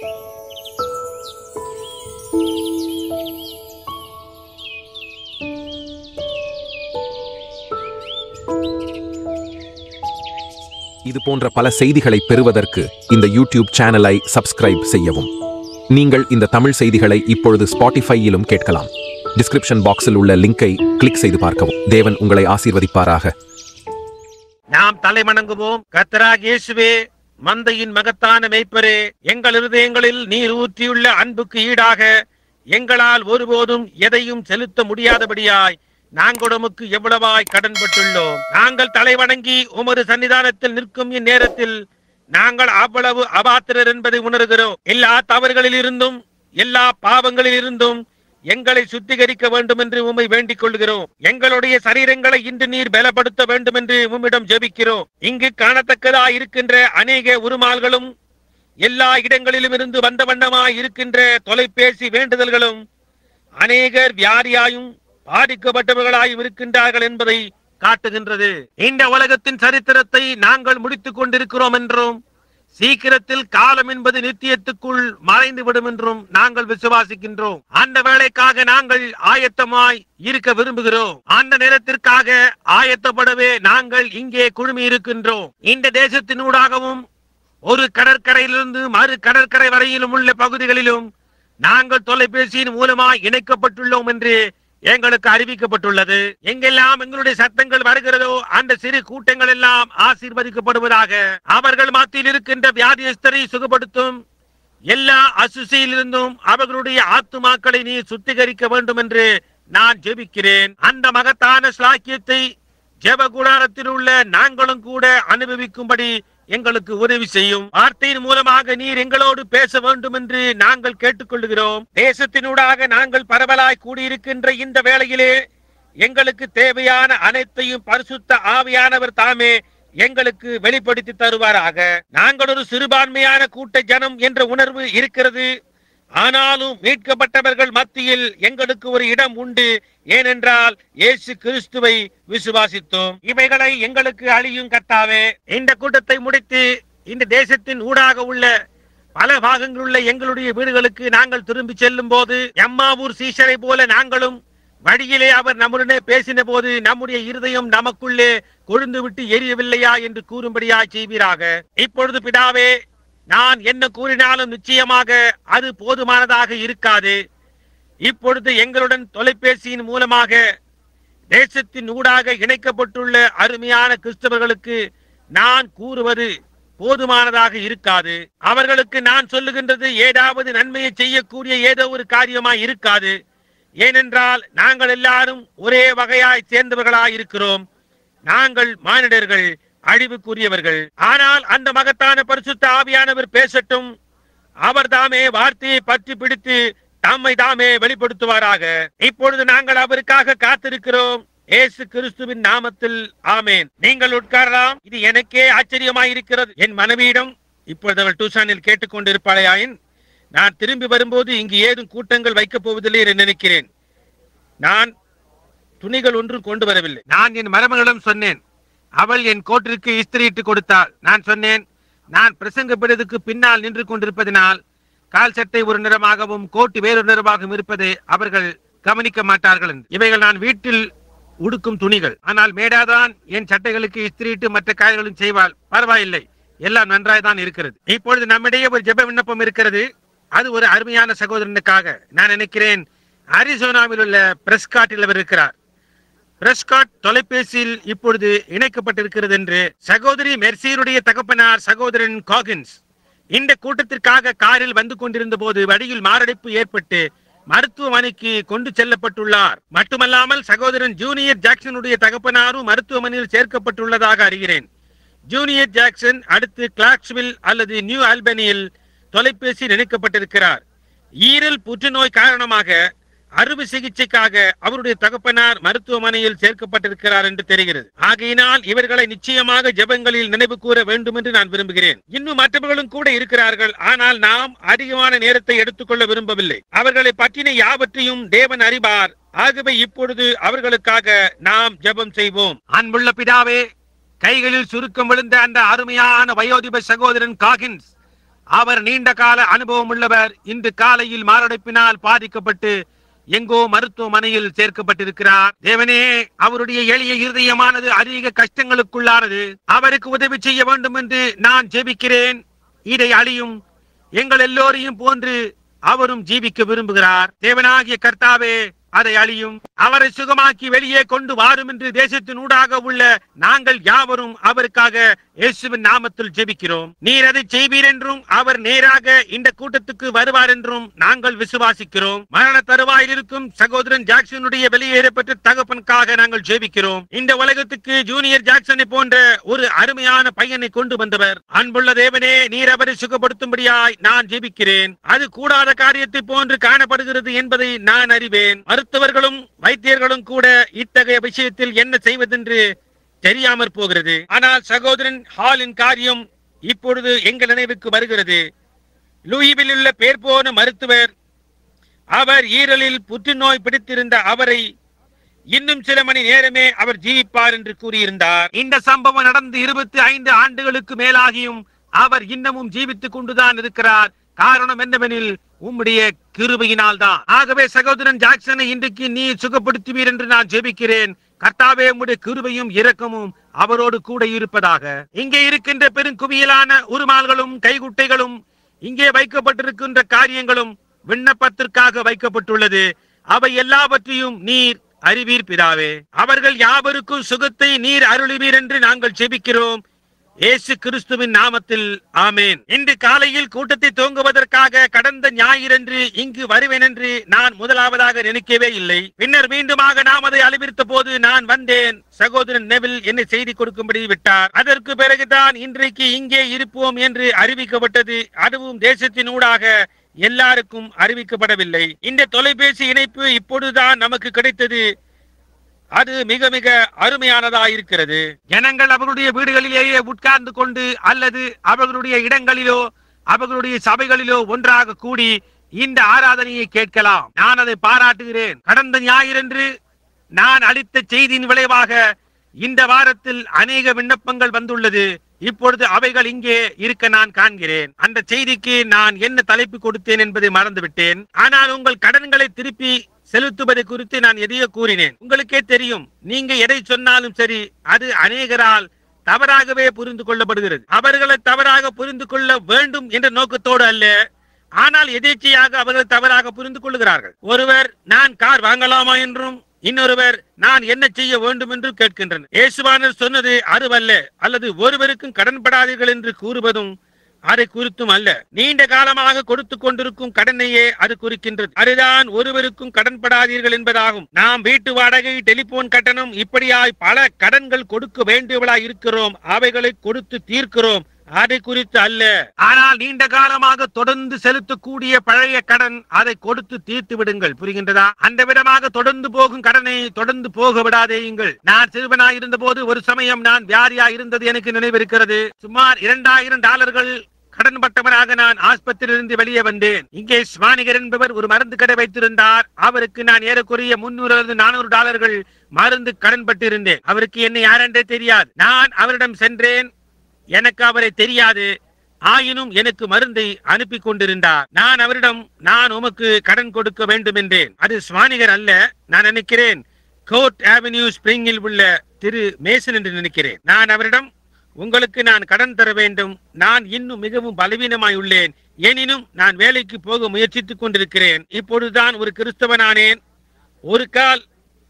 இது போன்ற பல செய்திகளை பெறுவதற்கு இந்த யூடியூப் சேனலை சப்ஸ்கிரைப் செய்யவும் நீங்கள் இந்த தமிழ் செய்திகளை இப்பொழுது ஸ்பாட்டிஃபையிலும் கேட்கலாம் டிஸ்கிரிப்ஷன் பாக்ஸில் உள்ள லிங்கை கிளிக் செய்து பார்க்கவும் தேவன் உங்களை ஆசீர்வதிப்பாராக நாம் தலைவணங்குவோம் கர்த்தராக இயேசுவே மந்தையின் மகத்தான மேய்ப்பரே எங்கள் இருதயங்களில் நீர் ஊற்றியுள்ள அன்புக்கு ஈடாக எங்களால் ஒருபோதும் எதையும் செலுத்த முடியாதபடியாய் நாங்கள் உமக்கு எவ்வளவாய் கடன்பட்டுள்ளோம் நாங்கள் தலைவணங்கி உமது சன்னிதானத்தில் நிற்கும் இந்நேரத்தில் நாங்கள் அவ்வளவு அபாத்திரர் என்பதை உணர்கிறோம் எல்லா தவறுகளில் இருந்தும் எல்லா பாவங்களில் இருந்தும் எங்களை சுத்திகரிக்க வேண்டும் என்று உம்மை வேண்டிக் கொள்கிறோம் எங்களுடைய சரீரங்களை இன்று நீர் பலப்படுத்த வேண்டும் என்று உம்மிடம் ஜெபிக்கிறோம் இங்கு காணத்தக்கதா இருக்கின்ற அநேக உருமால்களும் எல்லா இடங்களிலும் இருந்து வந்த வண்ணமாய் இருக்கின்ற தொலைபேசி வேண்டுதல்களும் அநேகர் வியாதியாயும் பாதிக்கப்பட்டவர்களாயும் இருக்கின்றார்கள் என்பதை காட்டுகின்றது இந்த உலகத்தின் சரித்திரத்தை நாங்கள் முடித்துக் கொண்டிருக்கிறோம் என்றும் சீக்கிரத்தில் காலம் என்பது நித்தியத்துக்குள் மறைந்து விடும் என்றும் நாங்கள் விசுவாசிக்கின்றோம் அந்த வேலைக்காக நாங்கள் ஆயத்தமாய் இருக்க விரும்புகிறோம் அந்த நேரத்திற்காக ஆயத்தப்படவே நாங்கள் இங்கே குழுமி இருக்கின்றோம் இந்த தேசத்தினூடாகவும் ஒரு கடற்கரையிலிருந்து மறு கடற்கரை வரையிலும் உள்ள பகுதிகளிலும் நாங்கள் தொலைபேசியின் மூலமாய் இணைக்கப்பட்டுள்ளோம் என்று எங்களுக்கு அறிவிக்கப்பட்டுள்ளது எங்கெல்லாம் எங்களுடைய சத்தங்கள் வருகிறதோ அந்த சிறு கூட்டங்கள் எல்லாம் ஆசீர்வதிக்கப்படுவதாக அவர்கள் மத்தியில் இருக்கின்ற வியாதியஸ்தரை சுகப்படுத்தும் எல்லா அசுசியிலிருந்தும் அவர்களுடைய ஆத்துமாக்களை நீ சுத்திகரிக்க வேண்டும் என்று நான் ஜெபிக்கிறேன் அந்த மகத்தான ஸ்லாக்கியத்தை ஜெப கூடாரத்தில் உள்ள நாங்களும் கூட அனுபவிக்கும்படி எங்களுக்கு உதவி செய்யும் வார்த்தையின் மூலமாக நீர் எங்களோடு பேச வேண்டும் என்று நாங்கள் கேட்டுக்கொள்கிறோம் தேசத்தினூடாக நாங்கள் பரவலாய் கூடியிருக்கின்ற இந்த வேளையிலே எங்களுக்கு தேவையான அனைத்தையும் பரிசுத்த ஆவியானவர் தாமே எங்களுக்கு வெளிப்படுத்தி தருவாராக நாங்கள் ஒரு சிறுபான்மையான கூட்ட ஜனம் என்ற உணர்வு இருக்கிறது ஆனாலும் மீட்கப்பட்டவர்கள் மத்தியில் எங்களுக்கு ஒரு இடம் உண்டு ஏனென்றால் இயேசு கிறிஸ்துவை விசுவாசித்தோம் இவைகளை எங்களுக்கு அழியும் கர்த்தாவே இந்த கூட்டத்தை முடித்து இந்த தேசத்தின் ஊடாக உள்ள பல பாகங்கள் உள்ள எங்களுடைய வீடுகளுக்கு நாங்கள் திரும்பி செல்லும் போது எம்மாவூர் சீஷரை போல நாங்களும் வழியிலே அவர் நம்முடனே பேசின போது நம்முடைய இருதயம் நமக்குள்ளே கொழுந்து விட்டு எரியவில்லையா என்று கூறும்படியா செய்வீராக இப்பொழுது பிதாவே நான் என்ன கூறினாலும் நிச்சயமாக அது போதுமானதாக இருக்காது இப்பொழுது எங்களுடன் தொலைபேசியின் மூலமாக தேசத்தின் ஊடாக இணைக்கப்பட்டுள்ள அருமையான கிறிஸ்தவர்களுக்கு நான் கூறுவது போதுமானதாக இருக்காது அவர்களுக்கு நான் சொல்லுகின்றது ஏதாவது நன்மையை செய்யக்கூடிய ஏதோ ஒரு காரியமாய் இருக்காது ஏனென்றால் நாங்கள் எல்லாரும் ஒரே வகையாய் சேர்ந்தவர்களாய் இருக்கிறோம் நாங்கள் மானிடர்கள் அழிவுக்குரியவர்கள் ஆனால் அந்த மகத்தான பரிசுத்த ஆவியானவர் பேசட்டும் அவர் தாமே வார்த்தையை பற்றி பிடித்து தம்மை தாமே வெளிப்படுத்துவாராக இப்பொழுது நாங்கள் அவருக்காக காத்திருக்கிறோம் இயேசு கிறிஸ்துவின் நாமத்தில் ஆமேன் நீங்கள் உட்காரலாம் இது எனக்கே ஆச்சரியமாய் இருக்கிறது என் மனைவியிடம் இப்பொழுது அவள் டூசானில் கேட்டுக்கொண்டிருப்பாளையாயின் நான் திரும்பி வரும்போது இங்கு ஏதும் கூட்டங்கள் வைக்கப் போவதில்லை என்று நினைக்கிறேன் நான் துணிகள் ஒன்றும் கொண்டு வரவில்லை நான் என் மருமகளிடம் சொன்னேன் அவள் என் கோட்டிற்கு இஸ்திரியிட்டு கொடுத்தாள் நான் சொன்னேன் நான் பிரசங்கப்படுவதற்கு பின்னால் நின்று கொண்டிருப்பதினால் கால் சட்டை ஒரு நிறமாகவும் கோட்டு வேறொரு நிறமாகவும் இருப்பதை அவர்கள் கவனிக்க மாட்டார்கள் என்று. இவைகள் நான் வீட்டில் உடுக்கும் துணிகள் ஆனால் மேடாதான் என் சட்டைகளுக்கு இஸ்திரியிட்டு மற்ற காய்களும் செய்வாள் பரவாயில்லை எல்லாம் நன்றாய் தான் இருக்கிறது இப்பொழுது நம்மிடையே ஒரு ஜெப விண்ணப்பம் இருக்கிறது அது ஒரு அருமையான சகோதரனுக்காக நான் நினைக்கிறேன் அரிசோனாவில் உள்ள பிரஸ்காட்டில் அவர் இருக்கிறார் பிரஸ்காட் தொலைபேசியில் இப்பொழுது இணைக்கப்பட்டிருக்கிறது என்று சகோதரி மெர்சியருடைய தகப்பனார் சகோதரன் காகின்ஸ் இந்த கூட்டத்திற்காக காரில் வந்து கொண்டிருந்த போது வழியில் மாரடைப்பு ஏற்பட்டு மருத்துவமனைக்கு கொண்டு செல்லப்பட்டுள்ளார் மட்டுமல்லாமல் சகோதரன் ஜூனியர் ஜாக்சனுடைய தகப்பனாரும் மருத்துவமனையில் சேர்க்கப்பட்டுள்ளதாக அறிகிறேன் ஜூனியர் ஜாக்சன் அடுத்து கிளாக்ஸ்வில் அல்லது நியூ ஆல்பனியில் தொலைபேசியில் இணைக்கப்பட்டிருக்கிறார் ஈரல் புற்றுநோய் காரணமாக அறுவை சிகிச்சைக்காக அவருடைய தகப்பனார் மருத்துவமனையில் சேர்க்கப்பட்டிருக்கிறார் என்று தெரிகிறது ஆகையினால் இவர்களை நிச்சயமாக ஜெபங்களில் நினைவு கூற வேண்டும் என்று நான் விரும்புகிறேன் இன்னும் மற்றவர்களும் கூட இருக்கிறார்கள் ஆனால் நாம் அதிகமான நேரத்தை எடுத்துக்கொள்ள விரும்பவில்லை அவர்களை பற்றின யாவற்றையும் தேவன் அறிவார் ஆகவே இப்பொழுது அவர்களுக்காக நாம் ஜெபம் செய்வோம் அன்புள்ள பிதாவே கைகளில் சுருக்கம் விழுந்த அந்த அருமையான வயோதிப சகோதரன் காகின்ஸ் அவர் நீண்ட கால அனுபவம் உள்ளவர் இன்று காலையில் மாரடைப்பினால் பாதிக்கப்பட்டு எங்கோ மருத்துவமனையில் சேர்க்கப்பட்டிருக்கிறார் தேவனே அவருடைய எளிய இருதயமானது அதிக கஷ்டங்களுக்குள்ளானது அவருக்கு உதவி செய்ய வேண்டும் என்று நான் ஜெபிக்கிறேன் இதை அழியும் எங்கள் எல்லோரையும் போன்று அவரும் ஜீவிக்க விரும்புகிறார் தேவனாகிய கர்த்தாவே அதை அழியும் அவரை சுகமாக்கி வெளியே கொண்டு வாரும் என்று தேசத்தின் ஊடாக உள்ள நாங்கள் யாவரும் அவருக்காக இயேசுவின் நாமத்தில் ஜெபிக்கிறோம் நீர் அதை செய்வீர் என்றும் அவர் நேராக இந்த கூட்டத்துக்கு வருவார் என்றும் நாங்கள் விசுவாசிக்கிறோம் மரண தருவாயில் இருக்கும் சகோதரன் ஜாக்சனுடைய வெளியேறப்பட்ட தகப்பனுக்காக நாங்கள் ஜெபிக்கிறோம் இந்த உலகத்துக்கு ஜூனியர் ஜாக்சனை போன்ற ஒரு அருமையான பையனை கொண்டு வந்தவர் அன்புள்ள தேவனே நீர் அவரை சுகப்படுத்தும்படியாய் நான் ஜெபிக்கிறேன் அது கூடாத காரியத்தை போன்று காணப்படுகிறது என்பதை நான் அறிவேன் மருத்துவர்களும் வைத்தியர்களும் கூட இத்தகைய விஷயத்தில் என்ன செய்வதென்று தெரியாமற் போகிறது ஆனால் சகோதரன் ஹாலின் காரியம் இப்பொழுது எங்கள் நினைவுக்கு வருகிறது லூயிவில் உள்ள பேர் போன மருத்துவர் அவர் ஈரலில் புற்றுநோய் பிடித்திருந்த அவரை இன்னும் சில மணி நேரமே அவர் ஜீவிப்பார் என்று கூறியிருந்தார் இந்த சம்பவம் நடந்து இருபத்தி ஐந்து ஆண்டுகளுக்கு மேலாகியும் அவர் இன்னமும் ஜீவித்துக் கொண்டுதான் இருக்கிறார் காரணம் என்னவெனில் உம்முடைய கிருபையினால் தான் ஆகவே சகோதரன் ஜாக்சனை இன்றைக்கு நீ சுகப்படுத்துவீர் என்று நான் ஜெபிக்கிறேன் கர்த்தாவே உம்முடைய கிருபையும் இரக்கமும் அவரோடு கூட இருப்பதாக இங்கே இருக்கின்ற பெருங்குவியலான உருமால்களும் கைகுட்டைகளும் இங்கே வைக்கப்பட்டிருக்கின்ற காரியங்களும் விண்ணப்பத்திற்காக வைக்கப்பட்டுள்ளது அவை எல்லாவற்றையும் நீர் அறிவீர் பிதாவே அவர்கள் யாவருக்கும் சுகத்தை நீர் அருளுவீர் என்று நாங்கள் ஜெபிக்கிறோம் இயேசு கிறிஸ்துவின் நாமத்தில் ஆமேன் இன்று காலையில் கூட்டத்தை துவங்குவதற்காக கடந்த ஞாயிறன்று இங்கு வருவேன் என்று நான் முதலாவதாக நினைக்கவே இல்லை பின்னர் மீண்டுமாக நாம் அதை அளவிருத்த போது நான் வந்தேன் சகோதரன் நெவில் என்னை செய்தி கொடுக்கும்படி விட்டார் அதற்கு பிறகுதான் இன்றைக்கு இங்கே இருப்போம் என்று அறிவிக்கப்பட்டது அதுவும் தேசத்தின் ஊடாக எல்லாருக்கும் அறிவிக்கப்படவில்லை இந்த தொலைபேசி இணைப்பு இப்பொழுதுதான் நமக்கு கிடைத்தது அது மிக மிக அருமையானதா இருக்கிறது ஜனங்கள் அவர்களுடைய வீடுகளிலேயே உட்கார்ந்து கொண்டு அல்லது அவர்களுடைய இடங்களிலோ அவர்களுடைய சபைகளிலோ ஒன்றாக கூடி இந்த ஆராதனையை கேட்கலாம் நான் அதை பாராட்டுகிறேன் கடந்த ஞாயிறன்று நான் அளித்த செய்தியின் விளைவாக இந்த வாரத்தில் அநேக விண்ணப்பங்கள் வந்துள்ளது இப்பொழுது அவைகள் இங்கே இருக்க நான் காண்கிறேன் அந்த செய்திக்கு நான் என்ன தலைப்பு கொடுத்தேன் என்பதை மறந்துவிட்டேன் ஆனால் உங்கள் கடன்களை திருப்பி செலுத்துவது குறித்து நான் எதையோ கூறினேன் உங்களுக்கே தெரியும் நீங்க எதை சொன்னாலும் சரி அது அநேகரால் தவறாகவே புரிந்து கொள்ளப்படுகிறது அவர்களை தவறாக புரிந்து கொள்ள வேண்டும் என்ற நோக்கத்தோடு அல்ல ஆனால் எதேச்சையாக அவர்கள் தவறாக புரிந்து கொள்ளுகிறார்கள் ஒருவர் நான் கார் வாங்கலாமா என்றும் இன்னொருவர் நான் என்ன செய்ய வேண்டும் என்று கேட்கின்றனர் இயேசுவானர் சொன்னது அதுவல்ல அல்லது ஒருவருக்கும் கடன்படாதீர்கள் என்று கூறுவதும் அதை குறித்தும் அல்ல நீண்ட காலமாக கொடுத்து கொண்டிருக்கும் கடனையே அது குறிக்கின்றது அதுதான் ஒருவருக்கும் கடன்படாதீர்கள் என்பதாகும் நாம் வீட்டு வாடகை டெலிபோன் கட்டணம் இப்படியாய் பல கடன்கள் கொடுக்க வேண்டியவளாய் இருக்கிறோம் அவைகளை கொடுத்து தீர்க்கிறோம் அதை குறித்து அல்ல ஆனால் நீண்ட காலமாக தொடர்ந்து செலுத்தக்கூடிய பழைய கடன் அதை கொடுத்து தீர்த்து விடுங்கள் புரிகின்றதா அந்த விதமாக தொடர்ந்து போகும் கடனை தொடர்ந்து போக விடாதேயுங்கள் நான் சிறுவனாய் இருந்த போது ஒரு சமயம் நான் வியாதியா இருந்தது எனக்கு நினைவிருக்கிறது சுமார் இரண்டாயிரம் டாலர்கள் கடன்பட்டவனாக நான் ஆஸ்பத்திரியிலிருந்து வெளியே வந்தேன் இங்கே ஸ்வானிகர் என்பவர் ஒரு மருந்து கடை வைத்திருந்தார் அவருக்கு நான் ஏறக்குறைய முன்னூறு அல்லது நானூறு டாலர்கள் மருந்து கடன்பட்டிருந்தேன் அவருக்கு என்ன யாரென்றே தெரியாது நான் அவரிடம் சென்றேன் எனக்கு அவரை தெரியாது ஆயினும் எனக்கு மருந்தை அனுப்பி கொண்டிருந்தார் நான் அவரிடம் நான் உமக்கு கடன் கொடுக்க வேண்டும் என்றேன் அது ஸ்வானிகர் அல்ல நான் நினைக்கிறேன் கோர்ட் ஆவென்யூ ஸ்பிரிங்கில் உள்ள திரு மேசன் என்று நினைக்கிறேன் நான் அவரிடம் உங்களுக்கு நான் கடன் தர வேண்டும் நான் இன்னும் மிகவும் பலவீனமாய் உள்ளேன் எனினும் நான் வேலைக்கு போக முயற்சித்துக் கொண்டிருக்கிறேன் இப்பொழுதுதான் ஒரு கிறிஸ்தவனானேன் ஒரு கால்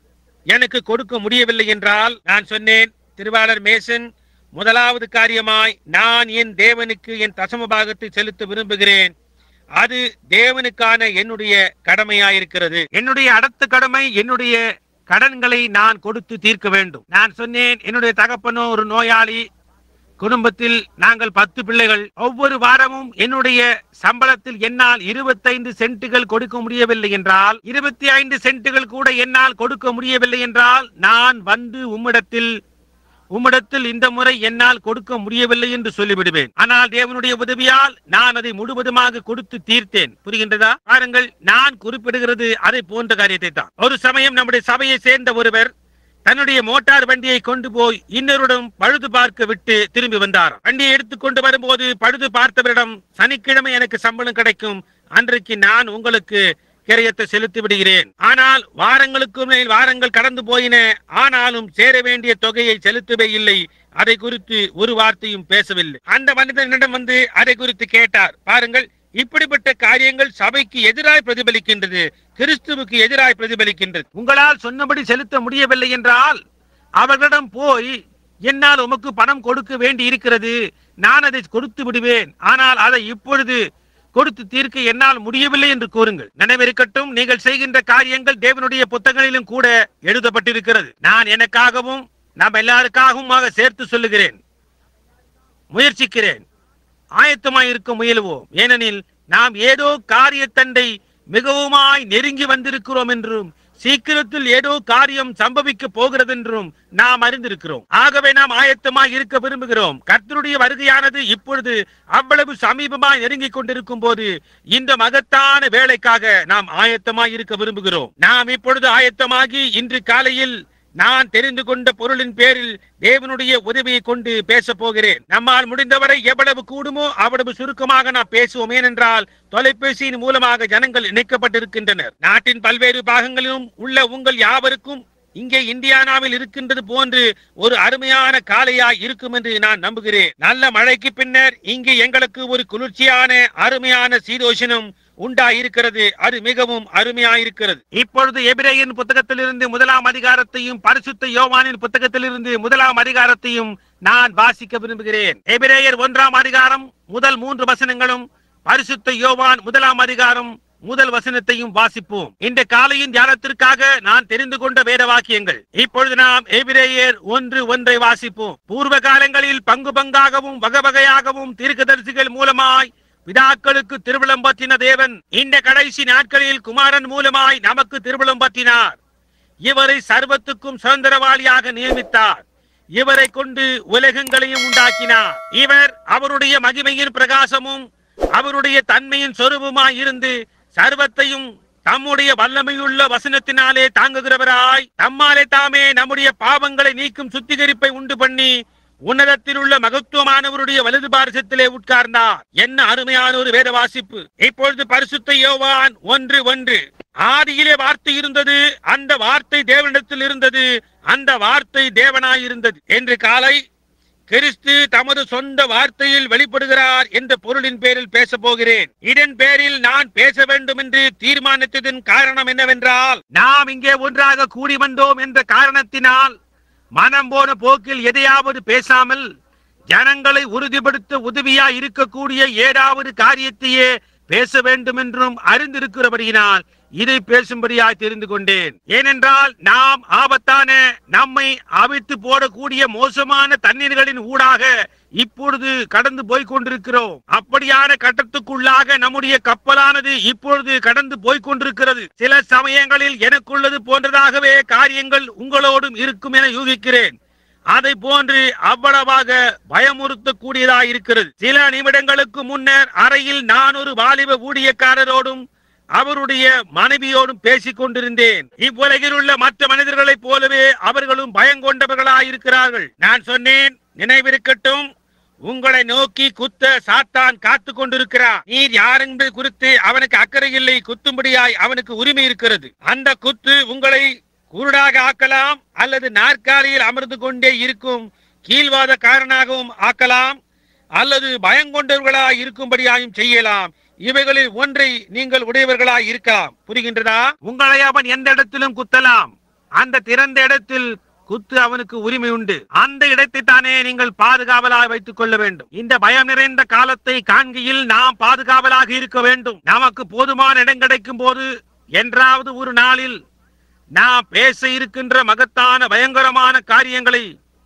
எனக்கு கொடுக்க முடியவில்லை என்றால் நான் சொன்னேன் திருவாளர் மேசன் முதலாவது காரியமாய் நான் என் தேவனுக்கு என் தசம பாகத்தை செலுத்த விரும்புகிறேன் அது தேவனுக்கான என்னுடைய கடமையாயிருக்கிறது என்னுடைய அடுத்த கடமை என்னுடைய கடன்களை நான் கொடுத்து தீர்க்க வேண்டும் நான் சொன்னேன் என்னுடைய தகப்பனோ ஒரு நோயாளி குடும்பத்தில் நாங்கள் பத்து பிள்ளைகள் ஒவ்வொரு வாரமும் என்னுடைய சம்பளத்தில் என்னால் இருபத்தைந்து சென்ட்டுகள் கொடுக்க முடியவில்லை என்றால் இருபத்தி ஐந்து சென்ட்டுகள் கூட என்னால் கொடுக்க முடியவில்லை என்றால் நான் வந்து உம்மிடத்தில் உம்மிடத்தில் இந்த முறை என்னால் கொடுக்க முடியவில்லை என்று சொல்லிவிடுவேன் ஆனால் தேவனுடைய உதவியால் நான் அதை முழுவதுமாக கொடுத்து தீர்த்தேன் புரிகின்றதா பாருங்கள் நான் குறிப்பிடுகிறது அதை போன்ற காரியத்தை தான் ஒரு சமயம் நம்முடைய சபையை சேர்ந்த ஒருவர் தன்னுடைய மோட்டார் வண்டியை கொண்டு போய் இன்னொருடன் பழுது பார்க்க விட்டு திரும்பி வந்தார் வண்டியை எடுத்துக்கொண்டு வரும்போது பழுது பார்த்தவரிடம் சனிக்கிழமை எனக்கு சம்பளம் கிடைக்கும் அன்றைக்கு நான் உங்களுக்கு கிரயத்தை செலுத்தி விடுகிறேன் ஆனால் வாரங்களுக்கு மேல் வாரங்கள் கடந்து போயின ஆனாலும் சேர வேண்டிய தொகையை செலுத்தவே இல்லை அதை குறித்து ஒரு வார்த்தையும் பேசவில்லை அந்த மனிதனிடம் வந்து அதை குறித்து கேட்டார் பாருங்கள் இப்படிப்பட்ட காரியங்கள் சபைக்கு எதிராய் பிரதிபலிக்கின்றது கிறிஸ்துவுக்கு எதிராய் பிரதிபலிக்கின்றது உங்களால் சொன்னபடி செலுத்த முடியவில்லை என்றால் அவர்களிடம் போய் என்னால் உமக்கு பணம் கொடுக்க வேண்டி இருக்கிறது நான் அதை கொடுத்து விடுவேன் ஆனால் அதை இப்பொழுது கொடுத்து தீர்க்க என்னால் முடியவில்லை என்று கூறுங்கள் நினைவிருக்கட்டும் நீங்கள் செய்கின்ற காரியங்கள் தேவனுடைய புத்தகங்களிலும் கூட எழுதப்பட்டிருக்கிறது நான் எனக்காகவும் நாம் எல்லாருக்காகவும் சேர்த்து சொல்லுகிறேன் முயற்சிக்கிறேன் ஆயத்தமாய் இருக்க முயலுவோம் ஏனெனில் நாம் ஏதோ காரியத்தண்டை மிகவுமாய் நெருங்கி வந்திருக்கிறோம் என்றும் சீக்கிரத்தில் ஏதோ காரியம் சம்பவிக்க போகிறது என்றும் நாம் அறிந்திருக்கிறோம் ஆகவே நாம் ஆயத்தமாய் இருக்க விரும்புகிறோம் கர்த்தருடைய வருகையானது இப்பொழுது அவ்வளவு சமீபமாய் நெருங்கிக் கொண்டிருக்கும் போது இந்த மகத்தான வேலைக்காக நாம் ஆயத்தமாய் இருக்க விரும்புகிறோம் நாம் இப்பொழுது ஆயத்தமாகி இன்று காலையில் நான் தெரிந்து கொண்ட பொருளின் பேரில் தேவனுடைய உதவியை கொண்டு பேச போகிறேன் நம்மால் முடிந்தவரை எவ்வளவு கூடுமோ அவ்வளவு சுருக்கமாக நாம் பேசுவோம் ஏனென்றால் தொலைபேசியின் மூலமாக ஜனங்கள் இணைக்கப்பட்டிருக்கின்றனர் நாட்டின் பல்வேறு பாகங்களிலும் உள்ள உங்கள் யாவருக்கும் இங்கே இந்தியானாவில் இருக்கின்றது போன்று ஒரு அருமையான காலையாய் இருக்கும் என்று நான் நம்புகிறேன் நல்ல மழைக்கு பின்னர் இங்கு எங்களுக்கு ஒரு குளிர்ச்சியான அருமையான சீதோஷனம் உண்டாயிருக்கிறது அது மிகவும் அருமையாயிருக்கிறது இப்பொழுது எபிரேயன் புத்தகத்திலிருந்து முதலாம் அதிகாரத்தையும் பரிசுத்த யோவானின் புத்தகத்திலிருந்து முதலாம் அதிகாரத்தையும் நான் வாசிக்க விரும்புகிறேன் எபிரேயர் ஒன்றாம் அதிகாரம் முதல் மூன்று வசனங்களும் பரிசுத்த யோவான் முதலாம் அதிகாரம் முதல் வசனத்தையும் வாசிப்போம் இந்த காலையின் தியானத்திற்காக நான் தெரிந்து கொண்ட வேத வாக்கியங்கள் இப்பொழுது நாம் எபிரேயர் ஒன்று ஒன்றை வாசிப்போம் பூர்வ காலங்களில் பங்கு பங்காகவும் வகை வகையாகவும் தீர்க்கதரிசிகள் மூலமாய் பிதாக்களுக்கு திருவிழம் பற்றின தேவன் இந்த கடைசி நாட்களில் குமாரன் மூலமாய் நமக்கு திருவிழம் பற்றினார் இவரை சர்வத்துக்கும் சுதந்திரவாளியாக நியமித்தார் இவரை கொண்டு உலகங்களையும் உண்டாக்கினார் இவர் அவருடைய மகிமையின் பிரகாசமும் அவருடைய தன்மையின் சொரூபமாய் இருந்து சர்வத்தையும் தம்முடைய வல்லமையுள்ள வசனத்தினாலே தாங்குகிறவராய் தம்மாலே தாமே நம்முடைய பாவங்களை நீக்கும் சுத்திகரிப்பை உண்டு பண்ணி உன்னதத்தில் உள்ள மகத்துவமானவருடைய வலது பாரசத்திலே உட்கார்ந்தார் என்ன அருமையான ஒரு வேத வாசிப்பு இப்பொழுது பரிசுத்த யோவான் ஒன்று ஒன்று ஆதியிலே வார்த்தை இருந்தது அந்த வார்த்தை தேவனிடத்தில் இருந்தது அந்த வார்த்தை தேவனாய் இருந்தது என்று காலை கிறிஸ்து தமது சொந்த வார்த்தையில் வெளிப்படுகிறார் என்ற பொருளின் பேரில் பேச போகிறேன் இதன் பேரில் நான் பேச வேண்டும் என்று தீர்மானித்ததின் காரணம் என்னவென்றால் நாம் இங்கே ஒன்றாக கூடி வந்தோம் என்ற காரணத்தினால் மனம் போன போக்கில் எதையாவது பேசாமல் ஜனங்களை உறுதிப்படுத்த உதவியா இருக்கக்கூடிய ஏதாவது காரியத்தையே பேச வேண்டும் என்றும் அறிந்திருக்கிறபடியினால் இதை பேசும்படியாய் தெரிந்து கொண்டேன் ஏனென்றால் நாம் ஆபத்தான நம்மை அவிழ்த்து போடக்கூடிய மோசமான தண்ணீர்களின் ஊடாக இப்பொழுது கடந்து போய் கொண்டிருக்கிறோம் அப்படியான கட்டத்துக்குள்ளாக நம்முடைய கப்பலானது இப்பொழுது கடந்து போய் கொண்டிருக்கிறது சில சமயங்களில் எனக்குள்ளது போன்றதாகவே காரியங்கள் உங்களோடும் இருக்கும் என யூகிக்கிறேன் அதை போன்று அவ்வளவாக பயமுறுத்தக்கூடியதாக இருக்கிறது சில நிமிடங்களுக்கு முன்னர் அறையில் நான் ஒரு வாலிப ஊழியக்காரரோடும் அவருடைய மனைவியோடும் பேசிக் கொண்டிருந்தேன் இவ்வுலகில் உள்ள மற்ற மனிதர்களைப் போலவே அவர்களும் பயங்கொண்டவர்களாய் இருக்கிறார்கள் நான் சொன்னேன் நினைவிருக்கட்டும் உங்களை நோக்கி குத்த சாத்தான் காத்து கொண்டிருக்கிறான் நீர் யார் என்பது குறித்து அவனுக்கு அக்கறை இல்லை குத்தும்படியாய் அவனுக்கு உரிமை இருக்கிறது அந்த குத்து உங்களை குருடாக ஆக்கலாம் அல்லது நாற்காலியில் அமர்ந்து கொண்டே இருக்கும் கீழ்வாத காரணாகவும் ஆக்கலாம் அல்லது பயங்கொண்டவர்களாய் இருக்கும்படியாயும் செய்யலாம் இவைகளில் ஒன்றை நீங்கள் உடையவர்களாய் இருக்கலாம் புரிகின்றதா உங்களை அவன் எந்த இடத்திலும் குத்தலாம் அந்த திறந்த இடத்தில் குத்து அவனுக்கு உரிமை உண்டு அந்த இடத்தை தானே நீங்கள் பாதுகாவலாக வைத்துக் கொள்ள வேண்டும் இந்த பயம் நிறைந்த காலத்தை காண்கையில் நாம் பாதுகாவலாக இருக்க வேண்டும் நமக்கு போதுமான இடம் கிடைக்கும் போது என்றாவது ஒரு நாளில் நாம் பேச இருக்கின்ற மகத்தான பயங்கரமான காரியங்களை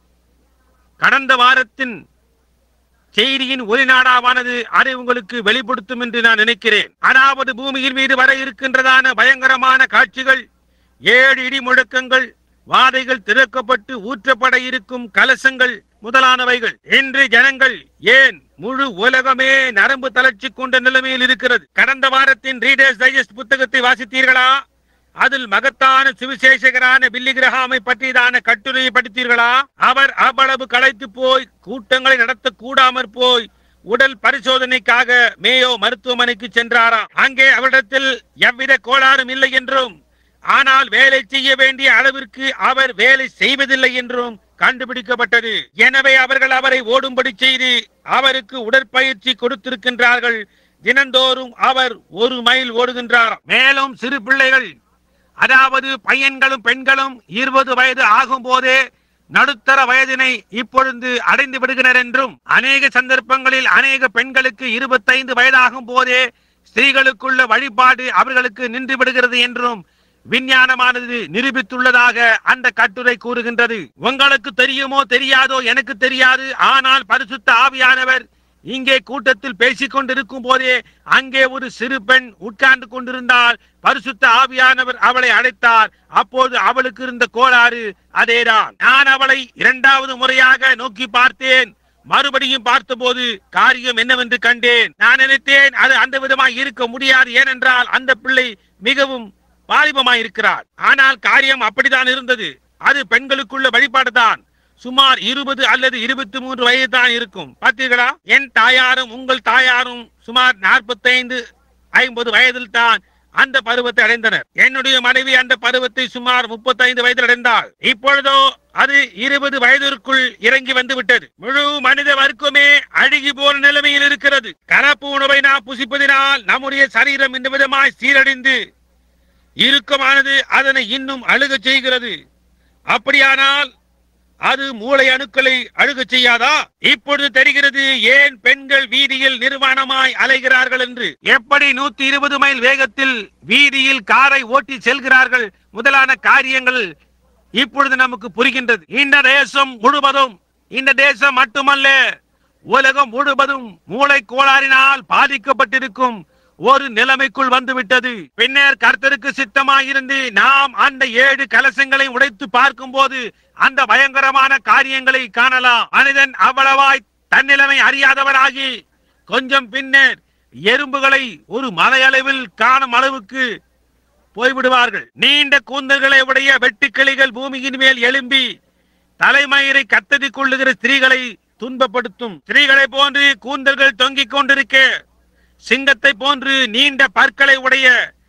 கடந்த வாரத்தின் செய்தியின் ஒளிநாடாவானது அதை உங்களுக்கு வெளிப்படுத்தும் என்று நான் நினைக்கிறேன் அதாவது பூமியின் மீது வர இருக்கின்றதான பயங்கரமான காட்சிகள் ஏழு இடி முழக்கங்கள் வாதைகள் திறக்கப்பட்டு ஊற்றப்பட இருக்கும் கலசங்கள் முதலானவைகள் இன்று ஜனங்கள் ஏன் முழு உலகமே நரம்பு தளர்ச்சி கொண்ட நிலைமையில் இருக்கிறது கடந்த வாரத்தின் ரீடர்ஸ் டைஜஸ்ட் புத்தகத்தை வாசித்தீர்களா அதில் மகத்தான சுவிசேஷகரான பில்லி கிரஹாமை பற்றியதான கட்டுரையை படித்தீர்களா அவர் அவ்வளவு களைத்து போய் கூட்டங்களை நடத்த கூடாமற் போய் உடல் பரிசோதனைக்காக மேயோ மருத்துவமனைக்கு சென்றாராம் அங்கே அவரிடத்தில் எவ்வித கோளாறும் இல்லை என்றும் ஆனால் வேலை செய்ய வேண்டிய அளவிற்கு அவர் வேலை செய்வதில்லை என்றும் கண்டுபிடிக்கப்பட்டது எனவே அவர்கள் அவரை ஓடும்படி செய்து அவருக்கு உடற்பயிற்சி கொடுத்திருக்கின்றார்கள் தினந்தோறும் அவர் ஒரு மைல் ஓடுகின்றார் மேலும் சிறு பிள்ளைகள் அதாவது பையன்களும் பெண்களும் இருபது வயது ஆகும் போதே நடுத்தர வயதினை இப்பொழுது அடைந்து விடுகின்றனர் என்றும் அநேக சந்தர்ப்பங்களில் அநேக பெண்களுக்கு இருபத்தைந்து வயதாகும் போதே ஸ்திரீகளுக்குள்ள வழிபாடு அவர்களுக்கு நின்று விடுகிறது என்றும் விஞ்ஞானமானது நிரூபித்துள்ளதாக அந்த கட்டுரை கூறுகின்றது உங்களுக்கு தெரியுமோ தெரியாதோ எனக்கு தெரியாது ஆனால் பரிசுத்த ஆவியானவர் இங்கே கூட்டத்தில் பேசிக் கொண்டிருக்கும் போதே அங்கே ஒரு சிறு பெண் உட்கார்ந்து கொண்டிருந்தால் பரிசுத்த ஆவியானவர் அவளை அழைத்தார் அப்போது அவளுக்கு இருந்த கோளாறு அதேதான் நான் அவளை இரண்டாவது முறையாக நோக்கி பார்த்தேன் மறுபடியும் பார்த்தபோது காரியம் என்னவென்று கண்டேன் நான் நினைத்தேன் அது அந்த விதமாய் இருக்க முடியாது ஏனென்றால் அந்த பிள்ளை மிகவும் வாலிபமாய் இருக்கிறார் ஆனால் காரியம் அப்படித்தான் இருந்தது அது பெண்களுக்குள்ள வழிபாடுதான் சுமார் இருபது அல்லது இருபத்தி மூன்று வயது தான் இருக்கும் பார்த்தீர்களா என் தாயாரும் உங்கள் தாயாரும் சுமார் நாற்பத்தைந்து ஐம்பது வயதில் தான் அந்த பருவத்தை அடைந்தனர் என்னுடைய மனைவி அந்த பருவத்தை சுமார் முப்பத்தைந்து வயதில் அடைந்தாள் இப்பொழுதோ அது இருபது வயதிற்குள் இறங்கி வந்து விட்டது முழு மனித வர்க்கமே அழுகி போன நிலைமையில் இருக்கிறது கலப்பு உணவை நாம் புசிப்பதினால் நம்முடைய சரீரம் இந்த விதமாய் சீரடைந்து இறுக்கமானது அதனை இன்னும் அழுகச் செய்கிறது அப்படியானால் அது மூளை அணுக்களை அழுகச் செய்யாதா இப்பொழுது தெரிகிறது ஏன் பெண்கள் வீதியில் நிர்வாணமாய் அலைகிறார்கள் என்று எப்படி நூத்தி இருபது மைல் வேகத்தில் வீதியில் காரை ஓட்டி செல்கிறார்கள் முதலான காரியங்கள் இப்பொழுது நமக்கு புரிகின்றது இந்த தேசம் முழுவதும் இந்த தேசம் மட்டுமல்ல உலகம் முழுவதும் மூளை கோளாறினால் பாதிக்கப்பட்டிருக்கும் ஒரு நிலைமைக்குள் வந்துவிட்டது பின்னர் கர்த்தருக்கு சித்தமாயிருந்து நாம் அந்த ஏழு கலசங்களை உடைத்து பார்க்கும்போது அந்த பயங்கரமான காரியங்களை காணலாம் மனிதன் அவ்வளவாய் தன்னிலைமை அறியாதவனாகி கொஞ்சம் பின்னர் எறும்புகளை ஒரு மலையளவில் காணும் அளவுக்கு போய்விடுவார்கள் நீண்ட கூந்தல்களை உடைய வெட்டுக்கிளிகள் பூமியின் மேல் எழும்பி தலைமயிரை கத்ததிக் கொள்ளுகிற ஸ்திரீகளை துன்பப்படுத்தும் ஸ்திரீகளை போன்று கூந்தல்கள் தொங்கிக் கொண்டிருக்க சிங்கத்தை போன்று நீண்ட பற்களை உடைய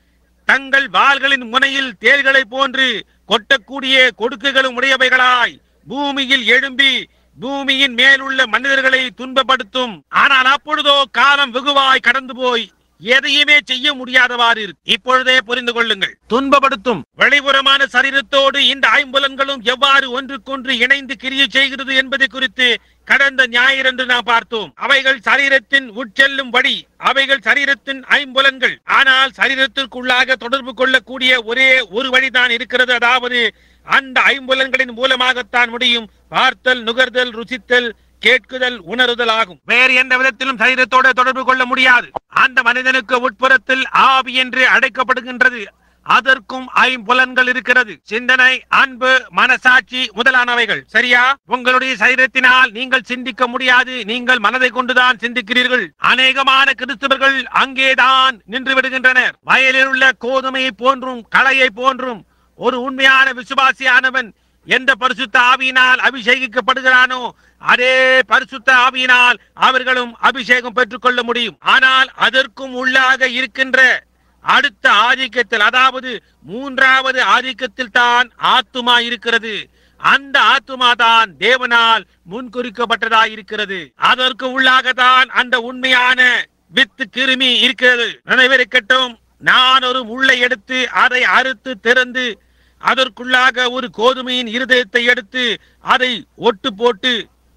தங்கள் வாள்களின் முனையில் தேர்களை போன்று கொட்டக்கூடிய கொடுக்குகளும் உடையவைகளாய் பூமியில் எழும்பி பூமியின் மேலுள்ள மனிதர்களை துன்பப்படுத்தும் ஆனால் அப்பொழுதோ காலம் வெகுவாய் கடந்து போய் எதையுமே செய்ய முடியாதவாறு இருக்கு. இப்பொழுதே புரிந்து கொள்ளுங்கள் துன்பப்படுத்தும் வெளிப்புறமான சரீரத்தோடு இந்த ஐம்புலன்களும் எவ்வாறு ஒன்றுக்கொன்று இணைந்து கிரியை செய்கிறது என்பதை குறித்து கடந்த ஞாயிறன்று நாம் பார்த்தோம் அவைகள் சரீரத்தின் உட்செல்லும் வழி அவைகள் சரீரத்தின் ஐம்புலன்கள் ஆனால் சரீரத்திற்குள்ளாக தொடர்பு கொள்ளக்கூடிய ஒரே ஒரு வழிதான் இருக்கிறது அதாவது அந்த ஐம்புலன்களின் மூலமாகத்தான் முடியும் பார்த்தல் நுகர்தல் ருசித்தல் கேட்குதல் உணருதல் ஆகும் வேறு எந்த விதத்திலும் சரீரத்தோட தொடர்பு கொள்ள முடியாது அந்த மனிதனுக்கு உட்புறத்தில் ஆவி என்று அழைக்கப்படுகின்றது அதற்கும் ஐம்புலன்கள் இருக்கிறது சிந்தனை அன்பு மனசாட்சி முதலானவைகள் சரியா உங்களுடைய சரீரத்தினால் நீங்கள் சிந்திக்க முடியாது நீங்கள் மனதை கொண்டுதான் சிந்திக்கிறீர்கள் அநேகமான கிறிஸ்தவர்கள் அங்கேதான் நின்று விடுகின்றனர் வயலில் உள்ள கோதுமையை போன்றும் களையை போன்றும் ஒரு உண்மையான விசுவாசியானவன் எந்த பரிசுத்த ஆவியினால் அபிஷேகிக்கப்படுகிறானோ அதே பரிசுத்த ஆவியினால் அவர்களும் அபிஷேகம் பெற்றுக்கொள்ள முடியும் ஆனால் அதற்கும் உள்ளாக இருக்கின்ற அடுத்த ஆதிக்கத்தில் அதாவது மூன்றாவது ஆதிக்கத்தில் தான் ஆத்துமா இருக்கிறது அந்த ஆத்துமா தான் தேவனால் முன்குறிக்கப்பட்டதாய் இருக்கிறது அதற்கு உள்ளாக தான் அந்த உண்மையான வித்து கிருமி இருக்கிறது நினைவிருக்கட்டும் நான் ஒரு முள்ளை எடுத்து அதை அறுத்து திறந்து அதற்குள்ளாக ஒரு கோதுமையின் இருதயத்தை எடுத்து அதை ஒட்டு போட்டு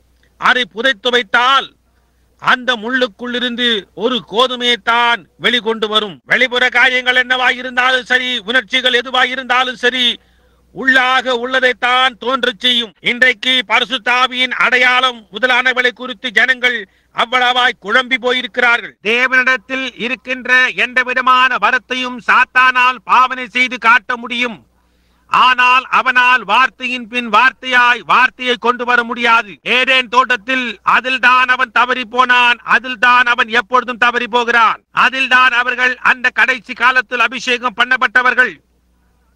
அதை புதைத்து வைத்தால் அந்த முள்ளுக்குள் இருந்து ஒரு கோதுமையைத்தான் வெளிக்கொண்டு வரும் வெளிப்புற காரியங்கள் என்னவாய் இருந்தாலும் சரி உணர்ச்சிகள் எதுவாய் இருந்தாலும் சரி உள்ளாக உள்ளதைத்தான் தோன்றச் செய்யும் இன்றைக்கு பரிசுத்தாவியின் அடையாளம் முதலானவளை குறித்து ஜனங்கள் அவ்வளவாய் குழம்பி போயிருக்கிறார்கள் தேவனிடத்தில் இருக்கின்ற எந்த விதமான வரத்தையும் சாத்தானால் பாவனை செய்து காட்ட முடியும் ஆனால் அவனால் வார்த்தையின் பின் வார்த்தையாய் வார்த்தையை கொண்டு வர முடியாது ஏதேன் தோட்டத்தில் அதில் தான் அவன் தவறி போனான் அதில் தான் அவன் எப்பொழுதும் தவறி போகிறான் அதில் தான் அவர்கள் அந்த கடைசி காலத்தில் அபிஷேகம் பண்ணப்பட்டவர்கள்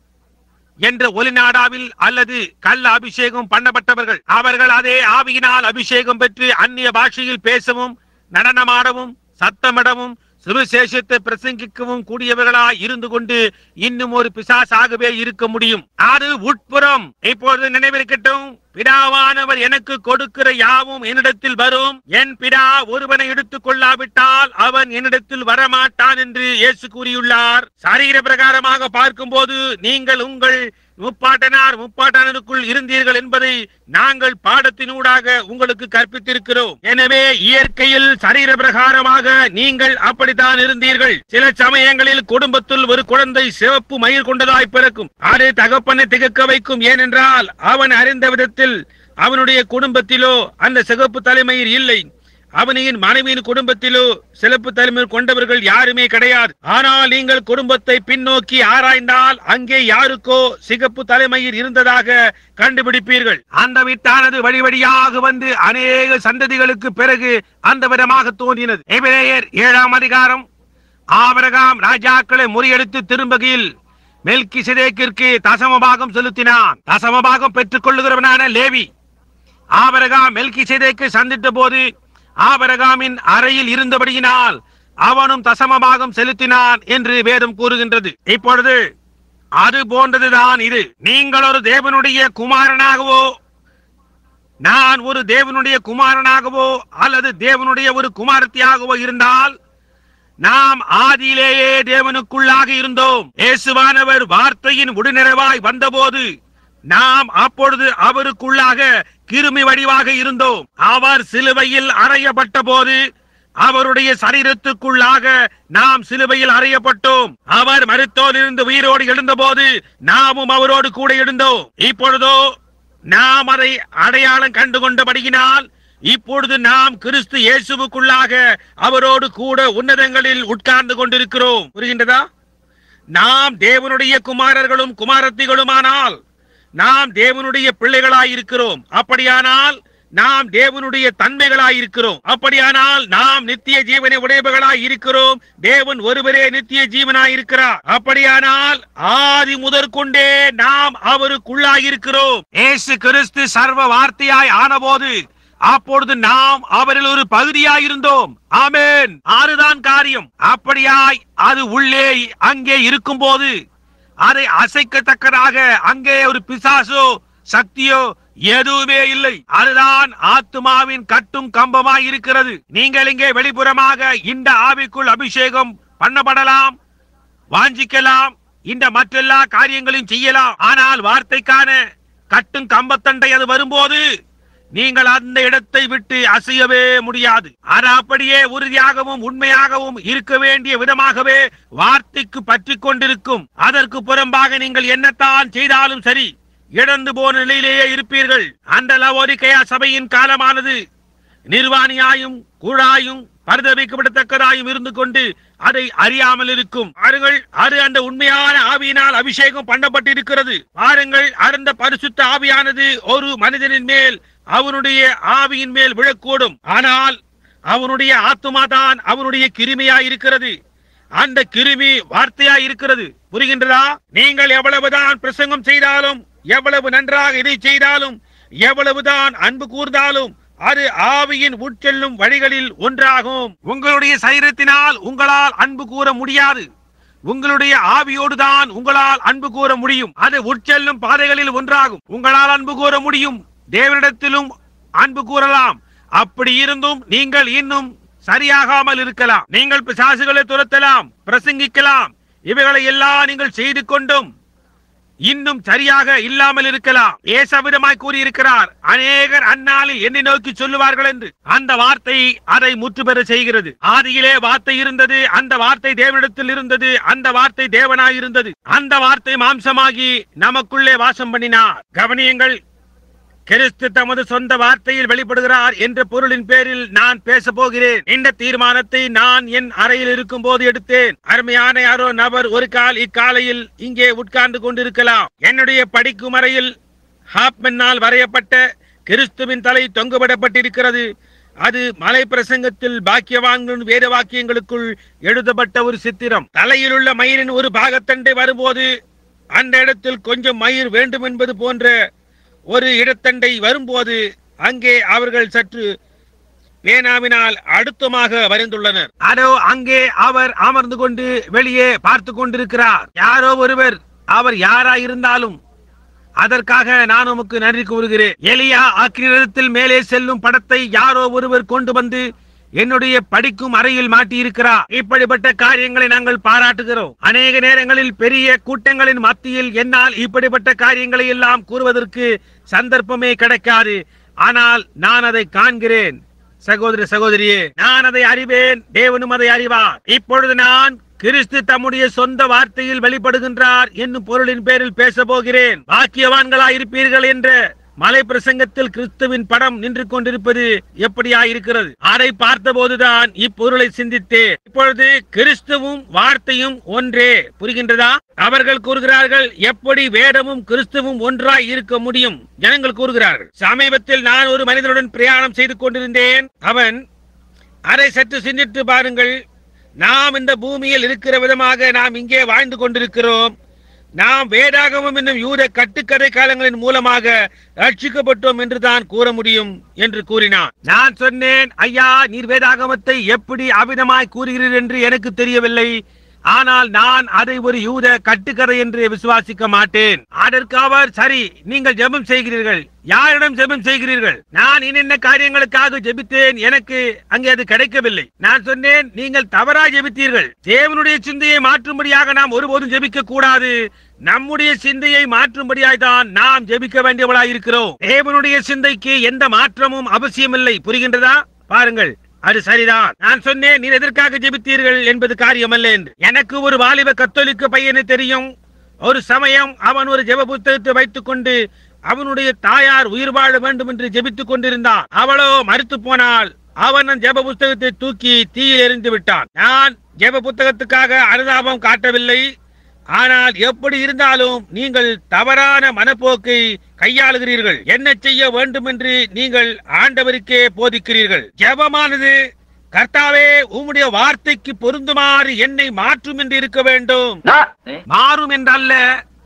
என்ற ஒலிநாடாவில் அல்லது கல் அபிஷேகம் பண்ணப்பட்டவர்கள் அவர்கள் அதே ஆவியினால் அபிஷேகம் பெற்று அந்நிய பாஷையில் பேசவும் நடனமாடவும் சத்தமிடவும் சுவிசேஷத்தை பிரசங்கிக்கவும் கூடியவர்களாய் இருந்து கொண்டு இன்னும் ஒரு பிசாசாகவே இருக்க முடியும் அது உட்புறம் இப்பொழுது நினைவிருக்கட்டும் பிதாவானவர் எனக்கு கொடுக்கிற யாவும் என்னிடத்தில் வரும் என் பிதா ஒருவனை எடுத்துக் கொள்ளாவிட்டால் அவன் என்னிடத்தில் வரமாட்டான் என்று இயேசு கூறியுள்ளார் சரீர பிரகாரமாக பார்க்கும்போது நீங்கள் உங்கள் முப்பாட்டனார் முப்பாட்டனருக்குள் இருந்தீர்கள் என்பதை நாங்கள் பாடத்தினூடாக உங்களுக்கு கற்பித்திருக்கிறோம் எனவே இயற்கையில் சரீர பிரகாரமாக நீங்கள் அப்படித்தான் இருந்தீர்கள் சில சமயங்களில் குடும்பத்தில் ஒரு குழந்தை சிவப்பு மயிர் கொண்டதாய் பிறக்கும் அது தகப்பனை திகக்க வைக்கும் ஏனென்றால் அவன் அறிந்த விதத்தில் அவனுடைய குடும்பத்திலோ அந்த சிகப்பு தலைமயிர் இல்லை அவனின் மனைவியின் குடும்பத்திலோ சிறப்பு தலைமை கொண்டவர்கள் யாருமே கிடையாது ஆனால் நீங்கள் குடும்பத்தை பின்னோக்கி ஆராய்ந்தால் அங்கே யாருக்கோ சிகப்பு தலைமையில் இருந்ததாக கண்டுபிடிப்பீர்கள் அந்த வித்தானது வழி வழியாக வந்து அநேக சந்ததிகளுக்கு பிறகு அந்த விதமாக தோன்றினது எபிரேயர் ஏழாம் அதிகாரம் ஆபரகாம் ராஜாக்களை முறியடித்து திரும்பகையில் மெல்கி சிதேக்கிற்கு தசமபாகம் செலுத்தினான் தசமபாகம் பெற்றுக் கொள்ளுகிறவனான லேவி ஆபரகாம் மெல்கி சிதேக்கு சந்தித்த போது ஆபரகாமின் அறையில் இருந்தபடியினால் அவனும் தசமபாகம் செலுத்தினான் என்று வேதம் கூறுகின்றது இப்பொழுது அது போன்றதுதான் இது நீங்கள் ஒரு தேவனுடைய குமாரனாகவோ நான் ஒரு தேவனுடைய குமாரனாகவோ அல்லது தேவனுடைய ஒரு குமாரத்தியாகவோ இருந்தால் நாம் ஆதியிலேயே தேவனுக்குள்ளாக இருந்தோம் இயேசுவானவர் வார்த்தையின் முடிநிறைவாய் வந்தபோது நாம் அப்பொழுது அவருக்குள்ளாக கிருமி வடிவாக இருந்தோம் அவர் சிலுவையில் அறையப்பட்ட போது அவருடைய சரீரத்துக்குள்ளாக நாம் சிலுவையில் அறையப்பட்டோம் அவர் மருத்தோரிலிருந்து உயிரோடு எழுந்தபோது நாமும் அவரோடு கூட எழுந்தோம் இப்பொழுதோ நாம் அதை அடையாளம் கண்டு கொண்டபடியினால் இப்பொழுது நாம் கிறிஸ்து இயேசுவுக்குள்ளாக அவரோடு கூட உன்னதங்களில் உட்கார்ந்து கொண்டிருக்கிறோம் புரிகின்றதா நாம் தேவனுடைய குமாரர்களும் குமாரத்திகளுமானால் நாம் தேவனுடைய பிள்ளைகளாய் இருக்கிறோம் அப்படியானால் நாம் தேவனுடைய தன்மைகளாய் இருக்கிறோம் அப்படியானால் நாம் நித்திய ஜீவனை உடையவர்களாய் இருக்கிறோம் தேவன் ஒருவரே நித்திய ஜீவனாய் இருக்கிறார் அப்படியானால் ஆதி முதற்கொண்டே நாம் அவருக்குள்ளாய் இருக்கிறோம் இயேசு கிறிஸ்து சர்வ வார்த்தையாய் ஆனபோது அப்பொழுது நாம் அவரில் ஒரு பகுதியாய் இருந்தோம் ஆமென் ஆறுதான் காரியம் அப்படியாய் அது உள்ளே அங்கே இருக்கும்போது அதை அசைக்கத்தக்கதாக அங்கே ஒரு பிசாசோ சக்தியோ எதுவுமே இல்லை அதுதான் ஆத்துமாவின் கட்டும் கம்பமாய் இருக்கிறது நீங்கள் இங்கே வெளிப்புறமாக இந்த ஆவிக்குள் அபிஷேகம் பண்ணப்படலாம் வாஞ்சிக்கலாம் இந்த மற்றெல்லா காரியங்களையும் செய்யலாம் ஆனால் வார்த்தைக்கான கட்டும் கம்பத்தண்டை அது வரும்போது நீங்கள் அந்த இடத்தை விட்டு அசையவே முடியாது அது அப்படியே உறுதியாகவும் உண்மையாகவும் இருக்க வேண்டிய விதமாகவே வார்த்தைக்கு பற்றி கொண்டிருக்கும் அதற்கு புறம்பாக நீங்கள் என்னத்தான் செய்தாலும் சரி இழந்து போன நிலையிலேயே இருப்பீர்கள் அந்த லவோரிக்கையா சபையின் காலமானது நிர்வாணியாயும் கூழாயும் பரிதவிக்கப்படத்தக்கதாயும் இருந்து கொண்டு அதை அறியாமல் இருக்கும் பாருங்கள் அது அந்த உண்மையான ஆவியினால் அபிஷேகம் பண்ணப்பட்டிருக்கிறது பாருங்கள் அந்த பரிசுத்த ஆவியானது ஒரு மனிதனின் மேல் அவனுடைய ஆவியின் மேல் விழக்கூடும் ஆனால் அவனுடைய ஆத்துமா தான் அவனுடைய கிருமியா இருக்கிறது அந்த கிருமி வார்த்தையா இருக்கிறது புரிகின்றதா நீங்கள் எவ்வளவுதான் பிரசங்கம் செய்தாலும் எவ்வளவு நன்றாக இதை செய்தாலும் எவ்வளவுதான் அன்பு கூர்ந்தாலும் அது ஆவியின் உட்செல்லும் வழிகளில் ஒன்றாகும் உங்களுடைய சரீரத்தினால் உங்களால் அன்பு கூற முடியாது உங்களுடைய ஆவியோடு தான் உங்களால் அன்பு கூற முடியும் அது உட்செல்லும் பாதைகளில் ஒன்றாகும் உங்களால் அன்பு கூற முடியும் தேவனிடத்திலும் அன்பு கூறலாம் அப்படி இருந்தும் நீங்கள் இன்னும் சரியாகாமல் இருக்கலாம் நீங்கள் பிசாசுகளை துரத்தலாம் பிரசங்கிக்கலாம் இவைகளை எல்லாம் நீங்கள் செய்து கொண்டும் இன்னும் சரியாக இல்லாமல் இருக்கலாம் ஏசவிதமாய் கூறியிருக்கிறார் அநேகர் அந்நாளில் என்னை நோக்கி சொல்லுவார்கள் என்று அந்த வார்த்தை அதை முற்றுபெற செய்கிறது ஆதியிலே வார்த்தை இருந்தது அந்த வார்த்தை தேவனிடத்தில் இருந்தது அந்த வார்த்தை தேவனாய் இருந்தது அந்த வார்த்தை மாம்சமாகி நமக்குள்ளே வாசம் பண்ணினார் கவனியங்கள் கிறிஸ்து தமது சொந்த வார்த்தையில் வெளிப்படுகிறார் என்ற பொருளின் பேரில் நான் பேச போகிறேன் இந்த தீர்மானத்தை நான் என் அறையில் இருக்கும் போது எடுத்தேன் அருமையான யாரோ நபர் ஒரு கால் இக்காலையில் இங்கே உட்கார்ந்து கொண்டிருக்கலாம் என்னுடைய படிக்கும் அறையில் ஹாப்மென்னால் வரையப்பட்ட கிறிஸ்துவின் தலை தொங்கவிடப்பட்டிருக்கிறது அது மலை பிரசங்கத்தில் பாக்கியவான்களின் வேத வாக்கியங்களுக்குள் எழுதப்பட்ட ஒரு சித்திரம் தலையில் உள்ள மயிரின் ஒரு பாகத்தண்டை வரும்போது அந்த இடத்தில் கொஞ்சம் மயிர் வேண்டும் என்பது போன்ற ஒரு இடத்தண்டை வரும்போது அங்கே அவர்கள் சற்று பேனாவினால் அழுத்தமாக வரைந்துள்ளனர் அதோ அங்கே அவர் அமர்ந்து கொண்டு வெளியே பார்த்து கொண்டிருக்கிறார் யாரோ ஒருவர் அவர் யாராயிருந்தாலும் அதற்காக நான் உமக்கு நன்றி கூறுகிறேன் எலியா அக்கிரத்தில் மேலே செல்லும் படத்தை யாரோ ஒருவர் கொண்டு வந்து என்னுடைய படிக்கும் அறையில் மாட்டியிருக்கிறார் இப்படிப்பட்ட காரியங்களை நாங்கள் பாராட்டுகிறோம் அநேக நேரங்களில் பெரிய கூட்டங்களின் மத்தியில் என்னால் இப்படிப்பட்ட காரியங்களை எல்லாம் கூறுவதற்கு சந்தர்ப்பமே கிடைக்காது ஆனால் நான் அதை காண்கிறேன் சகோதர சகோதரியே நான் அதை அறிவேன் தேவனும் அதை அறிவார் இப்பொழுது நான் கிறிஸ்து தம்முடைய சொந்த வார்த்தையில் வெளிப்படுகின்றார் என்னும் பொருளின் பேரில் பேச போகிறேன் பாக்கியவான்களாய் இருப்பீர்கள் என்ற மலை பிரசங்கத்தில் கிறிஸ்துவின் படம் நின்று கொண்டிருப்பது எப்படியா இருக்கிறது அதை பார்த்தபோதுதான் இப்பொருளை சிந்தித்தேன் இப்பொழுது கிறிஸ்துவும் வார்த்தையும் ஒன்றே புரிகின்றதா அவர்கள் கூறுகிறார்கள் எப்படி வேதமும் கிறிஸ்துவும் ஒன்றாய் இருக்க முடியும் ஜனங்கள் கூறுகிறார்கள் சமீபத்தில் நான் ஒரு மனிதனுடன் பிரயாணம் செய்து கொண்டிருந்தேன் அவன் அதை சற்று சிந்தித்து பாருங்கள் நாம் இந்த பூமியில் இருக்கிற விதமாக நாம் இங்கே வாழ்ந்து கொண்டிருக்கிறோம் நாம் வேதாகமம் என்னும் யூத கட்டுக்கதை காலங்களின் மூலமாக ரட்சிக்கப்பட்டோம் என்று தான் கூற முடியும் என்று கூறினான் நான் சொன்னேன் ஐயா நீர் வேதாகமத்தை எப்படி அபிதமாய் கூறுகிறீர் என்று எனக்கு தெரியவில்லை ஆனால் நான் அதை ஒரு யூத கட்டுக்கதை என்று விசுவாசிக்க மாட்டேன் அதற்கு அவர் சரி நீங்கள் ஜெபம் செய்கிறீர்கள் யாரிடம் ஜெபம் செய்கிறீர்கள் நான் இன்னென்ன காரியங்களுக்காக ஜெபித்தேன் எனக்கு அங்கே அது கிடைக்கவில்லை நான் சொன்னேன் நீங்கள் தவறாய் ஜெபித்தீர்கள் தேவனுடைய சிந்தையை மாற்றும்படியாக நாம் ஒருபோதும் ஜெபிக்க கூடாது நம்முடைய சிந்தையை மாற்றும்படியாய் தான் நாம் ஜெபிக்க வேண்டியவளாய் இருக்கிறோம் தேவனுடைய சிந்தைக்கு எந்த மாற்றமும் அவசியமில்லை புரிகின்றதா பாருங்கள் அது சரிதான் நான் சொன்னேன் நீர் எதற்காக ஜெபித்தீர்கள் என்பது காரியமல்ல என்று எனக்கு ஒரு வாலிப கத்தோலிக்க பையனை தெரியும் ஒரு சமயம் அவன் ஒரு ஜெப புத்தகத்தை வைத்துக் கொண்டு அவனுடைய தாயார் உயிர் வாழ வேண்டும் என்று ஜெபித்துக் கொண்டிருந்தான் அவளோ மறுத்து போனால் அவன் அந்த ஜெப புத்தகத்தை தூக்கி தீயில் எறிந்து விட்டான் நான் ஜெப புத்தகத்துக்காக அனுதாபம் காட்டவில்லை ஆனால் எப்படி இருந்தாலும் நீங்கள் தவறான மனப்போக்கை கையாளுகிறீர்கள் என்ன செய்ய வேண்டும் என்று நீங்கள் ஆண்டவருக்கே போதிக்கிறீர்கள் ஜெபமானது கர்த்தாவே உம்முடைய வார்த்தைக்கு பொருந்துமாறு என்னை மாற்றும் என்று இருக்க வேண்டும் மாறும் என்றல்ல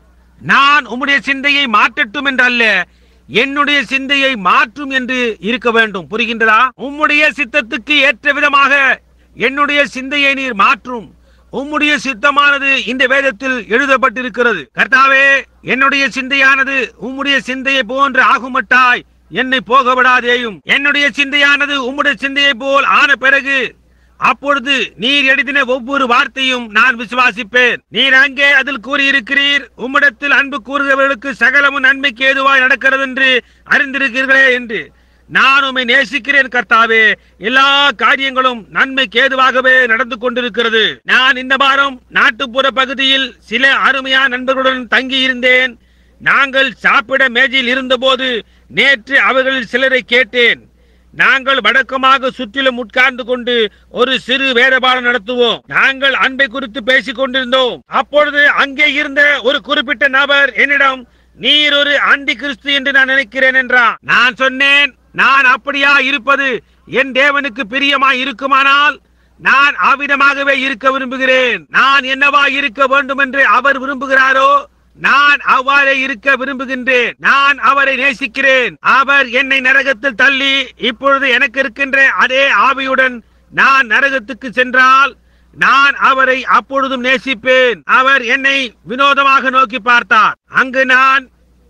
நான் உம்முடைய சிந்தையை மாற்றட்டும் என்றல்ல என்னுடைய சிந்தையை மாற்றும் என்று இருக்க வேண்டும் புரிகின்றதா உம்முடைய சித்தத்துக்கு ஏற்ற விதமாக என்னுடைய சிந்தையை நீர் மாற்றும் உம்முடைய சித்தமானது இந்த வேதத்தில் எழுதப்பட்டிருக்கிறது கர்த்தாவே என்னுடைய சிந்தையானது உம்முடைய சிந்தையை போன்று ஆகுமட்டாய் என்னை போக விடாதேயும் என்னுடைய சிந்தையானது உம்முடைய சிந்தையை போல் ஆன பிறகு அப்பொழுது நீர் எழுதின ஒவ்வொரு வார்த்தையும் நான் விசுவாசிப்பேன் நீர் அங்கே அதில் கூறியிருக்கிறீர் உம்மிடத்தில் அன்பு கூறுகிறவர்களுக்கு சகலமும் நன்மைக்கு ஏதுவாய் நடக்கிறது என்று அறிந்திருக்கிறீர்களே என்று நான் உம்மை நேசிக்கிறேன் கர்த்தாவே எல்லா காரியங்களும் நன்மைக்கு ஏதுவாகவே நடந்து கொண்டிருக்கிறது நான் இந்த வாரம் நாட்டுப்புற பகுதியில் சில அருமையான நண்பர்களுடன் தங்கி இருந்தேன் நாங்கள் சாப்பிட மேஜையில் இருந்தபோது நேற்று அவர்களில் சிலரை கேட்டேன் நாங்கள் வழக்கமாக சுற்றிலும் உட்கார்ந்து கொண்டு ஒரு சிறு வேறுபாடு நடத்துவோம் நாங்கள் அன்பை குறித்து பேசிக் கொண்டிருந்தோம் அப்பொழுது அங்கே இருந்த ஒரு குறிப்பிட்ட நபர் என்னிடம் நீர் ஒரு அந்தி கிறிஸ்து என்று நான் நினைக்கிறேன் என்றான் நான் சொன்னேன் நான் அப்படியா இருப்பது என் தேவனுக்கு பிரியமா இருக்குமானால் நான் அவ்விதமாகவே இருக்க விரும்புகிறேன் நான் என்னவா இருக்க வேண்டும் என்று அவர் விரும்புகிறாரோ நான் அவ்வாறே இருக்க விரும்புகின்றேன் நான் அவரை நேசிக்கிறேன் அவர் என்னை நரகத்தில் தள்ளி இப்பொழுது எனக்கு இருக்கின்ற அதே ஆவியுடன் நான் நரகத்துக்கு சென்றால் நான் அவரை அப்பொழுதும் நேசிப்பேன் அவர் என்னை வினோதமாக நோக்கி பார்த்தார் அங்கு நான்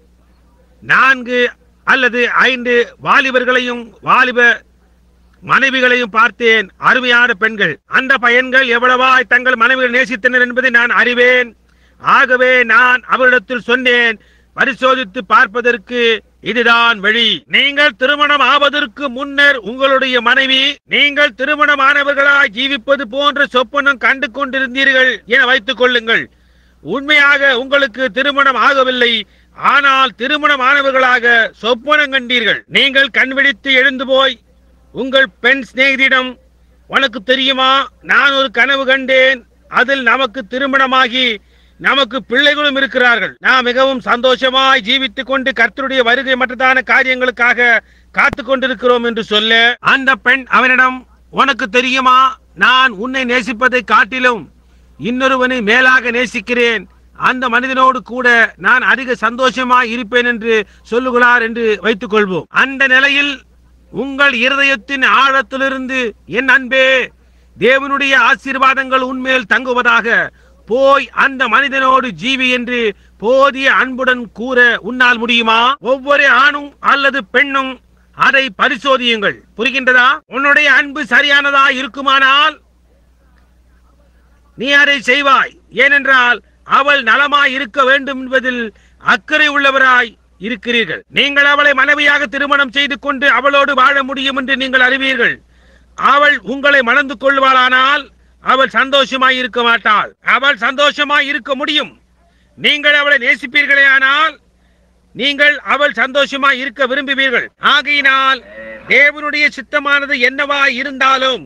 நான்கு அல்லது ஐந்து வாலிபர்களையும் வாலிப மனைவிகளையும் பார்த்தேன் அருமையான பெண்கள் அந்த பையன்கள் எவ்வளவாய் தங்கள் மனைவிகள் நேசித்தனர் என்பதை நான் அறிவேன் ஆகவே நான் அவரிடத்தில் சொன்னேன் பரிசோதித்து பார்ப்பதற்கு இதுதான் வழி நீங்கள் திருமணம் ஆவதற்கு முன்னர் உங்களுடைய மனைவி நீங்கள் திருமணமானவர்களாய் ஜீவிப்பது போன்ற சொப்பனம் கண்டு கொண்டிருந்தீர்கள் என வைத்துக் கொள்ளுங்கள் உண்மையாக உங்களுக்கு திருமணம் ஆகவில்லை ஆனால் திருமணமானவர்களாக சொப்பனம் கண்டீர்கள் நீங்கள் கண்விழித்து எழுந்து போய் உங்கள் பெண் சிநேகிதிடம் உனக்கு தெரியுமா நான் ஒரு கனவு கண்டேன் அதில் நமக்கு திருமணமாகி நமக்கு பிள்ளைகளும் இருக்கிறார்கள் நாம் மிகவும் சந்தோஷமாய் ஜீவித்துக் கொண்டு கர்த்தருடைய வருகை மற்றதான காரியங்களுக்காக காத்து கொண்டிருக்கிறோம் என்று சொல்ல அந்த பெண் அவனிடம் உனக்கு தெரியுமா நான் உன்னை நேசிப்பதை காட்டிலும் இன்னொருவனை மேலாக நேசிக்கிறேன் அந்த மனிதனோடு கூட நான் அதிக சந்தோஷமா இருப்பேன் என்று சொல்லுகிறார் என்று வைத்துக் கொள்வோம் அந்த நிலையில் உங்கள் இருதயத்தின் ஆழத்திலிருந்து என் அன்பே தேவனுடைய ஆசீர்வாதங்கள் உன்மேல் தங்குவதாக போய் அந்த மனிதனோடு ஜீவி என்று போதிய அன்புடன் கூற உன்னால் முடியுமா ஒவ்வொரு ஆணும் அல்லது பெண்ணும் அதை பரிசோதியுங்கள் புரிகின்றதா உன்னுடைய அன்பு சரியானதா இருக்குமானால் நீ அதை செய்வாய் ஏனென்றால் அவள் நலமாய் இருக்க வேண்டும் என்பதில் அக்கறை உள்ளவராய் இருக்கிறீர்கள் நீங்கள் அவளை மனைவியாக திருமணம் செய்து கொண்டு அவளோடு வாழ முடியும் என்று நீங்கள் அறிவீர்கள் அவள் உங்களை மணந்து கொள்வாளானால் அவள் சந்தோஷமாய் இருக்க மாட்டாள் அவள் சந்தோஷமாய் இருக்க முடியும் நீங்கள் அவளை நேசிப்பீர்களே ஆனால் நீங்கள் அவள் சந்தோஷமாய் இருக்க விரும்புவீர்கள் ஆகையினால் தேவனுடைய சித்தமானது என்னவா இருந்தாலும்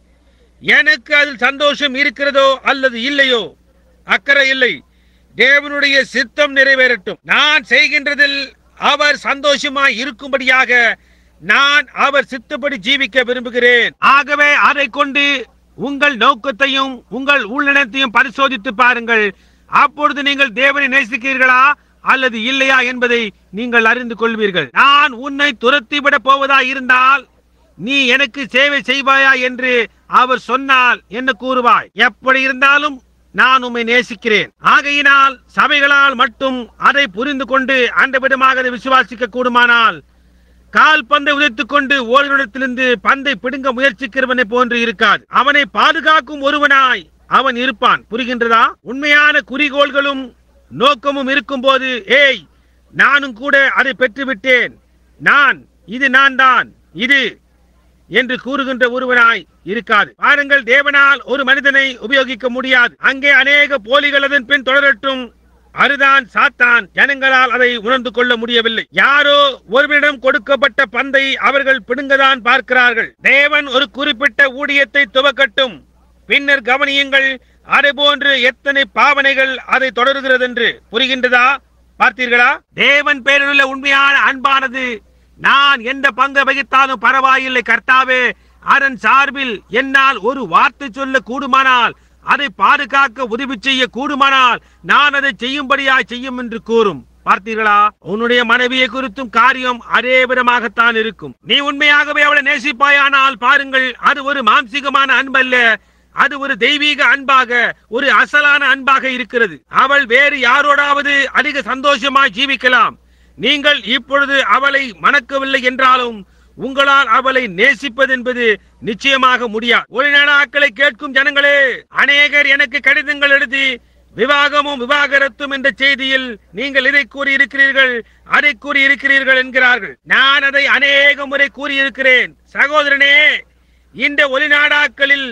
எனக்கு அதில் சந்தோஷம் இருக்கிறதோ அல்லது இல்லையோ அக்கறை இல்லை தேவனுடைய சித்தம் நிறைவேறட்டும் நான் செய்கின்றதில் அவர் சந்தோஷமாய் இருக்கும்படியாக நான் அவர் சித்தப்படி ஜீவிக்க விரும்புகிறேன் ஆகவே அதை கொண்டு உங்கள் நோக்கத்தையும் உங்கள் உள்ளினத்தையும் பரிசோதித்து பாருங்கள் அப்பொழுது நீங்கள் தேவனை நேசிக்கிறீர்களா அல்லது இல்லையா என்பதை நீங்கள் அறிந்து கொள்வீர்கள் நான் உன்னை துரத்தி விட போவதா இருந்தால் நீ எனக்கு சேவை செய்வாயா என்று அவர் சொன்னால் என்ன கூறுவாய் எப்படி இருந்தாலும் நான் உம்மை நேசிக்கிறேன் ஆகையினால் சபைகளால் மட்டும் அதை புரிந்து கொண்டு அந்த விதமாக அதை விசுவாசிக்க கூடுமானால் கால் பந்தை உதைத்துக் கொண்டு ஓரிடத்திலிருந்து பந்தை பிடுங்க முயற்சிக்கிறவனை போன்று இருக்காது அவனை பாதுகாக்கும் ஒருவனாய் அவன் இருப்பான் புரிகின்றதா உண்மையான குறிக்கோள்களும் நோக்கமும் இருக்கும்போது ஏய் நானும் கூட அதை பெற்றுவிட்டேன் நான் இது நான் தான் இது என்று கூறுகின்ற ஒருவனாய் இருக்காது பாருங்கள் தேவனால் ஒரு மனிதனை உபயோகிக்க முடியாது அங்கே அநேக போலிகள் அதன் பின் தொடரட்டும் அதுதான் சாத்தான் ஜனங்களால் அதை உணர்ந்து கொள்ள முடியவில்லை யாரோ ஒருவரிடம் கொடுக்கப்பட்ட பந்தை அவர்கள் பிடுங்கதான் பார்க்கிறார்கள் தேவன் ஒரு குறிப்பிட்ட ஊழியத்தை துவக்கட்டும் பின்னர் கவனியுங்கள் அதை போன்று எத்தனை பாவனைகள் அதை தொடருகிறது என்று புரிகின்றதா பார்த்தீர்களா தேவன் பேரிலுள்ள உண்மையான அன்பானது நான் எந்த பங்கு வகித்தாலும் பரவாயில்லை கர்த்தாவே அதன் சார்பில் என்னால் ஒரு வார்த்தை சொல்ல கூடுமானால் அதை பாதுகாக்க உதவி செய்ய கூடுமானால் நான் அதை செய்யும்படியாய் செய்யும் என்று கூறும் பார்த்தீர்களா உன்னுடைய மனைவியை குறித்தும் காரியம் அதே விதமாகத்தான் இருக்கும் நீ உண்மையாகவே அவளை நேசிப்பாயானால் பாருங்கள் அது ஒரு மாம்சீகமான அன்பல்ல அது ஒரு தெய்வீக அன்பாக ஒரு அசலான அன்பாக இருக்கிறது அவள் வேறு யாரோடாவது அதிக சந்தோஷமாய் ஜீவிக்கலாம் நீங்கள் இப்பொழுது அவளை மணக்கவில்லை என்றாலும் உங்களால் அவளை நேசிப்பது என்பது நிச்சயமாக முடியாது ஒரு நாட்களை கேட்கும் ஜனங்களே அநேகர் எனக்கு கடிதங்கள் எழுதி விவாகமும் விவாகரத்தும் என்ற செய்தியில் நீங்கள் இதை கூறி இருக்கிறீர்கள் அதை கூறி இருக்கிறீர்கள் என்கிறார்கள் நான் அதை அநேக முறை கூறியிருக்கிறேன் சகோதரனே இந்த ஒளிநாடாக்களில்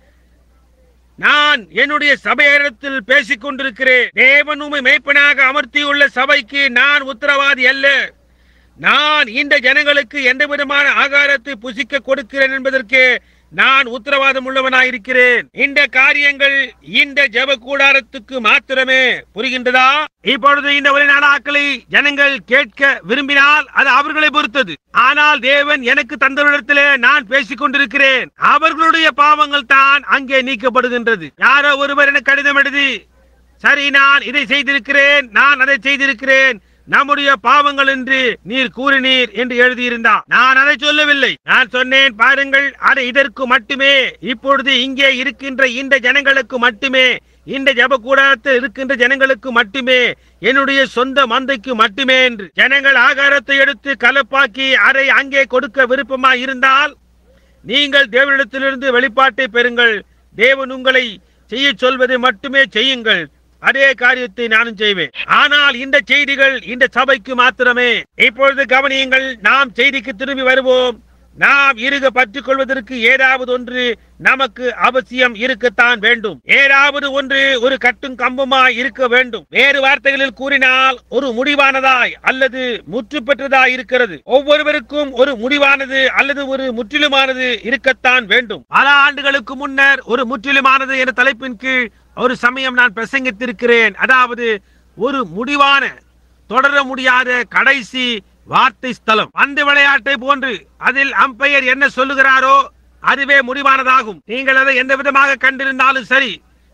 நான் என்னுடைய சபையிடத்தில் பேசிக் கொண்டிருக்கிறேன் தேவன் உமை மேய்ப்பனாக அமர்த்தியுள்ள சபைக்கு நான் உத்தரவாதி அல்ல நான் இந்த ஜனங்களுக்கு எந்த விதமான ஆகாரத்தை புசிக்க கொடுக்கிறேன் என்பதற்கு நான் உத்தரவாதம் உள்ளவனாயிருக்கிறேன் இந்த காரியங்கள் இந்த ஜெப கூடாரத்துக்கு மாத்திரமே புரிகின்றதா இப்பொழுது இந்த ஒரு நாளாக்களை ஜனங்கள் கேட்க விரும்பினால் அது அவர்களை பொறுத்தது ஆனால் தேவன் எனக்கு தந்தவரிடத்திலே நான் பேசிக் கொண்டிருக்கிறேன் அவர்களுடைய பாவங்கள் தான் அங்கே நீக்கப்படுகின்றது யாரோ ஒருவர் எனக்கு கடிதம் எழுதி சரி நான் இதை செய்திருக்கிறேன் நான் அதை செய்திருக்கிறேன் நம்முடைய பாவங்கள் என்று நீர் கூறினீர் என்று எழுதியிருந்தார் நான் அதை சொல்லவில்லை நான் சொன்னேன் பாருங்கள் அது இதற்கு மட்டுமே இப்பொழுது இங்கே இருக்கின்ற இந்த ஜனங்களுக்கு மட்டுமே இந்த ஜப கூடாரத்தில் இருக்கின்ற ஜனங்களுக்கு மட்டுமே என்னுடைய சொந்த மந்தைக்கு மட்டுமே என்று ஜனங்கள் ஆகாரத்தை எடுத்து கலப்பாக்கி அதை அங்கே கொடுக்க விருப்பமா இருந்தால் நீங்கள் தேவனிடத்திலிருந்து வெளிப்பாட்டை பெறுங்கள் தேவன் உங்களை செய்ய சொல்வதை மட்டுமே செய்யுங்கள் அதே காரியத்தை நானும் செய்வேன் ஆனால் இந்த செய்திகள் இந்த சபைக்கு மாத்திரமே இப்பொழுது கவனியுங்கள் நாம் செய்திக்கு திரும்பி வருவோம் நாம் இருக பற்றிக் கொள்வதற்கு ஏதாவது ஒன்று நமக்கு அவசியம் இருக்கத்தான் வேண்டும் ஏதாவது ஒன்று ஒரு கட்டும் கம்புமாய் இருக்க வேண்டும் வேறு வார்த்தைகளில் கூறினால் ஒரு முடிவானதாய் அல்லது முற்று பெற்றதாய் இருக்கிறது ஒவ்வொருவருக்கும் ஒரு முடிவானது அல்லது ஒரு முற்றிலுமானது இருக்கத்தான் வேண்டும் பல ஆண்டுகளுக்கு முன்னர் ஒரு முற்றிலுமானது என்ற தலைப்பின் கீழ் ஒரு சமயம் நான் பிரசங்கித்திருக்கிறேன் அதாவது ஒரு முடிவான தொடர முடியாத கடைசி வார்த்தை ஸ்தலம் பந்து விளையாட்டை போன்று அதில் அம்பையர் என்ன சொல்லுகிறாரோ அதுவே முடிவானதாகும் நீங்கள் அதை எந்த விதமாக கண்டிருந்தாலும் சரி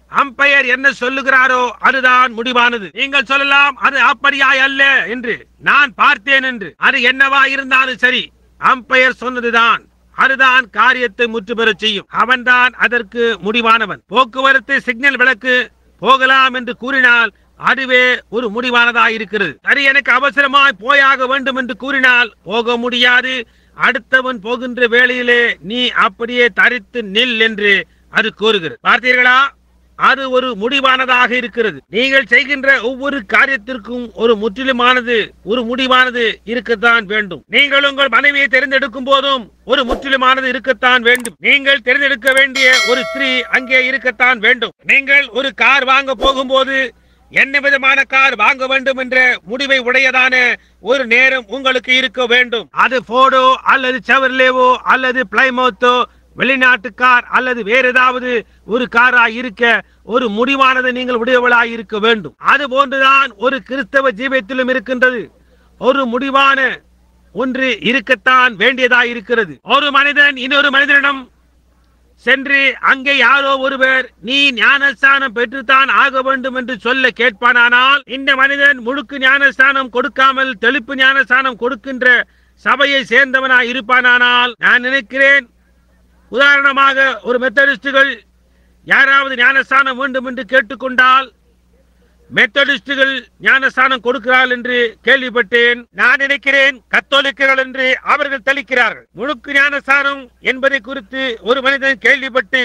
அம்பையர் என்ன சொல்லுகிறாரோ அதுதான் முடிவானது நீங்கள் சொல்லலாம் அது அப்படியாய் அல்ல என்று நான் பார்த்தேன் என்று அது என்னவா இருந்தாலும் சரி அம்பையர் சொன்னதுதான் அதுதான் காரியத்தை முற்று பெறச் செய்யும் அவன்தான் அதற்கு முடிவானவன் போக்குவரத்து சிக்னல் விளக்கு போகலாம் என்று கூறினால் அதுவே ஒரு முடிவானதாக இருக்கிறது சரி எனக்கு அவசரமாய் போயாக வேண்டும் என்று கூறினால் போக முடியாது அடுத்தவன் போகின்ற வேளையிலே நீ அப்படியே தரித்து நில் என்று அது கூறுகிறது பார்த்தீர்களா அது ஒரு முடிவானதாக இருக்கிறது நீங்கள் செய்கின்ற ஒவ்வொரு காரியத்திற்கும் ஒரு முற்றிலுமானது ஒரு முடிவானது இருக்கத்தான் வேண்டும் நீங்கள் உங்கள் மனைவியை தேர்ந்தெடுக்கும் போதும் ஒரு முற்றிலுமானது இருக்கத்தான் வேண்டும் நீங்கள் தேர்ந்தெடுக்க வேண்டிய ஒரு ஸ்திரீ அங்கே இருக்கத்தான் வேண்டும் நீங்கள் ஒரு கார் வாங்க போகும்போது என்ன விதமான கார் வாங்க வேண்டும் என்ற முடிவை உடையதான ஒரு நேரம் உங்களுக்கு இருக்க வேண்டும் அது போர்டோ அல்லது செவர்லேவோ அல்லது பிளைமோத்தோ வெளிநாட்டு கார் அல்லது வேற ஏதாவது ஒரு காரா இருக்க ஒரு முடிவானதை நீங்கள் உடையவளாய் இருக்க வேண்டும் அது போன்றுதான் ஒரு கிறிஸ்தவ ஜீவியத்திலும் இருக்கின்றது ஒரு முடிவான ஒன்று இருக்கத்தான் வேண்டியதாய் இருக்கிறது ஒரு மனிதன் இன்னொரு மனிதனிடம் சென்று அங்கே யாரோ ஒருவர் நீ ஞானஸ்தானம் பெற்றுத்தான் ஆக வேண்டும் என்று சொல்ல கேட்பானானால் இந்த மனிதன் முழுக்கு ஞானஸ்தானம் கொடுக்காமல் தெளிப்பு ஞானஸ்தானம் கொடுக்கின்ற சபையை சேர்ந்தவனாய் இருப்பானானால் நான் நினைக்கிறேன் உதாரணமாக ஒரு மெத்தடிஸ்டுகள் யாராவது ஞானஸ்தானம் வேண்டும் என்று கேட்டுக்கொண்டால் மெத்தடிஸ்டுகள் ஞானஸ்தானம் கொடுக்கிறார்கள் என்று கேள்விப்பட்டேன் நான் நினைக்கிறேன் கத்தோலிக்கர்கள் என்று அவர்கள் தெளிக்கிறார்கள் முழுக்கு ஞானஸ்தானம் என்பதை குறித்து ஒரு மனிதன் கேள்விப்பட்டு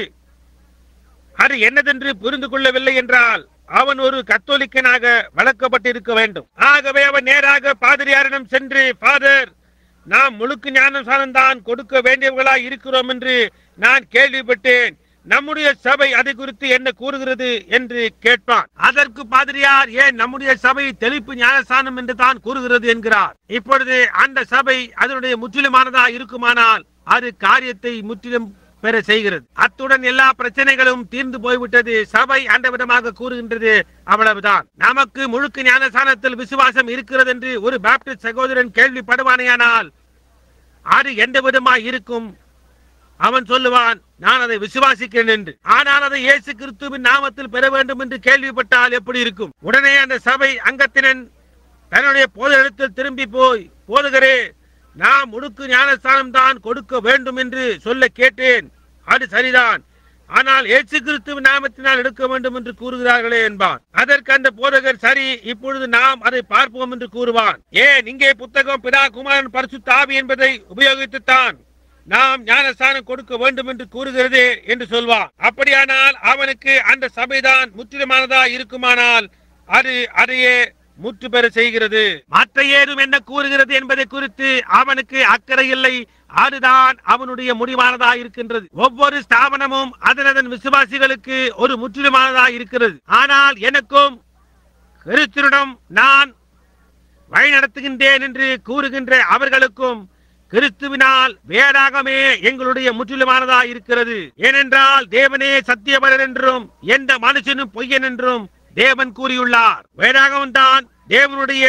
அது என்னதென்று புரிந்து கொள்ளவில்லை என்றால் அவன் ஒரு கத்தோலிக்கனாக வளர்க்கப்பட்டிருக்க வேண்டும் ஆகவே அவன் நேராக பாதிரியாரிடம் சென்று ஃபாதர் நாம் முழுக்கு ஞானஸ்தானம் தான் கொடுக்க வேண்டியவர்களாய் இருக்கிறோம் என்று நான் கேள்விப்பட்டேன் நம்முடைய சபை அதை குறித்து என்ன கூறுகிறது என்று கேட்பான் அதற்கு பாதிரியார் ஏன் நம்முடைய சபை தெளிப்பு ஞானஸ்தானம் என்று தான் கூறுகிறது என்கிறார் இப்பொழுது அந்த சபை அதனுடைய முற்றிலுமானதா இருக்குமானால் அது காரியத்தை முற்றிலும் பெற செய்கிறது அத்துடன் எல்லா பிரச்சனைகளும் தீர்ந்து போய்விட்டது சபை அந்த விதமாக கூறுகின்றது அவ்வளவுதான் நமக்கு முழுக்கு ஞானஸ்தானத்தில் விசுவாசம் இருக்கிறது என்று ஒரு பாப்டிஸ்ட் சகோதரன் கேள்விப்படுவானேயானால் அது எந்த விதமாய் இருக்கும் அவன் சொல்லுவான் நான் அதை விசுவாசிக்கிறேன் என்று ஆனால் அதை இயேசு கிறிஸ்துவின் நாமத்தில் பெற வேண்டும் என்று கேள்விப்பட்டால் எப்படி இருக்கும் உடனே அந்த சபை அங்கத்தினன் தன்னுடைய போதகத்தில் திரும்பி போய் போதுகிறே நாம் முடுக்கு ஞானஸ்தானம் தான் கொடுக்க வேண்டும் என்று சொல்ல கேட்டேன் அது சரிதான் ஆனால் இயேசு கிறிஸ்துவின் நாமத்தினால் எடுக்க வேண்டும் என்று கூறுகிறார்களே என்பான் அதற்கு அந்த போதகர் சரி இப்பொழுது நாம் அதை பார்ப்போம் என்று கூறுவான் ஏன் இங்கே புத்தகம் பிதா குமாரன் பரிசுத்த ஆவி என்பதை உபயோகித்துத்தான் நாம் ஞானஸ்தானம் கொடுக்க வேண்டும் என்று கூறுகிறது என்று சொல்வான் அப்படியானால் அவனுக்கு அந்த சபைதான் முற்றிலுமானதா இருக்குமானால் அது அதையே முற்று பெற செய்கிறது மற்ற ஏதும் என்ன கூறுகிறது என்பதை குறித்து அவனுக்கு அக்கறை இல்லை அதுதான் அவனுடைய முடிவானதா இருக்கின்றது ஒவ்வொரு ஸ்தாபனமும் அதனதன் விசுவாசிகளுக்கு ஒரு முற்றிலுமானதா இருக்கிறது ஆனால் எனக்கும் கிறிஸ்துவிடம் நான் வழி நடத்துகின்றேன் என்று கூறுகின்ற அவர்களுக்கும் கிறிஸ்துவினால் வேடாகமே எங்களுடைய முற்றிலுமானதா இருக்கிறது ஏனென்றால் தேவனே சத்தியபரர் என்றும் எந்த மனுஷனும் பொய்யன் என்றும் தேவன் கூறியுள்ளார் வேடாகவும் தான் தேவனுடைய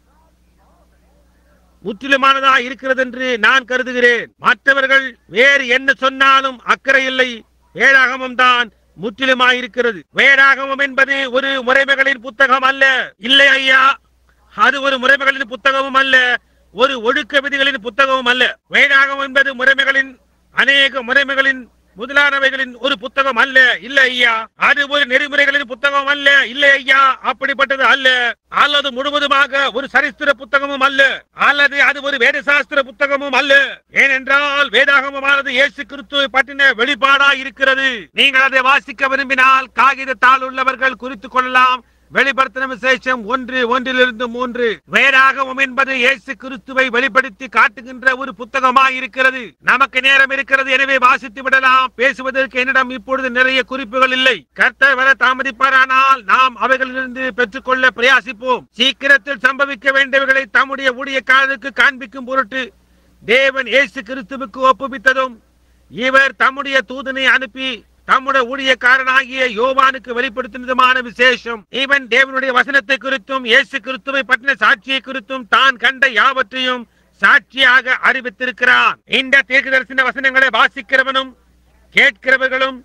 முற்றிலுமானதா இருக்கிறது என்று நான் கருதுகிறேன் மற்றவர்கள் வேறு என்ன சொன்னாலும் அக்கறை இல்லை வேதாகமம் தான் முற்றிலுமாய் இருக்கிறது வேதாகமம் என்பது ஒரு முறைமைகளின் புத்தகம் அல்ல இல்லை ஐயா அது ஒரு முறைமைகளின் புத்தகமும் அல்ல ஒரு ஒழுக்க விதிகளின் புத்தகமும் அல்ல வேதாகம் என்பது முறைமைகளின் அநேக முறைமைகளின் முதலானவைகளின் ஒரு புத்தகம் அல்ல இல்ல ஐயா அது ஒரு நெறிமுறைகளின் புத்தகம் அல்ல இல்ல ஐயா அப்படிப்பட்டது அல்ல அல்லது முழுவதுமாக ஒரு சரித்திர புத்தகமும் அல்ல அல்லது அது ஒரு வேதசாஸ்திர புத்தகமும் அல்ல ஏனென்றால் வேதாகமமானது இயேசு கிறிஸ்துவை பற்றின வெளிப்பாடா இருக்கிறது நீங்கள் அதை வாசிக்க விரும்பினால் காகிதத்தால் உள்ளவர்கள் குறித்துக் கொள்ளலாம் வெளிப்படுத்தின விசேஷம் ஒன்று ஒன்றிலிருந்து மூன்று வேறாகவும் என்பது இயேசு கிறிஸ்துவை வெளிப்படுத்தி காட்டுகின்ற ஒரு புத்தகமாய் இருக்கிறது நமக்கு நேரம் இருக்கிறது எனவே வாசித்து விடலாம் பேசுவதற்கு என்னிடம் இப்பொழுது நிறைய குறிப்புகள் இல்லை கர்த்தர் வர தாமதிப்பாரானால் நாம் அவைகளிலிருந்து பெற்றுக்கொள்ள பிரயாசிப்போம் சீக்கிரத்தில் சம்பவிக்க வேண்டியவைகளை தம்முடைய ஊழியக்காரருக்கு காண்பிக்கும் பொருட்டு தேவன் இயேசு கிறிஸ்துவுக்கு ஒப்புவித்ததும் இவர் தம்முடைய தூதனை அனுப்பி தம்முடைய ஊழியக்காரனாகிய யோவானுக்கு வெளிப்படுத்தினதுமான விசேஷம் இவன் தேவனுடைய வசனத்தை குறித்தும் இயேசு கிறிஸ்துவை பற்றின சாட்சியை குறித்தும் தான் கண்ட யாவற்றையும் சாட்சியாக அறிவித்திருக்கிறான் இந்த தீர்க்கதரிசன வசனங்களை வாசிக்கிறவனும் கேட்கிறவர்களும்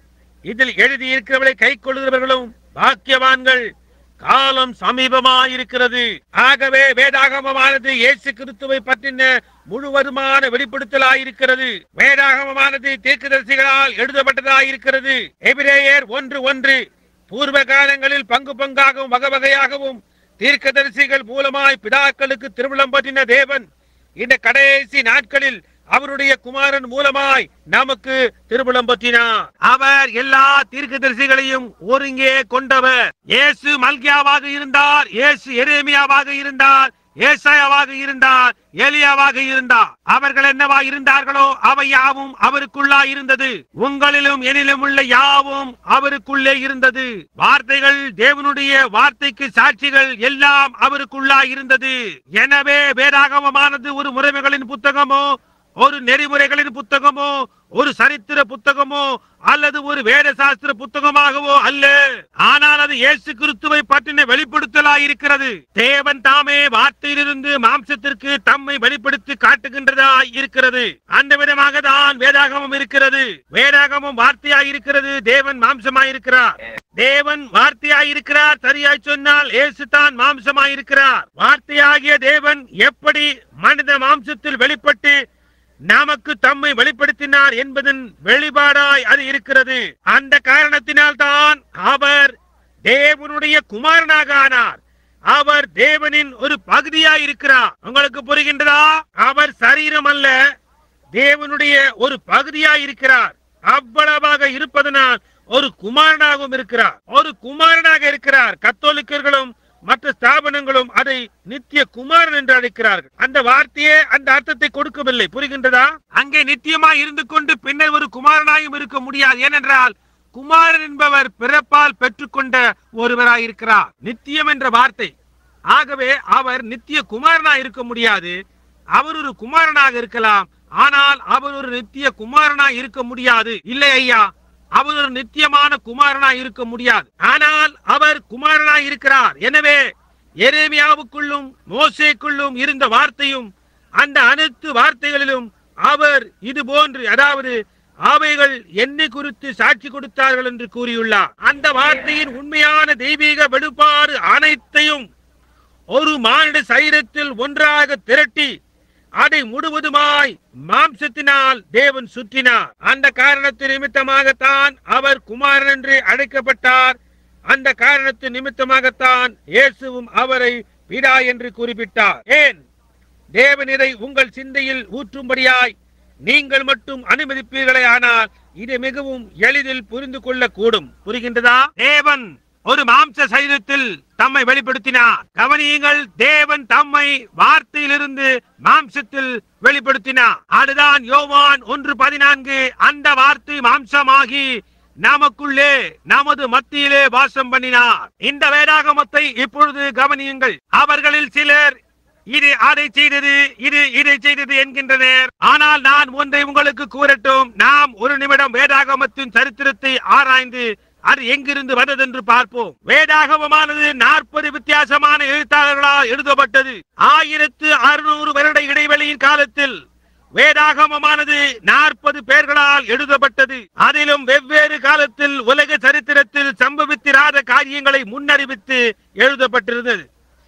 இதில் எழுதியிருக்கிறவளை கை கொள்கிறவர்களும் பாக்கியவான்கள் காலம் சமீபமாயிருக்கிறது ஆகவே வேதாகமமானது இயேசு கிறிஸ்துவை பற்றின முழுவதுமான வெளிப்படுத்தலாயிருக்கிறது வேதாகமமானது தீர்க்கதரிசிகளால் எழுதப்பட்டதாயிருக்கிறது எபிரேயர் ஒன்று ஒன்று பூர்வ காலங்களில் பங்கு பங்காகவும் வகை வகையாகவும் தீர்க்கதரிசிகள் மூலமாய் பிதாக்களுக்கு திருவிழம் பற்றின தேவன் இந்த கடைசி நாட்களில் அவருடைய குமாரன் மூலமாய் நமக்கு திருவிழம் பற்றினார் அவர் எல்லா தீர்க்கதரிசிகளையும் ஒருங்கே கொண்டவர் இயேசு மல்கியாவாக இருந்தார் இயேசு எரேமியாவாக இருந்தார் ஏசாயாவாக இருந்தார் எலியாவாக இருந்தார் அவர்கள் என்னவா இருந்தார்களோ அவை யாவும் அவருக்குள்ளா இருந்தது உங்களிலும் எனிலும் உள்ள யாவும் அவருக்குள்ளே இருந்தது வார்த்தைகள் தேவனுடைய வார்த்தைக்கு சாட்சிகள் எல்லாம் அவருக்குள்ளா இருந்தது எனவே வேதாகமமானது ஒரு முறைமைகளின் புத்தகமோ ஒரு நெறிமுறைகளின் புத்தகமோ ஒரு சரித்திர புத்தகமோ அல்லது ஒரு வேத சாஸ்திர புத்தகமாகவோ அல்ல ஆனால் அது இயேசு கிறிஸ்துவை பற்றின வெளிப்படுத்தலாய் இருக்கிறது தேவன் தாமே வார்த்தையிலிருந்து மாம்சத்திற்கு தம்மை வெளிப்படுத்தி காட்டுகின்றதாய் இருக்கிறது அந்த விதமாக தான் வேதாகமம் இருக்கிறது வேதாகமம் வார்த்தையாய் இருக்கிறது தேவன் மாம்சமாய் இருக்கிறார் தேவன் வார்த்தையாய் இருக்கிறார் சரியாய் சொன்னால் இயேசு தான் மாம்சமாய் இருக்கிறார் வார்த்தையாகிய தேவன் எப்படி மனித மாம்சத்தில் வெளிப்பட்டு நமக்கு தம்மை வெளிப்படுத்தினார் என்பதன் வெளிப்பாடாய் அது இருக்கிறது அந்த காரணத்தினால் தான் அவர் தேவனுடைய குமாரனாக ஆனார் அவர் தேவனின் ஒரு பகுதியாய் இருக்கிறார் உங்களுக்கு புரிகின்றதா அவர் சரீரம் அல்ல தேவனுடைய ஒரு பகுதியாய் இருக்கிறார் அவ்வளவாக இருப்பதனால் ஒரு குமாரனாகவும் இருக்கிறார் ஒரு குமாரனாக இருக்கிறார் கத்தோலிக்கர்களும் மற்ற ஸ்தாபனங்களும் அதை நித்திய குமாரன் என்று அழைக்கிறார்கள் அந்த வார்த்தையே அந்த அர்த்தத்தை கொடுக்கவில்லை புரிகின்றதா அங்கே நித்தியமாய் இருந்து கொண்டு பின்னர் ஒரு குமாரனாயும் இருக்க முடியாது ஏனென்றால் குமாரன் என்பவர் பிறப்பால் பெற்றுக்கொண்ட ஒருவராய் இருக்கிறார் நித்தியம் என்ற வார்த்தை ஆகவே அவர் நித்திய குமாரனாய் இருக்க முடியாது அவர் ஒரு குமாரனாக இருக்கலாம் ஆனால் அவர் ஒரு நித்திய குமாரனாய் இருக்க முடியாது இல்லை ஐயா அவர் ஒரு நித்தியமான குமாரனாய் இருக்க முடியாது ஆனால் அவர் குமாரனாய் இருக்கிறார் எனவே எரேமியாவுக்குள்ளும் மோசேக்குள்ளும் இருந்த வார்த்தையும் அந்த அனைத்து வார்த்தைகளிலும் அவர் இது போன்று அதாவது அவைகள் என்னை குறித்து சாட்சி கொடுத்தார்கள் என்று கூறியுள்ளார் அந்த வார்த்தையின் உண்மையான தெய்வீக வெளிப்பாடு அனைத்தையும் ஒரு மானிட சரீரத்தில் ஒன்றாக திரட்டி அதை முழுவதுமாய் மாம்சத்தினால் தேவன் சுற்றினார் அந்த காரணத்து நிமித்தமாகத்தான் அவர் குமாரன் என்று அழைக்கப்பட்டார் அந்த காரணத்து நிமித்தமாகத்தான் இயேசுவும் அவரை பிதா என்று குறிப்பிட்டார் ஏன் தேவன் இதை உங்கள் சிந்தையில் ஊற்றும்படியாய் நீங்கள் மட்டும் அனுமதிப்பீர்களே ஆனால் இது மிகவும் எளிதில் புரிந்து கொள்ள கூடும் புரிகின்றதா தேவன் ஒரு மாம்ச சரீரத்தில் தம்மை வெளிப்படுத்தினார் கவனியுங்கள் தேவன் தம்மை வார்த்தையிலிருந்து மாம்சத்தில் வெளிப்படுத்தினார் அதுதான் யோவான் ஒன்று பதினான்கு அந்த வார்த்தை மாம்சமாகி நமக்குள்ளே நமது மத்தியிலே வாசம் பண்ணினார் இந்த வேதாகமத்தை இப்பொழுது கவனியுங்கள் அவர்களில் சிலர் இது அதை செய்தது இது இதை செய்தது என்கின்றனர் ஆனால் நான் ஒன்றை உங்களுக்கு கூறட்டும் நாம் ஒரு நிமிடம் வேதாகமத்தின் சரித்திரத்தை ஆராய்ந்து அது எங்கிருந்து வந்தது என்று பார்ப்போம் வேதாகமமானது நாற்பது வித்தியாசமான எழுத்தாளர்களால் எழுதப்பட்டது ஆயிரத்து அறுநூறு வருட இடைவெளியின் காலத்தில் வேதாகமமானது நாற்பது பேர்களால் எழுதப்பட்டது அதிலும் வெவ்வேறு காலத்தில் உலக சரித்திரத்தில் சம்பவித்திராத காரியங்களை முன்னறிவித்து எழுதப்பட்டிருந்தது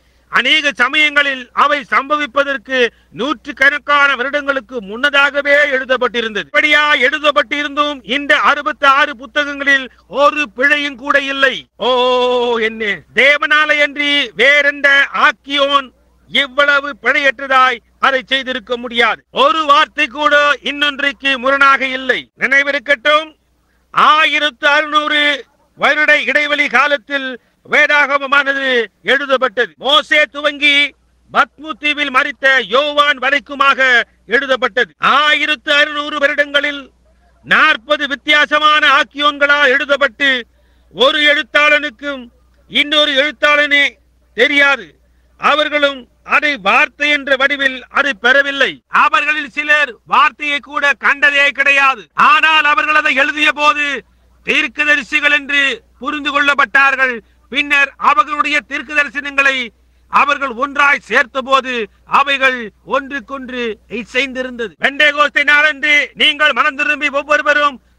அநேக சமயங்களில் அவை சம்பவிப்பதற்கு நூற்றுக்கணக்கான வருடங்களுக்கு முன்னதாகவே எழுதப்பட்டிருந்தது இப்படியா எழுதப்பட்டிருந்தும் இந்த அறுபத்தி ஆறு புத்தகங்களில் ஒரு பிழையும் கூட இல்லை ஓ என்ன தேவனாலயன்றி வேறெந்த ஆக்கியோன் இவ்வளவு பிழையற்றதாய் அதை செய்திருக்க முடியாது ஒரு வார்த்தை கூட இன்னொன்றைக்கு முரணாக இல்லை நினைவிருக்கட்டும் ஆயிரத்து அறுநூறு வருட இடைவெளி காலத்தில் வேதாகமமானது எழுதப்பட்டது மோசே துவங்கி பத்மு தீவில் மறித்த யோவான் வரைக்குமாக எழுதப்பட்டது ஆயிரத்து அறுநூறு வருடங்களில் நாற்பது வித்தியாசமான ஆக்கியோன்களால் எழுதப்பட்டு ஒரு எழுத்தாளனுக்கும் இன்னொரு எழுத்தாளனே தெரியாது அவர்களும் அதை வார்த்தை என்ற வடிவில் அதை பெறவில்லை அவர்களில் சிலர் வார்த்தையை கூட கண்டதே கிடையாது ஆனால் அவர்கள் அதை எழுதிய போது தீர்க்கதரிசிகள் என்று புரிந்து கொள்ளப்பட்டார்கள் பின்னர் அவர்களுடைய தீர்க்க தரிசனங்களை அவர்கள் ஒன்றாய் சேர்த்த போது அவைகள் ஒன்றுக்கொன்று இசைந்திருந்தது பெண்டேகோஸ்தை நாளன்று நீங்கள் மனம் திரும்பி ஒவ்வொருவரும்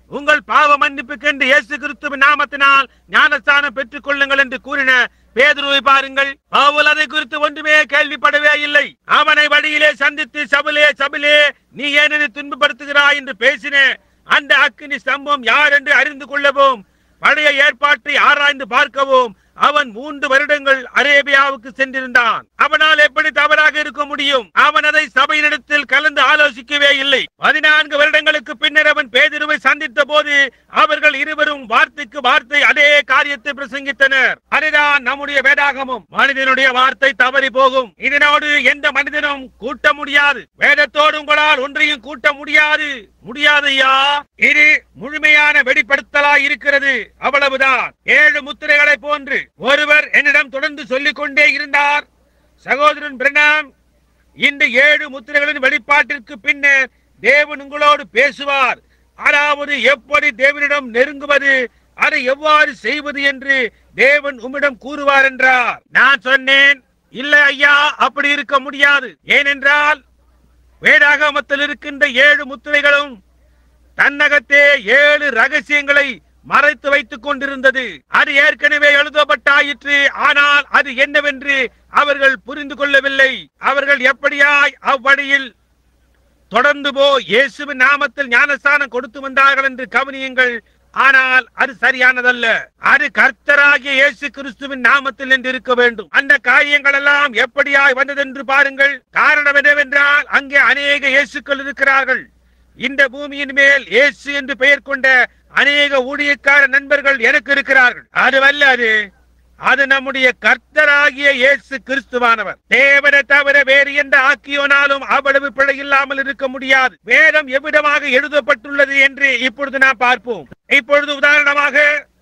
உங்கள் பாவ மன்னிப்புக்கென்று இயேசு கிறிஸ்துவின் நாமத்தினால் ஞானஸ்தானம் பெற்றுக் கொள்ளுங்கள் என்று கூறின பேதுருவை பாருங்கள் பவுல் அதை குறித்து ஒன்றுமே கேள்விப்படவே இல்லை அவனை வழியிலே சந்தித்து சபுலே சபுலே நீ ஏன் என்னை துன்பப்படுத்துகிறாய் என்று பேசின அந்த அக்கினி ஸ்தம்பம் யார் என்று அறிந்து கொள்ளவும் பழைய ஏற்பாட்டை ஆராய்ந்து பார்க்கவும் அவன் மூன்று வருடங்கள் அரேபியாவுக்கு சென்றிருந்தான் அவனால் எப்படி தவறாக இருக்க முடியும் அவன் அதை சபையினிடத்தில் கலந்து ஆலோசிக்கவே இல்லை பதினான்கு வருடங்களுக்கு பின்னர் அவன் பேதிருவை சந்தித்த போது அவர்கள் இருவரும் வார்த்தைக்கு வார்த்தை அதே காரியத்தை பிரசங்கித்தனர் அதுதான் நம்முடைய வேதாகமும் மனிதனுடைய வார்த்தை தவறி போகும் இதனோடு எந்த மனிதனும் கூட்ட முடியாது வேதத்தோடு உங்களால் ஒன்றையும் கூட்ட முடியாது முடியாதையா இது முழுமையான வெளிப்படுத்தலாய் இருக்கிறது அவ்வளவுதான் ஏழு முத்திரைகளை போன்று ஒருவர் என்னிடம் தொடர்ந்து சொல்லிக் கொண்டே இருந்தார் சகோதரன் பிரணாம் இந்த ஏழு முத்திரைகளின் வெளிப்பாட்டிற்கு பின்னர் தேவன் உங்களோடு பேசுவார் அதாவது எப்படி தேவனிடம் நெருங்குவது அதை எவ்வாறு செய்வது என்று தேவன் உம்மிடம் கூறுவார் என்றார் நான் சொன்னேன் இல்ல ஐயா அப்படி இருக்க முடியாது ஏனென்றால் வேதாகமத்தில் இருக்கின்ற ஏழு முத்திரைகளும் தன்னகத்தே ஏழு ரகசியங்களை மறைத்து வைத்துக் கொண்டிருந்தது அது ஏற்கனவே எழுதப்பட்டாயிற்று ஆனால் அது என்னவென்று அவர்கள் புரிந்து கொள்ளவில்லை அவர்கள் எப்படியாய் அவ்வழியில் தொடர்ந்து போ இயேசுவின் நாமத்தில் ஞானஸ்தானம் கொடுத்து வந்தார்கள் என்று கவனியுங்கள் ஆனால் அது சரியானதல்ல அது கர்த்தராகிய இயேசு கிறிஸ்துவின் நாமத்தில் என்று இருக்க வேண்டும் அந்த காரியங்கள் எல்லாம் எப்படியாய் வந்ததென்று பாருங்கள் காரணம் என்னவென்றால் அங்கே அநேக இயேசுக்கள் இருக்கிறார்கள் இந்த பூமியின் மேல் இயேசு என்று பெயர் கொண்ட அநேக ஊழியக்கார நண்பர்கள் எனக்கு இருக்கிறார்கள் அதுவல்ல அது அது நம்முடைய கர்த்தராகிய இயேசு கிறிஸ்துவானவர் தேவனை தவிர வேறு எந்த ஆக்கியோனாலும் அவ்வளவு பிழை இல்லாமல் இருக்க முடியாது வேதம் எவ்விதமாக எழுதப்பட்டுள்ளது என்று இப்பொழுது நாம் பார்ப்போம் இப்பொழுது உதாரணமாக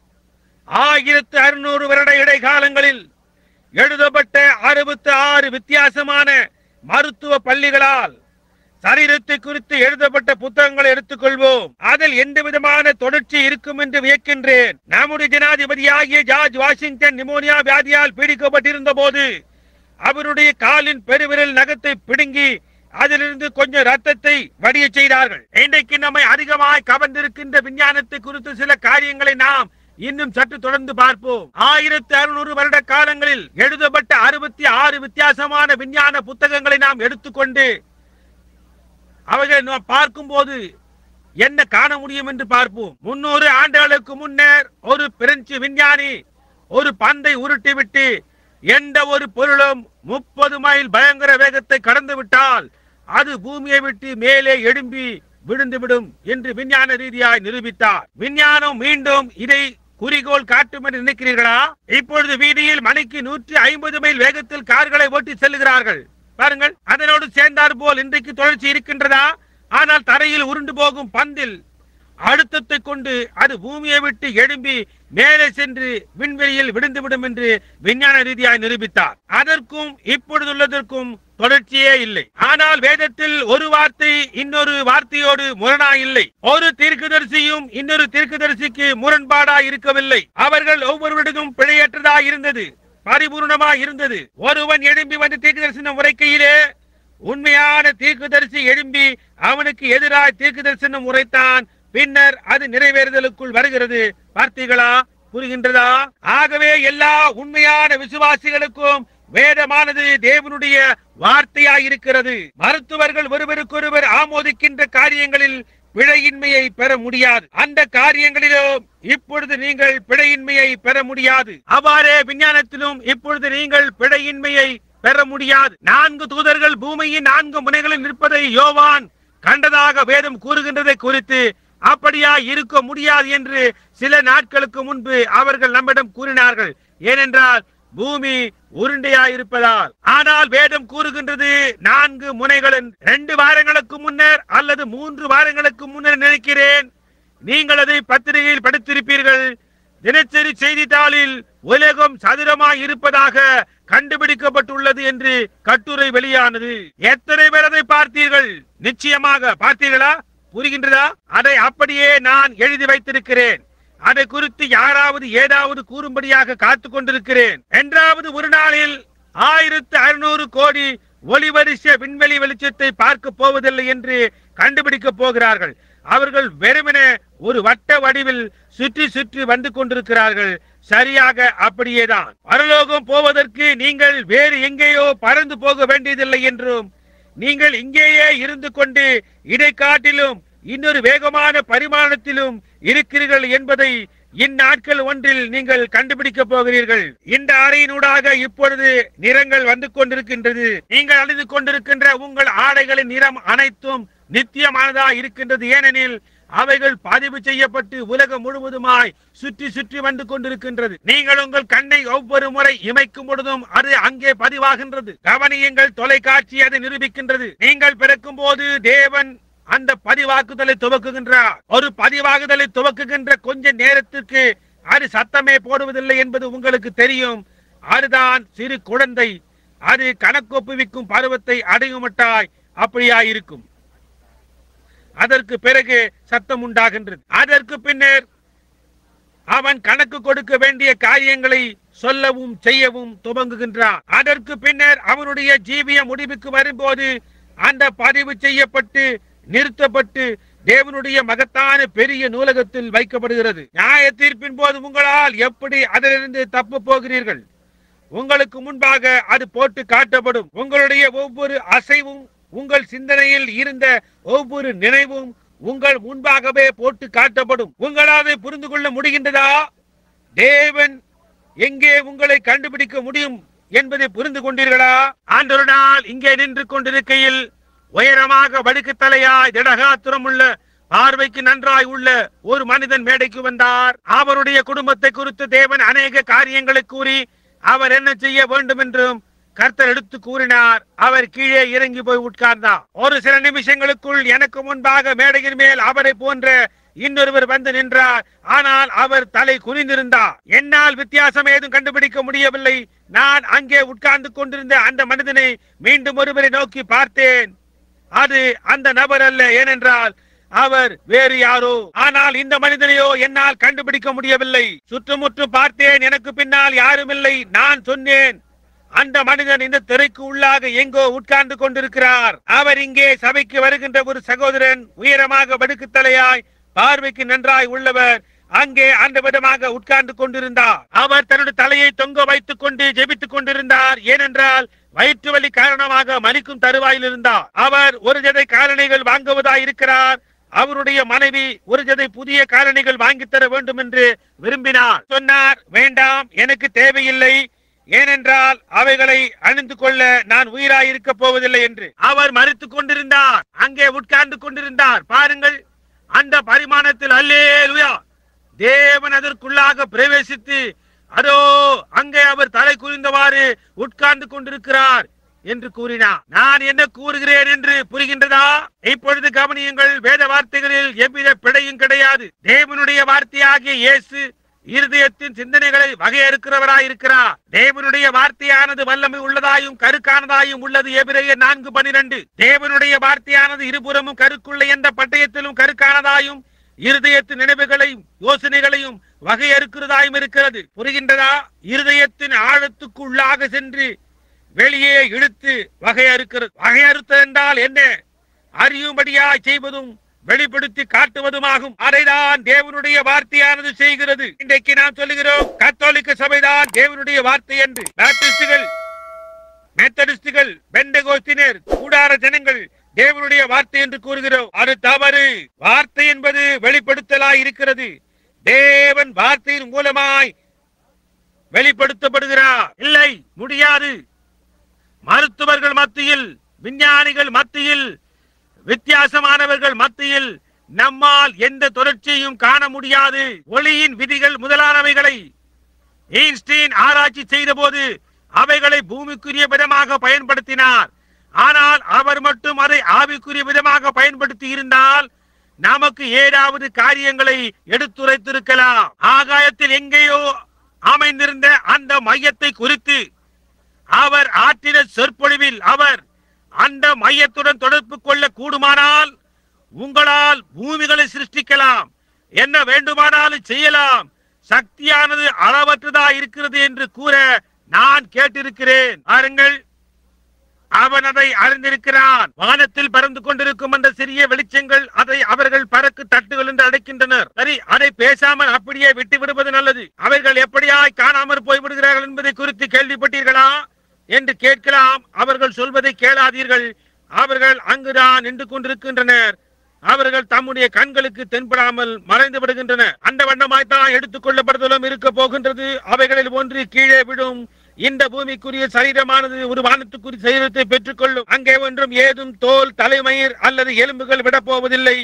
ஆயிரத்து அறுநூறு வருட இடைக்காலங்களில் எழுதப்பட்ட அறுபத்தி ஆறு வித்தியாசமான மருத்துவ பள்ளிகளால் சரீரத்தை குறித்து எழுதப்பட்ட புத்தகங்களை எடுத்துக்கொள்வோம் அதில் எந்த விதமான தொடர்ச்சி இருக்கும் என்று வியக்கின்றேன் நம்முடைய ஜனாதிபதியாகிய ஜார்ஜ் வாஷிங்டன் நிமோனியா வியாதியால் பீடிக்கப்பட்டிருந்த போது அவருடைய காலின் பெருவிரல் நகத்தை பிடுங்கி அதிலிருந்து கொஞ்சம் ரத்தத்தை வடிய செய்தார்கள் இன்றைக்கு நம்மை அதிகமாய் கவர்ந்திருக்கின்ற விஞ்ஞானத்தை குறித்து சில காரியங்களை நாம் இன்னும் சற்று தொடர்ந்து பார்ப்போம் ஆயிரத்தி அறுநூறு வருட காலங்களில் எழுதப்பட்ட அறுபத்தி ஆறு வித்தியாசமான விஞ்ஞான புத்தகங்களை நாம் எடுத்துக்கொண்டு அவைகளை நாம் பார்க்கும்போது என்ன காண முடியும் என்று பார்ப்போம் முன்னூறு ஆண்டுகளுக்கு முன்னர் ஒரு பிரெஞ்சு விஞ்ஞானி ஒரு பந்தை உருட்டிவிட்டு எந்த ஒரு பொருளும் முப்பது மைல் பயங்கர வேகத்தை கடந்து விட்டால் அது பூமியை விட்டு மேலே எழும்பி விழுந்துவிடும் என்று விஞ்ஞான ரீதியாய் நிரூபித்தார் விஞ்ஞானம் மீண்டும் இதை குறிக்கோள் காட்டும் என்று நினைக்கிறீர்களா இப்பொழுது வீதியில் மணிக்கு நூற்றி ஐம்பது மைல் வேகத்தில் கார்களை ஓட்டி செல்லுகிறார்கள் பாருங்கள் அதனோடு சேர்ந்தார் போல் இன்றைக்கு தொடர்ச்சி இருக்கின்றதா ஆனால் தரையில் உருண்டு போகும் பந்தில் அழுத்தத்தை கொண்டு அது பூமியை விட்டு எழும்பி மேலே சென்று விண்வெளியில் விழுந்துவிடும் என்று விஞ்ஞான ரீதியாய் நிரூபித்தார் அதற்கும் இப்பொழுதுள்ளதற்கும் தொடர்ச்சியே இல்லை ஆனால் வேதத்தில் ஒரு வார்த்தை இன்னொரு வார்த்தையோடு முரணா இல்லை ஒரு தீர்க்கதரிசியும் இன்னொரு தீர்க்கதரிசிக்கு முரண்பாடா இருக்கவில்லை அவர்கள் ஒவ்வொருவரிடமும் பிழையற்றதா இருந்தது பரிபூர்ணமா இருந்தது ஒருவன் எழும்பி வந்து தீர்க்கதரிசனம் உரைக்கையிலே உண்மையான தீர்க்கதரிசி எழும்பி அவனுக்கு எதிராய் தீர்க்கதரிசனம் உரைத்தான் பின்னர் அது நிறைவேறுதலுக்குள் வருகிறது பார்த்தீர்களா புரிகின்றதா ஆகவே எல்லா உண்மையான விசுவாசிகளுக்கும் வேதமானது தேவனுடைய வார்த்தையாய் இருக்கிறது மருத்துவர்கள் ஒருவருக்கொருவர் ஆமோதிக்கின்ற காரியங்களில் பிழையின்மையை பெற முடியாது அந்த காரியங்களிலும் இப்பொழுது நீங்கள் பிழையின்மையை பெற முடியாது அவ்வாறே விஞ்ஞானத்திலும் இப்பொழுது நீங்கள் பிழையின்மையை பெற முடியாது நான்கு தூதர்கள் பூமியின் நான்கு முனைகளில் நிற்பதை யோவான் கண்டதாக வேதம் கூறுகின்றதை குறித்து அப்படியா இருக்க முடியாது என்று சில நாட்களுக்கு முன்பு அவர்கள் நம்மிடம் கூறினார்கள் ஏனென்றால் பூமி உருண்டையா இருப்பதால் ஆனால் வேதம் கூறுகின்றது நான்கு முனைகளின் ரெண்டு வாரங்களுக்கு முன்னர் அல்லது மூன்று வாரங்களுக்கு முன்னர் நினைக்கிறேன் நீங்கள் அதை பத்திரிகையில் படித்திருப்பீர்கள் தினசரி செய்தித்தாளில் உலகம் சதுரமாய் இருப்பதாக கண்டுபிடிக்கப்பட்டுள்ளது என்று கட்டுரை வெளியானது எத்தனை பேர் அதை பார்த்தீர்கள் நிச்சயமாக பார்த்தீர்களா புரிகின்றதா அதை அப்படியே நான் எழுதி வைத்திருக்கிறேன் அதை குறித்து யாராவது ஏதாவது கூறும்படியாக காத்துக் கொண்டிருக்கிறேன் என்றாவது ஒரு நாளில் ஆயிரத்து அறுநூறு கோடி ஒளிவரிச விண்வெளி வெளிச்சத்தை பார்க்க போவதில்லை என்று கண்டுபிடிக்க போகிறார்கள் அவர்கள் வெறுமனே ஒரு வட்ட வடிவில் சுற்றி சுற்றி வந்து கொண்டிருக்கிறார்கள் சரியாக அப்படியேதான் பரலோகம் போவதற்கு நீங்கள் வேறு எங்கேயோ பறந்து போக வேண்டியதில்லை என்றும் நீங்கள் இங்கேயே இருந்து கொண்டு இதை காட்டிலும் இன்னொரு வேகமான பரிமாணத்திலும் இருக்கிறீர்கள் என்பதை இந்நாட்கள் ஒன்றில் நீங்கள் கண்டுபிடிக்க போகிறீர்கள் இந்த அறையினூடாக இப்பொழுது நிறங்கள் வந்து கொண்டிருக்கின்றது நீங்கள் அணிந்து கொண்டிருக்கின்ற உங்கள் ஆடைகளின் நிறம் அனைத்தும் நித்தியமானதா இருக்கின்றது ஏனெனில் அவைகள் பதிவு செய்யப்பட்டு உலகம் முழுவதுமாய் சுற்றி சுற்றி வந்து கொண்டிருக்கின்றது நீங்கள் உங்கள் கண்ணை ஒவ்வொரு முறை இமைக்கும் பொழுதும் அது அங்கே பதிவாகின்றது கவனியுங்கள் தொலைக்காட்சி அதை நிரூபிக்கின்றது நீங்கள் பிறக்கும் போது தேவன் அந்த பதிவாக்குதலை துவக்குகின்றார் ஒரு பதிவாகுதலை துவக்குகின்ற கொஞ்ச நேரத்திற்கு அது சத்தமே போடுவதில்லை என்பது உங்களுக்கு தெரியும் அதுதான் சிறு குழந்தை அது கணக்கொப்புவிக்கும் பருவத்தை அடையும் மட்டாய் அப்படியாயிருக்கும் அதற்கு பிறகு சத்தம் உண்டாகின்றது அதற்கு பின்னர் அவன் கணக்கு கொடுக்க வேண்டிய காரியங்களை சொல்லவும் செய்யவும் துவங்குகின்றான் அதற்கு பின்னர் அவனுடைய ஜீவிய முடிவுக்கு வரும்போது அந்த பதிவு செய்யப்பட்டு நிறுத்தப்பட்டு தேவனுடைய மகத்தான பெரிய நூலகத்தில் வைக்கப்படுகிறது நியாய தீர்ப்பின் போது உங்களால் எப்படி அதிலிருந்து தப்ப போகிறீர்கள் உங்களுக்கு முன்பாக அது போட்டு காட்டப்படும் உங்களுடைய ஒவ்வொரு அசைவும் உங்கள் சிந்தனையில் இருந்த ஒவ்வொரு நினைவும் உங்கள் முன்பாகவே போட்டு காட்டப்படும் உங்களால் அதை புரிந்து கொள்ள முடிகின்றதா தேவன் எங்கே உங்களை கண்டுபிடிக்க முடியும் என்பதை புரிந்து கொண்டீர்களா ஆண்டொரு நாள் இங்கே நின்று கொண்டிருக்கையில் உயரமாக வடுக்கு தலையாய் திடகாத்திரம் உள்ள பார்வைக்கு நன்றாய் உள்ள ஒரு மனிதன் மேடைக்கு வந்தார் அவருடைய குடும்பத்தை குறித்து தேவன் அநேக காரியங்களை கூறி அவர் என்ன செய்ய வேண்டும் என்றும் கர்த்தர் எடுத்து கூறினார் அவர் கீழே இறங்கி போய் உட்கார்ந்தார் ஒரு சில நிமிஷங்களுக்குள் எனக்கு முன்பாக மேடையின் மேல் அவரை போன்ற இன்னொருவர் வந்து நின்றார் ஆனால் அவர் தலை குனிந்திருந்தார் என்னால் வித்தியாசம் ஏதும் கண்டுபிடிக்க முடியவில்லை நான் அங்கே உட்கார்ந்து கொண்டிருந்த அந்த மனிதனை மீண்டும் ஒருவரை நோக்கி பார்த்தேன் அது அந்த நபர் அல்ல ஏனென்றால் அவர் வேறு யாரோ ஆனால் இந்த மனிதனையோ என்னால் கண்டுபிடிக்க முடியவில்லை சுற்றுமுற்றும் பார்த்தேன் எனக்கு பின்னால் யாரும் இல்லை நான் சொன்னேன் அந்த மனிதன் இந்த திரைக்கு உள்ளாக எங்கோ உட்கார்ந்து கொண்டிருக்கிறார் அவர் இங்கே சபைக்கு வருகின்ற ஒரு சகோதரன் உயரமாக வடுக்கு தலையாய் பார்வைக்கு நன்றாய் உள்ளவர் அங்கே அந்த விதமாக உட்கார்ந்து கொண்டிருந்தார் அவர் தன்னுடைய தலையை தொங்க வைத்துக் கொண்டு ஜெபித்துக் கொண்டிருந்தார் ஏனென்றால் வயிற்று வலி காரணமாக மணிக்கும் தருவாயில் இருந்தார் அவர் ஒரு ஜதை காலணிகள் வாங்குவதாய் இருக்கிறார் அவருடைய மனைவி ஒரு ஜதை புதிய காலணிகள் வாங்கித் தர வேண்டும் என்று விரும்பினார் சொன்னார் வேண்டாம் எனக்கு தேவையில்லை ஏனென்றால் அவைகளை அணிந்து கொள்ள நான் உயிராய் இருக்க போவதில்லை என்று அவர் மறுத்துக் கொண்டிருந்தார் அங்கே உட்கார்ந்து கொண்டிருந்தார் பாருங்கள் அந்த பரிமாணத்தில் அல்லேலுயா தேவன் அதற்குள்ளாக பிரவேசித்து அதோ அங்கே அவர் தலை குனிந்தவாறு உட்கார்ந்து கொண்டிருக்கிறார் என்று கூறினார் நான் என்ன கூறுகிறேன் என்று புரிகின்றதா இப்பொழுது கவனியுங்கள் வேத வார்த்தைகளில் எவ்வித பிழையும் கிடையாது தேவனுடைய வார்த்தையாகிய இயேசு இருதயத்தின் சிந்தனைகளை வகையறுக்கிறவராய் இருக்கிறார் தேவனுடைய வார்த்தையானது வல்லமை உள்ளதாயும் கருக்கானதாயும் உள்ளது எபிரேயர் நான்கு பனிரெண்டு தேவனுடைய வார்த்தையானது இருபுறமும் கருக்குள்ள எந்த பட்டயத்திலும் கருக்கானதாயும் இருதயத்தின் நினைவுகளையும் யோசனைகளையும் வகையறுக்கிறதாயும் இருக்கிறது புரிகின்றதா இருதயத்தின் ஆழத்துக்குள்ளாக சென்று வெளியே இழுத்து வகையறுக்கிறது வகையறுத்தல் என்றால் என்ன அறியும்படியாய் செய்வதும் வெளிப்படுத்தி காட்டுவதுமாகும் அதைதான் தேவனுடைய வார்த்தையானது செய்கிறது இன்றைக்கு நாம் சொல்லுகிறோம் கத்தோலிக்க சபைதான் தேவனுடைய வார்த்தை என்று பேப்டிஸ்டுகள் மெத்தடிஸ்டுகள் பெண்டகோஸ்தினர் கூடார ஜனங்கள் தேவனுடைய வார்த்தை என்று கூறுகிறோம் அது தவறு வார்த்தை என்பது வெளிப்படுத்தலாய் இருக்கிறது தேவன் வார்த்தையின் மூலமாய் வெளிப்படுத்தப்படுகிறார் இல்லை முடியாது மருத்துவர்கள் மத்தியில் விஞ்ஞானிகள் மத்தியில் வித்தியாசமானவர்கள் மத்தியில் நம்மால் எந்த தொடர்ச்சியையும் காண முடியாது ஒளியின் விதிகள் முதலானவைகளை ஐன்ஸ்டீன் ஆராய்ச்சி செய்தபோது அவைகளை பூமிக்குரிய விதமாக பயன்படுத்தினார் ஆனால் அவர் மட்டும் அதை ஆவிக்குரிய விதமாக பயன்படுத்தி இருந்தால் நமக்கு ஏதாவது காரியங்களை எடுத்துரைத்திருக்கலாம் ஆகாயத்தில் எங்கேயோ அமைந்திருந்த அந்த மையத்தை குறித்து அவர் ஆற்றின சொற்பொழிவில் அவர் அந்த மையத்துடன் தொடர்பு கொள்ள கூடுமானால் உங்களால் பூமிகளை சிருஷ்டிக்கலாம் என்ன வேண்டுமானாலும் செய்யலாம் சக்தியானது அளவற்றதா இருக்கிறது என்று கூற நான் கேட்டிருக்கிறேன் பாருங்கள் அவன் அதை அறிந்திருக்கிறான் வானத்தில் பறந்து கொண்டிருக்கும் அந்த சிறிய வெளிச்சங்கள் அதை அவர்கள் பறக்கு தட்டுகள் என்று அழைக்கின்றனர் சரி அதை பேசாமல் அப்படியே விட்டு விடுவது நல்லது அவர்கள் எப்படியாய் காணாமற் போய்விடுகிறார்கள் என்பதை குறித்து கேள்விப்பட்டீர்களா என்று கேட்கலாம் அவர்கள் சொல்வதை கேளாதீர்கள் அவர்கள் அங்குதான் நின்று கொண்டிருக்கின்றனர் அவர்கள் தம்முடைய கண்களுக்கு தென்படாமல் மறைந்து விடுகின்றன அந்த வண்ணமாய்த்தான் எடுத்துக் கொள்ளப்படுதலும் இருக்க போகின்றது அவைகளில் ஒன்று கீழே விடும் இந்த பூமிக்குரிய சரீரமானது ஒரு வானத்துக்குரிய சரீரத்தை பெற்றுக்கொள்ளும் அங்கே ஒன்றும் ஏதும் தோல் தலைமயிர் அல்லது எலும்புகள் விடப் போவதில்லை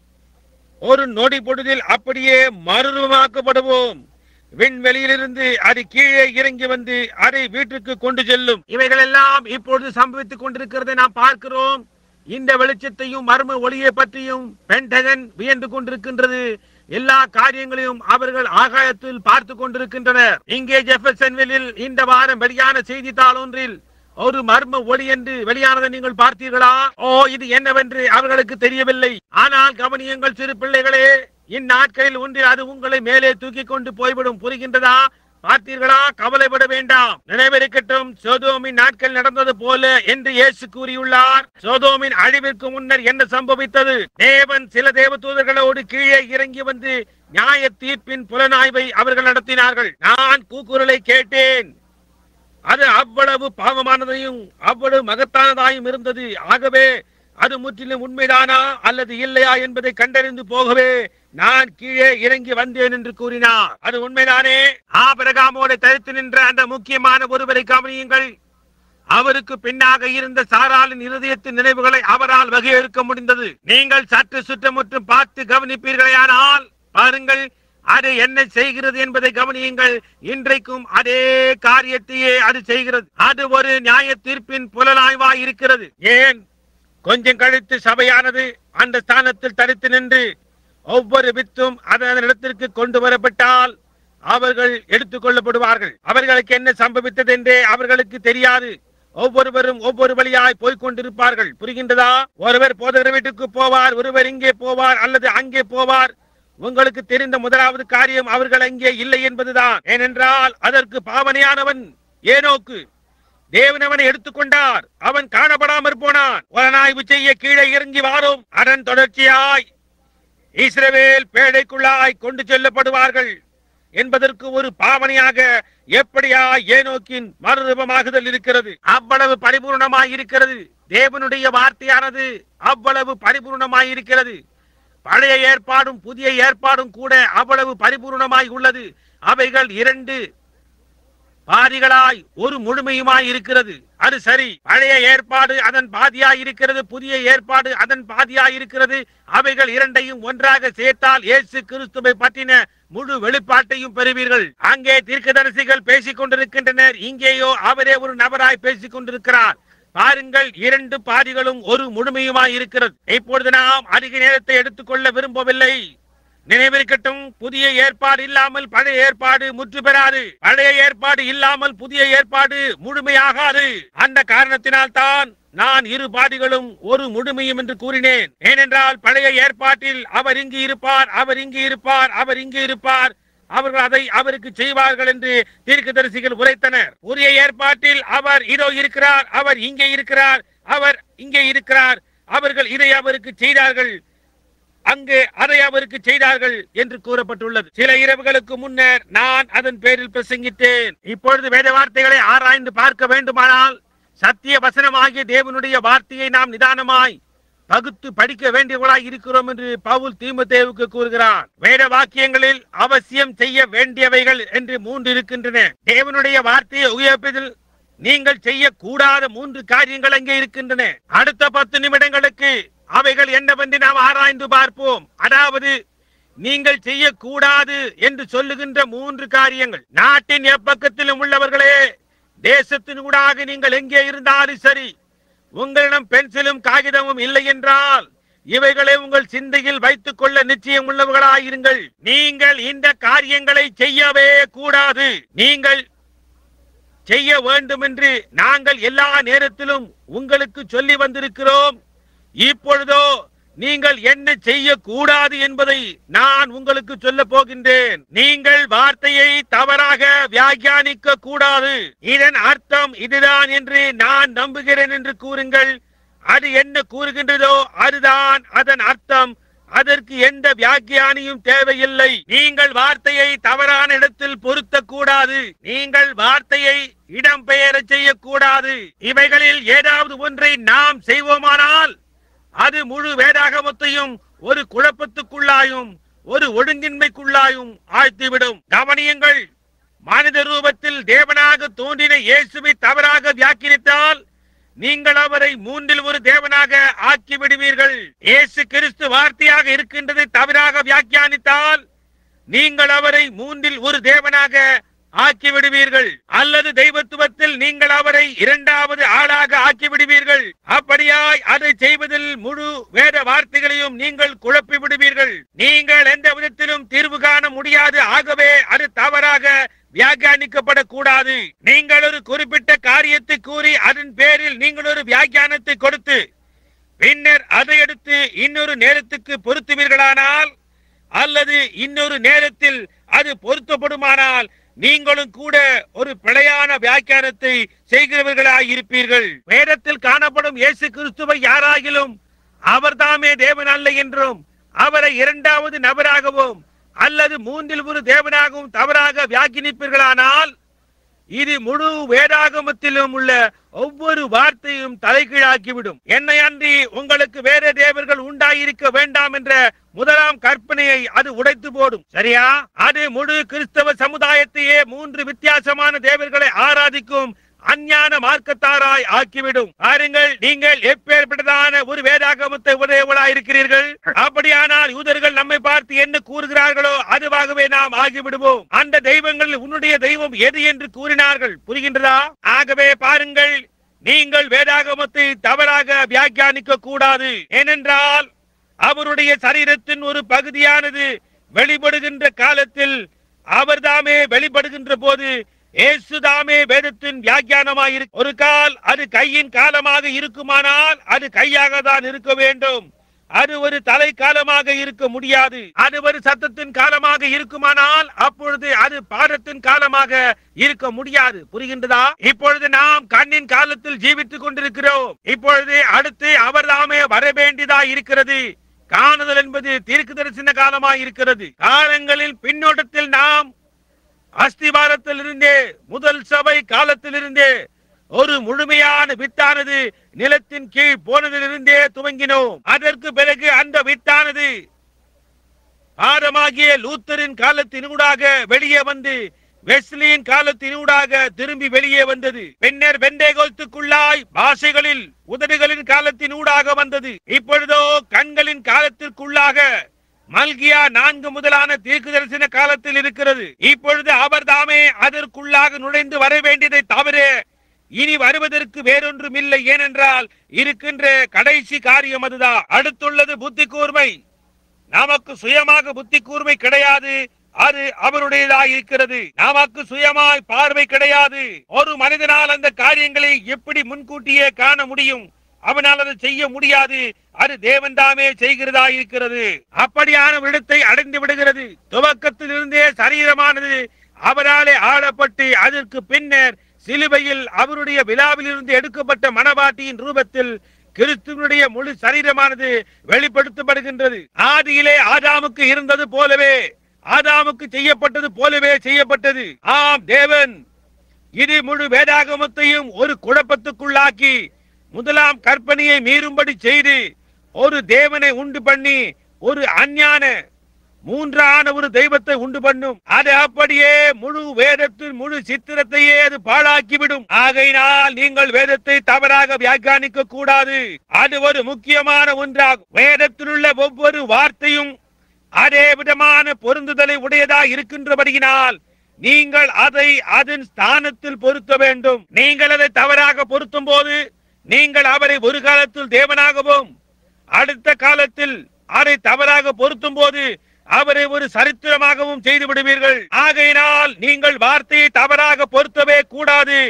ஒரு நொடி பொழுதில் அப்படியே மறுரூபமாக்கப்படுவோம் விண்வெளியிலிருந்து அது கீழே இறங்கி வந்து அதை வீட்டுக்கு கொண்டு செல்லும் இவைகள் எல்லாம் இப்பொழுது சம்பவித்துக் கொண்டிருக்கிறதை நாம் பார்க்கிறோம் இந்த வெளிச்சத்தையும் மர்ம ஒளியை பற்றியும் பென்டகன் வியந்து கொண்டிருக்கின்றது எல்லா காரியங்களையும் அவர்கள் ஆகாயத்தில் பார்த்து கொண்டிருக்கின்றனர் இங்கே ஜெஃபர்சன்வில்லில் இந்த வாரம் வெளியான செய்தித்தாள் ஒன்றில் ஒரு மர்ம ஒளி என்று வெளியானதை நீங்கள் பார்த்தீர்களா ஓ இது என்னவென்று அவர்களுக்கு தெரியவில்லை ஆனால் கவனியுங்கள் சிறு பிள்ளைகளே இந்நாட்களில் ஒன்றில் அது உங்களை மேலே தூக்கி கொண்டு போய்விடும் புரிகின்றதா பார்த்தீர்களா கவலைப்பட வேண்டாம் நினைவிருக்கட்டும் சோதோமின் நாட்கள் நடந்தது போல என்று இயேசு கூறியுள்ளார் சோதோமின் அழிவிற்கு முன்னர் என்ன சம்பவித்தது தேவன் சில தேவதூதர்களோடு கீழே இறங்கி வந்து நியாய தீர்ப்பின் புலனாய்வை அவர்கள் நடத்தினார்கள் நான் கூக்குரலை கேட்டேன் அது அவ்வளவு பாவமானதையும் அவ்வளவு மகத்தானதாயும் இருந்தது ஆகவே அது முற்றிலும் உண்மைதானா அல்லது இல்லையா என்பதை கண்டறிந்து போகவே நான் கீழே இறங்கி வந்தேன் என்று கூறினார் அது உண்மைதானே ஆபரகாமோடு தரித்து நின்ற அந்த முக்கியமான ஒருவரை கவனியுங்கள் அவருக்கு பின்னாக இருந்த சாராளின் இருதயத்தின் நினைவுகளை அவரால் வகையெடுக்க முடிந்தது நீங்கள் சற்று சுற்றமுற்றும் பார்த்து கவனிப்பீர்களேயானால் பாருங்கள் அது என்ன செய்கிறது என்பதை கவனியுங்கள் இன்றைக்கும் அதே காரியத்தையே அது செய்கிறது அது ஒரு நியாய தீர்ப்பின் புலனாய்வாய் இருக்கிறது ஏன் கொஞ்சம் கழித்து சபையானது அந்த ஸ்தானத்தில் தரித்து நின்று ஒவ்வொரு வித்தும் அதன் இடத்திற்கு கொண்டு வரப்பட்டால் அவர்கள் எடுத்துக் கொள்ளப்படுவார்கள் அவர்களுக்கு என்ன சம்பவித்தது என்றே அவர்களுக்கு தெரியாது ஒவ்வொருவரும் ஒவ்வொரு வழியாய் போய்க் கொண்டிருப்பார்கள் புரிகின்றதா ஒருவர் போதகர் வீட்டுக்கு போவார் ஒருவர் இங்கே போவார் அல்லது அங்கே போவார் உங்களுக்கு தெரிந்த முதலாவது காரியம் அவர்கள் அங்கே இல்லை என்பதுதான் ஏனென்றால் அதற்கு பாவனையானவன் ஏனோக்கு தேவன் அவனை எடுத்துக்கொண்டார் அவன் காணப்படாமற் போனான் புலனாய்வு செய்ய கீழே இறங்கி வாரும் அதன் தொடர்ச்சியாய் இஸ்ரவேல் பேழைக்குள்ளாய் கொண்டு செல்லப்படுவார்கள் என்பதற்கு ஒரு பாவனையாக எப்படியா ஏனோக்கின் மறுரூபமாகுதல் இருக்கிறது அவ்வளவு பரிபூர்ணமாய் இருக்கிறது தேவனுடைய வார்த்தையானது அவ்வளவு பரிபூர்ணமாய் இருக்கிறது பழைய ஏற்பாடும் புதிய ஏற்பாடும் கூட அவ்வளவு பரிபூர்ணமாய் உள்ளது அவைகள் இரண்டு பாதிகளாய் ஒரு முழுமையுமாய் இருக்கிறது அது சரி பழைய ஏற்பாடு அதன் பாதியாய் இருக்கிறது புதிய ஏற்பாடு அதன் பாதியாய் இருக்கிறது அவைகள் இரண்டையும் ஒன்றாக சேர்த்தால் இயேசு கிறிஸ்துவை பற்றின முழு வெளிப்பாட்டையும் பெறுவீர்கள் அங்கே தீர்க்கதரிசிகள் பேசிக் கொண்டிருக்கின்றனர் இங்கேயோ அவரே ஒரு நபராய் பேசிக் கொண்டிருக்கிறார் பாருங்கள் இரண்டு பாதிகளும் ஒரு முழுமையுமாய் இருக்கிறது இப்பொழுது நாம் அதிக நேரத்தை எடுத்துக்கொள்ள விரும்பவில்லை நினைவிருக்கட்டும் புதிய ஏற்பாடு இல்லாமல் பழைய ஏற்பாடு முற்று பெறாது பழைய ஏற்பாடு இல்லாமல் புதிய ஏற்பாடு முழுமையாகாது அந்த காரணத்தினால் தான் நான் இரு பாதிகளும் ஒரு முழுமையும் என்று கூறினேன் ஏனென்றால் பழைய ஏற்பாட்டில் அவர் இங்கு இருப்பார் அவர் இங்கு இருப்பார் அவர் இங்கு இருப்பார் அவர்கள் அதை அவருக்கு செய்வார்கள் என்று தீர்க்கதரிசிகள் உரைத்தனர் புதிய ஏற்பாட்டில் அவர் இதோ இருக்கிறார் அவர் இங்கே இருக்கிறார் அவர் இங்கே இருக்கிறார் அவர்கள் இதை அவருக்கு செய்தார்கள் அங்கே அதை அவருக்கு செய்தார்கள் என்று கூறப்பட்டுள்ளது சில இரவுகளுக்கு முன்னர் நான் அதன் பேரில் பிரசங்கித்தேன் இப்பொழுது வேத வார்த்தைகளை ஆராய்ந்து பார்க்க வேண்டுமானால் சத்திய வசனமாகிய தேவனுடைய வார்த்தையை நாம் நிதானமாய் பகுத்து படிக்க வேண்டியவர்களாய் இருக்கிறோம் என்று பவுல் தீமதேவுக்கு கூறுகிறார் வேத வாக்கியங்களில் அவசியம் செய்ய வேண்டியவைகள் என்று மூன்று இருக்கின்றன தேவனுடைய வார்த்தையை உயர்ப்பதில் நீங்கள் செய்யக்கூடாத மூன்று காரியங்கள் அங்கே இருக்கின்றன அடுத்த பத்து நிமிடங்களுக்கு அவைகள் என்னவென்று நாம் ஆராய்ந்து பார்ப்போம் அதாவது நீங்கள் செய்யக்கூடாது என்று சொல்லுகின்ற மூன்று காரியங்கள் நாட்டின் எப்பக்கத்திலும் உள்ளவர்களே தேசத்தின் ஊடாக நீங்கள் எங்கே இருந்தாலும் சரி உங்களிடம் பென்சிலும் காகிதமும் இல்லை என்றால் இவைகளை உங்கள் சிந்தையில் வைத்துக் கொள்ள நிச்சயம் உள்ளவர்களாயிருங்கள் நீங்கள் இந்த காரியங்களை செய்யவே கூடாது நீங்கள் செய்ய வேண்டும் என்று நாங்கள் எல்லா நேரத்திலும் உங்களுக்கு சொல்லி வந்திருக்கிறோம் இப்பொழுதோ நீங்கள் என்ன செய்யக்கூடாது என்பதை நான் உங்களுக்கு சொல்ல போகின்றேன் நீங்கள் வார்த்தையை தவறாக வியாக்கியானிக்க கூடாது இதன் அர்த்தம் இதுதான் என்று நான் நம்புகிறேன் என்று கூறுங்கள் அது என்ன கூறுகின்றதோ அதுதான் அதன் அர்த்தம் அதற்கு எந்த வியாக்கியானியும் தேவையில்லை நீங்கள் வார்த்தையை தவறான இடத்தில் பொருத்தக் கூடாது நீங்கள் வார்த்தையை இடம்பெயர செய்யக்கூடாது இவைகளில் ஏதாவது ஒன்றை நாம் செய்வோமானால் அது முழு வேதாகமத்தையும் ஒரு குழப்பத்துக்குள்ளாயும் ஒரு ஒழுங்கின்மைக்குள்ளாயும் ஆழ்த்திவிடும் கவனியுங்கள் மனித ரூபத்தில் தேவனாக தோன்றின இயேசுவை தவறாக வியாக்கினித்தால் நீங்கள் அவரை மூன்றில் ஒரு தேவனாக ஆக்கி விடுவீர்கள் இயேசு கிறிஸ்து வார்த்தையாக இருக்கின்றதை தவறாக வியாக்கியானித்தால் நீங்கள் அவரை மூன்றில் ஒரு தேவனாக ஆக்கி விடுவீர்கள் அல்லது தெய்வத்துவத்தில் நீங்கள் அவரை இரண்டாவது ஆளாக ஆக்கி விடுவீர்கள் அப்படியாய் அதை செய்வதில் முழு வேத வார்த்தைகளையும் நீங்கள் குழப்பி விடுவீர்கள் நீங்கள் எந்த விதத்திலும் தீர்வு காண முடியாது ஆகவே அது தவறாக வியாக்கியானிக்கப்படக்கூடாது நீங்கள் ஒரு குறிப்பிட்ட காரியத்தை கூறி அதன் பேரில் நீங்கள் ஒரு வியாக்கியானத்தை கொடுத்து பின்னர் அதை எடுத்து இன்னொரு நேரத்துக்கு பொருத்துவீர்களானால் அல்லது இன்னொரு நேரத்தில் அது பொருத்தப்படுமானால் நீங்களும் கூட ஒரு பிழையான வியாக்கியானத்தை செய்கிறவர்களாய் இருப்பீர்கள் வேதத்தில் காணப்படும் இயேசு கிறிஸ்துவை யாராகிலும் அவர்தாமே தேவன் அல்ல என்றும் அவரை இரண்டாவது நபராகவும் அல்லது மூன்றில் ஒரு தேவனாகவும் தவறாக வியாக்கினிப்பீர்களானால் இது முழு வேதாகமத்திலும் உள்ள ஒவ்வொரு வார்த்தையும் தலைகீழாக்கிவிடும் என்னை அன்றி உங்களுக்கு வேற தேவர்கள் உண்டாயிருக்க வேண்டாம் என்ற முதலாம் கற்பனையை அது உடைத்து போடும் சரியா அது முழு கிறிஸ்தவ சமுதாயத்தையே மூன்று வித்தியாசமான தேவர்களை ஆராதிக்கும் அஞ்ஞான மார்க்கத்தாராய் ஆக்கிவிடும் பாருங்கள் நீங்கள் எப்பேற்பட்டதான ஒரு வேதாகமத்தை உடையவளாய் இருக்கிறீர்கள் அப்படியானால் யூதர்கள் நம்மை பார்த்து என்ன கூறுகிறார்களோ அதுவாகவே நாம் ஆகிவிடுவோம் அந்த தெய்வங்கள் உன்னுடைய தெய்வம் எது என்று கூறினார்கள் புரிகின்றதா ஆகவே பாருங்கள் நீங்கள் வேதாகமத்தை தவறாக வியாக்கியானிக்க கூடாது ஏனென்றால் அவருடைய சரீரத்தின் ஒரு பகுதியானது வெளிப்படுகின்ற காலத்தில் அவர்தாமே வெளிப்படுகின்ற போது இயேசுதாமே வேதத்தின் வியாக்கியானமாய் ஒரு கால் அது கையின் காலமாக இருக்குமானால் அது கையாக தான் இருக்க வேண்டும் அது ஒரு தலை காலமாக இருக்க முடியாது அது ஒரு சத்தத்தின் காலமாக இருக்குமானால் அப்பொழுது அது பாதத்தின் காலமாக இருக்க முடியாது புரிகின்றதா இப்பொழுது நாம் கண்ணின் காலத்தில் ஜீவித்துக் கொண்டிருக்கிறோம் இப்பொழுது அடுத்து அவர்தாமே வர வேண்டியதா இருக்கிறது காணுதல் என்பது தீர்க்கு தரிசன காலமாய் இருக்கிறது காலங்களில் பின்னோட்டத்தில் நாம் அஸ்திவாரத்தில் இருந்தே முதல் சபை காலத்தில் இருந்தே ஒரு முழுமையான வித்தானது நிலத்தின் கீழ் போனதிலிருந்தே துவங்கினோம் அதற்கு பிறகு அந்த வித்தானது பாரமாகிய லூத்தரின் காலத்தினூடாக வெளியே வந்து வெஸ்லியின் காலத்தினூடாக திரும்பி வெளியே வந்தது பின்னர் வெண்டைகோலத்துக்குள்ளாய் பாஷைகளில் உதடுகளின் காலத்தினூடாக வந்தது இப்பொழுதோ கண்களின் காலத்திற்குள்ளாக மல்கியா நான்கு முதலான தீர்க்கு தரிசன காலத்தில் இருக்கிறது இப்பொழுது அவர் தாமே அதற்குள்ளாக நுழைந்து வர வேண்டியதை தவிர இனி வருவதற்கு வேறொன்றும் இல்லை ஏனென்றால் இருக்கின்ற கடைசி காரியம் அதுதான் அடுத்துள்ளது புத்தி கூர்மை நமக்கு சுயமாக புத்தி கூர்மை கிடையாது அது அவருடையதாக இருக்கிறது நமக்கு சுயமாய் பார்வை கிடையாது ஒரு மனிதனால் அந்த காரியங்களை எப்படி முன்கூட்டியே காண முடியும் அவனால் அதை செய்ய முடியாது அது தேவன் தாமே செய்கிறதா இருக்கிறது அப்படியான விடத்தை அடைந்து விடுகிறது துவக்கத்தில் இருந்தே சரீரமானது அவராலே ஆளப்பட்டு அதற்கு பின்னர் சிலுவையில் அவருடைய விழாவில் இருந்து எடுக்கப்பட்ட மனவாட்டியின் ரூபத்தில் கிறிஸ்துவனுடைய முழு சரீரமானது வெளிப்படுத்தப்படுகின்றது ஆதியிலே ஆதாமுக்கு இருந்தது போலவே ஆதாமுக்கு செய்யப்பட்டது போலவே செய்யப்பட்டது ஆம் தேவன் இது முழு வேதாகமத்தையும் ஒரு குழப்பத்துக்குள்ளாக்கி முதலாம் கற்பனையை மீறும்படி செய்து ஒரு தேவனை உண்டு பண்ணி ஒரு அஞ்ஞான மூன்றான ஒரு தெய்வத்தை உண்டு பண்ணும் அது அப்படியே முழு வேதத்தின் முழு சித்திரத்தையே அது பாழாக்கிவிடும் ஆகையினால் நீங்கள் வேதத்தை தவறாக வியாக்கியானிக்க கூடாது அது ஒரு முக்கியமான ஒன்றாகும் வேதத்தில் உள்ள ஒவ்வொரு வார்த்தையும் அதே விதமான பொருந்துதலை உடையதா இருக்கின்றபடியினால் நீங்கள் அதை அதன் ஸ்தானத்தில் பொருத்த வேண்டும் நீங்கள் அதை தவறாக பொருத்தும் போது நீங்கள் அவரை ஒரு காலத்தில் தேவனாகவும் அடுத்த காலத்தில் அதை தவறாக பொருத்தும் போது அவரை ஒரு சரித்திரமாகவும் செய்து விடுவீர்கள் ஆகையினால் நீங்கள் வார்த்தையை தவறாக பொருத்தவே கூடாது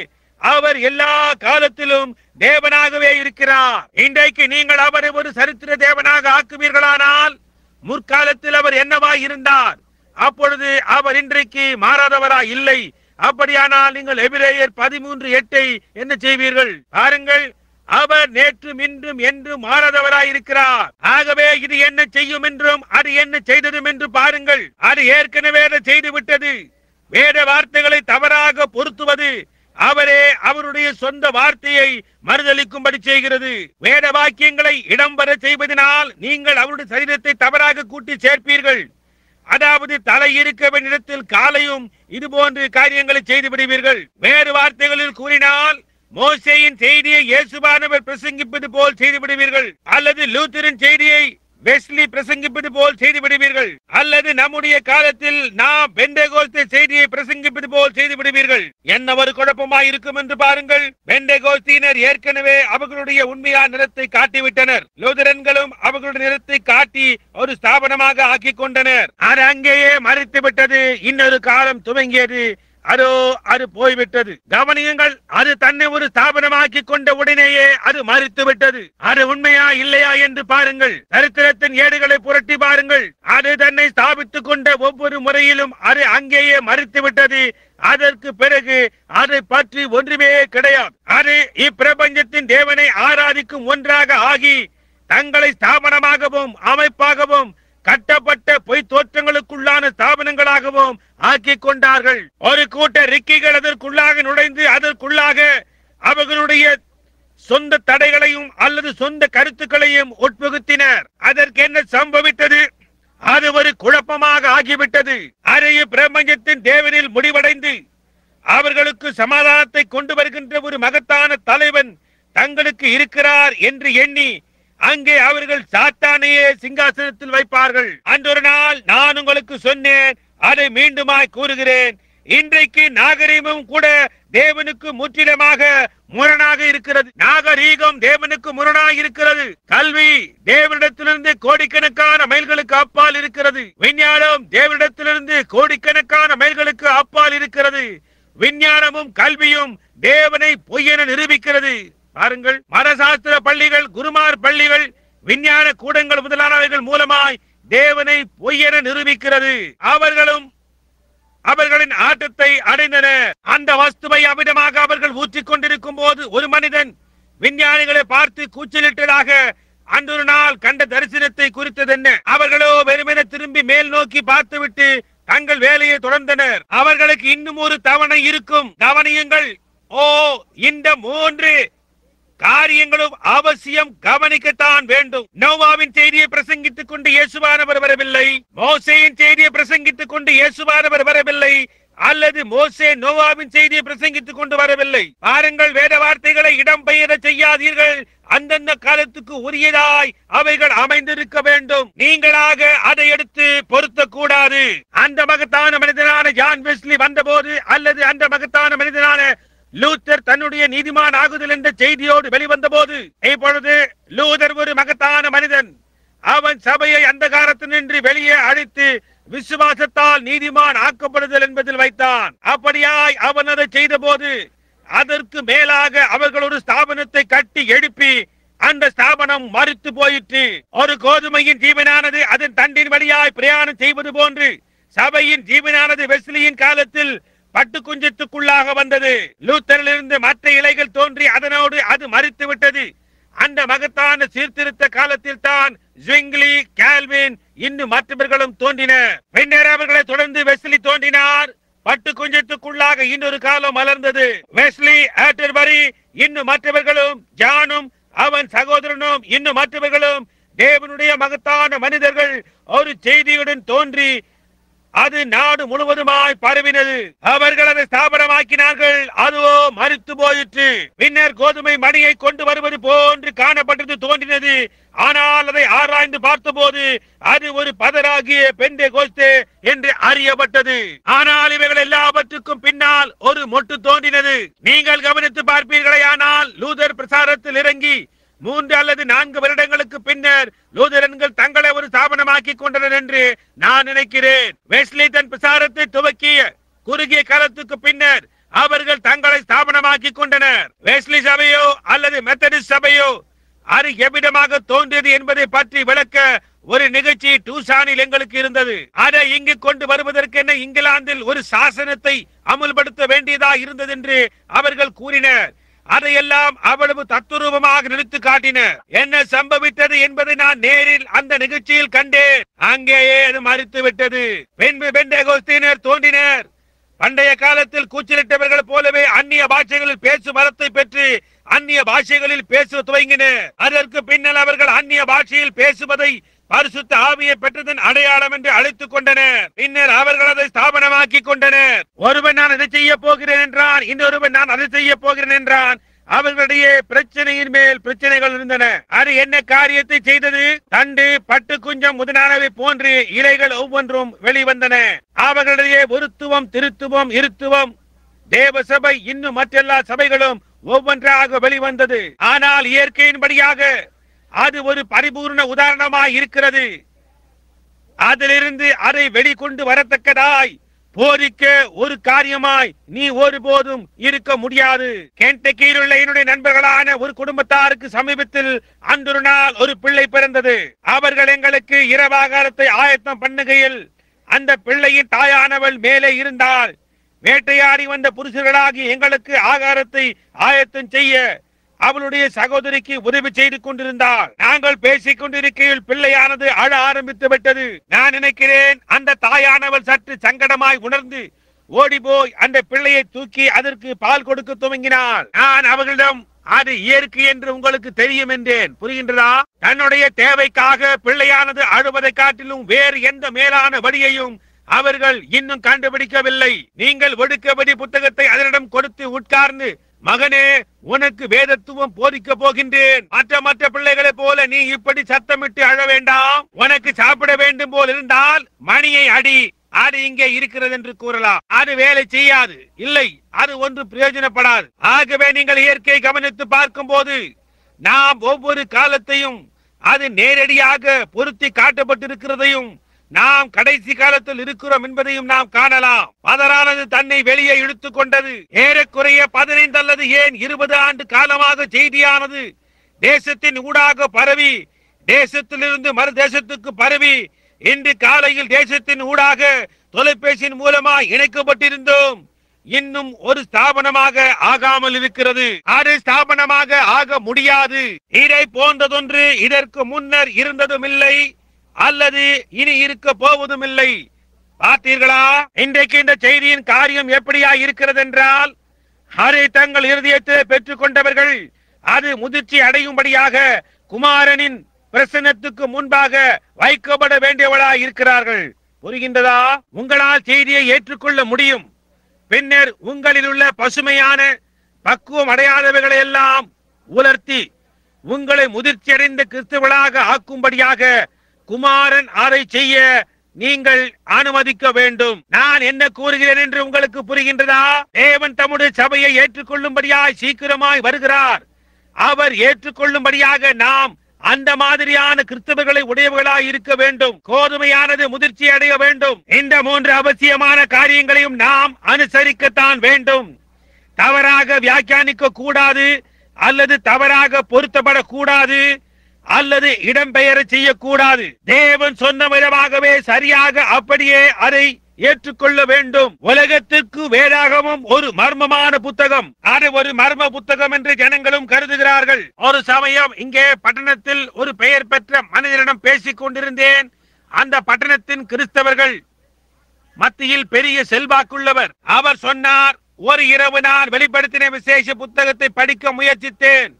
அவர் எல்லா காலத்திலும் தேவனாகவே இருக்கிறார் இன்றைக்கு நீங்கள் அவரை ஒரு சரித்திர தேவனாக ஆக்குவீர்களானால் முற்காலத்தில் அவர் என்னவாய் இருந்தார் அப்பொழுது அவர் இன்றைக்கு மாறாதவரா இல்லை அப்படியானால் நீங்கள் எபிரேயர் பதிமூன்று எட்டை என்ன செய்வீர்கள் பாருங்கள் அவர் நேற்றும் இன்றும் என்றும் மாறாதவராய் இருக்கிறார் ஆகவே இது என்ன செய்யும் என்றும் அது என்ன செய்ததும் என்று பாருங்கள் அது ஏற்கனவே அதை செய்து விட்டது வேத வார்த்தைகளை தவறாக பொருத்துவது அவரே அவருடைய சொந்த வார்த்தையை மறுதளிக்கும்படி செய்கிறது வேத வாக்கியங்களை இடம்பெற செய்வதனால் நீங்கள் அவருடைய சரீரத்தை தவறாக கூட்டி சேர்ப்பீர்கள் அதாவது தலை இருக்க வேண்டிய இடத்தில் காலையும் இது போன்ற காரியங்களை செய்து விடுவீர்கள் வேறு வார்த்தைகளில் கூறினால் மோசேயின் செய்தியை இயேசுவானவர் பிரசங்கிப்பது போல் செய்து விடுவீர்கள் அல்லது லூத்தரின் செய்தியை வெஸ்லி பிரசங்கிப்பது போல் செய்து விடுவீர்கள் அல்லது நம்முடைய காலத்தில் நாம் பெண்டேகோஸ்தே செய்தியை பிரசங்கிப்பது போல் செய்து விடுவீர்கள் என்ன ஒரு குழப்பமாய் இருக்கும் என்று பாருங்கள் பெண்டேகோஸ்தியினர் ஏற்கனவே அவர்களுடைய உண்மையான நிறத்தை காட்டிவிட்டனர் லூதரன்களும் அவர்களுடைய நிறத்தை காட்டி ஒரு ஸ்தாபனமாக ஆக்கிக் கொண்டனர் அது அங்கேயே மறைத்து விட்டது இன்னொரு காலம் துவங்கியது அதோ அது போய்விட்டது கவனியுங்கள் அது தன்னை ஒரு ஸ்தாபனமாக்கி கொண்ட உடனேயே அது மறித்து விட்டது அது உண்மையா இல்லையா என்று பாருங்கள் சரித்திரத்தின் ஏடுகளை புரட்டி பாருங்கள் அது தன்னை ஸ்தாபித்துக் கொண்ட ஒவ்வொரு முறையிலும் அது அங்கேயே மறித்து விட்டது அதற்கு பிறகு அதை பற்றி ஒன்றுமே கிடையாது அது இப்பிரபஞ்சத்தின் தேவனை ஆராதிக்கும் ஒன்றாக ஆகி தங்களை ஸ்தாபனமாகவும் அமைப்பாகவும் கட்டப்பட்ட பொய் தோற்றங்களுக்குள்ளான ஸ்தாபனங்களாகவும் ஆக்கிக் கொண்டார்கள் ஒரு கூட்ட ரிக்கிகள் அதற்குள்ளாக நுழைந்து அதற்குள்ளாக அவர்களுடைய சொந்த தடைகளையும் அல்லது சொந்த கருத்துக்களையும் உட்புகுத்தினர் அதற்கு என்ன சம்பவித்தது அது ஒரு குழப்பமாக ஆகிவிட்டது அறைய பிரபஞ்சத்தின் தேவனில் முடிவடைந்து அவர்களுக்கு சமாதானத்தை கொண்டு வருகின்ற ஒரு மகத்தான தலைவன் தங்களுக்கு இருக்கிறார் என்று எண்ணி அங்கே அவர்கள் சாத்தானையே சிங்காசனத்தில் வைப்பார்கள் அன்றொரு நாள் நான் உங்களுக்கு சொன்னேன் அதை மீண்டுமாய் கூறுகிறேன் இன்றைக்கு நாகரீகமும் கூட தேவனுக்கு முற்றிலுமாக முரணாக இருக்கிறது நாகரீகம் தேவனுக்கு முரணாக இருக்கிறது கல்வி தேவனிடத்திலிருந்து கோடிக்கணக்கான மைல்களுக்கு அப்பால் இருக்கிறது விஞ்ஞானம் தேவனிடத்திலிருந்து கோடிக்கணக்கான மைல்களுக்கு அப்பால் இருக்கிறது விஞ்ஞானமும் கல்வியும் தேவனை பொய்யென நிரூபிக்கிறது பாருங்கள் மரசாஸ்திர பள்ளிகள் குருமார் பள்ளிகள் விஞ்ஞான கூடங்கள் முதலானவைகள் மூலமாய் தேவனை பொய்யென நிரூபிக்கிறது அவர்களும் அவர்களின் ஆட்டத்தை அடைந்தனர் அந்த வஸ்துவை அமிதமாக அவர்கள் ஊற்றிக் கொண்டிருக்கும் போது ஒரு மனிதன் விஞ்ஞானிகளை பார்த்து கூச்சலிட்டதாக அன்றொரு நாள் கண்ட தரிசனத்தை குறித்தது என்ன அவர்களோ வெறுமென திரும்பி மேல் நோக்கி பார்த்துவிட்டு தங்கள் வேலையை தொடர்ந்தனர் அவர்களுக்கு இன்னும் ஒரு தவணை இருக்கும் கவனியுங்கள் ஓ இந்த மூன்று காரியங்களும் அவசியம் கவனிக்கத்தான் வேண்டும் நோவாவின் செய்தியை பிரசங்கித்துக் கொண்டு இயேசுவானவர் வரவில்லை மோசேயின் செய்தியை பிரசங்கித்துக் கொண்டு இயேசுவானவர் வரவில்லை அல்லது மோசே நோவாவின் செய்தியை பிரசங்கித்துக் கொண்டு வரவில்லை பாருங்கள் வேத வார்த்தைகளை இடம்பெயர செய்யாதீர்கள் அந்தந்த காலத்துக்கு உரியதாய் அவைகள் அமைந்திருக்க வேண்டும் நீங்களாக அதை எடுத்து பொருத்த கூடாது அந்த மகத்தான மனிதனான ஜான் வெஸ்லி வந்தபோது அல்லது அந்த மகத்தான மனிதனான லூத்தர் தன்னுடைய நீதிமான் ஆகுதல் என்ற செய்தியோடு வெளிவந்த போது இப்பொழுது லூதர் ஒரு மகத்தான மனிதன் அவன் சபையை அந்தகாரத்தினின்று வெளியே அழைத்து விசுவாசத்தால் நீதிமான் ஆக்கப்படுதல் என்பதில் வைத்தான் அப்படியாய் அவன் அதை செய்த போது அதற்கு மேலாக அவர்கள் ஒரு ஸ்தாபனத்தை கட்டி எழுப்பி அந்த ஸ்தாபனம் மறித்து போயிற்று ஒரு கோதுமையின் ஜீவனானது அதன் தண்டின் வழியாய் பிரயாணம் செய்வது போன்று சபையின் ஜீவனானது வெஸ்லியின் காலத்தில் பட்டு குஞ்சத்துக்குள்ளாக வந்தது லூத்தரிலிருந்து மற்ற இலைகள் தோன்றி அதனோடு அது மறித்து விட்டது அந்த மகத்தான சீர்திருத்த காலத்தில் தான் ஜிங்லி கால்வின் இன்னும் மற்றவர்களும் தோன்றின பின்னர் அவர்களை தொடர்ந்து வெஸ்லி தோன்றினார் பட்டு குஞ்சத்துக்குள்ளாக இன்னொரு காலம் மலர்ந்தது வெஸ்லி ஆட்டர்பரி இன்னும் மற்றவர்களும் ஜானும் அவன் சகோதரனும் இன்னும் மற்றவர்களும் தேவனுடைய மகத்தான மனிதர்கள் ஒரு செய்தியுடன் தோன்றி அது நாடு முழுவதுமாய் பரவினது அவர்கள் அதை ஸ்தாபனமாக்கினார்கள் அதுவோ மறித்து போயிற்று பின்னர் கோதுமை மணியை கொண்டு வருவது போன்று காணப்பட்டது தோன்றினது ஆனால் அதை ஆராய்ந்து பார்த்தபோது அது ஒரு பதராகிய பெண்டே கோஸ்தே என்று அறியப்பட்டது ஆனால் இவைகள் எல்லாவற்றுக்கும் பின்னால் ஒரு மொட்டு தோன்றினது நீங்கள் கவனித்து பார்ப்பீர்களேயானால் லூதர் பிரசாரத்தில் இறங்கி மூன்று அல்லது நான்கு வருடங்களுக்கு பின்னர் லூதரன்கள் தங்களை ஒரு ஸ்தாபனமாக்கிக் கொண்டனர் என்று நான் நினைக்கிறேன் வெஸ்லி தன் பிரசாரத்தை துவக்கிய குறுகிய காலத்துக்கு பின்னர் அவர்கள் தங்களை ஸ்தாபனமாக்கி ஸ்தாபனமாக்கி கொண்டனர் வெஸ்லி சபையோ அல்லது மெத்தடிஸ்ட் சபையோ அது எவ்விதமாக தோன்றியது என்பதை பற்றி விளக்க ஒரு நிகழ்ச்சி டூசானில் எங்களுக்கு இருந்தது அதை இங்கு கொண்டு வருவதற்கென இங்கிலாந்தில் ஒரு சாசனத்தை அமுல்படுத்த வேண்டியதா இருந்தது என்று அவர்கள் கூறினர் அதையெல்லாம் அவ்வளவு தத்துரூபமாக நிறுத்து காட்டினர் என்ன சம்பவித்தது என்பதை நான் நேரில் அந்த நிகழ்ச்சியில் கண்டேன் அங்கேயே அது மறித்து விட்டது பின்பு பெண்டகோஸ்தீனர் தோன்றினர் பண்டைய காலத்தில் கூச்சலிட்டவர்கள் போலவே அந்நிய பாஷைகளில் பேசும் வரத்தை பெற்று அந்நிய பாஷைகளில் பேச துவங்கினர் அதற்கு பின்னர் அவர்கள் அந்நிய பாஷையில் பேசுவதை பரிசுத்த ஆவியை பெற்றதன் அடையாளம் என்று அழைத்துக் கொண்டனர் பின்னர் அவர்கள் அதை ஸ்தாபனமாக்கி கொண்டனர் ஒருவன் நான் அதை செய்ய போகிறேன் என்றான் இன்னொருவன் நான் அதை செய்ய போகிறேன் என்றான் அவர்களுடைய பிரச்சனையின் மேல் பிரச்சனைகள் இருந்தன அது என்ன காரியத்தை செய்தது தண்டு பட்டு குஞ்சம் முதலானவை போன்று இலைகள் ஒவ்வொன்றும் வெளிவந்தன அவர்களுடைய ஒருத்துவம் திருத்துவம் இருத்துவம் தேவ சபை இன்னும் மற்றெல்லா சபைகளும் ஒவ்வொன்றாக வெளிவந்தது ஆனால் இயற்கையின்படியாக அது ஒரு பரிபூர்ண உதாரணமாய் இருக்கிறது அதிலிருந்து அதை வெளிக்கொண்டு வரத்தக்கதாய் போதிக்க ஒரு காரியமாய் நீ ஒருபோதும் இருக்க முடியாது கென்டக்கியில் உள்ள என்னுடைய நண்பர்களான ஒரு குடும்பத்தாருக்கு சமீபத்தில் அன்றொரு நாள் ஒரு பிள்ளை பிறந்தது அவர்கள் எங்களுக்கு இரவாகாரத்தை ஆயத்தம் பண்ணுகையில் அந்த பிள்ளையின் தாயானவள் மேலே இருந்தால் வேட்டையாடி வந்த புருஷர்களாகி எங்களுக்கு ஆகாரத்தை ஆயத்தம் செய்ய அவளுடைய சகோதரிக்கு உதவி செய்து கொண்டிருந்தாள் நாங்கள் பேசிக் கொண்டிருக்கையில் பிள்ளையானது அழ ஆரம்பித்து விட்டது நான் நினைக்கிறேன் அந்த தாயானவள் சற்று சங்கடமாய் உணர்ந்து ஓடி போய் அந்த பிள்ளையை தூக்கி அதற்கு பால் கொடுக்க துவங்கினாள் நான் அவர்களிடம் அது இயற்கை என்று உங்களுக்கு தெரியும் என்றேன் புரிகின்றதா தன்னுடைய தேவைக்காக பிள்ளையானது அழுவதை காட்டிலும் வேறு எந்த மேலான வழியையும் அவர்கள் இன்னும் கண்டுபிடிக்கவில்லை நீங்கள் ஒடுக்கபடி புத்தகத்தை அதனிடம் கொடுத்து உட்கார்ந்து மகனே உனக்கு வேதத்துவம் போதிக்க போகின்றேன் மற்ற மற்ற பிள்ளைகளைப் போல நீ இப்படி சத்தமிட்டு அழ வேண்டாம் உனக்கு சாப்பிட வேண்டும் போல் இருந்தால் மணியை அடி அது இங்கே இருக்கிறது என்று கூறலாம் அது வேலை செய்யாது இல்லை அது ஒன்று பிரயோஜனப்படாது ஆகவே நீங்கள் இயற்கை கவனித்து பார்க்கும் போது நாம் ஒவ்வொரு காலத்தையும் அது நேரடியாக பொருத்தி காட்டப்பட்டிருக்கிறதையும் நாம் கடைசி காலத்தில் இருக்கிறோம் என்பதையும் நாம் காணலாம் மதரானது தன்னை வெளியே இழுத்துக் கொண்டது ஏறக்குறைய பதினைந்து அல்லது ஏன் இருபது ஆண்டு காலமாக செய்தியானது தேசத்தின் ஊடாக பரவி தேசத்திலிருந்து மறு தேசத்துக்கு பரவி இன்று காலையில் தேசத்தின் ஊடாக தொலைபேசியின் மூலமா இணைக்கப்பட்டிருந்தோம் இன்னும் ஒரு ஸ்தாபனமாக ஆகாமல் இருக்கிறது அது ஸ்தாபனமாக ஆக முடியாது இதை போன்றதொன்று இதற்கு முன்னர் இருந்ததும் இல்லை அல்லது இனி இருக்க போவதும் இல்லை பார்த்தீர்களா இன்றைக்கு இந்த செய்தியின் காரியம் எப்படியா இருக்கிறது என்றால் அதை தங்கள் இருதயத்தில் பெற்றுக் கொண்டவர்கள் அது முதிர்ச்சி அடையும்படியாக குமாரனின் பிரசன்னத்துக்கு முன்பாக வைக்கப்பட வேண்டியவளாய் இருக்கிறார்கள் புரிகின்றதா உங்களால் செய்தியை ஏற்றுக்கொள்ள முடியும் பின்னர் உங்களில் உள்ள பசுமையான பக்குவம் அடையாதவைகளை எல்லாம் உலர்த்தி உங்களை முதிர்ச்சியடைந்த கிறிஸ்தவர்களாக ஆக்கும்படியாக குமாரன் அதை செய்ய நீங்கள் அனுமதிக்க வேண்டும் நான் என்ன கூறுகிறேன் என்று உங்களுக்கு புரிகின்றதா தேவன் தம்முடைய சபையை ஏற்றுக்கொள்ளும்படியாய் சீக்கிரமாய் வருகிறார் அவர் ஏற்றுக்கொள்ளும்படியாக நாம் அந்த மாதிரியான கிறிஸ்தவர்களை உடையவர்களாய் இருக்க வேண்டும் கோதுமையானது முதிர்ச்சி அடைய வேண்டும் இந்த மூன்று அவசியமான காரியங்களையும் நாம் அனுசரிக்கத்தான் வேண்டும் தவறாக வியாக்கியானிக்க கூடாது அல்லது தவறாக பொருத்தப்படக்கூடாது அல்லது இடம்பெயர செய்யக்கூடாது தேவன் சொன்ன விதமாகவே சரியாக அப்படியே அதை ஏற்றுக்கொள்ள வேண்டும் உலகத்திற்கு வேதாகமும் ஒரு மர்மமான புத்தகம் அது ஒரு மர்ம புத்தகம் என்று ஜனங்களும் கருதுகிறார்கள் ஒரு சமயம் இங்கே பட்டணத்தில் ஒரு பெயர் பெற்ற மனிதரிடம் பேசிக் கொண்டிருந்தேன் அந்த பட்டணத்தின் கிறிஸ்தவர்கள் மத்தியில் பெரிய செல்வாக்குள்ளவர் அவர் சொன்னார் ஒரு இரவு நான் வெளிப்படுத்தின விசேஷ புத்தகத்தை படிக்க முயற்சித்தேன்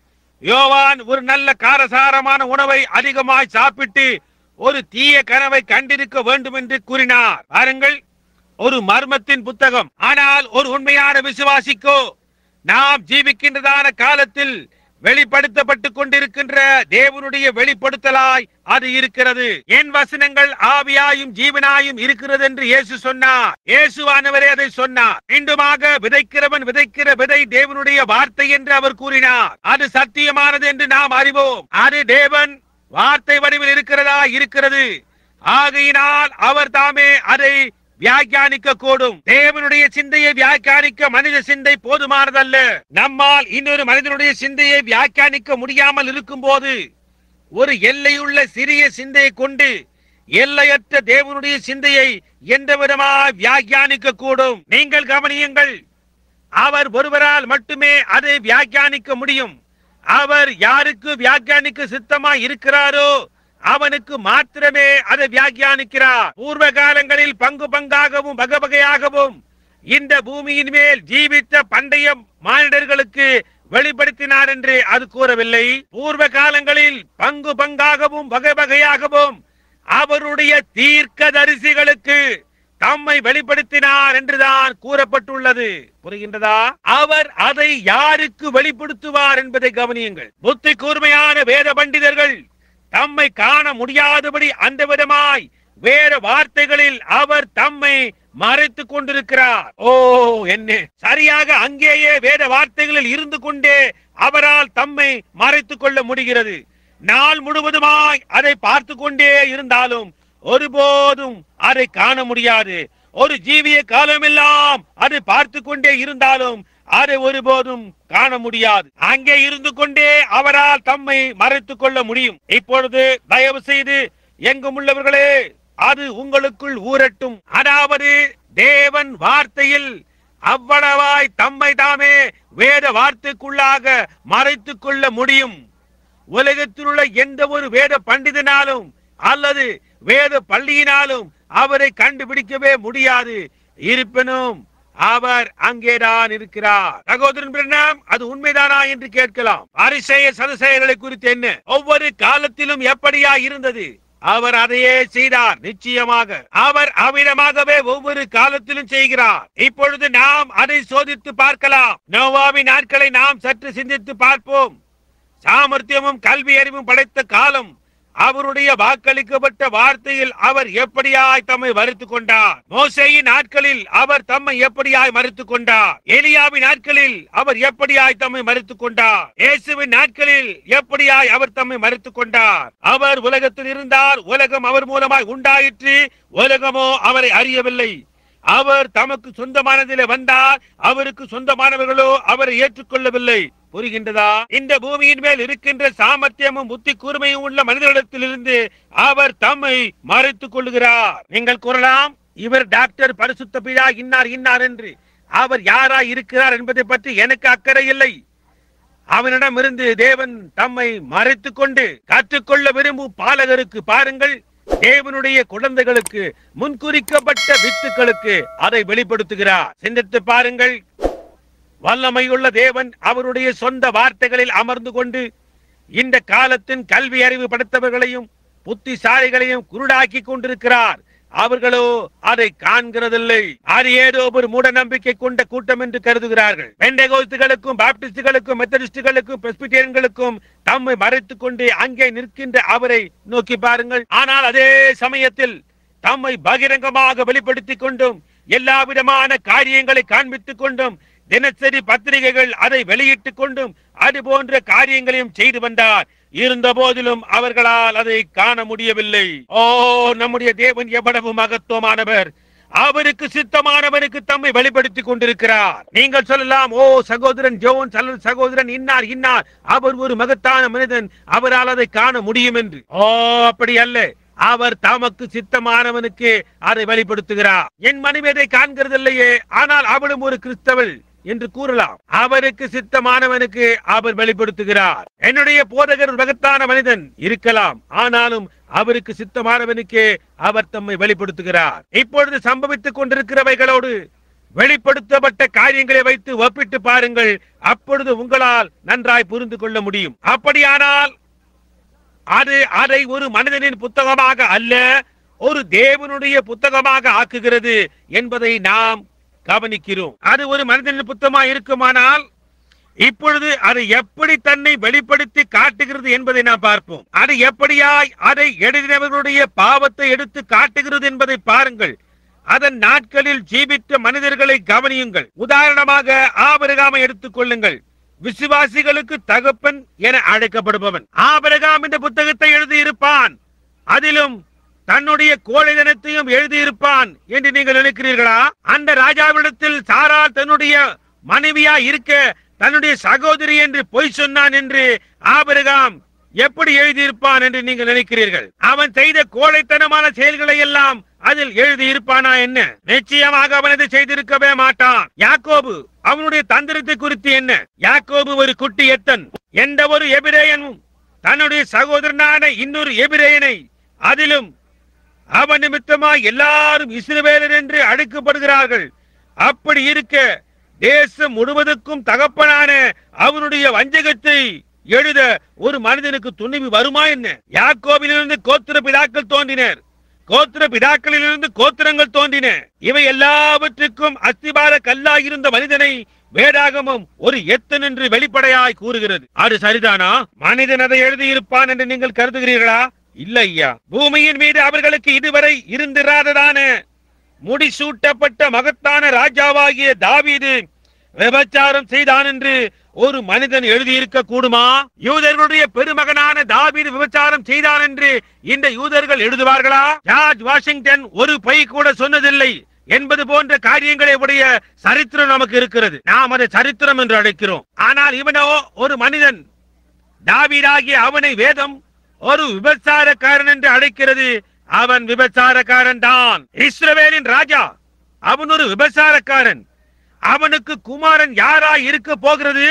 யோவான் ஒரு நல்ல காரசாரமான உணவை அதிகமாய் சாப்பிட்டு ஒரு தீய கனவை கண்டிருக்க வேண்டும் என்று கூறினார் பாருங்கள் ஒரு மர்மத்தின் புத்தகம் ஆனால் ஒரு உண்மையான விசுவாசிக்கோ நாம் ஜீவிக்கின்றதான காலத்தில் வெளிப்படுத்தப்பட்டுக் கொண்டிருக்கின்ற தேவனுடைய வெளிப்படுத்தலாய் அது இருக்கிறது என் வசனங்கள் ஆவியாயும் ஜீவனாயும் இருக்கிறது என்று இயேசு சொன்னார் இயேசுவானவரே அதை சொன்னார் மீண்டுமாக விதைக்கிறவன் விதைக்கிற விதை தேவனுடைய வார்த்தை என்று அவர் கூறினார் அது சத்தியமானது என்று நாம் அறிவோம் அது தேவன் வார்த்தை வடிவில் இருக்கிறதா இருக்கிறது ஆகையினால் அவர் தாமே அதை வியாக்கியானிக்க கூடும் தேவனுடைய சிந்தையை வியாக்கியானிக்க மனித சிந்தை போதுமானதல்ல நம்மால் இன்னொரு மனிதனுடைய சிந்தையை வியாக்கியானிக்க முடியாமல் இருக்கும் போது ஒரு எல்லையுள்ள சிறிய சிந்தையை கொண்டு எல்லையற்ற தேவனுடைய சிந்தையை எந்த விதமாக வியாக்கியானிக்க கூடும் நீங்கள் கவனியுங்கள் அவர் ஒருவரால் மட்டுமே அதை வியாக்கியானிக்க முடியும் அவர் யாருக்கு வியாக்கியானிக்க சித்தமா இருக்கிறாரோ அவனுக்கு மாத்திரமே அதை வியாக்கியானிக்கிறார் பூர்வ காலங்களில் பங்கு பங்காகவும் வகை வகையாகவும் இந்த பூமியின் மேல் ஜீவித்த பண்டைய மானிடர்களுக்கு வெளிப்படுத்தினார் என்று அது கூறவில்லை பூர்வ காலங்களில் பங்கு பங்காகவும் வகை வகையாகவும் அவருடைய தீர்க்க தரிசிகளுக்கு தம்மை வெளிப்படுத்தினார் என்றுதான் கூறப்பட்டுள்ளது புரிகின்றதா அவர் அதை யாருக்கு வெளிப்படுத்துவார் என்பதை கவனியுங்கள் புத்தி கூர்மையான வேத பண்டிதர்கள் தம்மை காண முடியாதபடி அந்த விதமாய் வேற வார்த்தைகளில் அவர் தம்மை மறைத்துக் கொண்டிருக்கிறார் ஓ என்ன சரியாக அங்கேயே வேத வார்த்தைகளில் இருந்து கொண்டே அவரால் தம்மை மறைத்துக் கொள்ள முடிகிறது நாள் முழுவதுமாய் அதை பார்த்து கொண்டே இருந்தாலும் ஒருபோதும் அதை காண முடியாது ஒரு ஜீவிய காலமெல்லாம் அதை பார்த்து கொண்டே இருந்தாலும் அதை ஒருபோதும் காண முடியாது அங்கே இருந்து கொண்டே அவரால் தம்மை மறைத்துக் கொள்ள முடியும் இப்பொழுது தயவு செய்து எங்கும் உள்ளவர்களே அது உங்களுக்குள் ஊரட்டும் அதாவது தேவன் வார்த்தையில் அவ்வளவாய் தம்மை தாமே வேத வார்த்தைக்குள்ளாக மறைத்துக் கொள்ள முடியும் உலகத்தில் உள்ள எந்த ஒரு வேத பண்டிதனாலும் அல்லது வேத பள்ளியினாலும் அவரை கண்டுபிடிக்கவே முடியாது இருப்பினும் அவர் அங்கேதான் இருக்கிறார் சகோதரன் பிரணாம் அது உண்மைதானா என்று கேட்கலாம் அரிசெய சதுசெயர்களை குறித்து என்ன ஒவ்வொரு காலத்திலும் எப்படியா இருந்தது அவர் அதையே செய்தார் நிச்சயமாக அவர் அவ்விதமாகவே ஒவ்வொரு காலத்திலும் செய்கிறார் இப்பொழுது நாம் அதை சோதித்து பார்க்கலாம் நோவாவின் நாட்களை நாம் சற்று சிந்தித்து பார்ப்போம் சாமர்த்தியமும் கல்வி அறிவும் படைத்த காலம் அவருடைய வாக்களிக்கப்பட்ட வார்த்தையில் அவர் எப்படியாய் தம்மை மறுத்துக் கொண்டார் மோசேயின் நாட்களில் அவர் தம்மை எப்படியாய் மறுத்துக் கொண்டார் எலியாவின் நாட்களில் அவர் எப்படியாய் தம்மை மறுத்துக் கொண்டார் இயேசுவின் நாட்களில் எப்படியாய் அவர் தம்மை மறுத்துக் கொண்டார் அவர் உலகத்தில் இருந்தார் உலகம் அவர் மூலமாய் உண்டாயிற்று உலகமோ அவரை அறியவில்லை அவர் தமக்கு சொந்தமானதிலே வந்தார் அவருக்கு சொந்தமானவர்களோ அவரை ஏற்றுக்கொள்ளவில்லை புரிகின்றதா இந்த பூமியின் மேல் இருக்கின்ற சாமர்த்தியமும் புத்தி கூர்மையும் உள்ள மனிதர்களிடத்திலிருந்து அவர் தம்மை மறைத்துக் கொள்ளுகிறார் நீங்கள் கூறலாம் இவர் டாக்டர் பரிசுத்த பிதா இன்னார் இன்னார் என்று அவர் யாரா இருக்கிறார் என்பதை பற்றி எனக்கு அக்கறை இல்லை அவனிடமிருந்து தேவன் தம்மை மறைத்துக் கொண்டு கற்றுக்கொள்ள விரும்பும் பாலகருக்கு பாருங்கள் தேவனுடைய குழந்தைகளுக்கு முன்குறிக்கப்பட்ட வித்துக்களுக்கு அதை வெளிப்படுத்துகிறார் சிந்தித்து பாருங்கள் வல்லமையுள்ள தேவன் அவருடைய சொந்த வார்த்தைகளில் அமர்ந்து கொண்டு இந்த காலத்தின் கல்வி அறிவு படைத்தவர்களையும் புத்திசாலிகளையும் குருடாக்கி கொண்டிருக்கிறார் அவர்களோ அதை காண்கிறதில்லை அது ஏதோ ஒரு மூட நம்பிக்கை கொண்ட கூட்டம் என்று கருதுகிறார்கள் பெண்டகோஸ்துகளுக்கும் பாப்டிஸ்டுகளுக்கும் மெத்தடிஸ்டுகளுக்கும் பெஸ்பிட்டேரியன்களுக்கும் தம்மை மறைத்துக் கொண்டு அங்கே நிற்கின்ற அவரை நோக்கி பாருங்கள் ஆனால் அதே சமயத்தில் தம்மை பகிரங்கமாக வெளிப்படுத்திக் கொண்டும் எல்லா விதமான காரியங்களை காண்பித்துக் கொண்டும் தினசரி பத்திரிகைகள் அதை வெளியிட்டுக் கொண்டும் அது போன்ற காரியங்களையும் செய்து வந்தார் இருந்த போதிலும் அவர்களால் அதை காண முடியவில்லை ஓ நம்முடைய தேவன் எவ்வளவு மகத்துவமானவர் அவருக்கு சித்தமானவருக்கு தம்மை வெளிப்படுத்திக் கொண்டிருக்கிறார் நீங்கள் சொல்லலாம் ஓ சகோதரன் ஜோன் அல்லது சகோதரன் இன்னார் இன்னார் அவர் ஒரு மகத்தான மனிதன் அவரால் அதை காண முடியும் என்று ஓ அப்படி அல்ல அவர் தமக்கு சித்தமானவனுக்கு அதை வெளிப்படுத்துகிறார் என் மனைவி அதை காண்கிறதில்லையே ஆனால் அவளும் ஒரு கிறிஸ்தவள் என்று கூறலாம் அவருக்கு சித்தமானவனுக்கு அவர் வெளிப்படுத்துகிறார் என்னுடைய போதகர் ஒரு மகத்தான மனிதன் இருக்கலாம் ஆனாலும் அவருக்கு சித்தமானவனுக்கே அவர் தம்மை வெளிப்படுத்துகிறார் இப்பொழுது சம்பவித்துக் கொண்டிருக்கிறவைகளோடு வெளிப்படுத்தப்பட்ட காரியங்களை வைத்து ஒப்பிட்டு பாருங்கள் அப்பொழுது உங்களால் நன்றாய் புரிந்து கொள்ள முடியும் அப்படியானால் அது அதை ஒரு மனிதனின் புத்தகமாக அல்ல ஒரு தேவனுடைய புத்தகமாக ஆக்குகிறது என்பதை நாம் கவனிக்கிறோம் அது ஒரு மனிதனின் புத்தகமா இருக்குமானால் இப்பொழுது அது எப்படி தன்னை வெளிப்படுத்தி காட்டுகிறது என்பதை நாம் பார்ப்போம் அது எப்படியாய் அதை எழுதினவர்களுடைய பாவத்தை எடுத்து காட்டுகிறது என்பதை பாருங்கள் அதன் நாட்களில் ஜீவித்த மனிதர்களை கவனியுங்கள் உதாரணமாக ஆபிரகாமை எடுத்துக் கொள்ளுங்கள் விசுவாசிகளுக்கு தகப்பன் என அழைக்கப்படுபவன் ஆபிரகாம் இந்த புத்தகத்தை எழுதியிருப்பான் அதிலும் தன்னுடைய கோழைதனத்தையும் எழுதியிருப்பான் என்று நீங்கள் நினைக்கிறீர்களா அந்த ராஜாவிடத்தில் சாரார் தன்னுடைய மனைவியா இருக்க தன்னுடைய சகோதரி என்று பொய் சொன்னான் என்று ஆபிரகாம் எப்படி எழுதியிருப்பான் என்று நீங்கள் நினைக்கிறீர்கள் அவன் செய்த கோழைத்தனமான செயல்களை எல்லாம் அதில் எழுதியிருப்பானா என்ன நிச்சயமாக அவன் அதை செய்திருக்கவே மாட்டான் யாக்கோபு அவனுடைய தந்திரத்தை குறித்து என்ன யாக்கோபு ஒரு குட்டி எத்தன் எந்த ஒரு எபிரேயனும் தன்னுடைய சகோதரனான இன்னொரு எபிரேயனை அதிலும் அவன் நிமித்தமா எல்லாரும் இஸ்ரவேலர் என்று அழைக்கப்படுகிறார்கள் அப்படி இருக்க தேசம் முழுவதுக்கும் தகப்பனான அவனுடைய வஞ்சகத்தை எழுத ஒரு மனிதனுக்கு துணிவு வருமா என்ன யாக்கோபிலிருந்து கோத்திர பிதாக்கள் தோன்றினர் கோத்திர பிதாக்களிலிருந்து கோத்திரங்கள் தோன்றின இவை எல்லாவற்றுக்கும் அஸ்திபார கல்லாயிருந்த மனிதனை வேதாகமம் ஒரு எத்தன் என்று வெளிப்படையாய் கூறுகிறது அது சரிதானா மனிதன் அதை எழுதியிருப்பான் என்று நீங்கள் கருதுகிறீர்களா இல்ல ஐயா பூமியின் மீது அவர்களுக்கு இதுவரை இருந்திராததான முடிசூட்டப்பட்ட மகத்தான ராஜாவாகிய தாவீது விபச்சாரம் செய்தான் என்று ஒரு மனிதன் எழுதியிருக்க கூடுமா யூதர்களுடைய பெருமகனான தாவீது விபச்சாரம் செய்தான் என்று இந்த யூதர்கள் எழுதுவார்களா ஜார்ஜ் வாஷிங்டன் ஒரு பொய் கூட சொன்னதில்லை என்பது போன்ற காரியங்களை உடைய சரித்திரம் நமக்கு இருக்கிறது நாம் அதை சரித்திரம் என்று அழைக்கிறோம் ஆனால் இவனோ ஒரு மனிதன் தாவீதாகிய அவனை வேதம் ஒரு விபச்சாரக்காரன் என்று அழைக்கிறது அவன் விபச்சாரக்காரன் தான் இஸ்ரவேலின் ராஜா அவன் ஒரு விபச்சாரக்காரன் அவனுக்கு குமாரன் யாராய் இருக்க போகிறது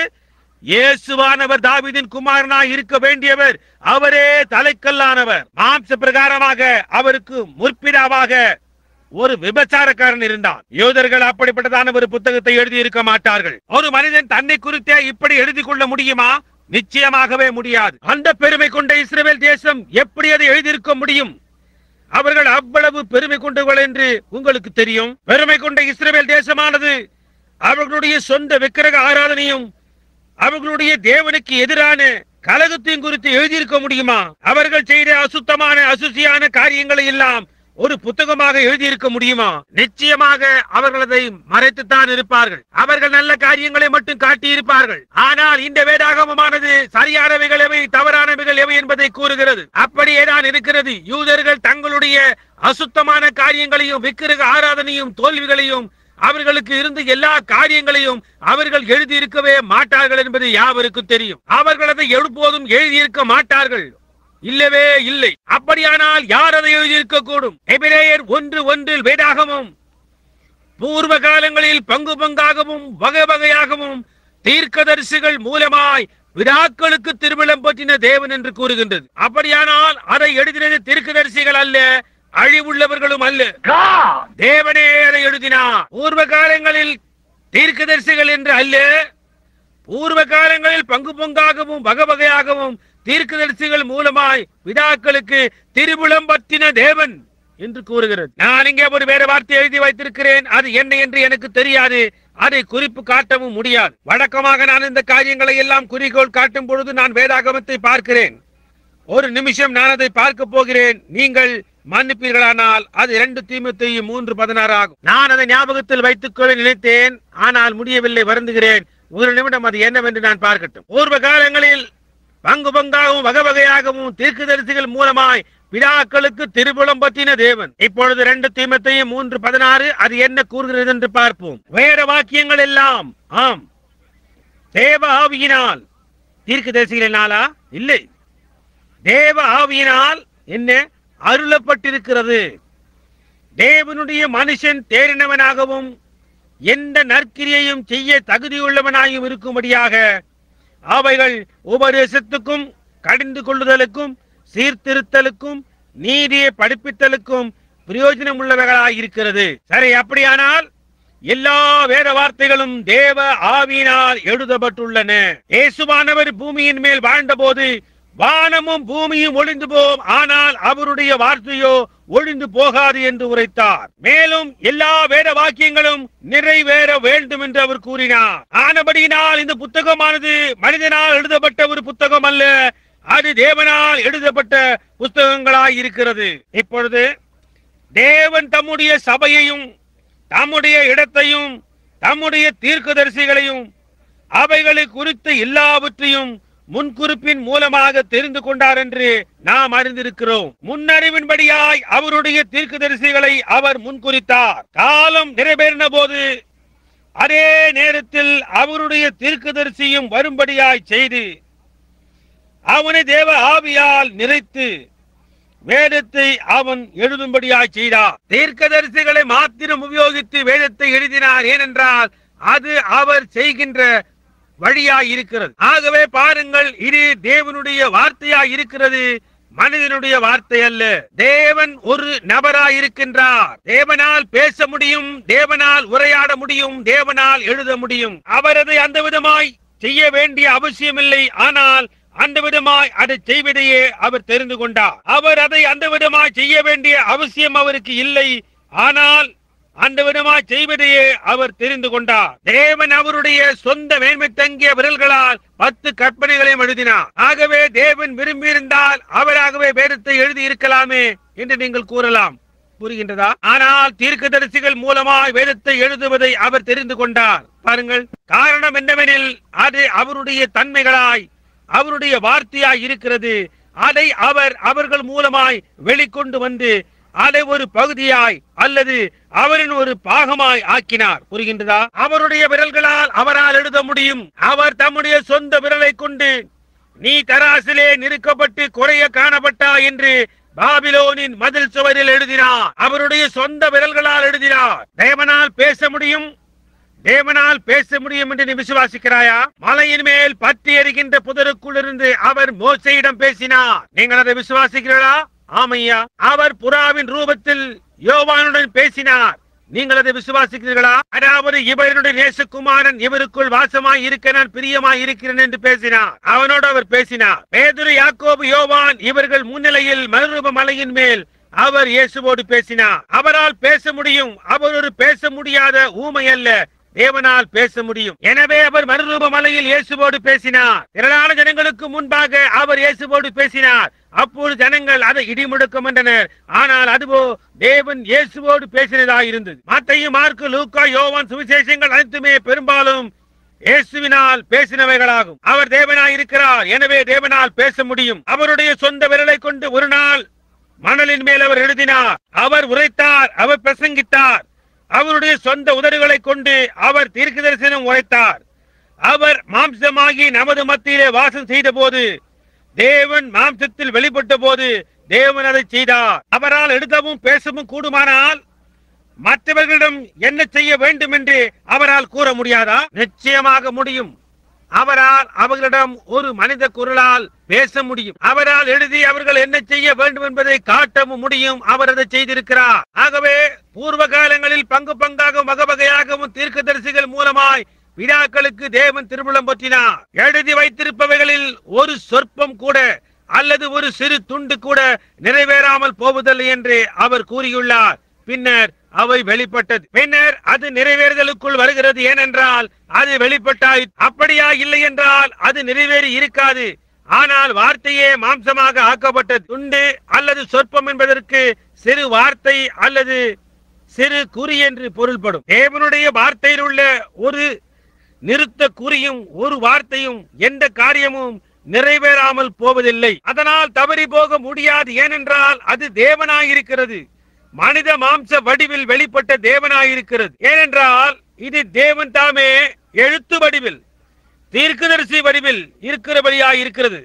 இயேசுவானவர் தாவீதின் குமாரனாய் இருக்க வேண்டியவர் அவரே தலைக்கல்லானவர் மாம்ச பிரகாரமாக அவருக்கு முற்பிதாவாக ஒரு விபச்சாரக்காரன் இருந்தான் யூதர்கள் அப்படிப்பட்டதான ஒரு புத்தகத்தை எழுதி இருக்க மாட்டார்கள் ஒரு மனிதன் தன்னை குறித்தே இப்படி எழுதி கொள்ள முடியுமா நிச்சயமாகவே முடியாது அந்த பெருமை கொண்ட இஸ்ரவேல் தேசம் எப்படி அதை எழுதியிருக்க முடியும் அவர்கள் அவ்வளவு பெருமை கொண்டவர்கள் என்று உங்களுக்கு தெரியும் பெருமை கொண்ட இஸ்ரவேல் தேசமானது அவர்களுடைய சொந்த விக்கிரக ஆராதனையும் அவர்களுடைய தேவனுக்கு எதிரான கலகத்தையும் குறித்து எழுதியிருக்க முடியுமா அவர்கள் செய்த அசுத்தமான அசுசியான காரியங்களை எல்லாம் ஒரு புத்தகமாக எழுதியிருக்க முடியுமா நிச்சயமாக அவர்கள் அதை மறைத்துத்தான் இருப்பார்கள் அவர்கள் நல்ல காரியங்களை மட்டும் காட்டியிருப்பார்கள் ஆனால் இந்த வேதாகமமானது சரியானவைகள் எவை தவறானவைகள் எவை என்பதை கூறுகிறது அப்படியே தான் இருக்கிறது யூதர்கள் தங்களுடைய அசுத்தமான காரியங்களையும் விக்கிரக ஆராதனையும் தோல்விகளையும் அவர்களுக்கு இருந்த எல்லா காரியங்களையும் அவர்கள் எழுதியிருக்கவே மாட்டார்கள் என்பது யாவருக்கும் தெரியும் அவர்கள் அதை எப்போதும் எழுதியிருக்க மாட்டார்கள் இல்லவே இல்லை அப்படியானால் யார் அதை எழுதியிருக்க கூடும் எபிரேயர் ஒன்று ஒன்றில் வேதாகமும் பூர்வ காலங்களில் பங்கு பங்காகவும் வகை வகையாகவும் தீர்க்கதரிசிகள் மூலமாய் விழாக்களுக்கு திருவிழம் பற்றின தேவன் என்று கூறுகின்றது அப்படியானால் அதை எழுதினது தீர்க்கதரிசிகள் அல்ல அழிவுள்ளவர்களும் அல்ல தேவனே அதை எழுதினார் பூர்வ காலங்களில் தீர்க்கதரிசிகள் என்று அல்ல பூர்வ காலங்களில் பங்கு பங்காகவும் வகை வகையாகவும் தீர்க்கதரிசிகள் மூலமாய் பிதாக்களுக்கு திருவிழம் பற்றின தேவன் என்று கூறுகிறது நான் இங்கே ஒரு வேற வார்த்தை எழுதி வைத்திருக்கிறேன் அது என்ன என்று எனக்கு தெரியாது அதை குறிப்பு காட்டவும் முடியாது வழக்கமாக நான் இந்த காரியங்களை எல்லாம் குறிக்கோள் காட்டும் பொழுது நான் வேதாகமத்தை பார்க்கிறேன் ஒரு நிமிஷம் நான் அதை பார்க்க போகிறேன் நீங்கள் மன்னிப்பீர்களானால் அது இரண்டு தீமத்தையும் மூன்று பதினாறு ஆகும் நான் அதை ஞாபகத்தில் வைத்துக் கொள்ள நினைத்தேன் ஆனால் முடியவில்லை வருந்துகிறேன் ஒரு நிமிடம் அது என்னவென்று நான் பார்க்கட்டும் பூர்வ காலங்களில் பங்கு பங்காகவும் வகை வகையாகவும் தீர்க்கதரிசிகள் மூலமாய் பிதாக்களுக்கு திருபுலம் பற்றின தேவன் இப்பொழுது ரெண்டு தீமத்தையும் மூன்று பதினாறு அது என்ன கூறுகிறது என்று பார்ப்போம் வேற வாக்கியங்கள் எல்லாம் ஆம் தேவ ஆவியினால் தீர்க்கதரிசிகளினாலா இல்லை தேவ ஆவியினால் என்ன அருளப்பட்டிருக்கிறது தேவனுடைய மனுஷன் தேறினவனாகவும் எந்த நற்கிரியையும் செய்ய தகுதியுள்ளவனாயும் இருக்கும்படியாக அவைகள் உபதேசத்துக்கும் கடிந்து கொள்ளுதலுக்கும் சீர்திருத்தலுக்கும் நீதியை படிப்பித்தலுக்கும் பிரயோஜனம் உள்ளவைகளாயிருக்கிறது சரி அப்படியானால் எல்லா வேத வார்த்தைகளும் தேவ ஆவியினால் எழுதப்பட்டுள்ளன இயேசுவானவர் பூமியின் மேல் வாழ்ந்தபோது வானமும் பூமியும் ஒளிந்து போம் ஆனால் அவருடைய வார்த்தையோ ஒளிந்து போகாது என்று உரைத்தார் மேலும் எல்லா வேத வாக்கியங்களும் நிறைவேற வேண்டும் என்று அவர் கூறினார் ஆனபடியினால் இந்த புத்தகமானது மனிதனால் எழுதப்பட்ட ஒரு புத்தகம் அல்ல அது தேவனால் எழுதப்பட்ட புஸ்தகங்களாய் இருக்கிறது இப்பொழுது தேவன் தம்முடைய சபையையும் தம்முடைய இடத்தையும் தம்முடைய தீர்க்கதரிசிகளையும் அவைகளை குறித்த எல்லாவற்றையும் முன்குறிப்பின் மூலமாக தெரிந்து கொண்டார் என்று நாம் அறிந்திருக்கிறோம் முன்னறிவின்படியாய் அவருடைய தீர்க்கதரிசிகளை அவர் முன்குறித்தார் காலம் நிறைவேறின போது அதே நேரத்தில் அவருடைய தீர்க்கதரிசியும் வரும்படியாய் செய்து அவனை தேவ ஆவியால் நிறைத்து வேதத்தை அவன் எழுதும்படியாய் செய்தார் தீர்க்கதரிசிகளை மாத்திரம் உபயோகித்து வேதத்தை எழுதினார் ஏனென்றால் அது அவர் செய்கின்ற வழியாய் இருக்கிறது ஆகவே பாருங்கள் இது தேவனுடைய வார்த்தையாய் இருக்கிறது மனிதனுடைய வார்த்தை அல்ல தேவன் ஒரு நபராய் இருக்கின்றார் தேவனால் பேச முடியும் தேவனால் உரையாட முடியும் தேவனால் எழுத முடியும் அவர் அதை அந்த விதமாய் செய்ய வேண்டிய அவசியமில்லை ஆனால் அந்த விதமாய் அதை செய்வதையே அவர் தெரிந்து கொண்டார் அவர் அதை அந்த விதமாய் செய்ய வேண்டிய அவசியம் அவருக்கு இல்லை ஆனால் அந்த விதமாய் செய்வதையே அவர் தெரிந்து கொண்டார் தேவன் அவருடைய சொந்த மேன்மை தங்கிய விரல்களால் பத்து கற்பனைகளையும் எழுதினார் ஆகவே தேவன் விரும்பியிருந்தால் அவராகவே வேதத்தை எழுதி இருக்கலாமே என்று நீங்கள் கூறலாம் புரிகின்றதா ஆனால் தீர்க்கதரிசிகள் மூலமாய் வேதத்தை எழுதுவதை அவர் தெரிந்து கொண்டார் பாருங்கள் காரணம் என்னவெனில் அது அவருடைய தன்மைகளாய் அவருடைய வார்த்தையாய் இருக்கிறது அதை அவர் அவர்கள் மூலமாய் வெளிக்கொண்டு வந்து அதை ஒரு பகுதியாய் அல்லது அவரின் ஒரு பாகமாய் ஆக்கினார் புரிகின்றதா அவருடைய விரல்களால் அவரால் எழுத முடியும் அவர் தம்முடைய சொந்த விரலை கொண்டு நீ தராசிலே நிறுக்கப்பட்டு குறைய காணப்பட்டா என்று பாபிலோனின் மதில் சுவரில் எழுதினார் அவருடைய சொந்த விரல்களால் எழுதினார் தேவனால் பேச முடியும் தேவனால் பேச முடியும் என்று நீ விசுவாசிக்கிறாயா மலையின் மேல் பற்றி எறிகின்ற புதருக்குள் இருந்து அவர் மோசையிடம் பேசினார் நீங்கள் அதை விசுவாசிக்கிறீர்களா ஆமையா அவர் புறாவின் ரூபத்தில் யோவானுடன் பேசினார் நீங்கள் அதை விசுவாசிக்கிறீர்களா அதாவது இவருடைய நேசகுமாரன் இவருக்குள் வாசமாய் இருக்க நான் பிரியமாய் இருக்கிறேன் என்று பேசினார் அவனோடு அவர் பேசினார் பேதுரு யாக்கோபு யோவான் இவர்கள் முன்னிலையில் மறுரூப மலையின் மேல் அவர் இயேசுவோடு பேசினார் அவரால் பேச முடியும் அவர் ஒரு பேச முடியாத ஊமை அல்ல தேவனால் பேச முடியும் எனவே அவர் மறுரூப மலையில் இயேசுவோடு பேசினார் திரளான ஜனங்களுக்கு முன்பாக அவர் இயேசுவோடு பேசினார் அப்போது ஜனங்கள் அதை இடிமுடுக்கம் என்றனர் ஆனால் அதுவோ தேவன் இயேசுவோடு பேசினதா இருந்தது மத்தையும் மார்க்கு லூக்கா யோவான் சுவிசேஷங்கள் அனைத்துமே பெரும்பாலும் இயேசுவினால் பேசினவைகளாகும் அவர் தேவனாய் இருக்கிறார் எனவே தேவனால் பேச முடியும் அவருடைய சொந்த விரலை கொண்டு ஒரு நாள் மணலின் மேல் அவர் எழுதினார் அவர் உரைத்தார் அவர் பிரசங்கித்தார் அவருடைய சொந்த உதடுகளை கொண்டு அவர் தீர்க்க தரிசனம் உரைத்தார் அவர் மாம்சமாகி நமது மத்தியிலே வாசம் செய்த போது தேவன் மாம்சத்தில் வெளிப்பட்ட போது தேவன் அதை செய்தார் அவரால் எழுதவும் பேசவும் கூடுமானால் மற்றவர்களிடம் என்ன செய்ய வேண்டும் என்று அவரால் கூற முடியாதா நிச்சயமாக முடியும் அவரால் அவர்களிடம் ஒரு மனித குரலால் பேச முடியும் அவரால் எழுதி அவர்கள் என்ன செய்ய வேண்டும் என்பதை காட்டவும் முடியும் அவர் அதை செய்திருக்கிறார் ஆகவே பூர்வ காலங்களில் பங்கு பங்காகவும் வகை வகையாகவும் தீர்க்கதரிசிகள் மூலமாய் விழாக்களுக்கு தேவன் திருமணம் பற்றினார் எழுதி வைத்திருப்பவைகளில் ஒரு சொற்பம் கூட அல்லது ஒரு சிறு துண்டு கூட நிறைவேறாமல் போவதில்லை என்று அவர் கூறியுள்ளார் பின்னர் அவை வெளிப்பட்டது பின்னர் அது நிறைவேறுதலுக்குள் வருகிறது ஏனென்றால் அது வெளிப்பட்டாய் அப்படியா இல்லை என்றால் அது நிறைவேறி இருக்காது ஆனால் வார்த்தையே மாம்சமாக ஆக்கப்பட்டது துண்டு அல்லது சொற்பம் என்பதற்கு சிறு வார்த்தை அல்லது சிறு குறி என்று பொருள்படும் தேவனுடைய வார்த்தையில் உள்ள ஒரு நிறுத்த குறியும் ஒரு வார்த்தையும் எந்த காரியமும் நிறைவேறாமல் போவதில்லை அதனால் தவறி போக முடியாது ஏனென்றால் அது தேவனாயிருக்கிறது மனித மாம்ச வடிவில் வெளிப்பட்ட தேவனாயிருக்கிறது ஏனென்றால் இது தேவன் தாமே எழுத்து வடிவில் தீர்க்கதரிசி வடிவில் இருக்கிறபடியாய் இருக்கிறது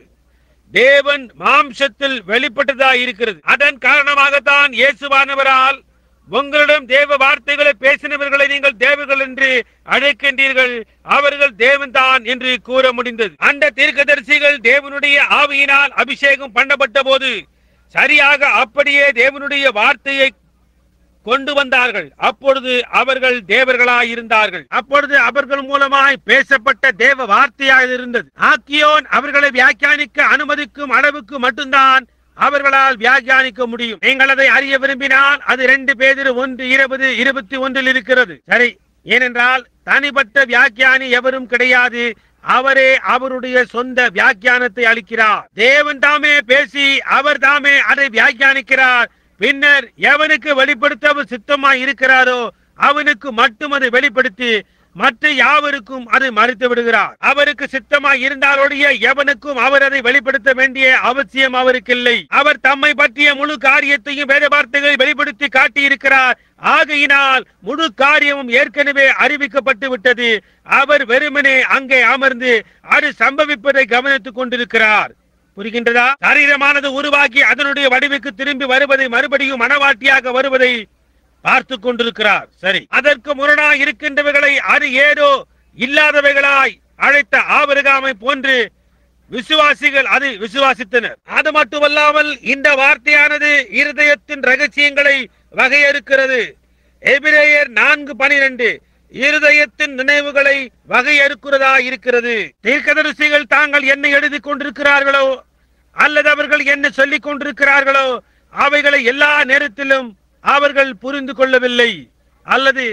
தேவன் மாம்சத்தில் வெளிப்பட்டதாய் இருக்கிறது அதன் காரணமாகத்தான் இயேசுவானவரால் உங்களிடம் தேவ வார்த்தைகளை பேசினவர்களை நீங்கள் தேவர்கள் என்று அழைக்கின்றீர்கள் அவர்கள் தேவன்தான் என்று கூற முடிந்தது அந்த தீர்க்கதரிசிகள் தேவனுடைய ஆவியினால் அபிஷேகம் பண்ணப்பட்ட போது சரியாக அப்படியே தேவனுடைய வார்த்தையை கொண்டு வந்தார்கள் அப்பொழுது அவர்கள் தேவர்களாய் இருந்தார்கள் அப்பொழுது அவர்கள் மூலமாய் பேசப்பட்ட தேவ வார்த்தையாக இருந்தது ஆக்கியோன் அவர்களை வியாக்கியானிக்க அனுமதிக்கும் அளவுக்கு மட்டும்தான் அவர்களால் வியாக்கியானிக்க முடியும் நீங்கள் அதை அறிய விரும்பினால் அது ரெண்டு பேதிரு ஒன்று இருபது இருபத்தி ஒன்றில் இருக்கிறது சரி ஏனென்றால் தனிப்பட்ட வியாக்கியானி எவரும் கிடையாது அவரே அவருடைய சொந்த வியாக்கியானத்தை அளிக்கிறார் தேவன் தாமே பேசி அவர் தாமே அதை வியாக்கியானிக்கிறார் பின்னர் எவனுக்கு வெளிப்படுத்த அவர் சித்தமாய் இருக்கிறாரோ அவனுக்கு மட்டும் அதை வெளிப்படுத்தி மற்ற யாவருக்கும் அதை மறுத்து விடுகிறார் அவருக்கு சித்தமாய் இருந்தாலொழிய எவனுக்கும் அவர் அதை வெளிப்படுத்த வேண்டிய அவசியம் அவருக்கு இல்லை அவர் தம்மை பற்றிய முழு காரியத்தையும் வேத வார்த்தைகளை வெளிப்படுத்தி காட்டியிருக்கிறார் ஆகையினால் முழு காரியமும் ஏற்கனவே அறிவிக்கப்பட்டு விட்டது அவர் வெறுமனே அங்கே அமர்ந்து அது சம்பவிப்பதை கவனித்துக் கொண்டிருக்கிறார் புரிகின்றதா சரீரமானது உருவாக்கி அதனுடைய வடிவுக்கு திரும்பி வருவதை மறுபடியும் மனவாட்டியாக வருவதை பார்த்து கொண்டிருக்கிறார் சரி அதற்கு முரணாய் இருக்கின்றவைகளை அது ஏதோ இல்லாதவைகளாய் அழைத்த ஆபரகாமை போன்று விசுவாசிகள் அது விசுவாசித்தனர் அது மட்டுமல்லாமல் இந்த வார்த்தையானது இருதயத்தின் ரகசியங்களை வகையறுக்கிறது எபிரேயர் நான்கு பனிரெண்டு இருதயத்தின் நினைவுகளை வகையறுக்கிறதா இருக்கிறது தீர்க்கதரிசிகள் தாங்கள் என்ன எழுதி கொண்டிருக்கிறார்களோ அல்லது அவர்கள் என்ன சொல்லிக் கொண்டிருக்கிறார்களோ அவைகளை எல்லா நேரத்திலும் அவர்கள் புரிந்து கொள்ளவில்லை அல்லது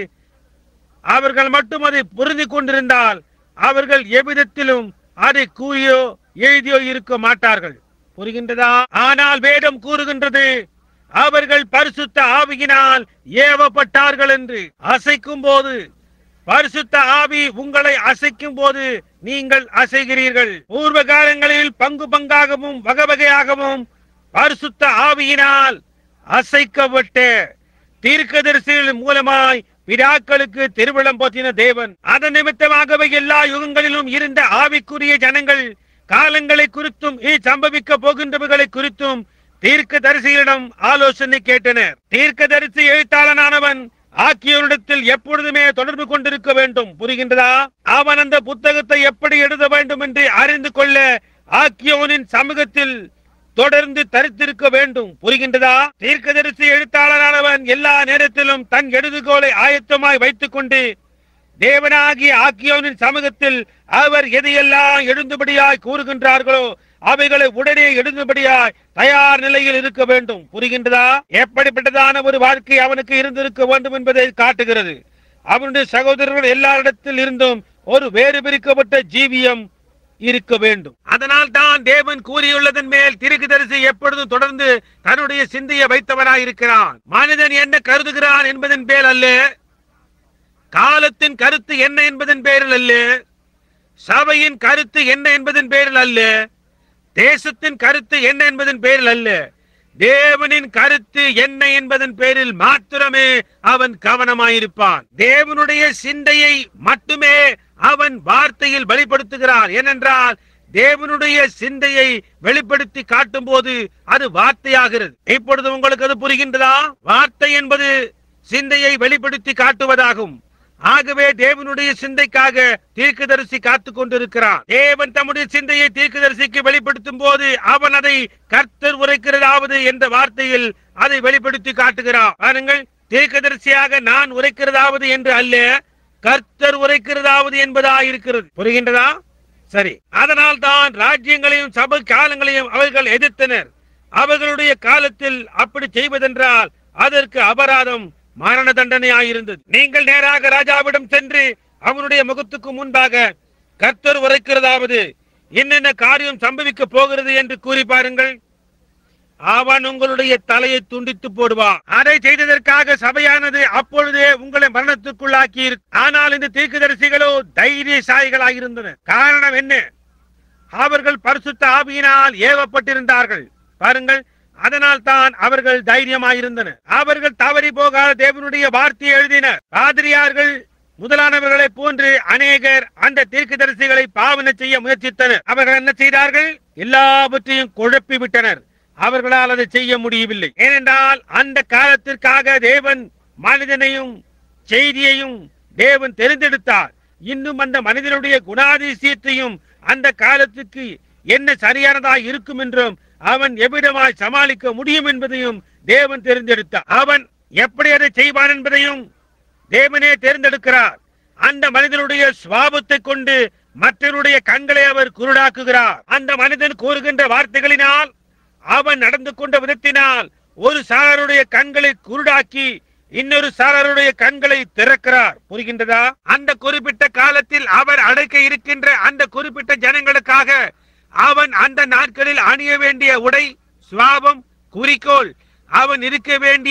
அவர்கள் மட்டும் அதை புரிந்து கொண்டிருந்தால் அவர்கள் எவ்விதத்திலும் அதை கூறியோ எழுதியோ இருக்க மாட்டார்கள் புரிகின்றதா ஆனால் வேதம் கூறுகின்றது அவர்கள் பரிசுத்த ஆவியினால் ஏவப்பட்டார்கள் என்று அசைக்கும் போது பரிசுத்த ஆவி உங்களை அசைக்கும் போது நீங்கள் அசைகிறீர்கள் பூர்வ காலங்களில் பங்கு பங்காகவும் வகை வகையாகவும் பரிசுத்த ஆவியினால் அசைக்கப்பட்ட தீர்க்கதரிசிகள் மூலமாய் பிதாக்களுக்கு திருவிழம்போத்தின தேவன் அதன் நிமித்தமாகவே எல்லா யுகங்களிலும் இருந்த ஆவிக்குரிய ஜனங்கள் காலங்களை குறித்தும் இனி சம்பவிக்க போகின்றவைகளை குறித்தும் தீர்க்க தரிசிகளிடம் ஆலோசனை கேட்டனர் தீர்க்க தரிசி எழுத்தாளனானவன் ஆக்கியோரிடத்தில் எப்பொழுதுமே தொடர்பு கொண்டிருக்க வேண்டும் புரிகின்றதா அவன் அந்த புத்தகத்தை எப்படி எழுத வேண்டும் என்று அறிந்து கொள்ள ஆக்கியோனின் சமூகத்தில் தொடர்ந்து தரித்திருக்க வேண்டும் புரிகின்றதா தீர்க்கதரிசி எழுத்தாளரானவன் எல்லா நேரத்திலும் தன் எழுதுகோலை ஆயத்தமாய் வைத்துக் கொண்டு தேவனாகிய ஆக்கியோனின் சமூகத்தில் அவர் எதையெல்லாம் எழுந்துபடியாய் கூறுகின்றார்களோ அவைகளை உடனே எழுந்துபடியாய் தயார் நிலையில் இருக்க வேண்டும் புரிகின்றதா எப்படிப்பட்டதான ஒரு வாழ்க்கை அவனுக்கு இருந்திருக்க வேண்டும் என்பதை காட்டுகிறது அவனுடைய சகோதரர்கள் எல்லாரிடத்தில் இருந்தும் ஒரு வேறு பிரிக்கப்பட்ட ஜீவியம் இருக்க வேண்டும் அதனால் தான் தேவன் கூறியுள்ளதன் மேல் திருக்குதரிசி எப்பொழுதும் தொடர்ந்து தன்னுடைய சிந்தையை வைத்தவனாய் இருக்கிறான் மனிதன் என்ன கருதுகிறான் என்பதன் பேர் அல்ல காலத்தின் கருத்து என்ன என்பதன் பேரில் அல்ல சபையின் கருத்து என்ன என்பதன் பேரில் அல்ல தேசத்தின் கருத்து என்ன என்பதன் பேரில் அல்ல தேவனின் கருத்து என்ன என்பதன் பேரில் மாத்திரமே அவன் கவனமாயிருப்பான் தேவனுடைய சிந்தையை மட்டுமே அவன் வார்த்தையில் வெளிப்படுத்துகிறான் ஏனென்றால் தேவனுடைய சிந்தையை வெளிப்படுத்தி காட்டும் போது அது வார்த்தையாகிறது இப்பொழுது உங்களுக்கு அது புரிகின்றதா வார்த்தை என்பது சிந்தையை வெளிப்படுத்தி காட்டுவதாகும் ஆகவே தேவனுடைய சிந்தைக்காக தீர்க்கதரிசி காத்துக் கொண்டிருக்கிறான் தேவன் தம்முடைய சிந்தையை தீர்க்கதரிசிக்கு வெளிப்படுத்தும் போது அவன் அதை கர்த்தர் உரைக்கிறதாவது என்ற வார்த்தையில் அதை வெளிப்படுத்தி காட்டுகிறான் பாருங்கள் தீர்க்கதரிசியாக நான் உரைக்கிறதாவது என்று அல்ல கர்த்தர் உரைக்கிறதாவது என்பதா இருக்கிறது புரிகின்றதா சரி அதனால் தான் ராஜ்யங்களையும் சபை காலங்களையும் அவர்கள் எதிர்த்தனர் அவர்களுடைய காலத்தில் அப்படி செய்வதென்றால் அதற்கு அபராதம் மரண தண்டனையாயிருந்தது நீங்கள் நேராக ராஜாவிடம் சென்று அவனுடைய முகத்துக்கு முன்பாக கர்த்தர் உரைக்கிறதாவது என்னென்ன காரியம் சம்பவிக்க போகிறது என்று கூறி பாருங்கள் அவன் உங்களுடைய தலையை துண்டித்து போடுவான் அதை செய்ததற்காக சபையானது அப்பொழுதே உங்களை மரணத்துக்குள்ளாக்கி இருக்கு ஆனால் இந்த தீர்க்கதரிசிகளோ தைரியசாலிகளாக இருந்தனர் காரணம் என்ன அவர்கள் பரிசுத்த ஆவியினால் ஏவப்பட்டிருந்தார்கள் பாருங்கள் அதனால் தான் அவர்கள் தைரியமாயிருந்தனர் அவர்கள் தவறி போகாத தேவனுடைய வார்த்தையை எழுதினர் பாதிரியார்கள் முதலானவர்களை போன்று அநேகர் அந்த தீர்க்கதரிசிகளை பாவனை செய்ய முயற்சித்தனர் அவர்கள் என்ன செய்தார்கள் எல்லாவற்றையும் குழப்பி விட்டனர் அவர்களால் அதை செய்ய முடியவில்லை ஏனென்றால் அந்த காலத்திற்காக தேவன் மனிதனையும் செய்தியையும் தேவன் தெரிந்தெடுத்தார் இன்னும் அந்த மனிதனுடைய குணாதிசயத்தையும் அந்த காலத்துக்கு என்ன சரியானதாய் இருக்கும் என்றும் அவன் எவ்விடமாய் சமாளிக்க முடியும் என்பதையும் தேவன் தெரிந்தெடுத்தார் அவன் எப்படி அதை செய்வான் என்பதையும் தேவனே தேர்ந்தெடுக்கிறார் அந்த மனிதனுடைய சுவாபத்தை கொண்டு மற்றவருடைய கண்களை அவர் குருடாக்குகிறார் அந்த மனிதன் கூறுகின்ற வார்த்தைகளினால் அவன் நடந்து கொண்ட விதத்தினால் ஒரு சாரருடைய கண்களை குருடாக்கி இன்னொரு சாரருடைய கண்களை திறக்கிறார் புரிகின்றதா அந்த குறிப்பிட்ட காலத்தில் அவர் அடைக்க இருக்கின்ற அந்த குறிப்பிட்ட ஜனங்களுக்காக அவன் அந்த நாட்களில் அணிய வேண்டிய உடை சுவாபம் குறிக்கோள் அவன் இருக்க வேண்டிய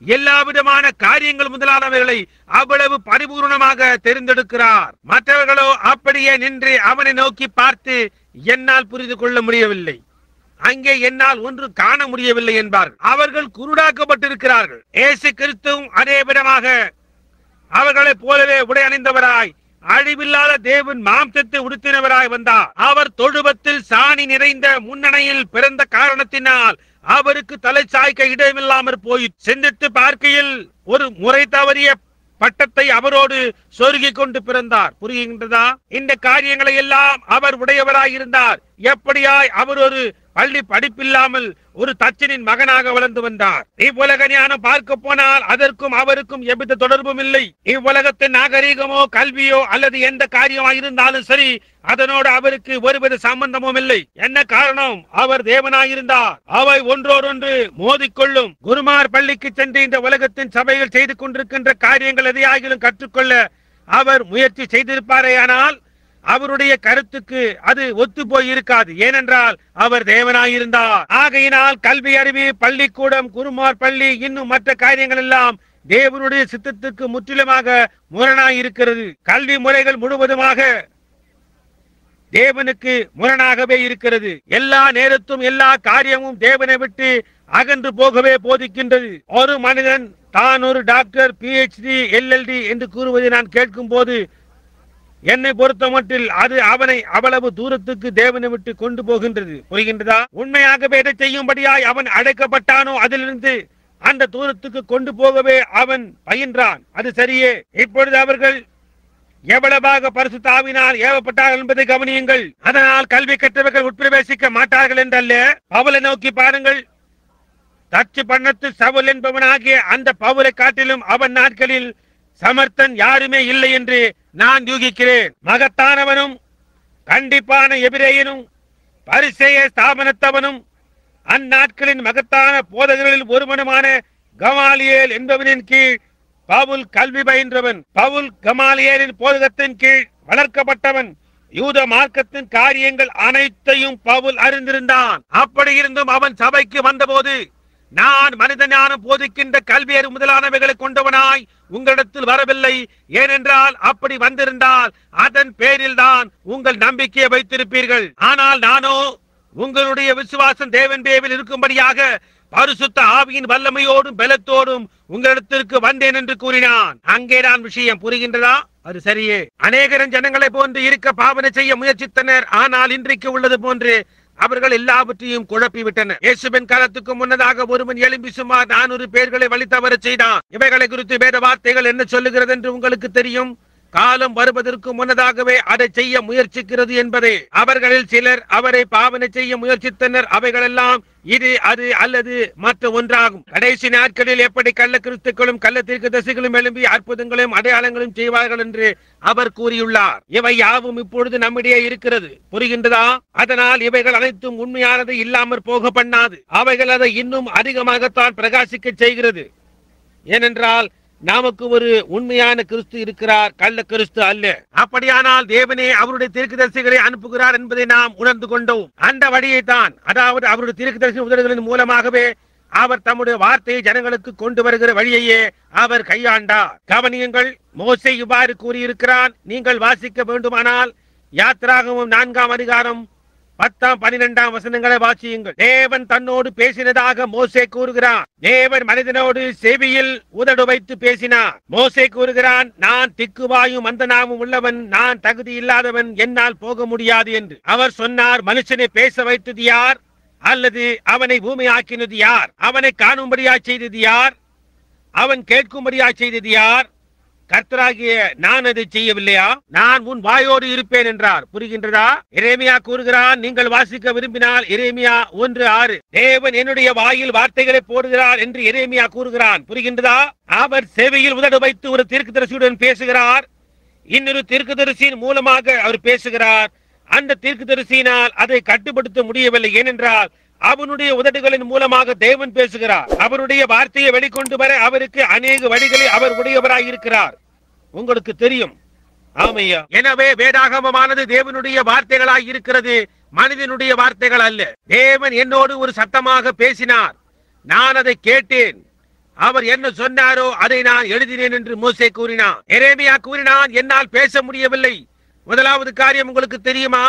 எல்லா விதமான காரியங்கள் முதலானவைகளை அவ்வளவு பரிபூர்ணமாக தெரிந்தெடுக்கிறார் மற்றவர்களோ அப்படியே நின்று அவனை நோக்கி பார்த்து என்னால் புரிந்து கொள்ள முடியவில்லை அங்கே என்னால் ஒன்று காண முடியவில்லை என்பார்கள் அவர்கள் குருடாக்கப்பட்டிருக்கிறார்கள் இயேசு கிறிஸ்துவும் அதே விதமாக அவர்களைப் போலவே உடை அணிந்தவராய் அழிவில்லாத தேவன் மாம்சத்தை உடுத்தினவராய் வந்தார் அவர் தொழுவத்தில் சாணி நிறைந்த முன்னணையில் பிறந்த காரணத்தினால் அவருக்கு தலை சாய்க்க இடமில்லாமற் போய் சிந்தித்து பார்க்கையில் ஒரு முறை தவறிய பட்டத்தை அவரோடு சொருகிக் கொண்டு பிறந்தார் புரிகின்றதா இந்த காரியங்களை எல்லாம் அவர் உடையவராய் இருந்தார் எப்படியாய் அவர் ஒரு பள்ளி படிப்பில்லாமல் ஒரு தச்சனின் மகனாக வளர்ந்து வந்தார் இவ்வுலக ஞானம் பார்க்க போனால் அதற்கும் அவருக்கும் எவ்வித தொடர்பும் இல்லை இவ்வுலகத்தின் நாகரீகமோ கல்வியோ அல்லது எந்த காரியமா இருந்தாலும் சரி அதனோடு அவருக்கு ஒருவித சம்பந்தமும் இல்லை என்ன காரணம் அவர் தேவனாயிருந்தார் அவை ஒன்றோடொன்று மோதிக்கொள்ளும் குருமார் பள்ளிக்கு சென்று இந்த உலகத்தின் சபைகள் செய்து கொண்டிருக்கின்ற காரியங்கள் எதையாகிலும் கற்றுக்கொள்ள அவர் முயற்சி செய்திருப்பாரேயானால் அவருடைய கருத்துக்கு அது ஒத்து போய் இருக்காது ஏனென்றால் அவர் தேவனாயிருந்தார் ஆகையினால் கல்வி அறிவு பள்ளிக்கூடம் குருமார் பள்ளி இன்னும் மற்ற காரியங்கள் எல்லாம் தேவனுடைய சித்தத்துக்கு முற்றிலுமாக முரணாய் இருக்கிறது கல்வி முறைகள் முழுவதுமாக தேவனுக்கு முரணாகவே இருக்கிறது எல்லா நேரத்தும் எல்லா காரியமும் தேவனை விட்டு அகன்று போகவே போதிக்கின்றது ஒரு மனிதன் தான் ஒரு டாக்டர் பிஹெச்டி எல்எல்டி என்று கூறுவதை நான் கேட்கும் போது என்னை பொறுத்த மட்டில் அது அவனை அவ்வளவு தூரத்துக்கு தேவனை விட்டு கொண்டு போகின்றது புரிகின்றதா உண்மையாகவே எதை செய்யும்படியாய் அவன் அழைக்கப்பட்டானோ அதிலிருந்து அந்த தூரத்துக்கு கொண்டு போகவே அவன் பயின்றான் அது சரியே இப்பொழுது அவர்கள் எவ்வளவாக பரிசுத்தாவினால் ஏவப்பட்டார்கள் என்பதை கவனியுங்கள் அதனால் கல்வி கற்றவர்கள் உட்பிரவேசிக்க மாட்டார்கள் என்றல்ல பவுலை நோக்கி பாருங்கள் தச்சு பண்ணத்து சவுல் என்பவனாகிய அந்த பவுலை காட்டிலும் அவன் நாட்களில் சமர்த்தன் யாருமே இல்லை என்று நான் யூகிக்கிறேன் மகத்தானவனும் கண்டிப்பான எபிரேயனும் பரிசெய ஸ்தாபனத்தவனும் அந்நாட்களின் மகத்தான போதகர்களில் ஒருவனுமான கமாலியேல் என்பவனின் கீழ் பவுல் கல்வி பயின்றவன் பவுல் கமாலியேலின் போதகத்தின் கீழ் வளர்க்கப்பட்டவன் யூத மார்க்கத்தின் காரியங்கள் அனைத்தையும் பவுல் அறிந்திருந்தான் அப்படி இருந்தும் அவன் சபைக்கு வந்தபோது நான் மனித ஞானம் போதிக்கின்ற கல்வியறு முதலானவைகளை கொண்டவனாய் உங்களிடத்தில் வரவில்லை ஏனென்றால் அப்படி வந்திருந்தால் அதன் பேரில் தான் உங்கள் நம்பிக்கையை வைத்திருப்பீர்கள் ஆனால் நானோ உங்களுடைய விசுவாசம் தேவன் பேவில் இருக்கும்படியாக பரிசுத்த ஆவியின் வல்லமையோடும் பலத்தோடும் உங்களிடத்திற்கு வந்தேன் என்று கூறினான் அங்கேதான் விஷயம் புரிகின்றதா அது சரியே அநேகரும் ஜனங்களை போன்று இருக்க பாவனை செய்ய முயற்சித்தனர் ஆனால் இன்றைக்கு உள்ளது போன்று அவர்கள் எல்லாவற்றையும் குழப்பி விட்டனர் இயேசுவின் காலத்துக்கு முன்னதாக ஒருவன் எழும்பி சுமார் நானூறு பேர்களை வழி தவற செய்தான் இவைகளை குறித்து வேத வார்த்தைகள் என்ன சொல்லுகிறது என்று உங்களுக்கு தெரியும் காலம் வருவதற்கு முன்னதாகவே அதை செய்ய முயற்சிக்கிறது என்பதே அவர்களில் சிலர் அவரை பாவனை செய்ய முயற்சித்தனர் அவைகளெல்லாம் இது அது அல்லது மற்ற ஒன்றாகும் கடைசி நாட்களில் எப்படி கள்ள கிறிஸ்துக்களும் கள்ள தீர்க்கதரிசிகளும் எழும்பி அற்புதங்களையும் அடையாளங்களும் செய்வார்கள் என்று அவர் கூறியுள்ளார் இவை யாவும் இப்பொழுது நம்மிடையே இருக்கிறது புரிகின்றதா அதனால் இவைகள் அனைத்தும் உண்மையானது இல்லாமற் போக பண்ணாது அவைகள் அதை இன்னும் அதிகமாகத்தான் பிரகாசிக்க செய்கிறது ஏனென்றால் நமக்கு ஒரு உண்மையான கிறிஸ்து இருக்கிறார் கள்ள கிறிஸ்து அல்ல அப்படியானால் தேவனே அவருடைய தீர்க்கதரிசிகளை அனுப்புகிறார் என்பதை நாம் உணர்ந்து கொண்டோம் அந்த வழியை தான் அதாவது அவருடைய தீர்க்கதரிசி உதவிகளின் மூலமாகவே அவர் தம்முடைய வார்த்தையை ஜனங்களுக்கு கொண்டு வருகிற வழியையே அவர் கையாண்டார் கவனியுங்கள் மோசே இவ்வாறு கூறியிருக்கிறான் நீங்கள் வாசிக்க வேண்டுமானால் யாத்ராகமும் நான்காம் அதிகாரம் பத்தாம் பனிரெண்டாம் வசனங்களை வாசியுங்கள் தேவன் தன்னோடு பேசினதாக மோசே கூறுகிறான் தேவன் மனிதனோடு செவியில் உதடு வைத்து பேசினார் மோசே கூறுகிறான் நான் திக்குவாயும் மந்தனாவும் உள்ளவன் நான் தகுதி இல்லாதவன் என்னால் போக முடியாது என்று அவர் சொன்னார் மனுஷனை பேச வைத்தது யார் அல்லது அவனை பூமியாக்கினது யார் அவனை காணும்படியா செய்தது யார் அவன் கேட்கும்படியா செய்தது யார் கர்த்தராகிய நான் அதை செய்யவில்லையா நான் உன் வாயோடு இருப்பேன் என்றார் புரிகின்றதா இறைமையா கூறுகிறான் நீங்கள் வாசிக்க விரும்பினால் இறைமையா ஒன்று ஆறு தேவன் என்னுடைய வாயில் வார்த்தைகளை போடுகிறார் என்று இறைமையா கூறுகிறான் புரிகின்றதா அவர் சேவையில் உதடு வைத்து ஒரு தீர்க்கதரிசியுடன் பேசுகிறார் இன்னொரு தீர்க்கதரிசியின் மூலமாக அவர் பேசுகிறார் அந்த தீர்க்கதரிசியினால் அதை கட்டுப்படுத்த முடியவில்லை ஏனென்றால் அவனுடைய உதடுகளின் மூலமாக தேவன் பேசுகிறார் அவருடைய வார்த்தையை வெளிக்கொண்டு வர அவருக்கு அநேக வழிகளை அவர் உடையவராய் இருக்கிறார் உங்களுக்கு தெரியும் ஆமையா எனவே வேதாகமமானது தேவனுடைய வார்த்தைகளாய் இருக்கிறது மனிதனுடைய வார்த்தைகள் அல்ல தேவன் என்னோடு ஒரு சத்தமாக பேசினார் நான் அதை கேட்டேன் அவர் என்ன சொன்னாரோ அதை நான் எழுதினேன் என்று மோசே கூறினான் எரேமியா கூறினான் என்னால் பேச முடியவில்லை முதலாவது காரியம் உங்களுக்கு தெரியுமா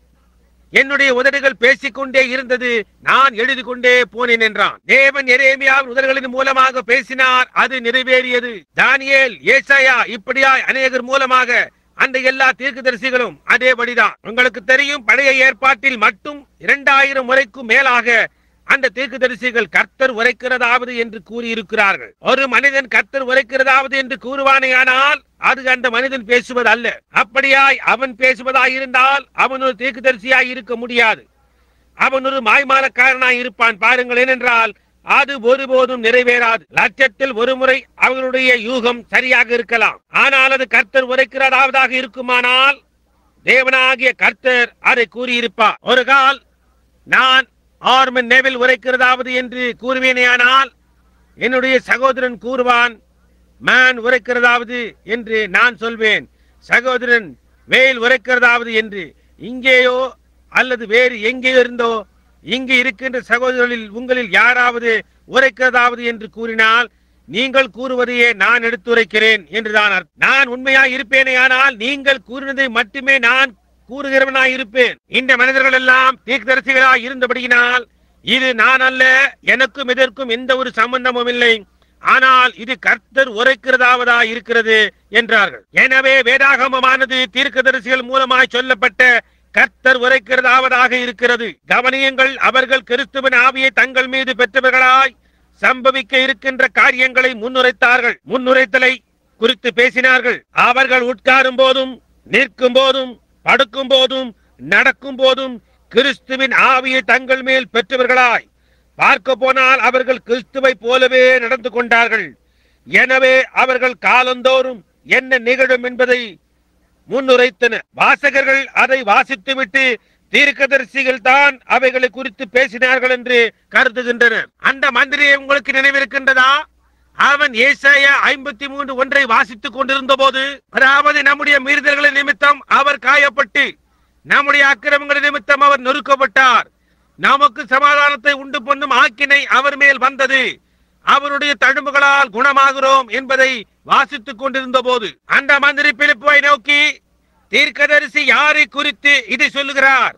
என்னுடைய உதடுகள் பேசிக்கொண்டே இருந்தது நான் எழுதி கொண்டே போனேன் என்றான் தேவன் எரேமியாவின் உதடுகளின் மூலமாக பேசினார் அது நிறைவேறியது தானியேல் ஏசாயா இப்படியாய் அநேகர் மூலமாக அந்த எல்லா தீர்க்கதரிசிகளும் அதேபடிதான் உங்களுக்கு தெரியும் பழைய ஏற்பாட்டில் மட்டும் இரண்டாயிரம் முறைக்கும் மேலாக அந்த தீர்க்கதரிசிகள் கர்த்தர் உரைக்கிறதாவது என்று கூறியிருக்கிறார்கள் ஒரு மனிதன் கர்த்தர் உரைக்கிறதாவது என்று கூறுவானேயானால் அது அந்த மனிதன் பேசுவது அல்ல அப்படியாய் அவன் பேசுவதாய் இருந்தால் அவன் ஒரு தீர்க்கதரிசியாய் இருக்க முடியாது அவன் ஒரு மாய்மாலக்காரனாய் இருப்பான் பாருங்கள் ஏனென்றால் அது ஒருபோதும் நிறைவேறாது லட்சத்தில் ஒரு முறை அவர்களுடைய யூகம் சரியாக இருக்கலாம் ஆனால் அது கர்த்தர் உரைக்கிறதாவதாக இருக்குமானால் தேவனாகிய கர்த்தர் அதை கூறியிருப்பார் ஒரு கால் நான் ஆர்மன் நேவில் உரைக்கிறதாவது என்று கூறுவேனேயானால் என்னுடைய சகோதரன் கூறுவான் மேன் உரைக்கிறதாவது என்று நான் சொல்வேன் சகோதரன் வேல் உரைக்கிறதாவது என்று இங்கேயோ அல்லது வேறு எங்கேயோ இருந்தோ இங்கு இருக்கின்ற சகோதரர்களில் உங்களில் யாராவது உரைக்கிறதாவது என்று கூறினால் நீங்கள் கூறுவதையே நான் எடுத்துரைக்கிறேன் என்றுதான் அர்த்தம். நான் உண்மையாய் இருப்பேனே ஆனால் நீங்கள் கூறினதை மட்டுமே நான் கூறுகிறவனாய் இருப்பேன் இந்த மனிதர்கள் எல்லாம் தீர்க்கதரிசிகளாய் இருந்தபடியினால் இது நான் அல்ல எனக்கும் இதற்கும் எந்த ஒரு சம்பந்தமும் இல்லை ஆனால் இது கர்த்தர் உரைக்கிறதாவதா இருக்கிறது என்றார்கள் எனவே வேதாகமமானது தீர்க்கதரிசிகள் மூலமாய் சொல்லப்பட்ட கர்த்தர் உரைக்கிறதாவதாக இருக்கிறது கவனியங்கள் அவர்கள் கிறிஸ்துவின் ஆவியை தங்கள் மீது பெற்றவர்களாய் சம்பவிக்க இருக்கின்ற காரியங்களை முன்னுரைத்தார்கள் முன்னுரைத்தலை குறித்து பேசினார்கள் அவர்கள் உட்காரும் போதும் நிற்கும் போதும் படுக்கும் போதும் நடக்கும் போதும் கிறிஸ்துவின் ஆவியை தங்கள் மேல் பெற்றவர்களாய் பார்க்க போனால் அவர்கள் கிறிஸ்துவை போலவே நடந்து கொண்டார்கள் எனவே அவர்கள் காலந்தோறும் என்ன நிகழும் என்பதை முன்னுரைத்தனர் வாசகர்கள் அதை வாசித்துவிட்டு தீர்க்கதரிசிகள் தான் அவைகளை குறித்து பேசினார்கள் என்று கருதுகின்றனர் அந்த மந்திரியை உங்களுக்கு நினைவிருக்கின்றதா அவன் ஏசாயா ஐம்பத்தி மூன்று ஒன்றை வாசித்துக் கொண்டிருந்த போது அதாவது நம்முடைய மீறுதல்களின் நிமித்தம் அவர் காயப்பட்டு நம்முடைய அக்கிரமங்களின் நிமித்தம் அவர் நொறுக்கப்பட்டார் நமக்கு சமாதானத்தை உண்டு பண்ணும் ஆக்கினை அவர் மேல் வந்தது அவருடைய தழும்புகளால் குணமாகிறோம் என்பதை வாசித்துக் கொண்டிருந்த போது அந்த மந்திரி பிலிப்புவை நோக்கி தீர்க்கதரிசி யாரை குறித்து இதை சொல்லுகிறார்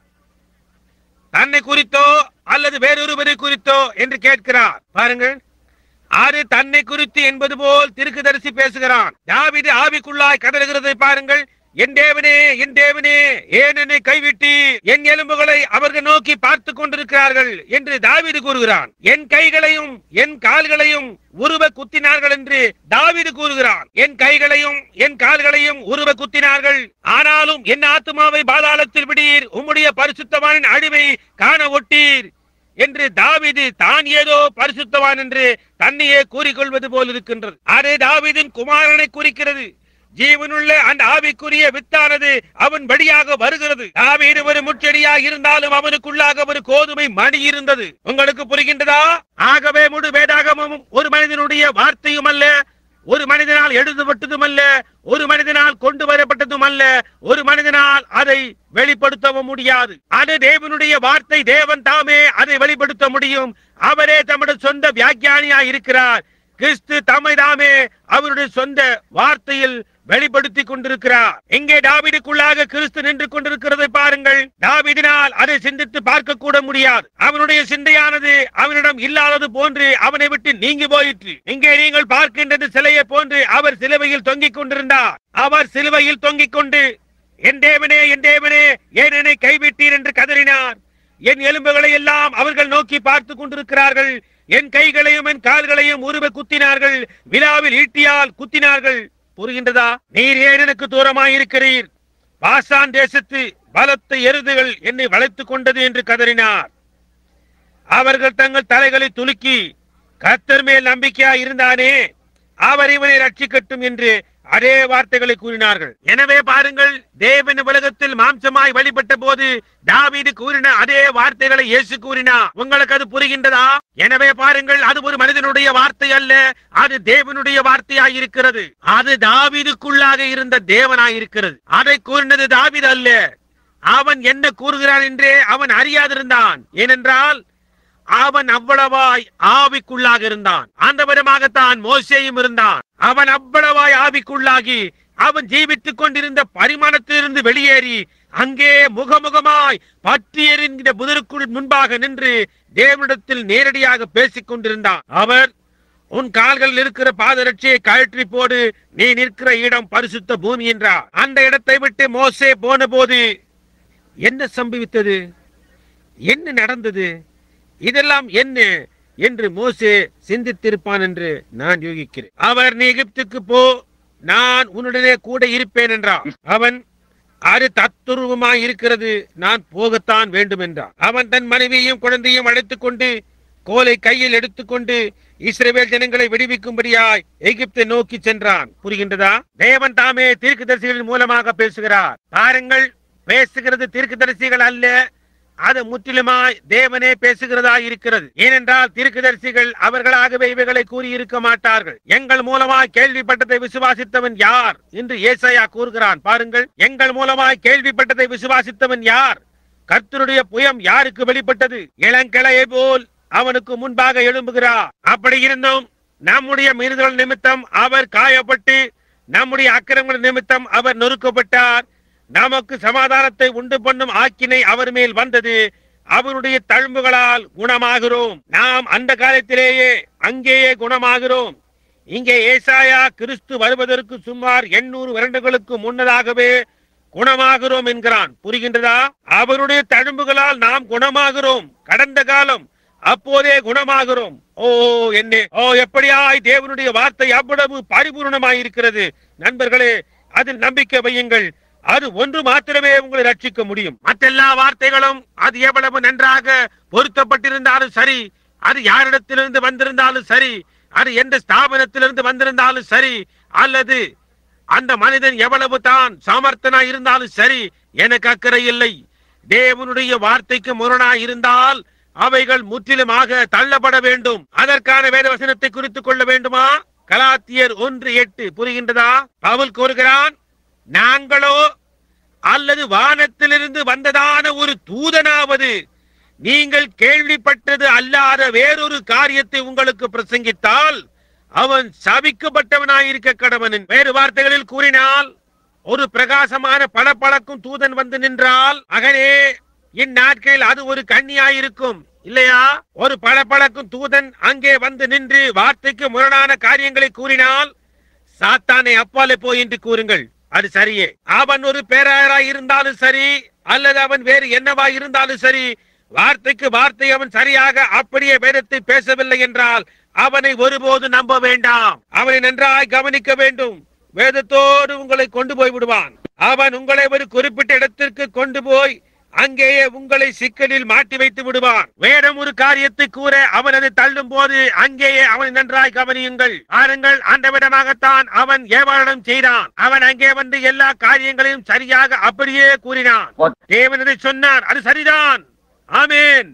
தன்னை குறித்தோ அல்லது வேறொருவரை குறித்தோ என்று கேட்கிறார் பாருங்கள் அது தன்னை குறித்து என்பது போல் திருக்குதரிசி பேசுகிறான் தாவீது ஆவிக்குள்ளாய் கதறுகிறதை பாருங்கள் என் தேவனே என் தேவனே ஏன் என்னை கைவிட்டு என் எலும்புகளை அவர்கள் நோக்கி பார்த்து கொண்டிருக்கிறார்கள் என்று தாவீது கூறுகிறான் என் கைகளையும் என் கால்களையும் உருவ குத்தினார்கள் என்று தாவீது கூறுகிறான் என் கைகளையும் என் கால்களையும் உருவ குத்தினார்கள் ஆனாலும் என் ஆத்துமாவை பாதாளத்தில் விடீர் உம்முடைய பரிசுத்தவானின் அழிவை காண ஒட்டீர் என்று தாவீது தான் ஏதோ பரிசுத்தவான் என்று தன்னையே கூறிக்கொள்வது போல் இருக்கின்றது அதே தாவீதின் குமாரனை குறிக்கிறது ஜீவனுள்ள அந்த ஆவிக்குரிய வித்தானது அவன் வழியாக வருகிறது தாவீது ஒரு முச்செடியாக இருந்தாலும் அவனுக்குள்ளாக ஒரு கோதுமை மணி இருந்தது உங்களுக்கு புரிகின்றதா ஆகவே முழு வேதாகமும் ஒரு மனிதனுடைய வார்த்தையும் அல்ல ஒரு மனிதனால் எழுதப்பட்டதும் அல்ல ஒரு மனிதனால் கொண்டு வரப்பட்டதும் அல்ல ஒரு மனிதனால் அதை வெளிப்படுத்தவும் முடியாது அது தேவனுடைய வார்த்தை தேவன் தாமே அதை வெளிப்படுத்த முடியும் அவரே தம்முடைய சொந்த வியாக்கியானியாய் இருக்கிறார் கிறிஸ்து தம்மை தாமே அவருடைய சொந்த வார்த்தையில் வெளிப்படுத்திக் கொண்டிருக்கிறார் இங்கே தாவீதுக்குள்ளாக கிறிஸ்து நின்று கொண்டிருக்கிறதை பாருங்கள் தாவீதினால் அதை சிந்தித்து பார்க்க கூட முடியாது அவனுடைய சிந்தையானது அவனிடம் இல்லாதது போன்று அவனை விட்டு நீங்கி போயிற்று இங்கே நீங்கள் பார்க்கின்றது சிலையை போன்று அவர் சிலுவையில் தொங்கிக் கொண்டிருந்தார் அவர் சிலுவையில் தொங்கிக் கொண்டு என் தேவனே என் தேவனே ஏன் என்னை கைவிட்டீர் என்று கதறினார் என் எலும்புகளை எல்லாம் அவர்கள் நோக்கி பார்த்து கொண்டிருக்கிறார்கள் என் கைகளையும் என் கால்களையும் உருவ குத்தினார்கள் விழாவில் ஈட்டியால் குத்தினார்கள் புரிகின்றதா நீர் ஏன் எனக்கு தூரமாயிருக்கிறீர் பாசான் தேசத்து பலத்த எருதுகள் என்னை வளைத்துக் கொண்டது என்று கதறினார் அவர்கள் தங்கள் தலைகளை துலுக்கி கர்த்தர் மேல் நம்பிக்கையா இருந்தானே அவர் இவனை ரட்சிக்கட்டும் என்று அதே வார்த்தைகளை கூறினார்கள் எனவே பாருங்கள் தேவன் உலகத்தில் மாம்சமாய் வழிபட்ட போது தாவீது கூறின அதே வார்த்தைகளை இயேசு கூறினார் உங்களுக்கு அது புரிகின்றதா எனவே பாருங்கள் அது ஒரு மனிதனுடைய வார்த்தை அல்ல அது தேவனுடைய வார்த்தையாய் இருக்கிறது அது தாவீதுக்குள்ளாக இருந்த தேவனாய் இருக்கிறது அதை கூறினது தாவீது அல்ல அவன் என்ன கூறுகிறான் என்றே அவன் அறியாதிருந்தான் ஏனென்றால் அவன் அவ்வளவாய் ஆவிக்குள்ளாக இருந்தான் அந்த விதமாகத்தான் மோசேயும் இருந்தான் அவன் அவ்வளவாய் ஆவிக்குள்ளாகி அவன் ஜீவித்துக் கொண்டிருந்த பரிமாணத்திலிருந்து வெளியேறி அங்கே முகமுகமாய் பற்றி எறிகிற புதருக்குள் முன்பாக நின்று தேவனிடத்தில் நேரடியாக பேசிக் கொண்டிருந்தான் அவர் உன் கால்களில் இருக்கிற பாதரட்சியை கழற்றி போடு நீ நிற்கிற இடம் பரிசுத்த பூமி என்றார் அந்த இடத்தை விட்டு மோசே போன போது என்ன சம்பவித்தது என்ன நடந்தது இதெல்லாம் என்ன என்று மோசே சிந்தித்திருப்பான் என்று நான் யூகிக்கிறேன் அவர் நீ எகிப்துக்கு போ நான் உன்னுடனே கூட இருப்பேன் என்றார் அவன் அது தத்துருவமாய் இருக்கிறது நான் போகத்தான் வேண்டும் என்றார் அவன் தன் மனைவியையும் குழந்தையும் அழைத்துக் கொண்டு கோலை கையில் எடுத்துக்கொண்டு இஸ்ரவேல் ஜனங்களை விடுவிக்கும்படியாய் எகிப்தை நோக்கி சென்றான் புரிகின்றதா தேவன் தாமே தீர்க்கதரிசிகளின் மூலமாக பேசுகிறார் பாருங்கள் பேசுகிறது தீர்க்கதரிசிகள் அல்ல அது முற்றிலுமாய் தேவனே பேசுகிறதா இருக்கிறது ஏனென்றால் தீர்க்கதரிசிகள் அவர்களாகவே இவைகளை கூறி இருக்க மாட்டார்கள் எங்கள் மூலமாய் கேள்விப்பட்டதை விசுவாசித்தவன் யார் என்று ஏசாயா கூறுகிறான் பாருங்கள் எங்கள் மூலமாய் கேள்விப்பட்டதை விசுவாசித்தவன் யார் கர்த்தருடைய புயம் யாருக்கு வெளிப்பட்டது இளங்கிளையை போல் அவனுக்கு முன்பாக எழும்புகிறார் அப்படி இருந்தும் நம்முடைய மீறுதல் நிமித்தம் அவர் காயப்பட்டு நம்முடைய அக்கிரமங்கள் நிமித்தம் அவர் நொறுக்கப்பட்டார் நமக்கு சமாதானத்தை உண்டு பண்ணும் ஆக்கினை அவர் மேல் வந்தது அவருடைய தழும்புகளால் குணமாகிறோம் நாம் அந்த காலத்திலேயே அங்கேயே குணமாகிறோம் இங்கே ஏசாயா கிறிஸ்து வருவதற்கு சுமார் எண்ணூறு வருடங்களுக்கு முன்னதாகவே குணமாகிறோம் என்கிறான் புரிகின்றதா அவருடைய தழும்புகளால் நாம் குணமாகிறோம் கடந்த காலம் அப்போதே குணமாகிறோம் ஓ என்ன ஓ எப்படியாய் தேவனுடைய வார்த்தை அவ்வளவு பரிபூர்ணமாய் இருக்கிறது நண்பர்களே அதில் நம்பிக்கை வையுங்கள் அது ஒன்று மாத்திரமே உங்களை ரட்சிக்க முடியும் மற்றெல்லா வார்த்தைகளும் அது எவ்வளவு நன்றாக பொருத்தப்பட்டிருந்தாலும் சரி அது யாரிடத்திலிருந்து வந்திருந்தாலும் சரி அது எந்த ஸ்தாபனத்திலிருந்து வந்திருந்தாலும் சரி அல்லது அந்த மனிதன் எவ்வளவு தான் சாமர்த்தனா இருந்தாலும் சரி எனக்கு அக்கறை இல்லை தேவனுடைய வார்த்தைக்கு முரணாய் இருந்தால் அவைகள் முற்றிலுமாக தள்ளப்பட வேண்டும் அதற்கான வேத வசனத்தை குறித்துக் கொள்ள வேண்டுமா கலாத்தியர் ஒன்று எட்டு புரிகின்றதா பவுல் கூறுகிறான் நாங்களோ அல்லது வானத்திலிருந்து வந்ததான ஒரு தூதனாவது நீங்கள் கேள்விப்பட்டது அல்லாத வேறொரு காரியத்தை உங்களுக்கு பிரசங்கித்தால் அவன் சபிக்கப்பட்டவனாயிருக்க கடவனின் வேறு வார்த்தைகளில் கூறினால் ஒரு பிரகாசமான பளபளக்கும் தூதன் வந்து நின்றால் மகனே இந்நாட்களில் அது ஒரு கன்னியாயிருக்கும் இல்லையா ஒரு பளபளக்கும் தூதன் அங்கே வந்து நின்று வார்த்தைக்கு முரணான காரியங்களை கூறினால் சாத்தானை அப்பாலே போய் என்று கூறுங்கள் அது சரியே அவன் ஒரு பேராயராய் இருந்தாலும் சரி அல்லது அவன் வேறு என்னவா இருந்தாலும் சரி வார்த்தைக்கு வார்த்தை அவன் சரியாக அப்படியே வேதத்தை பேசவில்லை என்றால் அவனை ஒருபோது நம்ப வேண்டாம் அவனை நன்றாய் கவனிக்க வேண்டும் வேதத்தோடு உங்களை கொண்டு போய் விடுவான் அவன் உங்களை ஒரு குறிப்பிட்ட இடத்திற்கு கொண்டு போய் அங்கேயே உங்களை சிக்கலில் மாட்டி வைத்து விடுவான் வேடம் ஒரு காரியத்தை கூற அவன் அதை தள்ளும் போது அங்கேயே அவனை நன்றாய் கவனியுங்கள் பாருங்கள் அந்த விதமாகத்தான் அவன் ஏவாளிடம் செய்தான் அவன் அங்கே வந்து எல்லா காரியங்களையும் சரியாக அப்படியே கூறினான் தேவன் இதை சொன்னார் அது சரிதான் ஆமென்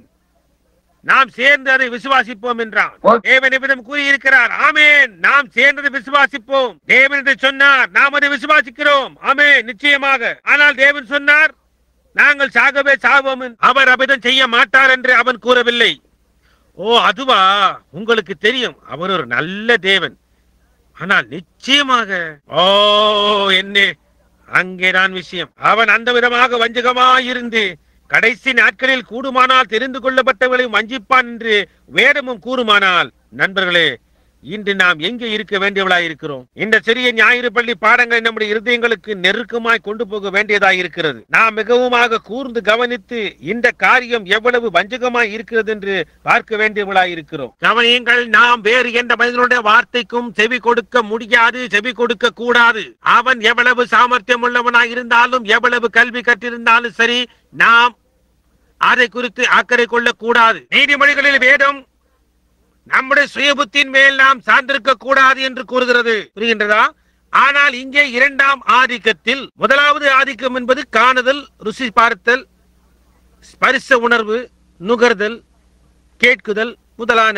நாம் சேர்ந்து அதை விசுவாசிப்போம் என்றான் தேவன் இவ்விதம் கூறியிருக்கிறார் ஆமென் நாம் சேர்ந்ததை விசுவாசிப்போம் தேவன் இதை சொன்னார் நாம் அதை விசுவாசிக்கிறோம் ஆமென் நிச்சயமாக ஆனால் தேவன் சொன்னார் நாங்கள் சாகவே சாவோம் என்று. அவர் அபிதம் செய்ய மாட்டார் என்று அவன் கூறவில்லை ஓ அதுவா உங்களுக்கு தெரியும் அவர் ஒரு நல்ல தேவன் ஆனால் நிச்சயமாக ஓ என்ன அங்கேதான் விஷயம் அவன் அந்த விதமாக வஞ்சகமாயிருந்து கடைசி நாட்களில் கூடுமானால் தெரிந்து கொள்ளப்பட்டவர்களையும் வஞ்சிப்பான் என்று வேதமும் கூறுமானால் நண்பர்களே இன்று நாம் எங்கே இருக்க வேண்டியவளாய் இருக்கிறோம் இந்த சிறிய ஞாயிறு பள்ளி பாடங்களை நம்முடைய இருதயங்களுக்கு நெருக்கமாய் கொண்டு போக வேண்டியதாய் இருக்கிறது நாம் மிகவுமாக கூர்ந்து கவனித்து இந்த காரியம் எவ்வளவு வஞ்சகமாய் இருக்கிறது என்று பார்க்க வேண்டியவளாய் இருக்கிறோம் கவனியங்கள் நாம் வேறு எந்த மனிதனுடைய வார்த்தைக்கும் செவி கொடுக்க முடியாது செவி கொடுக்க கூடாது அவன் எவ்வளவு சாமர்த்தியம் உள்ளவனாய் இருந்தாலும் எவ்வளவு கல்வி கற்றிருந்தாலும் சரி நாம் அதை குறித்து அக்கறை கொள்ளக் கூடாது நீதிமொழிகளில் வேதம் நம்முடைய சுயபுத்தின் மேல் நாம் சார்ந்திருக்க கூடாது என்று கூறுகிறது புரிகின்றதா ஆனால் இங்கே இரண்டாம் ஆதிக்கத்தில் முதலாவது ஆதிக்கம் என்பது காணுதல் ருசி பார்த்தல் ஸ்பரிச உணர்வு நுகர்தல் கேட்குதல் முதலான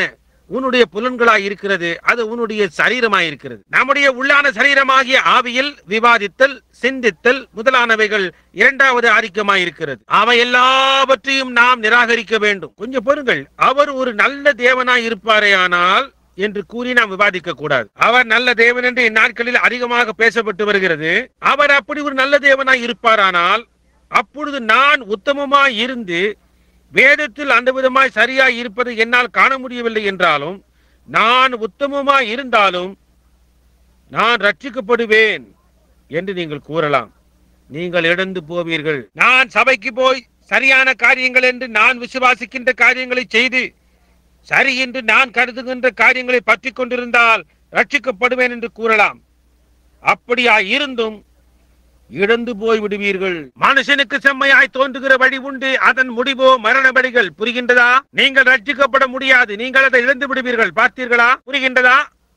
உன்னுடைய புலன்களாய் இருக்கிறது அது உன்னுடைய சரீரமாய் இருக்கிறது நம்முடைய உள்ளான சரீரமாகிய ஆவியில் விவாதித்தல் சிந்தித்தல் முதலானவைகள் இரண்டாவது ஆதிக்கமாய் இருக்கிறது அவை எல்லாவற்றையும் நாம் நிராகரிக்க வேண்டும் கொஞ்சம் பொறுங்கள் அவர் ஒரு நல்ல தேவனாய் இருப்பாரேயானால் என்று கூறி நாம் விவாதிக்க கூடாது அவர் நல்ல தேவன் என்று இந்நாட்களில் அதிகமாக பேசப்பட்டு வருகிறது அவர் அப்படி ஒரு நல்ல தேவனாய் இருப்பாரானால் அப்பொழுது நான் உத்தமமாய் இருந்து வேதத்தில் அந்த விதமாய் சரியாய் இருப்பதை என்னால் காண முடியவில்லை என்றாலும் நான் உத்தமமாய் இருந்தாலும் நான் ரட்சிக்கப்படுவேன் என்று நீங்கள் கூறலாம் நீங்கள் இழந்து போவீர்கள் நான் சபைக்கு போய் சரியான காரியங்கள் என்று நான் விசுவாசிக்கின்ற காரியங்களை செய்து சரி என்று நான் கருதுகின்ற காரியங்களை பற்றி கொண்டிருந்தால் ரட்சிக்கப்படுவேன் என்று கூறலாம் அப்படியா இருந்தும் இழந்து போய் விடுவீர்கள் மனுஷனுக்கு செம்மையாய் தோன்றுகிற வழி உண்டு அதன் முடிவோ மரண வழிகள் புரிகின்றதா நீங்கள் ரட்சிக்கப்பட முடியாது நீங்கள் அதை இழந்து விடுவீர்கள் பார்த்தீர்களா புரிகின்றதா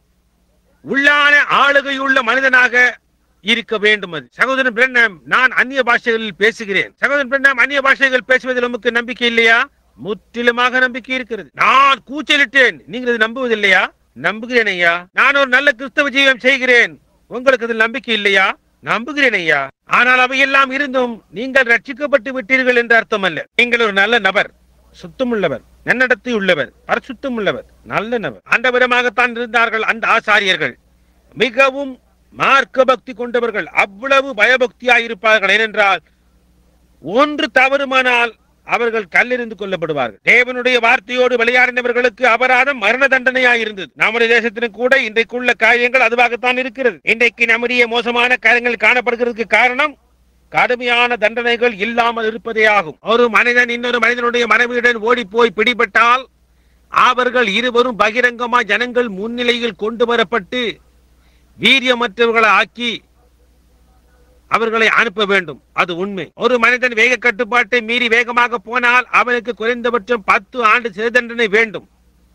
உள்ளான ஆளுகையுள்ள மனிதனாக இருக்க வேண்டும் அது சகோதரன் பிரண்ணம் நான் அந்நிய பாஷைகளில் பேசுகிறேன் சகோதரன் பிரண்ணம் அந்நிய பாஷைகள் பேசுவதில் நமக்கு நம்பிக்கை இல்லையா முற்றிலுமாக நம்பிக்கை இருக்கிறது நான் கூச்சலிட்டேன் நீங்கள் இது நம்புவதில்லையா நம்புகிறேன் ஐயா நான் ஒரு நல்ல கிறிஸ்தவ ஜீவம் செய்கிறேன் உங்களுக்கு அதில் நம்பிக்கை இல்லையா நம்புகிறேன் ஐயா ஆனால் அவையெல்லாம் இருந்தும் நீங்கள் ரட்சிக்கப்பட்டு விட்டீர்கள் என்று அர்த்தம் அல்ல நீங்கள் ஒரு நல்ல நபர் சுத்தமுள்ளவர் நன்னடத்தை உள்ளவர் பரிசுத்தம் உள்ளவர் நல்ல நபர் அந்த விதமாகத்தான் இருந்தார்கள் அந்த ஆசாரியர்கள் மிகவும் மார்க்க பக்தி கொண்டவர்கள் அவ்வளவு பயபக்தியாய் இருப்பார்கள் ஏனென்றால் ஒன்று தவறுமானால் அவர்கள் கல்லெறிந்து கொல்லப்படுவார்கள் தேவனுடைய வார்த்தையோடு விளையாடினவர்களுக்கு அபராதம் மரண தண்டனையாய் இருந்தது நம்முடைய தேசத்திலும் கூட இன்றைக்குள்ள காரியங்கள் அதுவாகத்தான் இருக்கிறது இன்றைக்கு நம்முடைய மோசமான காரியங்கள் காணப்படுகிறதுக்கு காரணம் கடுமையான தண்டனைகள் இல்லாமல் இருப்பதே ஆகும் ஒரு மனிதன் இன்னொரு மனிதனுடைய மனைவியுடன் ஓடி போய் பிடிபட்டால் அவர்கள் இருவரும் பகிரங்கமாய் ஜனங்கள் முன்னிலையில் கொண்டு வரப்பட்டு வீரியமற்றவர்களை ஆக்கி அவர்களை அனுப்ப வேண்டும் அது உண்மை ஒரு மனிதன் வேக கட்டுப்பாட்டை மீறி வேகமாக போனால் அவனுக்கு குறைந்தபட்சம் பத்து ஆண்டு சிறை தண்டனை வேண்டும்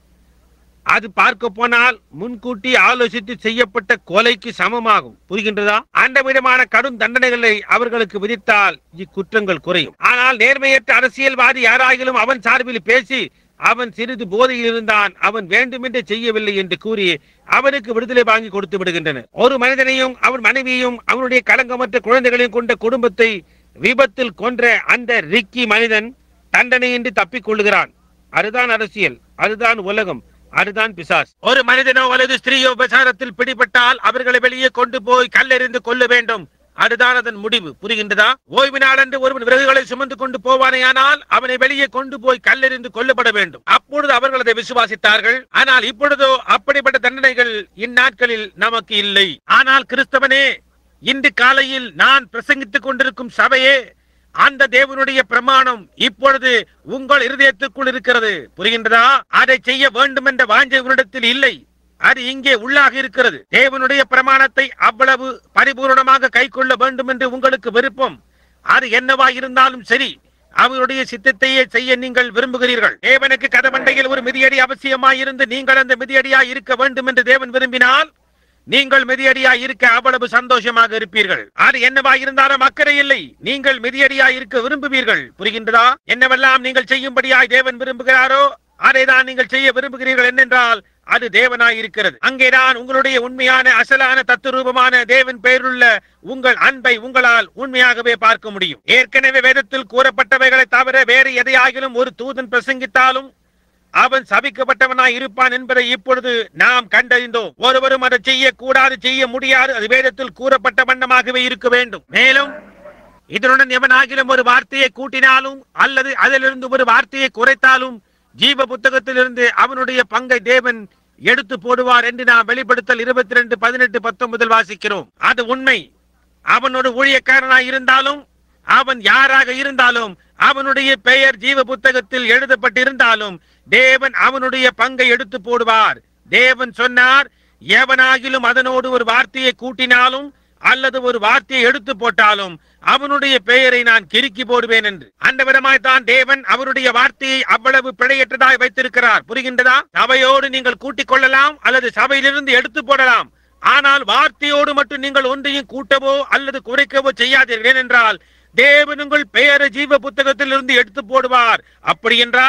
அது பார்க்க போனால் முன்கூட்டி ஆலோசித்து செய்யப்பட்ட கொலைக்கு சமமாகும் புரிகின்றதா அந்த விதமான கடும் தண்டனைகளை அவர்களுக்கு விதித்தால் இக்குற்றங்கள் குறையும் ஆனால் நேர்மையற்ற அரசியல்வாதி யாராகிலும் அவன் சார்பில் பேசி அவன் சிறிது போதையில் இருந்தான் அவன் வேண்டுமென்றே செய்யவில்லை என்று கூறி அவனுக்கு விடுதலை வாங்கி கொடுத்து விடுகின்றனர் ஒரு மனிதனையும் அவன் மனைவியையும் அவனுடைய களங்கமற்ற குழந்தைகளையும் கொண்ட குடும்பத்தை விபத்தில் கொன்ற அந்த ரிக்கி மனிதன் தண்டனையின்றி தப்பிக் கொள்ளுகிறான் அதுதான் அரசியல் அதுதான் உலகம் அதுதான் பிசாஸ் ஒரு மனிதனோ அல்லது ஸ்திரீயோ விசாரத்தில் பிடிபட்டால் அவர்களை வெளியே கொண்டு போய் கல்லெறிந்து கொள்ள வேண்டும் அதுதான் அதன் முடிவு புரிகின்றதா ஓய்வு நாளன்று ஒருவன் விறகுகளை சுமந்து கொண்டு போவானேயானால் அவனை வெளியே கொண்டு போய் கல்லெறிந்து கொல்லப்பட வேண்டும் அப்பொழுது அவர்கள் அதை விசுவாசித்தார்கள் ஆனால் இப்பொழுதோ அப்படிப்பட்ட தண்டனைகள் இந்நாட்களில் நமக்கு இல்லை ஆனால் கிறிஸ்தவனே இன்று காலையில் நான் பிரசங்கித்துக் கொண்டிருக்கும் சபையே அந்த தேவனுடைய பிரமாணம் இப்பொழுது உங்கள் இருதயத்துக்குள் இருக்கிறது புரிகின்றதா அதை செய்ய வேண்டும் என்ற வாஞ்சை உன்னிடத்தில் இல்லை அது இங்கே உள்ளாக இருக்கிறது தேவனுடைய பிரமாணத்தை அவ்வளவு பரிபூரணமாக கைக்கொள்ள வேண்டும் என்று உங்களுக்கு விருப்பம் அது என்னவா இருந்தாலும் சரி அவருடைய சித்தத்தையே செய்ய நீங்கள் விரும்புகிறீர்கள் தேவனுக்கு கதவண்டையில் ஒரு மிதியடி அவசியமாயிருந்து நீங்கள் அந்த மிதியடியாய் இருக்க வேண்டும் என்று தேவன் விரும்பினால் நீங்கள் மிதியடியாய் இருக்க அவ்வளவு சந்தோஷமாக இருப்பீர்கள் அது என்னவா இருந்தாலும் அக்கறை இல்லை நீங்கள் மிதியடியாய் இருக்க விரும்புவீர்கள் புரிகின்றதா என்னவெல்லாம் நீங்கள் செய்யும்படியாய் தேவன் விரும்புகிறாரோ அதைதான் நீங்கள் செய்ய விரும்புகிறீர்கள் என்னென்றால் அது தேவனாய் இருக்கிறது அங்கேதான் உங்களுடைய உண்மையான அசலான தத்துரூபமான தேவன் பெயருள்ள உங்கள் அன்பை உங்களால் உண்மையாகவே பார்க்க முடியும் ஏற்கனவே வேதத்தில் கூறப்பட்டவைகளை தவிர வேறு எதையாகிலும் ஒரு தூதன் பிரசங்கித்தாலும் அவன் சபிக்கப்பட்டவனாய் இருப்பான் என்பதை இப்பொழுது நாம் கண்டறிந்தோம் ஒருவரும் அதை செய்யக்கூடாது செய்ய முடியாது அது வேதத்தில் கூறப்பட்ட வண்ணமாகவே இருக்க வேண்டும் மேலும் இதனுடன் எவனாகிலும் ஒரு வார்த்தையை கூட்டினாலும் அல்லது அதிலிருந்து ஒரு வார்த்தையை குறைத்தாலும் ஜீவ புத்தகத்திலிருந்து அவனுடைய பங்கை தேவன் எடுத்து போடுவார் என்று நாம் வெளிப்படுத்தல் இருபத்தி ரெண்டு பதினெட்டு பத்தொன்பதில் வாசிக்கிறோம் அது உண்மை அவன் ஒரு ஊழியக்காரனாய் இருந்தாலும் அவன் யாராக இருந்தாலும் அவனுடைய பெயர் ஜீவ புத்தகத்தில் எழுதப்பட்டிருந்தாலும் தேவன் அவனுடைய பங்கை எடுத்து போடுவார் தேவன் சொன்னார் எவனாகிலும் அதனோடு ஒரு வார்த்தையை கூட்டினாலும் அல்லது ஒரு வார்த்தையை எடுத்து போட்டாலும் அவனுடைய பெயரை நான் கிறுக்கி போடுவேன் என்று அந்த விதமாய் தான் தேவன் அவருடைய வார்த்தையை அவ்வளவு பிழையற்றதாய் வைத்திருக்கிறார் புரிகின்றதா சபையோடு நீங்கள் கூட்டிக் கொள்ளலாம் அல்லது சபையிலிருந்து எடுத்து போடலாம் ஆனால் வார்த்தையோடு மட்டும் நீங்கள் ஒன்றையும் கூட்டவோ அல்லது குறைக்கவோ செய்யாதீர்கள் ஏனென்றால் தேவன் உங்கள் பெயரை ஜீவ புத்தகத்தில் இருந்து எடுத்து போடுவார் அப்படி என்றால்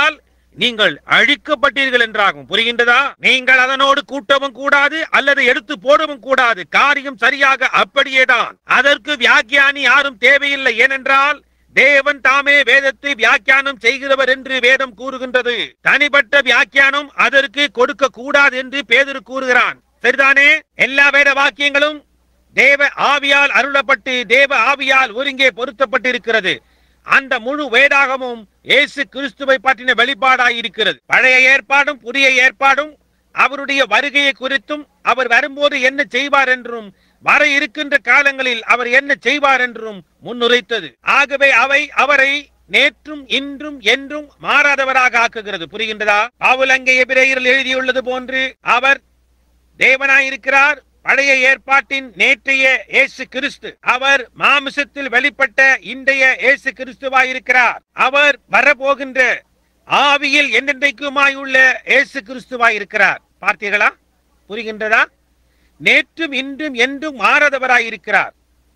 நீங்கள் அழிக்கப்பட்டீர்கள் என்றாகும் புரிகின்றதா நீங்கள் அதனோடு கூட்டவும் கூடாது அல்லது எடுத்து போடவும் கூடாது காரியம் சரியாக அப்படியேதான் அதற்கு வியாக்கியானி யாரும் தேவையில்லை ஏனென்றால் தேவன் தாமே வேதத்தை வியாக்கியானம் செய்கிறவர் என்று வேதம் கூறுகின்றது தனிப்பட்ட வியாக்கியானம் அதற்கு கொடுக்க கூடாது என்று பேதுரு கூறுகிறான் சரிதானே எல்லா வேத வாக்கியங்களும் தேவ ஆவியால் அருளப்பட்டு தேவ ஆவியால் ஒருங்கே பொருத்தப்பட்டிருக்கிறது அந்த முழு வேதாகமும் இயேசு கிறிஸ்துவை பற்றின வெளிப்பாடாய் இருக்கிறது பழைய ஏற்பாடும் புதிய ஏற்பாடும் அவருடைய வருகையை குறித்தும் அவர் வரும்போது என்ன செய்வார் என்றும் வர இருக்கின்ற காலங்களில் அவர் என்ன செய்வார் என்றும் முன்னுரைத்தது ஆகவே அவை அவரை நேற்றும் இன்றும் என்றும் மாறாதவராக ஆக்குகிறது புரிகின்றதா பவுல் அங்கே எபிரேயரில் எழுதியுள்ளது போன்று அவர் தேவனாயிருக்கிறார் பழைய ஏற்பாட்டின் நேற்றைய இயேசு கிறிஸ்து அவர் மாமிசத்தில் வெளிப்பட்ட இன்றைய இயேசு கிறிஸ்துவாயிருக்கிறார் அவர் வரப்போகின்ற ஆவியில் என்றென்றைக்குமாயுள்ள இயேசு கிறிஸ்துவாயிருக்கிறார் பார்த்தீர்களா புரிகின்றதா நேற்றும் இன்றும் என்றும் மாறாதவராயிருக்கிறார்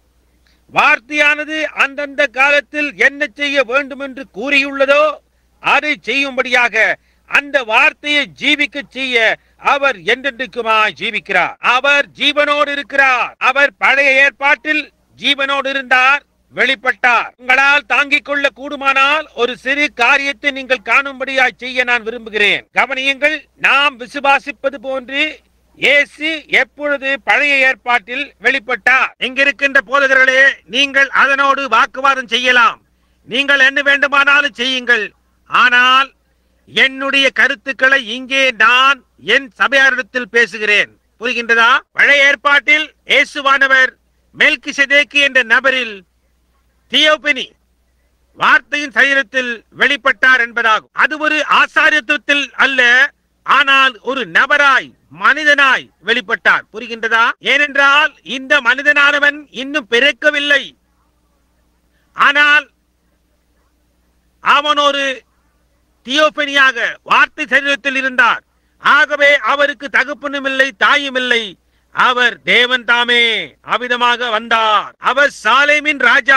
வார்த்தையானது அந்தந்த காலத்தில் என்ன செய்ய வேண்டும் என்று கூறியுள்ளதோ அதை செய்யும்படியாக அந்த வார்த்தையை ஜீவிக்க செய்ய அவர் என்றென்றைக்குமாய் ஜீவிக்கிறார் அவர் ஜீவனோடு இருக்கிறார் அவர் பழைய ஏற்பாட்டில் ஜீவனோடு இருந்தார் வெளிப்பட்டார் உங்களால் தாங்கிக் கொள்ள கூடுமானால் ஒரு சிறு காரியத்தை நீங்கள் காணும்படியாய் செய்ய நான் விரும்புகிறேன் கவனியுங்கள் நாம் விசுவாசிப்பது போன்று இயேசு எப்பொழுது பழைய ஏற்பாட்டில் வெளிப்பட்டார் இங்கிருக்கின்ற போதகர்களே நீங்கள் அதனோடு வாக்குவாதம் செய்யலாம் நீங்கள் என்ன வேண்டுமானாலும் செய்யுங்கள் ஆனால் என்னுடைய கருத்துக்களை இங்கே நான் என் சபையாரிடத்தில் பேசுகிறேன் புரிகின்றதா பழைய ஏற்பாட்டில் இயேசுவானவர் மெல்கிசெதேக்கு என்ற நபரில் தியோபெனி வார்த்தையின் சரீரத்தில் வெளிப்பட்டார் என்பதாகும் அது ஒரு ஆசாரியத்துவத்தில் அல்ல ஆனால் ஒரு நபராய் மனிதனாய் வெளிப்பட்டார் புரிகின்றதா ஏனென்றால் இந்த மனிதனானவன் இன்னும் பிறக்கவில்லை ஆனால் அவன் ஒரு தியோபெனியாக வார்த்தை சரீரத்தில் இருந்தார் ஆகவே அவருக்கு தகப்பனும் இல்லை தாயும் இல்லை அவர் தேவன் தாமே அவிதமாக வந்தார் அவர் சாலேமின் ராஜா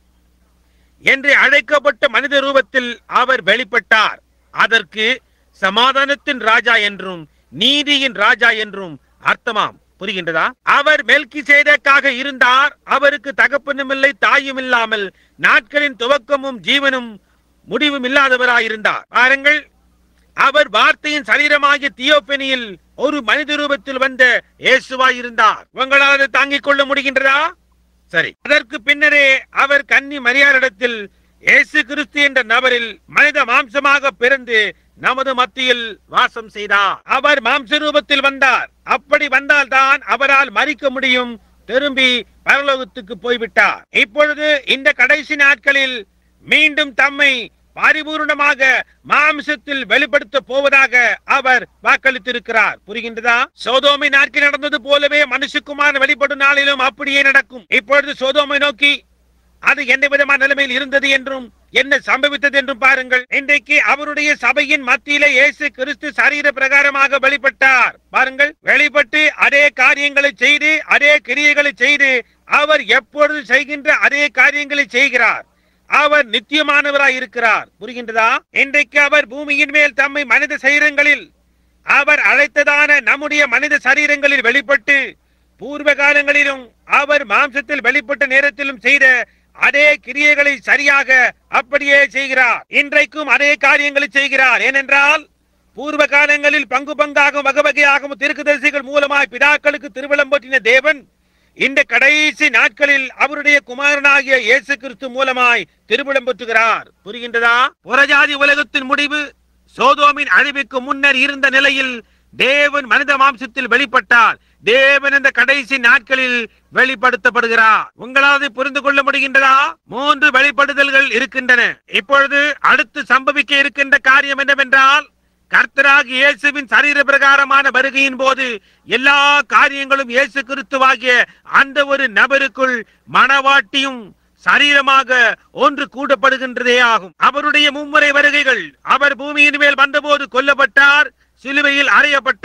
என்று அழைக்கப்பட்ட மனித ரூபத்தில் அவர் வெளிப்பட்டார் அதற்கு சமாதானத்தின் ராஜா என்றும் நீதியின் ராஜா என்றும் அர்த்தமாம் புரிகின்றதா அவர் மெல்கி செய்தக்காக இருந்தார் அவருக்கு தகப்பனும் இல்லை தாயும் இல்லாமல் நாட்களின் துவக்கமும் ஜீவனும் முடிவும் இல்லாதவராயிருந்தார் பாருங்கள் அவர் வார்த்தையின் சரீரமாகிய தியோபெனியில் ஒரு மனித ரூபத்தில் வந்த இயேசுவாய் இருந்தார் உங்களால் அதை தாங்கிக் கொள்ள முடிகின்றதா சரி அதற்கு பின்னரே அவர் கன்னி மரியாரிடத்தில் இயேசு கிறிஸ்து என்ற நபரில் மனித மாம்சமாக பிறந்து நமது மத்தியில் வாசம் செய்தார் அவர் மாம்ச ரூபத்தில் வந்தார் அப்படி வந்தால்தான் அவரால் மறிக்க முடியும் திரும்பி பரலோகத்துக்கு போய்விட்டார் இப்பொழுது இந்த கடைசி நாட்களில் மீண்டும் தம்மை பரிபூர்ணமாக மாம்சத்தில் வெளிப்படுத்த போவதாக அவர் வாக்களித்திருக்கிறார் புரிகின்றதா சோதோமை நாட்கள் நடந்தது போலவே மனுஷகுமார் வெளிப்படும் நாளிலும் அப்படியே நடக்கும் இப்பொழுது சோதோமை நோக்கி அது எந்த விதமான நிலைமையில் இருந்தது என்றும் என்ன சம்பவித்தது என்றும் பாருங்கள் இன்றைக்கு அவருடைய சபையின் மத்தியிலே இயேசு கிறிஸ்து சரீர பிரகாரமாக வெளிப்பட்டார் பாருங்கள் வெளிப்பட்டு அதே காரியங்களை செய்து அதே கிரியைகளை செய்து அவர் எப்பொழுது செய்கின்ற அதே காரியங்களை செய்கிறார் அவர் நித்தியமானவராய் இருக்கிறார் புரிகின்றதா இன்றைக்கு அவர் பூமியின் மேல் தம்மை மனித சரீரங்களில் அவர் அழைத்ததான நம்முடைய மனித சரீரங்களில் வெளிப்பட்டு பூர்வ காலங்களிலும் அவர் மாம்சத்தில் வெளிப்பட்ட நேரத்திலும் செய்த அதே கிரியைகளை சரியாக அப்படியே செய்கிறார் இன்றைக்கும் அதே காரியங்களை செய்கிறார் ஏனென்றால் பூர்வ காலங்களில் பங்கு பங்காகவும் வகை வகையாகவும் தீர்க்கதரிசிகள் மூலமாய் பிதாக்களுக்கு திருவிழம்பற்றின தேவன் இந்த கடைசி நாட்களில் அவருடைய குமாரனாகிய இயேசு கிறிஸ்து மூலமாய் திருவிழம்பற்றுகிறார் புரிகின்றதா புறஜாதி உலகத்தின் முடிவு சோதோமின் அழிவுக்கு முன்னர் இருந்த நிலையில் தேவன் மனித மாம்சத்தில் வெளிப்பட்டார் தேவன் இந்த கடைசி நாட்களில் வெளிப்படுத்தப்படுகிறார் உங்களால் அதை புரிந்து கொள்ள முடிகின்றதா மூன்று வெளிப்படுதல்கள் இருக்கின்றன இப்பொழுது அடுத்து சம்பவிக்க இருக்கின்ற காரியம் என்னவென்றால் கர்த்தராகி இயேசுவின் சரீர பிரகாரமான வருகையின் போது எல்லா காரியங்களும் இயேசு கிறிஸ்துவாகிய அந்த ஒரு நபருக்குள் மனவாட்டியும் சரீரமாக ஒன்று கூடப்படுகின்றதே ஆகும் அவருடைய மும்முறை வருகைகள் அவர் பூமியின் மேல் வந்தபோது கொல்லப்பட்டார் சிலுவையில் அறையப்பட்டார்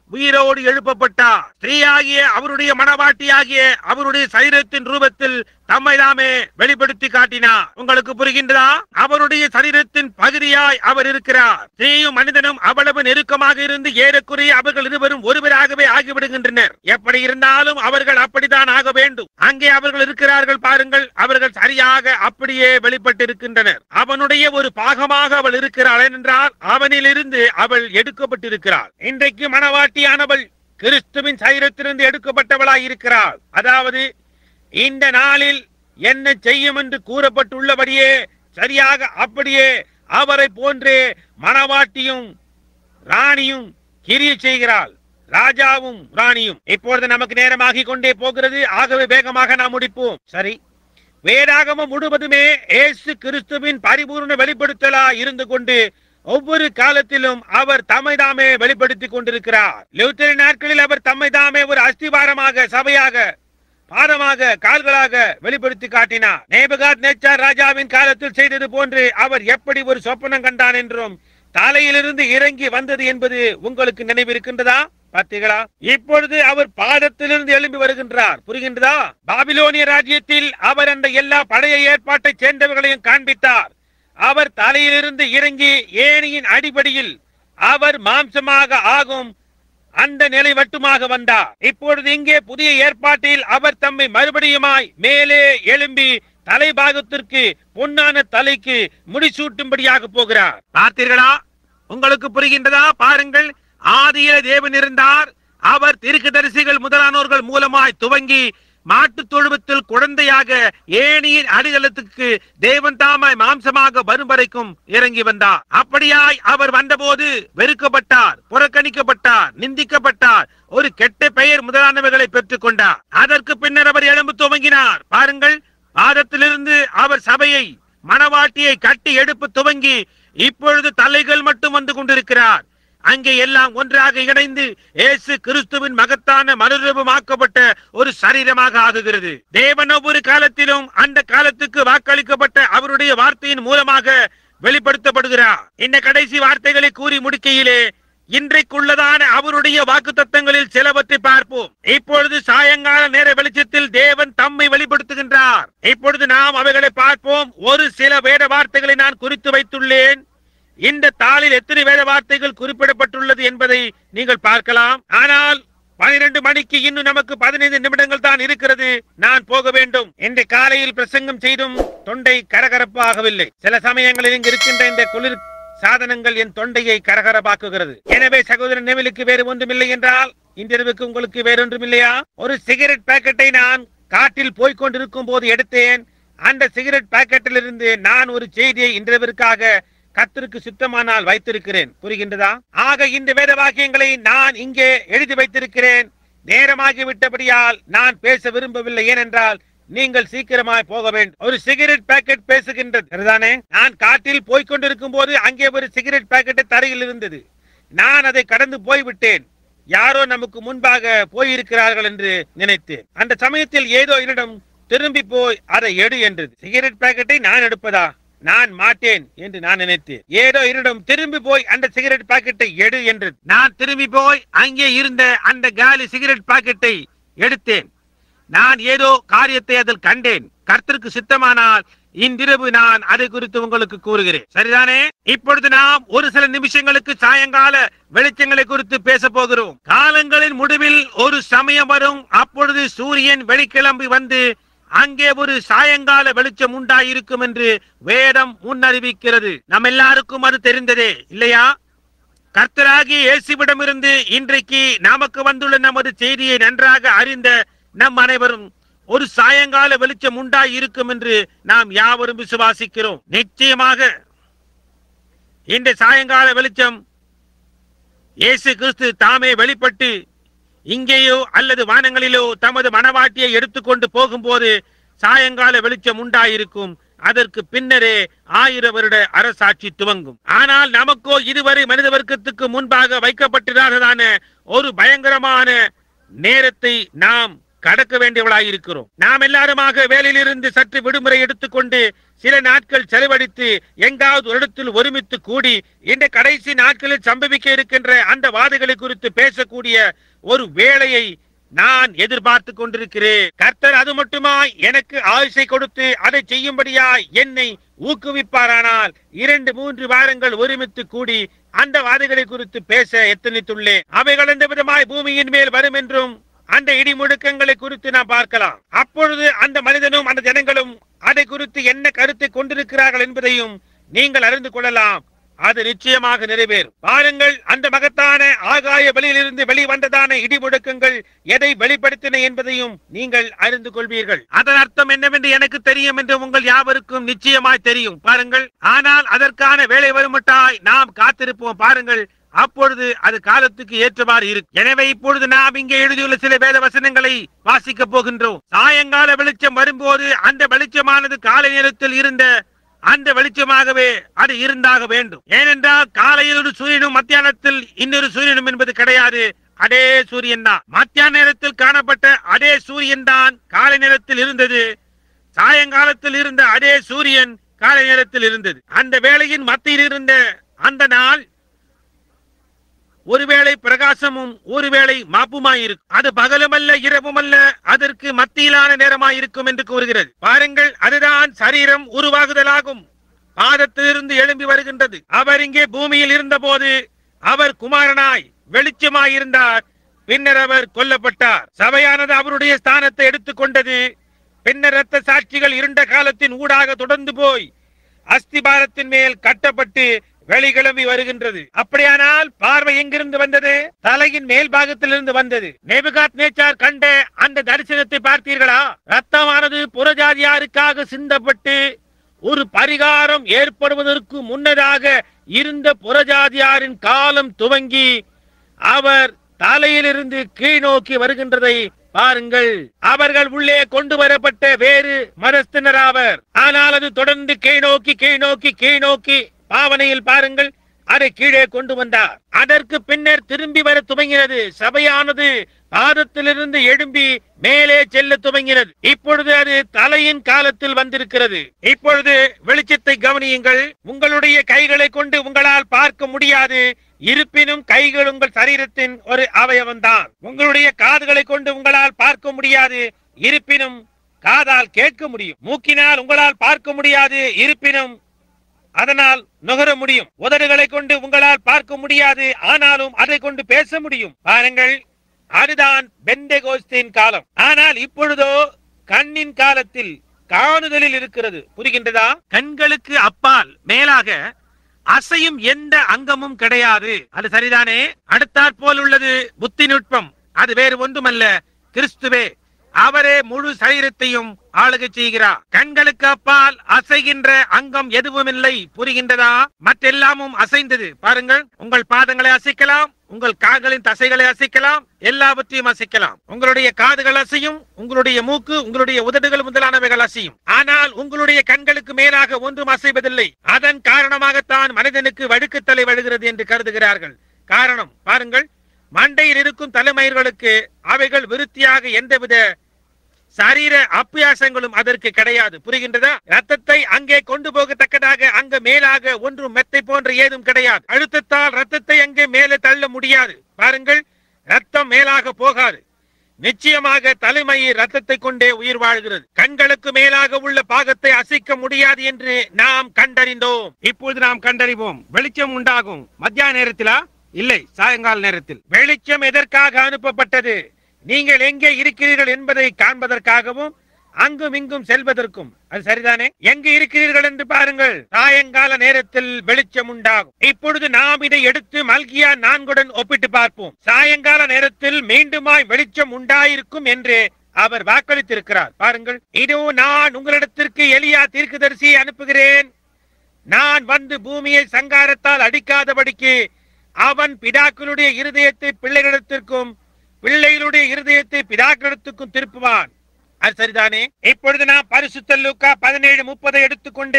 உயிரோடு எழுப்பப்பட்டார் ஸ்திரீயாகிய அவருடைய மனவாட்டியாகிய அவருடைய சரீரத்தின் ரூபத்தில் தம்மை தாமே வெளிப்படுத்தி காட்டினார் உங்களுக்கு புரிகின்றதா அவருடைய சரீரத்தின் பகுதியாய் அவர் இருக்கிறார் ஸ்திரீயும் மனிதனும் அவ்வளவு நெருக்கமாக இருந்து ஏறக்குறைய அவர்கள் இருவரும் ஒருவராகவே ஆகிவிடுகின்றனர் எப்படி இருந்தாலும் அவர்கள் அப்படித்தான் ஆக வேண்டும் அங்கே அவர்கள் இருக்கிறார்கள் பாருங்கள் அவர்கள் சரியாக அப்படியே வெளிப்பட்டிருக்கின்றனர் அவனுடைய ஒரு பாகமாக அவள் இருக்கிறாள் என்றால் அவனிலிருந்து அவள் எடுக்கப்பட்டிருக்கிறாள் இன்றைக்கு மனவாட்டியானவள் கிறிஸ்துவின் சரீரத்திலிருந்து எடுக்கப்பட்டவளாய் இருக்கிறாள் அதாவது இந்த நாளில் என்ன செய்யும் என்று கூறப்பட்டுள்ளபடியே சரியாக அப்படியே அவரை போன்றே மணவாட்டியும் ராணியும் கிரிய செய்கிறாள் ராஜாவும் ராணியும் இப்பொழுது நமக்கு நேரமாகி கொண்டே போகிறது ஆகவே வேகமாக நாம் முடிப்போம் சரி வேதாகமம் முழுவதுமே இயேசு கிறிஸ்துவின் பரிபூர்ண வெளிப்படுத்தலா இருந்து கொண்டு ஒவ்வொரு காலத்திலும் அவர் தம்மை தாமே வெளிப்படுத்திக் கொண்டிருக்கிறார் லூத்தர நாட்களில் அவர் தம்மை தாமே ஒரு அஸ்திவாரமாக சபையாக பாதமாக கால்களாக வெளிப்படுத்தி காட்டினார் நேபகாத் நேச்சார் ராஜாவின் காலத்தில் செய்தது போன்று அவர் எப்படி ஒரு சொப்பனம் கண்டான் என்றும் தலையிலிருந்து இறங்கி வந்தது என்பது உங்களுக்கு நினைவிருக்கின்றதா பார்த்தீங்களா இப்பொழுது அவர் பாதத்திலிருந்து எழும்பி வருகின்றார் புரிகின்றதா பாபிலோனிய ராஜ்யத்தில் அவர் அந்த எல்லா பழைய ஏற்பாட்டை சேர்ந்தவர்களையும் காண்பித்தார் அவர் தலையிலிருந்து இறங்கி ஏணியின் அடிப்படையில் அவர் மாம்சமாக ஆகும் அந்த நிலை மட்டுமாக வந்தார் இப்பொழுது இங்கே புதிய ஏற்பாட்டில் அவர் தம்மை மறுபடியுமாய் மேலே எழும்பி தலைபாகத்திற்கு பொன்னான தலைக்கு முடிசூட்டும்படியாக போகிறார் பார்த்தீர்களா உங்களுக்கு புரிகின்றதா பாருங்கள் ஆதியில தேவன் இருந்தார் அவர் தீர்க்கதரிசிகள் முதலானோர்கள் மூலமாய் துவங்கி மாட்டுத் தொழுவத்தில் குழந்தையாக ஏணியின் அடித்தளத்துக்கு தேவன் தாமாய் மாம்சமாக வரும் வரைக்கும் இறங்கி வந்தார் அப்படியாய் அவர் வந்தபோது வெறுக்கப்பட்டார் புறக்கணிக்கப்பட்டார் நிந்திக்கப்பட்டார் ஒரு கெட்ட பெயர் முதலானவைகளை பெற்றுக் கொண்டார் அதற்கு பின்னர் அவர் எழும்பு துவங்கினார் பாருங்கள் பாதத்திலிருந்து அவர் சபையை மணவாட்டியை கட்டி எடுப்பு துவங்கி இப்பொழுது தலைகள் மட்டும் வந்து கொண்டிருக்கிறார் அங்கே எல்லாம் ஒன்றாக இணைந்து இயேசு கிறிஸ்துவின் மகத்தான மறுரூபமாக்கப்பட்ட ஒரு சரீரமாக ஆகுகிறது தேவன் ஒவ்வொரு காலத்திலும் அந்த காலத்துக்கு வாக்களிக்கப்பட்ட அவருடைய வார்த்தையின் மூலமாக வெளிப்படுத்தப்படுகிறார் இந்த கடைசி வார்த்தைகளை கூறி முடிக்கையிலே இன்றைக்குள்ளதான அவருடைய வாக்கு தத்தங்களில் சிலவற்றை பார்ப்போம் இப்பொழுது சாயங்கால நேர வெளிச்சத்தில் தேவன் தம்மை வெளிப்படுத்துகின்றார் இப்பொழுது நாம் அவைகளை பார்ப்போம் ஒரு சில வேத வார்த்தைகளை நான் குறித்து வைத்துள்ளேன் இந்த தாளில் எத்தனை வேத வார்த்தைகள் குறிப்பிடப்பட்டுள்ளது என்பதை நீங்கள் பார்க்கலாம் ஆனால் பனிரெண்டு மணிக்கு இன்னும் நமக்கு பதினைந்து நிமிடங்கள் தான் இருக்கிறது நான் போக வேண்டும் இன்று காலையில் பிரசங்கம் செய்தும் தொண்டை கரகரப்பாகவில்லை சில சமயங்களில் இங்கு இருக்கின்ற இந்த குளிர் சாதனங்கள் என் தொண்டையை கரகரப்பாக்குகிறது எனவே சகோதரன் நெவிலுக்கு வேறு ஒன்றுமில்லை என்றால் இன்றிரவுக்கு உங்களுக்கு வேறொன்றும் இல்லையா ஒரு சிகரெட் பாக்கெட்டை நான் காட்டில் போய்க் கொண்டிருக்கும் போது எடுத்தேன் அந்த சிகரெட் பாக்கெட்டில் இருந்து நான் ஒரு செய்தியை இன்றிரவிற்காக கர்த்தருக்கு சித்தமானால் வைத்திருக்கிறேன் புரிகின்றதா ஆக இந்த வேத வாக்கியங்களை நான் இங்கே எழுதி வைத்திருக்கிறேன் நேரமாகி விட்டபடியால் நான் பேச விரும்பவில்லை ஏனென்றால் நீங்கள் சீக்கிரமாய் போக வேண்டும் ஒரு சிகரெட் பாக்கெட் பேசுகின்றது சரிதானே நான் காட்டில் போய்க் கொண்டிருக்கும் போது அங்கே ஒரு சிகரெட் பாக்கெட் தரையில் இருந்தது நான் அதை கடந்து போய்விட்டேன் யாரோ நமக்கு முன்பாக போயிருக்கிறார்கள் என்று நினைத்தேன் அந்த சமயத்தில் ஏதோ என்னிடம் திரும்பி போய் அதை எடு என்றது சிகரெட் பாக்கெட்டை நான் எடுப்பதா நான் மாட்டேன் என்று நான் நினைத்தேன் ஏதோ என்னிடம் திரும்பி போய் அந்த சிகரெட் பாக்கெட்டை எடு என்றது நான் திரும்பி போய் அங்கே இருந்த அந்த காலி சிகரெட் பாக்கெட்டை எடுத்தேன் நான் ஏதோ காரியத்தை அதில் கண்டேன் கர்த்தருக்கு சித்தமானால் இன்றிரவு நான் அதை குறித்து உங்களுக்கு கூறுகிறேன் சரிதானே இப்பொழுது நாம் ஒரு சில நிமிஷங்களுக்கு சாயங்கால வெளிச்சங்களை குறித்து பேச போகிறோம் காலங்களின் முடிவில் ஒரு சமயம் வரும் அப்பொழுது சூரியன் வெளிக்கிளம்பி வந்து அங்கே ஒரு சாயங்கால வெளிச்சம் உண்டாயிருக்கும் என்று வேதம் முன்னறிவிக்கிறது நம்ம எல்லாருக்கும் அது தெரிந்ததே இல்லையா கர்த்தராகிய இயேசுவிடமிருந்து இன்றைக்கு நமக்கு வந்துள்ள நமது செய்தியை நன்றாக அறிந்த நம் அனைவரும் ஒரு சாயங்கால வெளிச்சம் உண்டாய் இருக்கும் என்று நாம் யாவரும் விசுவாசிக்கிறோம் நிச்சயமாக இந்த சாயங்கால வெளிச்சம் இயேசு கிறிஸ்து தாமே வெளிப்பட்டு இங்கேயோ அல்லது வானங்களிலோ தமது மனவாட்டியை எடுத்துக்கொண்டு போகும்போது சாயங்கால வெளிச்சம் உண்டாயிருக்கும் அதற்கு பின்னரே ஆயிரம் வருட அரசாட்சி துவங்கும் ஆனால் நமக்கோ இதுவரை மனித வர்க்கத்துக்கு முன்பாக வைக்கப்பட்டிராததான ஒரு பயங்கரமான நேரத்தை நாம் கடக்க வேண்டியவளாயிருக்கிறோம் நாம் எல்லாருமாக வேலையிலிருந்து சற்று விடுமுறை எடுத்துக்கொண்டு சில நாட்கள் செலவழித்து எங்காவது ஒரு இடத்தில் ஒருமித்து கூடி இந்த கடைசி நாட்களில் சம்பவிக்க இருக்கின்ற அந்த வாதைகளை குறித்து பேசக்கூடிய ஒரு வேளையை நான் எதிர்பார்த்து கொண்டிருக்கிறேன் கர்த்தர் அது மட்டுமா எனக்கு ஆயுசை கொடுத்து அதை செய்யும்படியா என்னை ஊக்குவிப்பாரானால் இரண்டு மூன்று வாரங்கள் ஒருமித்து கூடி அந்த வாதைகளை குறித்து பேச எத்தனித்துள்ளேன் அவைகள் எந்த விதமாய் பூமியின் மேல் வரும் என்றும் அந்த இடி முடுக்கங்களை குறித்து நாம் பார்க்கலாம் அப்பொழுது அந்த மனிதனும் அந்த ஜனங்களும் அதை குறித்து என்ன கருத்தை கொண்டிருக்கிறார்கள் என்பதையும் நீங்கள் அறிந்து கொள்ளலாம் அது நிச்சயமாக நிறைவேறும் பாருங்கள் அந்த மகத்தான ஆகாய வெளியிலிருந்து வெளிவந்ததான இடி முழக்கங்கள் எதை வெளிப்படுத்தின என்பதையும் நீங்கள் அறிந்து கொள்வீர்கள் அதன் அர்த்தம் என்னவென்று எனக்கு தெரியும் என்று உங்கள் யாவருக்கும் நிச்சயமாய் தெரியும் பாருங்கள் ஆனால் அதற்கான வேலை வருமட்டாய் நாம் காத்திருப்போம் பாருங்கள் அப்பொழுது அது காலத்துக்கு ஏற்றவாறு இருக்கு எனவே இப்பொழுது நாம் இங்கே எழுதியுள்ள சில வேத வசனங்களை வாசிக்க போகின்றோம் சாயங்கால வெளிச்சம் வரும்போது அந்த வெளிச்சமானது காலை நேரத்தில் இருந்த அந்த வெளிச்சமாகவே அது இருந்தாக வேண்டும் ஏனென்றால் காலையில் ஒரு சூரியனும் மத்தியானத்தில் இன்னொரு சூரியனும் என்பது கிடையாது அதே சூரியன் தான் மத்தியான நேரத்தில் காணப்பட்ட அதே சூரியன் தான் காலை நேரத்தில் இருந்தது சாயங்காலத்தில் இருந்த அதே சூரியன் காலை நேரத்தில் இருந்தது அந்த வேளையின் மத்தியில் இருந்த அந்த நாள் ஒருவேளை பிரகாசமும் ஒருவேளை மாப்புமாயிருக்கும் அது பகலுமல்ல இரவுமல்ல அதற்கு மத்தியிலான நேரமாயிருக்கும் என்று கூறுகிறது பாருங்கள் அதுதான் சரீரம் உருவாகுதலாகும் பாதத்திலிருந்து எழும்பி வருகின்றது அவர் இங்கே பூமியில் இருந்தபோது அவர் குமாரனாய் வெளிச்சமாய் இருந்தார் பின்னர் அவர் கொல்லப்பட்டார் சபையானது அவருடைய ஸ்தானத்தை எடுத்துக்கொண்டது பின்னர் இரத்த சாட்சிகள் இருண்ட காலத்தின் ஊடாக தொடர்ந்து போய் அஸ்திபாரத்தின் மேல் கட்டப்பட்டு வெளிக்கிளம்பி வருகின்றது அப்படியானால் பார்வை எங்கிருந்து வந்தது தலையின் மேல் பாகத்திலிருந்து வந்தது நேபுகாத் நேச்சார் கண்ட அந்த தரிசனத்தை பார்த்தீர்களா ரத்தமானது புறஜாதியாருக்காக சிந்தப்பட்டு ஒரு பரிகாரம் ஏற்படுவதற்கு முன்னதாக இருந்த புறஜாதியாரின் காலம் துவங்கி அவர் தலையிலிருந்து கீழ் நோக்கி வருகின்றதை பாருங்கள் அவர்கள் உள்ளே கொண்டு வரப்பட்ட வேறு மதஸ்தினராவர் ஆனால் அது தொடர்ந்து கீழ் நோக்கி கீழ் நோக்கி கீழ் நோக்கி பாவனையில் பாருங்கள் அதை கீழே கொண்டு வந்தார் அதற்கு பின்னர் திரும்பி வர துவங்கினது சபையானது பாதத்திலிருந்து எழும்பி மேலே செல்ல துவங்கினது இப்பொழுது அது தலையின் காலத்தில் வந்திருக்கிறது இப்பொழுது வெளிச்சத்தை கவனியுங்கள் உங்களுடைய கைகளை கொண்டு உங்களால் பார்க்க முடியாது இருப்பினும் கைகள் உங்கள் சரீரத்தின் ஒரு அவயவம்தான் உங்களுடைய காதுகளை கொண்டு உங்களால் பார்க்க முடியாது இருப்பினும் காதால் கேட்க முடியும் மூக்கினால் உங்களால் பார்க்க முடியாது இருப்பினும் அதனால் நுகர முடியும் உதடுகளை கொண்டு உங்களால் பார்க்க முடியாது ஆனாலும் அதை கொண்டு பேச முடியும் பாருங்கள் அதுதான் பெந்தெகோஸ்தின் காலம் ஆனால் இப்பொழுதோ கண்ணின் காலத்தில் காணுதலில் இருக்கிறது புரிகின்றதா கண்களுக்கு அப்பால் மேலாக அசையும் எந்த அங்கமும் கிடையாது அது சரிதானே அடுத்தாற் போல் உள்ளது புத்தி நுட்பம் அது வேறு ஒன்றுமல்ல கிறிஸ்துவே அவரே முழு சரீரத்தையும் ஆளுகை செய்கிறார் கண்களுக்கு அப்பால் அசைகின்ற அங்கம் எதுவும் இல்லை புரிகின்றதா மற்றெல்லாமும் அசைந்தது பாருங்கள் உங்கள் பாதங்களை அசைக்கலாம் உங்கள் கால்களின் தசைகளை அசைக்கலாம் எல்லாவற்றையும் அசைக்கலாம் உங்களுடைய காதுகள் அசையும் உங்களுடைய மூக்கு உங்களுடைய உதடுகள் முதலானவைகள் அசையும் ஆனால் உங்களுடைய கண்களுக்கு மேலாக ஒன்றும் அசைவதில்லை அதன் காரணமாகத்தான் மனிதனுக்கு வழுக்குத்தலை வழுகிறது என்று கருதுகிறார்கள் காரணம் பாருங்கள் மண்டையில் இருக்கும் தலைமயிர்களுக்கு அவைகள் விருத்தியாக எந்தவித சரீர அப்பியாசங்களும் அதற்கு கிடையாது புரிகின்றதா ரத்தத்தை அங்கே கொண்டு போகத்தக்கதாக அங்க மேலாக ஒன்றும் மெத்தை போன்ற ஏதும் கிடையாது அழுத்தத்தால் ரத்தத்தை அங்கே மேலே தள்ள முடியாது பாருங்கள் ரத்தம் மேலாக போகாது நிச்சயமாக தலைமையை ரத்தத்தை கொண்டே உயிர் வாழ்கிறது கண்களுக்கு மேலாக உள்ள பாகத்தை அசைக்க முடியாது என்று நாம் கண்டறிந்தோம் இப்பொழுது நாம் கண்டறிவோம் வெளிச்சம் உண்டாகும் மத்தியான நேரத்திலா இல்லை சாயங்கால நேரத்தில் வெளிச்சம் எதற்காக அனுப்பப்பட்டது நீங்கள் எங்கே இருக்கிறீர்கள் என்பதை காண்பதற்காகவும் அங்கும் இங்கும் செல்வதற்கும் அது சரிதானே எங்கு இருக்கிறீர்கள் என்று பாருங்கள் சாயங்கால நேரத்தில் வெளிச்சம் உண்டாகும் இப்பொழுது நாம் இதை எடுத்து மல்கியா நான்குடன் ஒப்பிட்டு பார்ப்போம் சாயங்கால நேரத்தில் மீண்டுமாய் வெளிச்சம் உண்டாயிருக்கும் என்று அவர் வாக்களித்திருக்கிறார் பாருங்கள் இதோ நான் உங்களிடத்திற்கு எலியா தீர்க்கதரிசியை அனுப்புகிறேன் நான் வந்து பூமியை சங்காரத்தால் அடிக்காதபடிக்கு அவன் பிதாக்களுடைய இருதயத்தை பிள்ளைகளிடத்திற்கும் பிள்ளைகளுடைய இருதயத்தை பிதாக்களிடத்துக்கும் திருப்புவான் அது சரிதானே இப்பொழுது நான் பரிசுத்த லூக்கா பதினேழு முப்பதை எடுத்துக்கொண்டு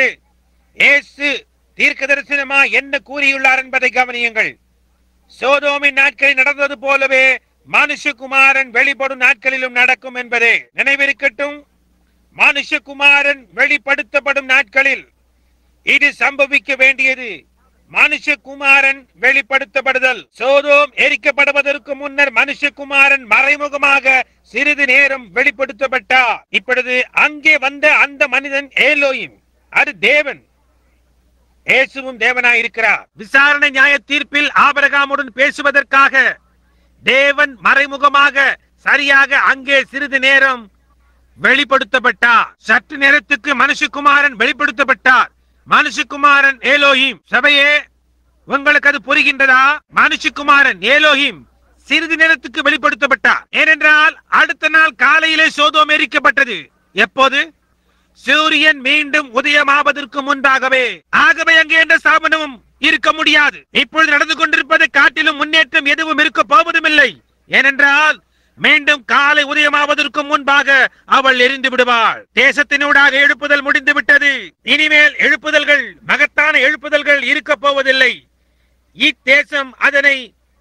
இயேசு தீர்க்க தரிசனமா என்ன கூறியுள்ளார் என்பதை கவனியுங்கள் சோதோமின் நாட்களில் நடந்தது போலவே மனுஷகுமாரன் வெளிப்படும் நாட்களிலும் நடக்கும் என்பதே நினைவிருக்கட்டும் மனுஷகுமாரன் வெளிப்படுத்தப்படும் நாட்களில் இது சம்பவிக்க வேண்டியது மனுஷகுமாரன் வெளிப்படுத்தப்படுதல் சோதோம் எரிக்கப்படுவதற்கு முன்னர் மனுஷகுமாரன் மறைமுகமாக சிறிது நேரம் வெளிப்படுத்தப்பட்டார் இப்பொழுது அங்கே வந்த அந்த மனிதன் ஏலோயும் அது தேவன் இயேசுவும் தேவனாய் இருக்கிறார் விசாரணை நியாய தீர்ப்பில் ஆபரகாமுடன் பேசுவதற்காக தேவன் மறைமுகமாக சரியாக அங்கே சிறிது நேரம் வெளிப்படுத்தப்பட்டார் சற்று நேரத்துக்கு மனுஷகுமாரன் வெளிப்படுத்தப்பட்டார் மனுஷகுமாரன் ஏலோஹிம் சபையே உங்களுக்கு அது புரிகின்றதா மனுஷகுமாரன் ஏலோஹிம் சிறிது நேரத்துக்கு வெளிப்படுத்தப்பட்டார் ஏனென்றால் அடுத்த நாள் காலையிலே சோதோம் எரிக்கப்பட்டது எப்போது சூரியன் மீண்டும் உதயமாவதற்கு முன்பாகவே ஆகவே அங்கே எந்த ஸ்தாபனமும் இருக்க முடியாது இப்பொழுது நடந்து கொண்டிருப்பதை காட்டிலும் முன்னேற்றம் எதுவும் இருக்க போவதுமில்லை ஏனென்றால் மீண்டும் காலை உதயமாவதற்கு முன்பாக அவள் எரிந்து விடுவாள் தேசத்தினூடாக எழுப்புதல் முடிந்து விட்டது இனிமேல் எழுப்புதல்கள் மகத்தான எழுப்புதல்கள் இருக்க போவதில்லை இத்தேசம் அதனை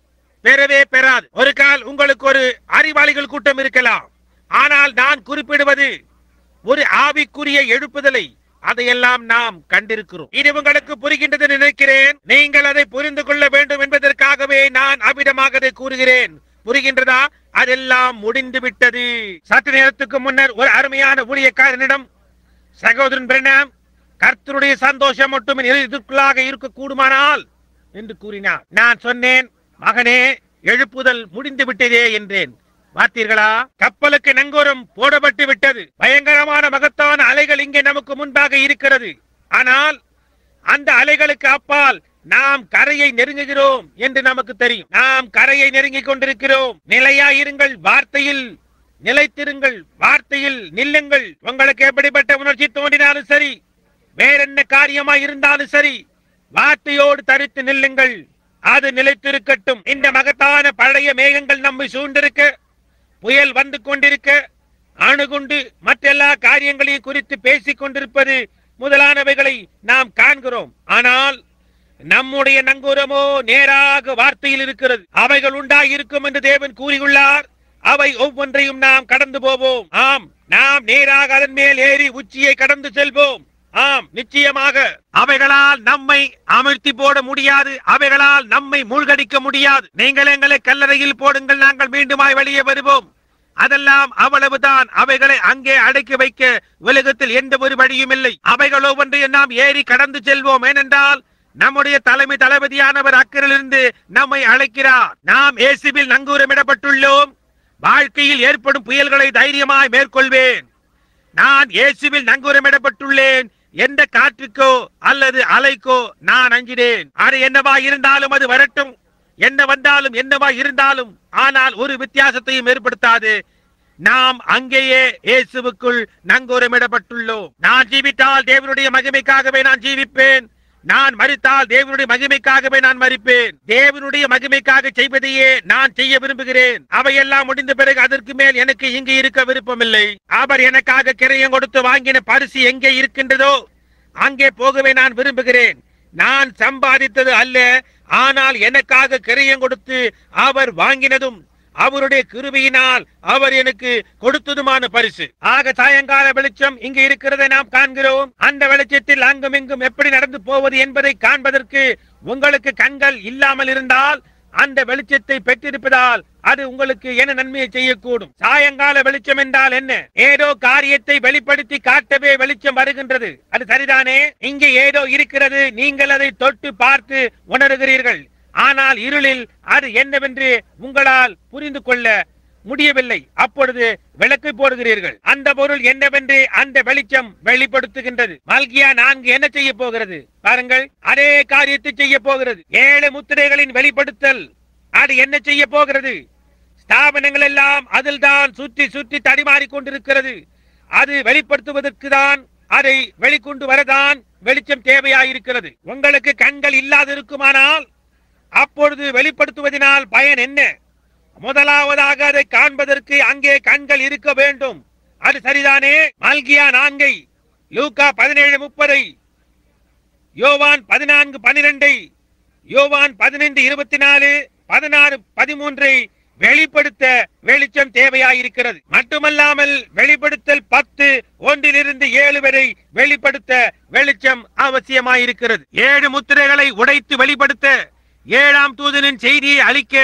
பெறவே பெறாது ஒரு கால் உங்களுக்கு ஒரு அறிவாளிகள் கூட்டம் இருக்கலாம் ஆனால் நான் குறிப்பிடுவது ஒரு ஆவிக்குரிய எழுப்புதலை அதையெல்லாம் நாம் கண்டிருக்கிறோம் இது உங்களுக்கு புரிகின்றது நினைக்கிறேன் நீங்கள் அதை புரிந்து கொள்ள வேண்டும் என்பதற்காகவே நான் அவ்விதமாக அதை கூறுகிறேன் புரிகின்றதா அதெல்லாம் முடிந்து விட்டது சற்று நேரத்துக்கு முன்னர் ஒரு அருமையான ஊழியக்காரனிடம் சகோதரன் பிரணாம் கர்த்தருடைய சந்தோஷம் மட்டும் என் இதற்குள்ளாக இருக்க கூடுமானால் என்று கூறினார் நான் சொன்னேன் மகனே எழுப்புதல் முடிந்து விட்டதே என்றேன் பார்த்தீர்களா கப்பலுக்கு நங்கூரம் போடப்பட்டு விட்டது பயங்கரமான மகத்தான அலைகள் இங்கே நமக்கு முன்பாக இருக்கிறது ஆனால் அந்த அலைகளுக்கு அப்பால் நாம் கரையை நெருங்குகிறோம் என்று நமக்கு தெரியும் நாம் கரையை நெருங்கிக் கொண்டிருக்கிறோம் நிலையாயிருங்கள் வார்த்தையில் நிலைத்திருங்கள் வார்த்தையில் நில்லுங்கள் உங்களுக்கு எப்படிப்பட்ட உணர்ச்சி தோன்றினாலும் சரி வேற என்ன காரியமாய் இருந்தாலும் சரி வார்த்தையோடு தரித்து நில்லுங்கள் அது நிலைத்திருக்கட்டும் இந்த மகத்தான பழைய மேகங்கள் நம்மை சூழ்ந்திருக்க புயல் வந்து கொண்டிருக்க அணுகுண்டு மற்றெல்லா காரியங்களையும் குறித்து பேசிக் கொண்டிருப்பது முதலானவைகளை நாம் காண்கிறோம் ஆனால் நம்முடைய நங்கூரமோ நேராக வார்த்தையில் இருக்கிறது அவைகள் உண்டாகி இருக்கும் என்று தேவன் கூறியுள்ளார் அவை ஒவ்வொன்றையும் நாம் கடந்து போவோம் ஆம் நாம் நேராக அதன் மேல் ஏறி உச்சியை கடந்து செல்வோம் ஆம் நிச்சயமாக அவைகளால் நம்மை அமிழ்த்தி போட முடியாது அவைகளால் நம்மை மூழ்கடிக்க முடியாது நீங்கள் எங்களை கல்லறையில் போடுங்கள் நாங்கள் மீண்டுமாய் வெளியே வருவோம் அதெல்லாம் அவ்வளவுதான் அவைகளை அங்கே அடக்கி வைக்க உலகத்தில் எந்த ஒரு வழியும் இல்லை அவைகள் ஒவ்வொன்றையும் நாம் ஏறி கடந்து செல்வோம் ஏனென்றால் நம்முடைய தலைமை தளபதியானவர் அக்கறையிலிருந்து நம்மை அழைக்கிறார் நாம் இயேசுவில் நங்கூரமிடப்பட்டுள்ளோம் வாழ்க்கையில் ஏற்படும் புயல்களை தைரியமாய் மேற்கொள்வேன் நான் இயேசுவில் நங்கூரமிடப்பட்டுள்ளேன் எந்த காற்றுக்கோ அல்லது அலைக்கோ நான் அஞ்சினேன் அது என்னவா இருந்தாலும் அது வரட்டும் என்ன வந்தாலும் என்னவா இருந்தாலும் ஆனால் ஒரு வித்தியாசத்தையும் ஏற்படுத்தாது நாம் அங்கேயே இயேசுவுக்குள் நங்கூரமிடப்பட்டுள்ளோம் நான் ஜீவித்தால் தேவனுடைய மகிமைக்காகவே நான் ஜீவிப்பேன் நான் மறித்தால் தேவனுடைய மகிமைக்காகவே நான் மறிப்பேன் தேவனுடைய மகிமைக்காக செய்வதையே நான் செய்ய விரும்புகிறேன் அவையெல்லாம் முடிந்த பிறகு அதற்கு மேல் எனக்கு இங்கு இருக்க விருப்பமில்லை அவர் எனக்காக கிரையம் கொடுத்து வாங்கின பரிசு எங்கே இருக்கின்றதோ அங்கே போகவே நான் விரும்புகிறேன் நான் சம்பாதித்தது அல்ல ஆனால் எனக்காக கிரையம் கொடுத்து அவர் வாங்கினதும் அவருடைய கிருபையினால் அவர் எனக்கு கொடுத்ததுமான பரிசு ஆக சாயங்கால வெளிச்சம் இங்கு இருக்கிறதை நாம் காண்கிறோம் அந்த வெளிச்சத்தில் அங்கும் இங்கும் எப்படி நடந்து போவது என்பதை காண்பதற்கு உங்களுக்கு கண்கள் இல்லாமல் இருந்தால் அந்த வெளிச்சத்தை பெற்றிருப்பதால் அது உங்களுக்கு என்ன நன்மையை செய்யக்கூடும் சாயங்கால வெளிச்சம் என்றால் என்ன ஏதோ காரியத்தை வெளிப்படுத்தி காட்டவே வெளிச்சம் வருகின்றது அது சரிதானே இங்கே ஏதோ இருக்கிறது நீங்கள் அதை தொட்டு பார்த்து உணர்கிறீர்கள் ஆனால் இருளில் அது என்னவென்று உங்களால் புரிந்து கொள்ள முடியவில்லை அப்பொழுது விளக்கு போடுகிறீர்கள் அந்த பொருள் என்னவென்று அந்த வெளிச்சம் வெளிப்படுத்துகின்றது மல்கியா நான்கு என்ன செய்ய போகிறது பாருங்கள் அதே காரியத்தை செய்ய போகிறது ஏழு முத்திரைகளின் வெளிப்படுத்தல் அது என்ன செய்ய போகிறது ஸ்தாபனங்கள் எல்லாம் அதில் தான் சுற்றி சுற்றி தடிமாறிக் கொண்டிருக்கிறது அது வெளிப்படுத்துவதற்கு தான் அதை வெளிக்கொண்டு வரதான் வெளிச்சம் தேவையாயிருக்கிறது உங்களுக்கு கண்கள் இல்லாதிருக்குமானால் அப்பொழுது வெளிப்படுத்துவதனால் பயன் என்ன முதலாவதாக அதை காண்பதற்கு அங்கே கண்கள் இருக்க வேண்டும் அது சரிதானே மல்கியா நான்கை லூக்கா பதினேழு முப்பதை யோவான் பதினான்கு பனிரெண்டை யோவான் பதினைந்து இருபத்தி நாலு பதினாறு பதிமூன்றை வெளிப்படுத்த வெளிச்சம் தேவையாயிருக்கிறது மட்டுமல்லாமல் வெளிப்படுத்தல் பத்து ஒன்றிலிருந்து ஏழு வரை வெளிப்படுத்த வெளிச்சம் அவசியமாயிருக்கிறது ஏழு முத்திரைகளை உடைத்து வெளிப்படுத்த ஏழாம் தூதனின் செய்தியை அளிக்க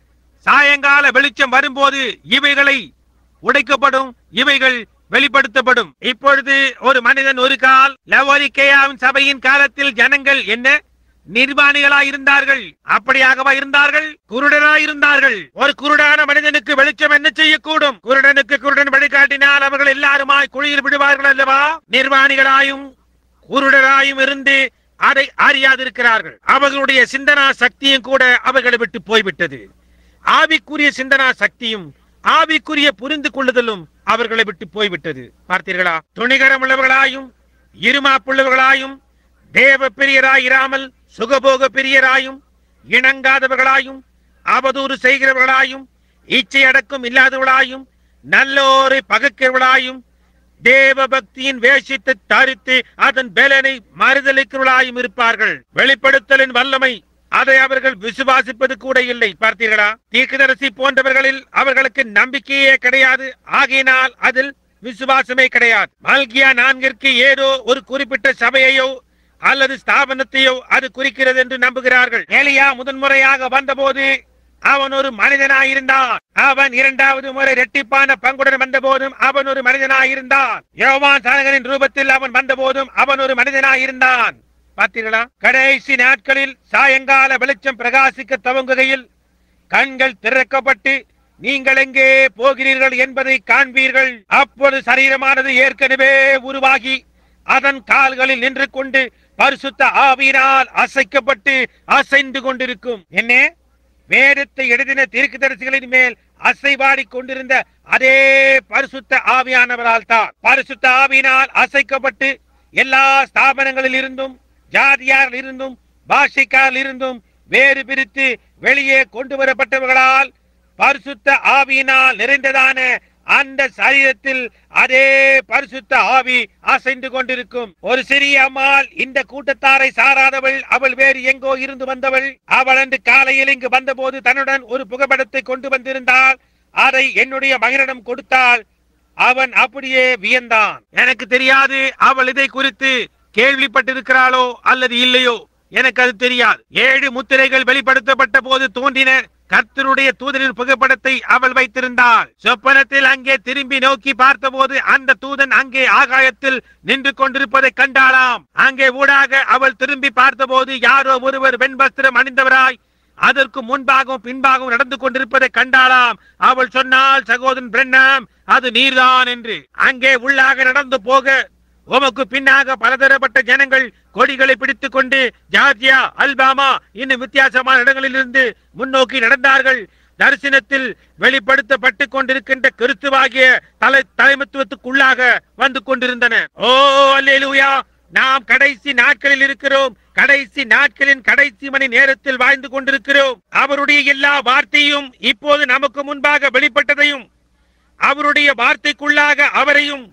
சாயங்கால வெளிச்சம் வரும்போது இவைகளை உடைக்கப்படும் இவைகள் வெளிப்படுத்தப்படும் இப்பொழுது ஒரு மனிதன் ஒரு கால் லவோரிக்கேயாவின் சபையின் காலத்தில் ஜனங்கள் என்ன நிர்வாணிகளாய் இருந்தார்கள் அப்படியாகவா இருந்தார்கள் குருடராய் இருந்தார்கள் ஒரு குருடான மனிதனுக்கு வெளிச்சம் என்ன செய்யக்கூடும் குருடனுக்கு குருடன் வழிகாட்டினால் அவர்கள் எல்லாருமாய் குழியில் விடுவார்கள் அல்லவா நிர்வாணிகளாயும் குருடராயும் இருந்து அதை அறியாதிருக்கிறார்கள் அவர்களுடைய சிந்தனா சக்தியும் கூட அவர்களை விட்டு போய்விட்டது ஆவிக்குரிய சிந்தனா சக்தியும் ஆவிக்குரிய புரிந்து கொள்ளுதலும் அவர்களை விட்டு போய்விட்டது பார்த்தீர்களா துணிகரம் உள்ளவர்களாயும் இருமாப்புள்ளவர்களாயும் தேவ பிரியராயிராமல் சுகபோக பிரியராயும் இணங்காதவர்களாயும் அவதூறு செய்கிறவர்களாயும் இச்சை அடக்கம் இல்லாதவர்களாயும் நல்லோரை பகைக்கிறவர்களாயும் தேவ பக்தியின் வேஷத்தை தரித்து அதன் பலனை மறுதளிக்கிறவர்களாயும் இருப்பார்கள் வெளிப்படுத்தலின் வல்லமை அதை அவர்கள் விசுவாசிப்பது கூட இல்லை பார்த்தீர்களா தீர்க்கதரிசி போன்றவர்களில் அவர்களுக்கு நம்பிக்கையே கிடையாது ஆகையினால் அதில் விசுவாசமே கிடையாது மல்கியா நான்கிற்கு ஏதோ ஒரு குறிப்பிட்ட சபையையோ அல்லது ஸ்தாபனத்தையோ அது குறிக்கிறது என்று நம்புகிறார்கள் ஏலியா முதன்முறையாக வந்தபோது அவன் ஒரு மனிதனாயிருந்தான் அவன் இரண்டாவது முறை ரெட்டிப்பான பங்குடன் வந்தபோதும் அவன் ஒரு மனிதனாயிருந்தான் யோவான் சானகரின் ரூபத்தில் அவன் வந்தபோதும் அவன் ஒரு மனிதனாயிருந்தான் பார்த்தீர்களா கடைசி நாட்களில் சாயங்கால வெளிச்சம் பிரகாசிக்க துவங்குகையில் கண்கள் திறக்கப்பட்டு நீங்கள் எங்கே போகிறீர்கள் என்பதை காண்பீர்கள் அப்பொழுது சரீரமானது ஏற்கனவே உருவாகி அதன் கால்களில் நின்று கொண்டு பரிசுத்த ஆவியினால் அசைக்கப்பட்டு அசைந்து கொண்டிருக்கும் என்ன வேதத்தை எழுதின தீர்க்கதரிசிகளின் மேல் அசைவாடி கொண்டிருந்த அதே பரிசுத்த ஆவியானவரால் தான் பரிசுத்த ஆவியினால் அசைக்கப்பட்டு எல்லா ஸ்தாபனங்களில் இருந்தும் ஜாதியாரில் இருந்தும் பாஷைக்காரில் இருந்தும் வேறு பிரித்து வெளியே கொண்டு வரப்பட்டவர்களால் பரிசுத்த ஆவியினால் நிறைந்ததான அந்த சரீரத்தில் அதே பரிசுத்த ஆவி அசைந்து கொண்டிருக்கும் ஒரு சிறிய அம்மாள் இந்த கூட்டத்தாரை சாராதவள் அவள் வேறு எங்கோ இருந்து வந்தவள் அவள் அன்று காலையில் இங்கு வந்தபோது தன்னுடன் ஒரு புகைப்படத்தை கொண்டு வந்திருந்தாள் அதை என்னுடைய மகனிடம் கொடுத்தாள் அவன் அப்படியே வியந்தான் எனக்கு தெரியாது அவள் இதை குறித்து கேள்விப்பட்டிருக்கிறாளோ அல்லது இல்லையோ எனக்கு அது தெரியாது ஏழு முத்திரைகள் வெளிப்படுத்தப்பட்ட போது தோன்றின கர்த்தருடைய தூதனின் புகைப்படத்தை அவள் வைத்திருந்தாள் சொப்பனத்தில் அங்கே திரும்பி நோக்கி பார்த்தபோது அந்த தூதன் அங்கே ஆகாயத்தில் நின்று கொண்டிருப்பதை கண்டாளாம் அங்கே ஊடாக அவள் திரும்பி பார்த்தபோது யாரோ ஒருவர் வெண்வஸ்திரம் அணிந்தவராய் அதற்கு முன்பாகவும் பின்பாகவும் நடந்து கொண்டிருப்பதை கண்டாளாம் அவள் சொன்னாள் சகோதரன் பிரண்ணாம் அது நீர்தான் என்று அங்கே உள்ளாக நடந்து போக உமக்கு பின்னாக பலதரப்பட்ட ஜனங்கள் கொடிகளை பிடித்துக் கொண்டு ஜார்ஜியா அல்பாமா இன்னும் வித்தியாசமான இடங்களில் இருந்து முன்னோக்கி நடந்தார்கள் தரிசனத்தில் வெளிப்படுத்தப்பட்டு கொண்டிருக்கின்ற கிறிஸ்துவாகிய தலை தலைமத்துவத்துக்குள்ளாக வந்து கொண்டிருந்தன ஓ அல்லேலூயா நாம் கடைசி நாட்களில் இருக்கிறோம் கடைசி நாட்களின் கடைசி மணி நேரத்தில் வாழ்ந்து கொண்டிருக்கிறோம் அவருடைய எல்லா வார்த்தையும் இப்போது நமக்கு முன்பாக வெளிப்பட்டதையும் அவருடைய வார்த்தைக்குள்ளாக அவரையும்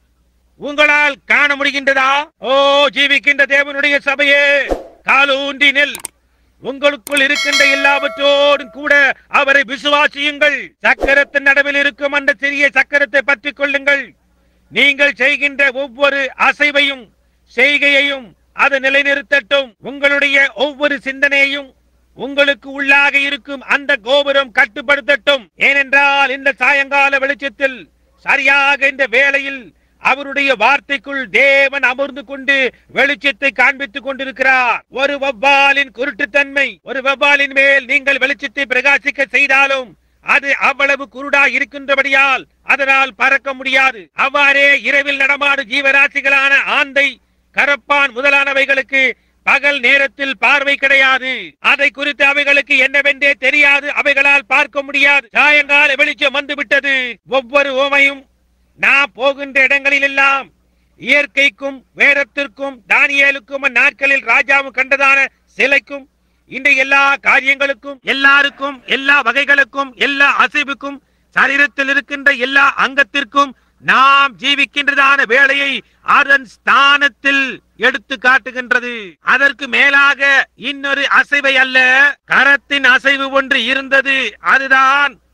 உங்களால் காண முடிகின்றதா ஓ ஜீவிக்கின்ற தேவனுடைய சபையே காலூன்றி நெல் உங்களுக்குள் இருக்கின்ற எல்லாவற்றோடும் கூட அவரை விசுவாசியுங்கள் சக்கரத்தின் நடுவில் இருக்கும் அந்த சிறிய சக்கரத்தை பற்றிக் கொள்ளுங்கள் நீங்கள் செய்கின்ற ஒவ்வொரு அசைவையும் செய்கையையும் அது நிலைநிறுத்தட்டும் உங்களுடைய ஒவ்வொரு சிந்தனையையும் உங்களுக்கு உள்ளாக இருக்கும் அந்த கோபுரம் கட்டுப்படுத்தட்டும் ஏனென்றால் இந்த சாயங்கால வெளிச்சத்தில் சரியாக இந்த வேளையில் அவருடைய வார்த்தைக்குள் தேவன் அமர்ந்து கொண்டு வெளிச்சத்தை காண்பித்துக் கொண்டிருக்கிறார் ஒரு வவ்வாலின் குருட்டுத்தன்மை ஒரு வவ்வாலின் மேல் நீங்கள் வெளிச்சத்தை பிரகாசிக்க செய்தாலும் அது அவ்வளவு குருடா இருக்கின்றபடியால் அதனால் பறக்க முடியாது அவ்வாறே இரவில் நடமாடும் ஜீவராசிகளான ஆந்தை கரப்பான் முதலானவைகளுக்கு பகல் நேரத்தில் பார்வை கிடையாது அதை குறித்து அவைகளுக்கு என்னவென்றே தெரியாது அவைகளால் பார்க்க முடியாது சாயங்கால வெளிச்சம் வந்து விட்டது ஒவ்வொரு ஓமையும் நாம் போகின்ற இடங்களில் எல்லாம் இயற்கைக்கும் வேதத்திற்கும் தானியேலுக்கும் அந்நாட்களில் ராஜாவும் கண்டதான சிலைக்கும் இந்த எல்லா காரியங்களுக்கும் எல்லாருக்கும் எல்லா வகைகளுக்கும் எல்லா அசைவுக்கும் சரீரத்தில் இருக்கின்ற எல்லா அங்கத்திற்கும் நாம் ஜீவிக்கின்றதான வேலையை அதன் ஸ்தானத்தில் எடுத்து காட்டுகின்றது அதற்கு மேலாக இன்னொரு அசைவை அல்ல கரத்தின் அசைவு ஒன்று இருந்தது அதுதான்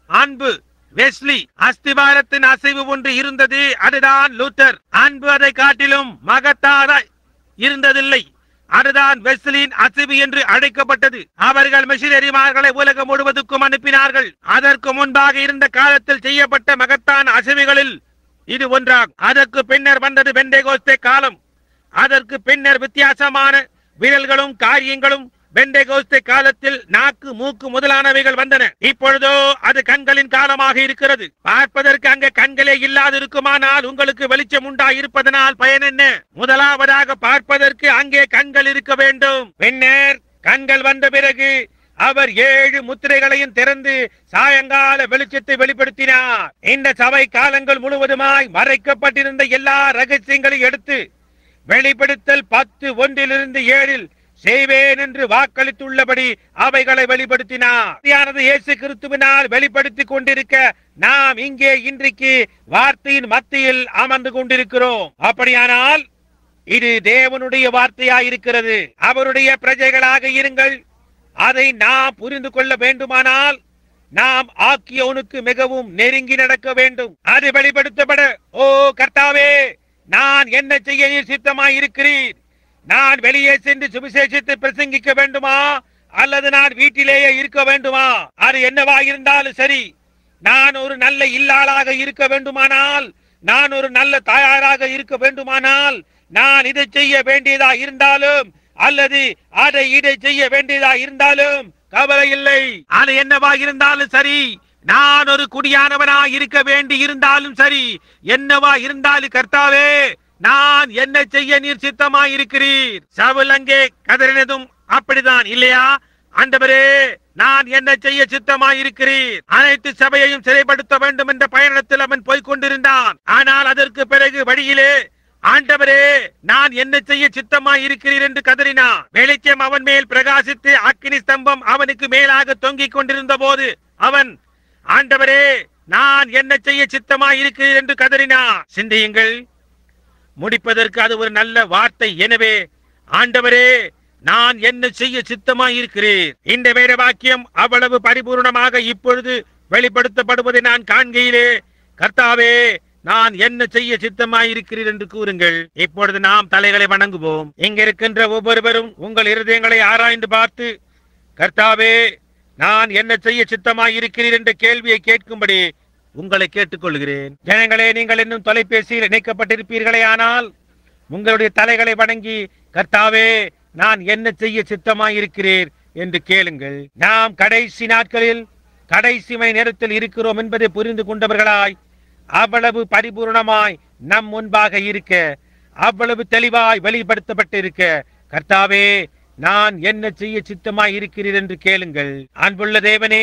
அன்பு வெஸ்லி அஸ்திவாரத்தின் அசைவு ஒன்று இருந்தது அதுதான் லூத்தர் அன்பு அதை காட்டிலும் மகத்தான இருந்ததில்லை அதுதான் வெஸ்லின் அசைவு என்று அழைக்கப்பட்டது அவர்கள் மிஷினரிமார்களை உலகம் முழுவதுக்கும் அனுப்பினார்கள் அதற்கு முன்பாக இருந்த காலத்தில் செய்யப்பட்ட மகத்தான அசைவுகளில் இது ஒன்றாகும் அதற்கு பின்னர் வந்தது பெண்டேகோஸ்தே காலம் அதற்கு பின்னர் வித்தியாசமான விரல்களும் காரியங்களும் பெண்டேகோஸ்தே காலத்தில் நாக்கு மூக்கு முதலானவைகள் வந்தன இப்பொழுதோ அது கண்களின் காலமாக இருக்கிறது பார்ப்பதற்கு அங்க கண்களே இல்லாதிருக்குமானால் உங்களுக்கு வெளிச்சம் உண்டா இருப்பதனால் பயன் என்ன முதலாவதாக பார்ப்பதற்கு அங்கே கண்கள் இருக்க வேண்டும் பின்னர் கண்கள் வந்த பிறகு அவர் ஏழு முத்திரைகளையும் திறந்து சாயங்கால வெளிச்சத்தை வெளிப்படுத்தினார் இந்த சபை காலங்கள் முழுவதுமாய் மறைக்கப்பட்டிருந்த எல்லா ரகசியங்களையும் எடுத்து வெளிப்படுத்தல் பத்து ஒன்றிலிருந்து ஏழில் செய்வேன் என்று வாக்களித்துள்ளபடி அவைகளை வெளிப்படுத்தினார் வார்த்தையானது இயேசு கிறிஸ்துவினால் வெளிப்படுத்திக் கொண்டிருக்க நாம் இங்கே இன்றைக்கு வார்த்தையின் மத்தியில் அமர்ந்து கொண்டிருக்கிறோம் அப்படியானால் இது தேவனுடைய வார்த்தையாயிருக்கிறது அவருடைய பிரஜைகளாக இருங்கள் அதை நாம் புரிந்து கொள்ள வேண்டுமானால் நாம் ஆக்கியோனுக்கு மிகவும் நெருங்கி நடக்க வேண்டும் அது வெளிப்படுத்தப்பட ஓ கர்த்தாவே நான் என்ன செய்ய நீர் சித்தமாய் இருக்கிறீர் நான் வெளியே சென்று சுவிசேஷத்தை பிரசங்கிக்க வேண்டுமா அல்லது நான் வீட்டிலேயே இருக்க வேண்டுமா அது என்னவா இருந்தாலும் சரி நான் ஒரு நல்ல இல்லாளாக இருக்க வேண்டுமானால் நான் ஒரு நல்ல தாயாராக இருக்க வேண்டுமானால் நான் இதை செய்ய வேண்டியதா இருந்தாலும் அல்லது அதை இதை செய்ய வேண்டியதா இருந்தாலும் கவலை இல்லை அது என்னவா இருந்தாலும் சரி நான் ஒரு குடியானவனா இருக்க வேண்டி இருந்தாலும் சரி என்னவா இருந்தாலும் கர்த்தாவே நான் என்ன செய்ய நீர் சித்தமாய் இருக்கிறீர் சவுல் அங்கே கதறினதும் அப்படிதான் இல்லையா ஆண்டவரே நான் என்ன செய்ய சித்தமாய் இருக்கிறீர் அனைத்து சபையையும் சிறைப்படுத்த வேண்டும் என்ற பயணத்தில் அவன் போய்க் கொண்டிருந்தான் ஆனால் அதற்கு பிறகு வழியிலே ஆண்டவரே நான் என்ன செய்ய சித்தமாய் இருக்கிறீர் என்று கதறினான் வெளிச்சம் அவன் மேல் பிரகாசித்து அக்கினி ஸ்தம்பம் அவனுக்கு மேலாக தொங்கிக் கொண்டிருந்த போது அவன் ஆண்டவரே நான் என்ன செய்ய சித்தமாய் இருக்கிறீர் என்று கதறினான் சிந்தியுங்கள் முடிப்பதற்கு அது ஒரு நல்ல வார்த்தை எனவே ஆண்டவரே நான் என்ன செய்ய சித்தமாய் இருக்கிறேன் இந்த வேத வாக்கியம் அவ்வளவு பரிபூர்ணமாக இப்பொழுது வெளிப்படுத்தப்படுவதை நான் காண்கையிலே கர்த்தாவே நான் என்ன செய்ய சித்தமாய் இருக்கிறீர் என்று கூறுங்கள் இப்பொழுது நாம் தலைகளை வணங்குவோம் இங்க இருக்கின்ற ஒவ்வொருவரும் உங்கள் இருதயங்களை ஆராய்ந்து பார்த்து கர்த்தாவே நான் என்ன செய்ய சித்தமாய் இருக்கிறீர் என்ற கேள்வியை கேட்கும்படி உங்களை கேட்டுக்கொள்கிறேன் ஜனங்களே நீங்கள் இன்னும் தொலைபேசியில் இணைக்கப்பட்டிருப்பீர்களே ஆனால் உங்களுடைய தலைகளை வணங்கி கர்த்தாவே நான் என்ன செய்ய சித்தமாய் இருக்கிறீர் என்று கேளுங்கள் நாம் கடைசி நாட்களில் கடைசி மணி நேரத்தில் இருக்கிறோம் என்பதை புரிந்து கொண்டவர்களாய் அவ்வளவு பரிபூர்ணமாய் நம் முன்பாக இருக்க அவ்வளவு தெளிவாய் வெளிப்படுத்தப்பட்டிருக்க கர்த்தாவே நான் என்ன செய்ய சித்தமாய் இருக்கிறீர் என்று கேளுங்கள் அன்புள்ள தேவனே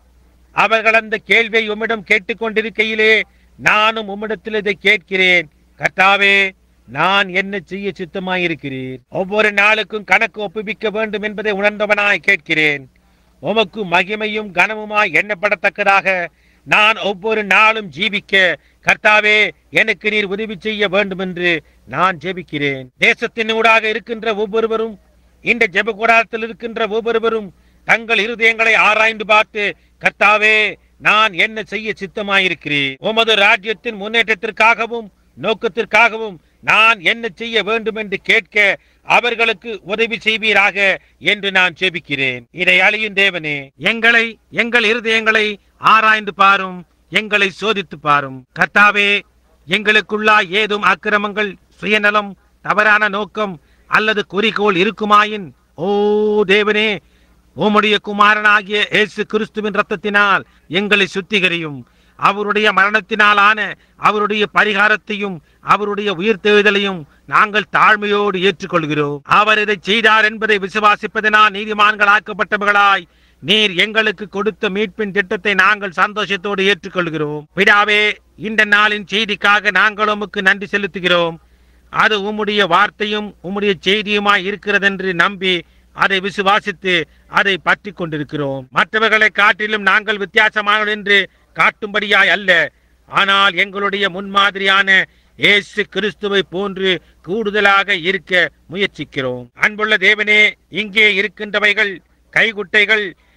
அவர்கள் அந்த கேள்வியை உம்மிடம் கேட்டுக்கொண்டிருக்கையிலே நானும் உம்மிடத்தில் இதை கேட்கிறேன் கர்த்தாவே நான் என்ன செய்ய சித்தமாயிருக்கிறீர் ஒவ்வொரு நாளுக்கும் கணக்கு ஒப்புவிக்க வேண்டும் என்பதை உணர்ந்தவனாய் கேட்கிறேன் உமக்கு மகிமையும் கனமுமாய் எண்ணப்படத்தக்கதாக நான் ஒவ்வொரு நாளும் ஜீவிக்க கர்த்தாவே எனக்கு நீர் உதவி செய்ய வேண்டும் என்று நான் ஜெபிக்கிறேன் தேசத்தினூடாக இருக்கின்ற ஒவ்வொருவரும் இந்த ஜெப கூடாரத்தில் இருக்கின்ற ஒவ்வொருவரும் தங்கள் இருதயங்களை ஆராய்ந்து பார்த்து கர்த்தாவே நான் என்ன செய்ய சித்தமாயிருக்கிறேன் உமது ராஜ்யத்தின் முன்னேற்றத்திற்காகவும் நோக்கத்திற்காகவும் நான் என்ன செய்ய வேண்டும் என்று கேட்க அவர்களுக்கு உதவி செய்வீராக என்று நான் ஜெபிக்கிறேன் இதை அழியும் தேவனே எங்களை எங்கள் இருதயங்களை ஆராய்ந்து பாரும் எங்களை சோதித்து பாரும் கர்த்தாவே எங்களுக்குள்ளா ஏதும் அக்கிரமங்கள் சுயநலம் தவறான நோக்கம் அல்லது குறிக்கோள் இருக்குமாயின் ஓ தேவனே உம்முடைய குமாரனாகிய இயேசு கிறிஸ்துவின் ரத்தத்தினால் எங்களை சுத்திகரியும் அவருடைய மரணத்தினாலான அவருடைய பரிகாரத்தையும் அவருடைய உயிர்த்தெழுதலையும் நாங்கள் தாழ்மையோடு ஏற்றுக்கொள்கிறோம் அவர் இதை செய்தார் என்பதை விசுவாசிப்பதனால் நீதிமான்களாக்கப்பட்டவர்களாய் நீர் எங்களுக்கு கொடுத்த மீட்பின் திட்டத்தை நாங்கள் சந்தோஷத்தோடு ஏற்றுக்கொள்கிறோம் பிதாவே இந்த நாளின் செய்திக்காக நாங்கள் உமக்கு நன்றி செலுத்துகிறோம் அது உம்முடைய வார்த்தையும் உம்முடைய செய்தியுமாய் இருக்கிறதென்று நம்பி அதை விசுவாசித்து அதை பற்றி கொண்டிருக்கிறோம் மற்றவர்களை காட்டிலும் நாங்கள் வித்தியாசமானவர் என்று காட்டும்படியாய் அல்ல ஆனால் எங்களுடைய முன்மாதிரியான இயேசு கிறிஸ்துவை போன்று கூடுதலாக இருக்க முயற்சிக்கிறோம் அன்புள்ள தேவனே இங்கே இருக்கின்றவைகள் கைகுட்டைகள்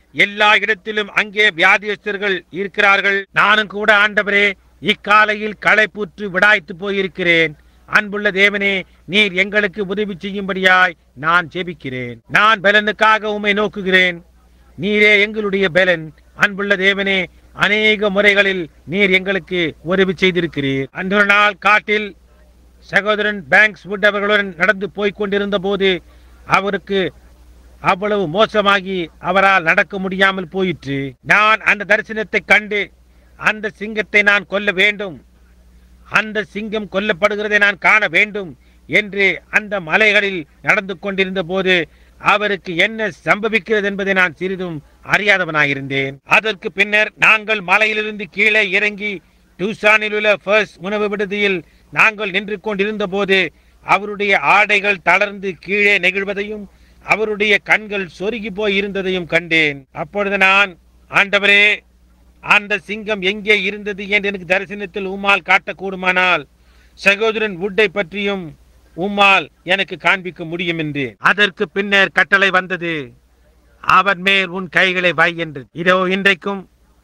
எல்லா இடத்திலும் அங்கே வியாதியஸ்தர்கள் இருக்கிறார்கள் நானும் கூட ஆண்டவரே இக்காலையில் களைப்புற்று விடாய்த்து போயிருக்கிறேன் அன்புள்ள தேவனே நீர் எங்களுக்கு உதவி செய்யும்படியாய் நான் ஜெபிக்கிறேன் நான் பலனுக்காக உம்மை நோக்குகிறேன் நீரே எங்களுடைய பலன் அன்புள்ள தேவனே அநேக முறைகளில் நீர் எங்களுக்கு உதவி செய்திருக்கிறீர் அன்று நாள் காட்டில் சகோதரன் பேங்க்ஸ் வுட் அவர்களுடன் நடந்து போய்க் கொண்டிருந்த போது அவருக்கு அவ்வளவு மோசமாகி அவரால் நடக்க முடியாமல் போயிற்று நான் அந்த தரிசனத்தை கண்டு அந்த சிங்கத்தை நான் கொல்ல வேண்டும் அந்த சிங்கம் கொல்லப்படுகிறதை நான் காண வேண்டும் என்று அந்த மலைகளில் நடந்து கொண்டிருந்த போது அவருக்கு என்ன சம்பவிக்கிறது என்பதை நான் சிறிதும் அறியாதவனாயிருந்தேன் அதற்கு பின்னர் நாங்கள் மலையிலிருந்து கீழே இறங்கி டூசானில் உள்ள ஃபர்ஸ்ட் உணவு விடுதியில் நாங்கள் நின்று கொண்டிருந்த போது அவருடைய ஆடைகள் தளர்ந்து கீழே நெகிழ்வதையும் அவருடைய கண்கள் சொருகி போய் இருந்ததையும் கண்டேன் அப்பொழுது நான் ஆண்டவரே அந்த சிங்கம் எங்கே இருந்தது என்று எனக்கு தரிசனத்தில் உம்மால் காட்டக்கூடுமானால் சகோதரன் வுட்டை பற்றியும் உம்மால் எனக்கு காண்பிக்க முடியும் என்று அதற்கு பின்னர் கட்டளை வந்தது அவர் மேல் உன் கைகளை வை என்று இதோ இன்றைக்கும்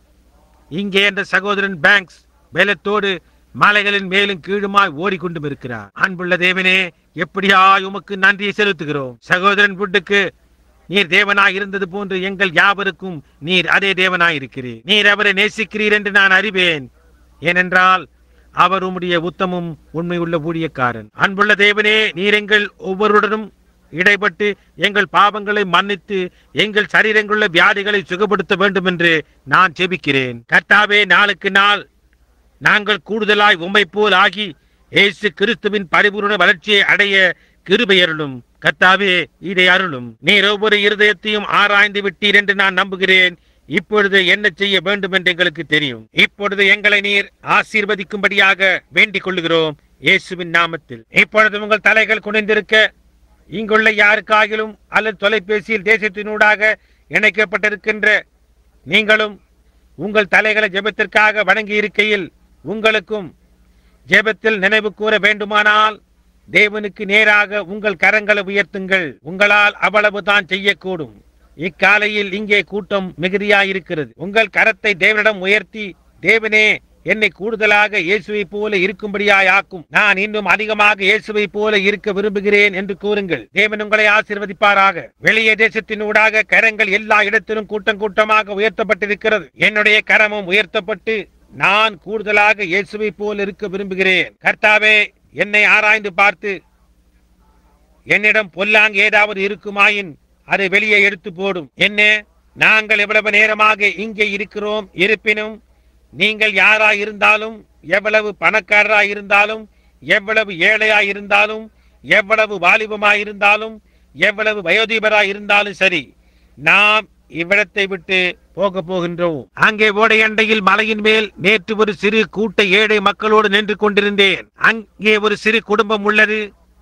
இங்கே அந்த சகோதரன் பேங்க்ஸ் பலத்தோடு மலைகளின் மேலும் கீழுமாய் ஓடிக்கொண்டும் இருக்கிறார் அன்புள்ள தேவனே எப்படியாய் உமக்கு நன்றியை செலுத்துகிறோம் சகோதரன் வுட்டுக்கு நீர் தேவனாய் இருந்தது போன்று எங்கள் யாவருக்கும் நீர் அதே தேவனாய் இருக்கிறீர் நீர் அவரை நேசிக்கிறீர் என்று நான் அறிவேன் ஏனென்றால் அவர் உம்முடைய உத்தமும் உண்மையுள்ள ஊழியக்காரன் அன்புள்ள தேவனே நீர் எங்கள் ஒவ்வொருடனும் இடைப்பட்டு எங்கள் பாவங்களை மன்னித்து எங்கள் சரீரங்களுள்ள வியாதிகளை சுகப்படுத்த வேண்டும் என்று நான் ஜெபிக்கிறேன் கர்த்தாவே நாளுக்கு நாள் நாங்கள் கூடுதலாய் உம்மை போல் ஆகி இயேசு கிறிஸ்துவின் பரிபூர்ண வளர்ச்சியை அடைய கிருபை அருளும் கர்த்தாவே இதை அருளும் நீர் ஒவ்வொரு இருதயத்தையும் ஆராய்ந்து விட்டீர் என்று நான் நம்புகிறேன் இப்பொழுது என்ன செய்ய வேண்டும் என்று எங்களுக்கு தெரியும் இப்பொழுது எங்களை நீர் ஆசீர்வதிக்கும்படியாக வேண்டிக் கொள்ளுகிறோம் இயேசுவின் நாமத்தில் இப்பொழுது உங்கள் தலைகள் குனிந்திருக்க இங்குள்ள யாருக்காகிலும் அல்லது தொலைபேசியில் தேசத்தினூடாக இணைக்கப்பட்டிருக்கின்ற நீங்களும் உங்கள் தலைகளை ஜெபத்திற்காக வணங்கி இருக்கையில் உங்களுக்கும் ஜெபத்தில் நினைவு கூற வேண்டுமானால் தேவனுக்கு நேராக உங்கள் கரங்களை உயர்த்துங்கள் உங்களால் அவ்வளவுதான் செய்யக்கூடும் இக்காலையில் இங்கே கூட்டம் மிகுதியாயிருக்கிறது உங்கள் கரத்தை தேவனிடம் உயர்த்தி தேவனே என்னை கூடுதலாக இயேசுவை போல இருக்கும்படியாய் ஆக்கும் நான் இன்னும் அதிகமாக இயேசுவை போல இருக்க விரும்புகிறேன் என்று கூறுங்கள் தேவன் உங்களை ஆசீர்வதிப்பாராக வெளியே தேசத்தினூடாக கரங்கள் எல்லா இடத்திலும் கூட்டம் கூட்டமாக உயர்த்தப்பட்டிருக்கிறது என்னுடைய கரமும் உயர்த்தப்பட்டு நான் கூடுதலாக இயேசுவை போல இருக்க விரும்புகிறேன் கர்த்தாவே என்னை ஆராய்ந்து பார்த்து என்னிடம் பொல்லாங்கு ஏதாவது இருக்குமாயின் அதை வெளியே எடுத்து போடும் என்ன நாங்கள் எவ்வளவு நேரமாக இங்கே இருக்கிறோம் இருப்பினும் நீங்கள் யாராய் இருந்தாலும் எவ்வளவு பணக்காரராய் இருந்தாலும் எவ்வளவு ஏழையாய் இருந்தாலும் எவ்வளவு வாலிபமாய் இருந்தாலும் எவ்வளவு வயோதிபராய் இருந்தாலும் சரி நாம் இவ்விடத்தை விட்டு போக போகின்றோம் அங்கே ஓடையண்டையில் மலையின் மேல் நேற்று ஒரு சிறு கூட்ட ஏழை மக்களோடு நின்று கொண்டிருந்தேன் அங்கே ஒரு சிறு குடும்பம் உள்ளது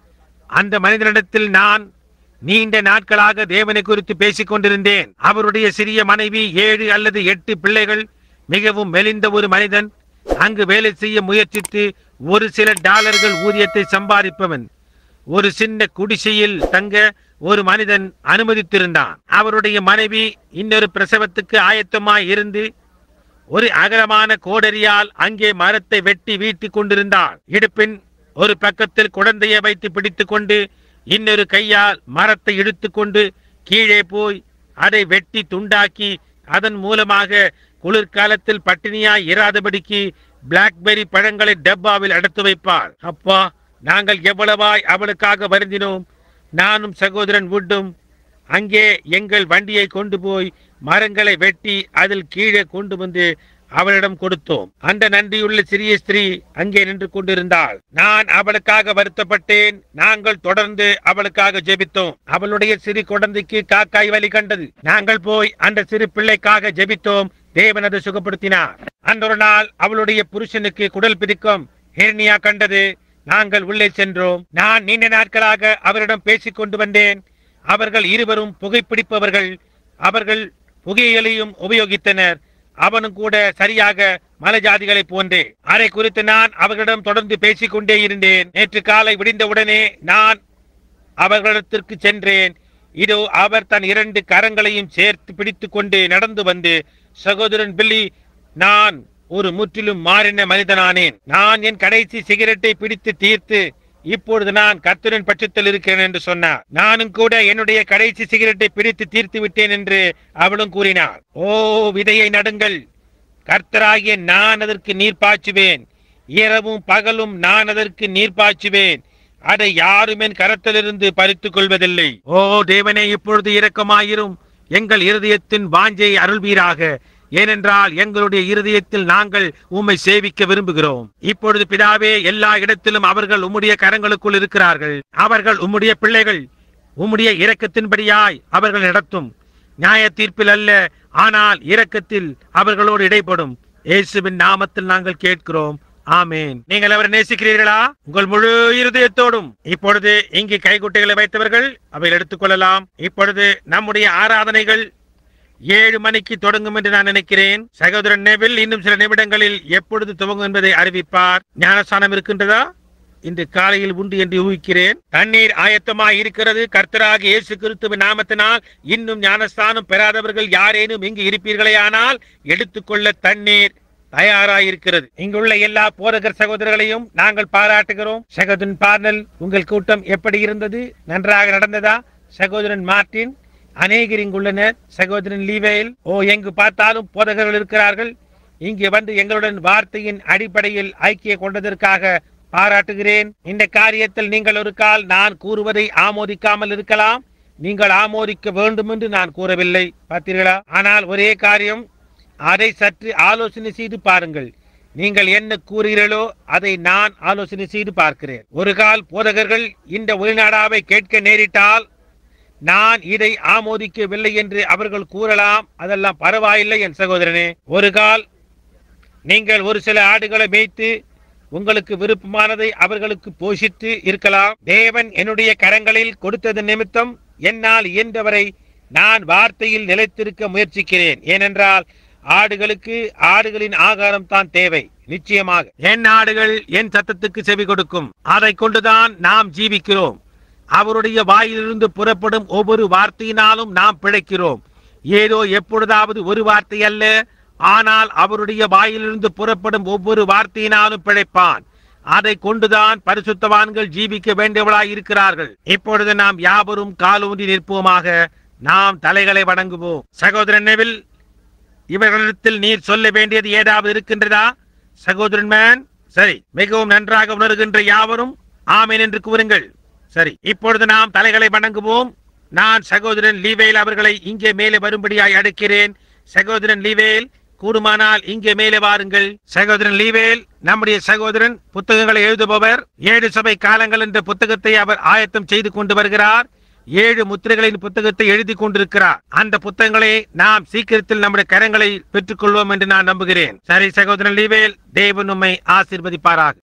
அந்த மனிதனிடத்தில் நான் நீண்ட நாட்களாக தேவனை குறித்து பேசிக் கொண்டிருந்தேன் அவருடைய சிறிய மனைவி ஏழு அல்லது எட்டு பிள்ளைகள் மிகவும் மெலிந்த ஒரு மனிதன் அங்கு வேலை செய்ய முயற்சித்து ஒரு சில டாலர்கள் ஊதியத்தை சம்பாதிப்பவன் ஒரு சின்ன குடிசையில் தங்க ஒரு மனிதன் அனுமதித்திருந்தான் அவருடைய மனைவி இன்னொரு பிரசவத்துக்கு ஆயத்தமாய் இருந்து ஒரு அகலமான கோடரியால் அங்கே மரத்தை வெட்டி வீட்டிக் கொண்டிருந்தாள் இடுப்பின் ஒரு பக்கத்தில் குழந்தையை வைத்து பிடித்துக் கொண்டு இன்னொரு கையால் மரத்தை இழுத்துக்கொண்டு கீழே போய் அதை வெட்டி துண்டாக்கி அதன் மூலமாக குளிர்காலத்தில் பட்டினியாய் இராதபடிக்கு பிளாக்பெர்ரி பழங்களை டப்பாவில் அடைத்து வைப்பாள் அப்பா நாங்கள் எவ்வளவாய் அவளுக்காக வருந்தினோம் நானும் சகோதரன் வுட்டும் அங்கே எங்கள் வண்டியை கொண்டு போய் மரங்களை வெட்டி அதில் கீழே கொண்டு வந்து அவளிடம் கொடுத்தோம் அந்த நன்றியுள்ள சிறிய ஸ்திரீ அங்கே நின்று கொண்டிருந்தாள் நான் அவளுக்காக வருத்தப்பட்டேன் நாங்கள் தொடர்ந்து அவளுக்காக ஜெபித்தோம் அவளுடைய சிறு குழந்தைக்கு காக்காய் வலி கண்டது நாங்கள் போய் அந்த சிறு பிள்ளைக்காக ஜெபித்தோம் தேவன் அதை சுகப்படுத்தினார் அன்றொரு நாள் அவளுடைய புருஷனுக்கு குடல் பிடிக்கும் ஹெர்னியா கண்டது நாங்கள் உள்ளே சென்றோம் நான் நீண்ட நாட்களாக அவரிடம் பேசிக் கொண்டு வந்தேன் அவர்கள் இருவரும் புகைப்பிடிப்பவர்கள் அவர்கள் புகையிலையும் உபயோகித்தனர் அவனும் கூட சரியாக மலை ஜாதிகளை போன்றே அதை குறித்து நான் அவர்களிடம் தொடர்ந்து பேசிக் கொண்டே இருந்தேன் நேற்று காலை விடிந்தவுடனே நான் அவர்களிடத்திற்கு சென்றேன் இதோ அவர் தன் இரண்டு கரங்களையும் சேர்த்து பிடித்துக் கொண்டு நடந்து வந்து சகோதரன் பில்லி நான் ஒரு முற்றிலும் மாறின மனிதனானேன் நான் என் கடைசி சிகரெட்டை பிடித்து தீர்த்து இப்பொழுது நான் கர்த்தரின் பட்சத்தில் இருக்கிறேன் என்று சொன்னார் நானும் கூட என்னுடைய கடைசி சிகரெட்டை பிடித்து தீர்த்து விட்டேன் என்று அவளும் கூறினார் ஓ விதையை நடுங்கள் கர்த்தராகிய நான் அதற்கு நீர் பாய்ச்சுவேன் இரவும் பகலும் நான் அதற்கு நீர் பாய்ச்சுவேன் அதை யாரும் என் கரத்திலிருந்து பறித்துக் கொள்வதில்லை ஓ தேவனே இப்பொழுது இரக்கமாயிரும் எங்கள் இருதயத்தின் வாஞ்சை அருள்வீராக ஏனென்றால் எங்களுடைய இருதயத்தில் நாங்கள் உம்மை சேவிக்க விரும்புகிறோம் இப்பொழுது பிதாவே எல்லா இடத்திலும் அவர்கள் உம்முடைய கரங்களுக்குள் இருக்கிறார்கள் அவர்கள் உம்முடைய பிள்ளைகள் உம்முடைய இரக்கத்தின்படியாய் அவர்கள் நடத்தும் நியாய தீர்ப்பில் அல்ல ஆனால் இரக்கத்தில் அவர்களோடு இடைப்படும் இயேசுவின் நாமத்தில் நாங்கள் கேட்கிறோம் ஆமேன் நீங்கள் அவரை நேசிக்கிறீர்களா உங்கள் முழு இருதயத்தோடும் இப்பொழுது இங்கு கைக்குட்டைகளை வைத்தவர்கள் அவைகள் எடுத்துக்கொள்ளலாம் இப்பொழுது நம்முடைய ஆராதனைகள் ஏழு மணிக்கு தொடங்கும் என்று நான் நினைக்கிறேன் சகோதரன் நெவில் இன்னும் சில நிமிடங்களில் எப்பொழுது துவங்கும் என்பதை அறிவிப்பார் ஞானஸ்தானம் இருக்கின்றதா இன்று காலையில் உண்டு என்று ஊகிக்கிறேன் தண்ணீர் ஆயத்தமாய் இருக்கிறது கர்த்தராக இயேசு கிறிஸ்துவின் நாமத்தினால் இன்னும் ஞானஸ்தானம் பெறாதவர்கள் யாரேனும் இங்கு இருப்பீர்களே ஆனால் எடுத்துக்கொள்ள தண்ணீர் தயாராயிருக்கிறது இங்குள்ள எல்லா போதகர் சகோதரர்களையும் நாங்கள் பாராட்டுகிறோம் சகோதரன் பார்னல் உங்கள் கூட்டம் எப்படி இருந்தது நன்றாக நடந்ததா சகோதரன் மார்டின் அநேகர் இங்குள்ளனர் சகோதரன் லீவேல் ஓ எங்கு பார்த்தாலும் போதகர்கள் இருக்கிறார்கள் இங்கே வந்து எங்களுடன் வார்த்தையின் அடிப்படையில் ஐக்கிய கொண்டதற்காக பாராட்டுகிறேன் இந்த காரியத்தில் நீங்கள் ஒரு கால் நான் கூறுவதை ஆமோதிக்காமல் இருக்கலாம் நீங்கள் ஆமோதிக்க வேண்டும் என்று நான் கூறவில்லை பார்த்தீர்களா ஆனால் ஒரே காரியம் அதை சற்று ஆலோசனை செய்து பாருங்கள் நீங்கள் என்ன கூறுகிறீர்களோ அதை நான் ஆலோசனை செய்து பார்க்கிறேன் ஒரு கால் போதகர்கள் இந்த ஒளிநாடாவை கேட்க நேரிட்டால் நான் இதை ஆமோதிக்கவில்லை என்று அவர்கள் கூறலாம் அதெல்லாம் பரவாயில்லை என் சகோதரனே ஒரு கால் நீங்கள் ஒரு சில ஆடுகளை மேய்த்து உங்களுக்கு விருப்பமானதை அவர்களுக்கு போஷித்து இருக்கலாம் தேவன் என்னுடைய கரங்களில் கொடுத்தது நிமித்தம் என்னால் இயன்றவரை நான் வார்த்தையில் நிலைத்திருக்க முயற்சிக்கிறேன் ஏனென்றால் ஆடுகளுக்கு ஆடுகளின் ஆகாரம் தான் தேவை நிச்சயமாக என் ஆடுகள் என் சத்தத்துக்கு செவி கொடுக்கும் அதை கொண்டுதான் நாம் ஜீவிக்கிறோம் அவருடைய வாயிலிருந்து புறப்படும் ஒவ்வொரு வார்த்தையினாலும் நாம் பிழைக்கிறோம் ஏதோ எப்பொழுதாவது ஒரு வார்த்தை அல்ல ஆனால் அவருடைய வாயிலிருந்து புறப்படும் ஒவ்வொரு வார்த்தையினாலும் பிழைப்பான் அதை கொண்டுதான் பரிசுத்தவான்கள் ஜீவிக்க வேண்டியவளாய் இருக்கிறார்கள் இப்பொழுது நாம் யாவரும் காலூன்றி நிற்போமாக நாம் தலைகளை வணங்குவோம் சகோதரன் நெவில் இவர்களிடத்தில் நீர் சொல்ல வேண்டியது ஏதாவது இருக்கின்றதா சகோதரன் மேன் சரி மிகவும் நன்றாக உணர்கின்ற யாவரும் ஆமேன் என்று கூறுங்கள் சரி இப்பொழுது நாம் தலைகளை வணங்குவோம் நான் சகோதரன் லீவேல் அவர்களை இங்கே மேலே வரும்படியாய் அழைக்கிறேன் சகோதரன் லீவேல் கூடுமானால் இங்கே மேலே வாருங்கள் சகோதரன் லீவேல் நம்முடைய சகோதரன் புத்தகங்களை எழுதுபவர் ஏழு சபை காலங்கள் என்ற புத்தகத்தை அவர் ஆயத்தம் செய்து கொண்டு வருகிறார் ஏழு முத்திரைகளின் புத்தகத்தை எழுதி கொண்டிருக்கிறார் அந்த புத்தகங்களை நாம் சீக்கிரத்தில் நம்முடைய கரங்களை பெற்றுக்கொள்வோம் என்று நான் நம்புகிறேன் சரி சகோதரன் லீவேல் தேவன் உம்மை ஆசீர்வதிப்பாராக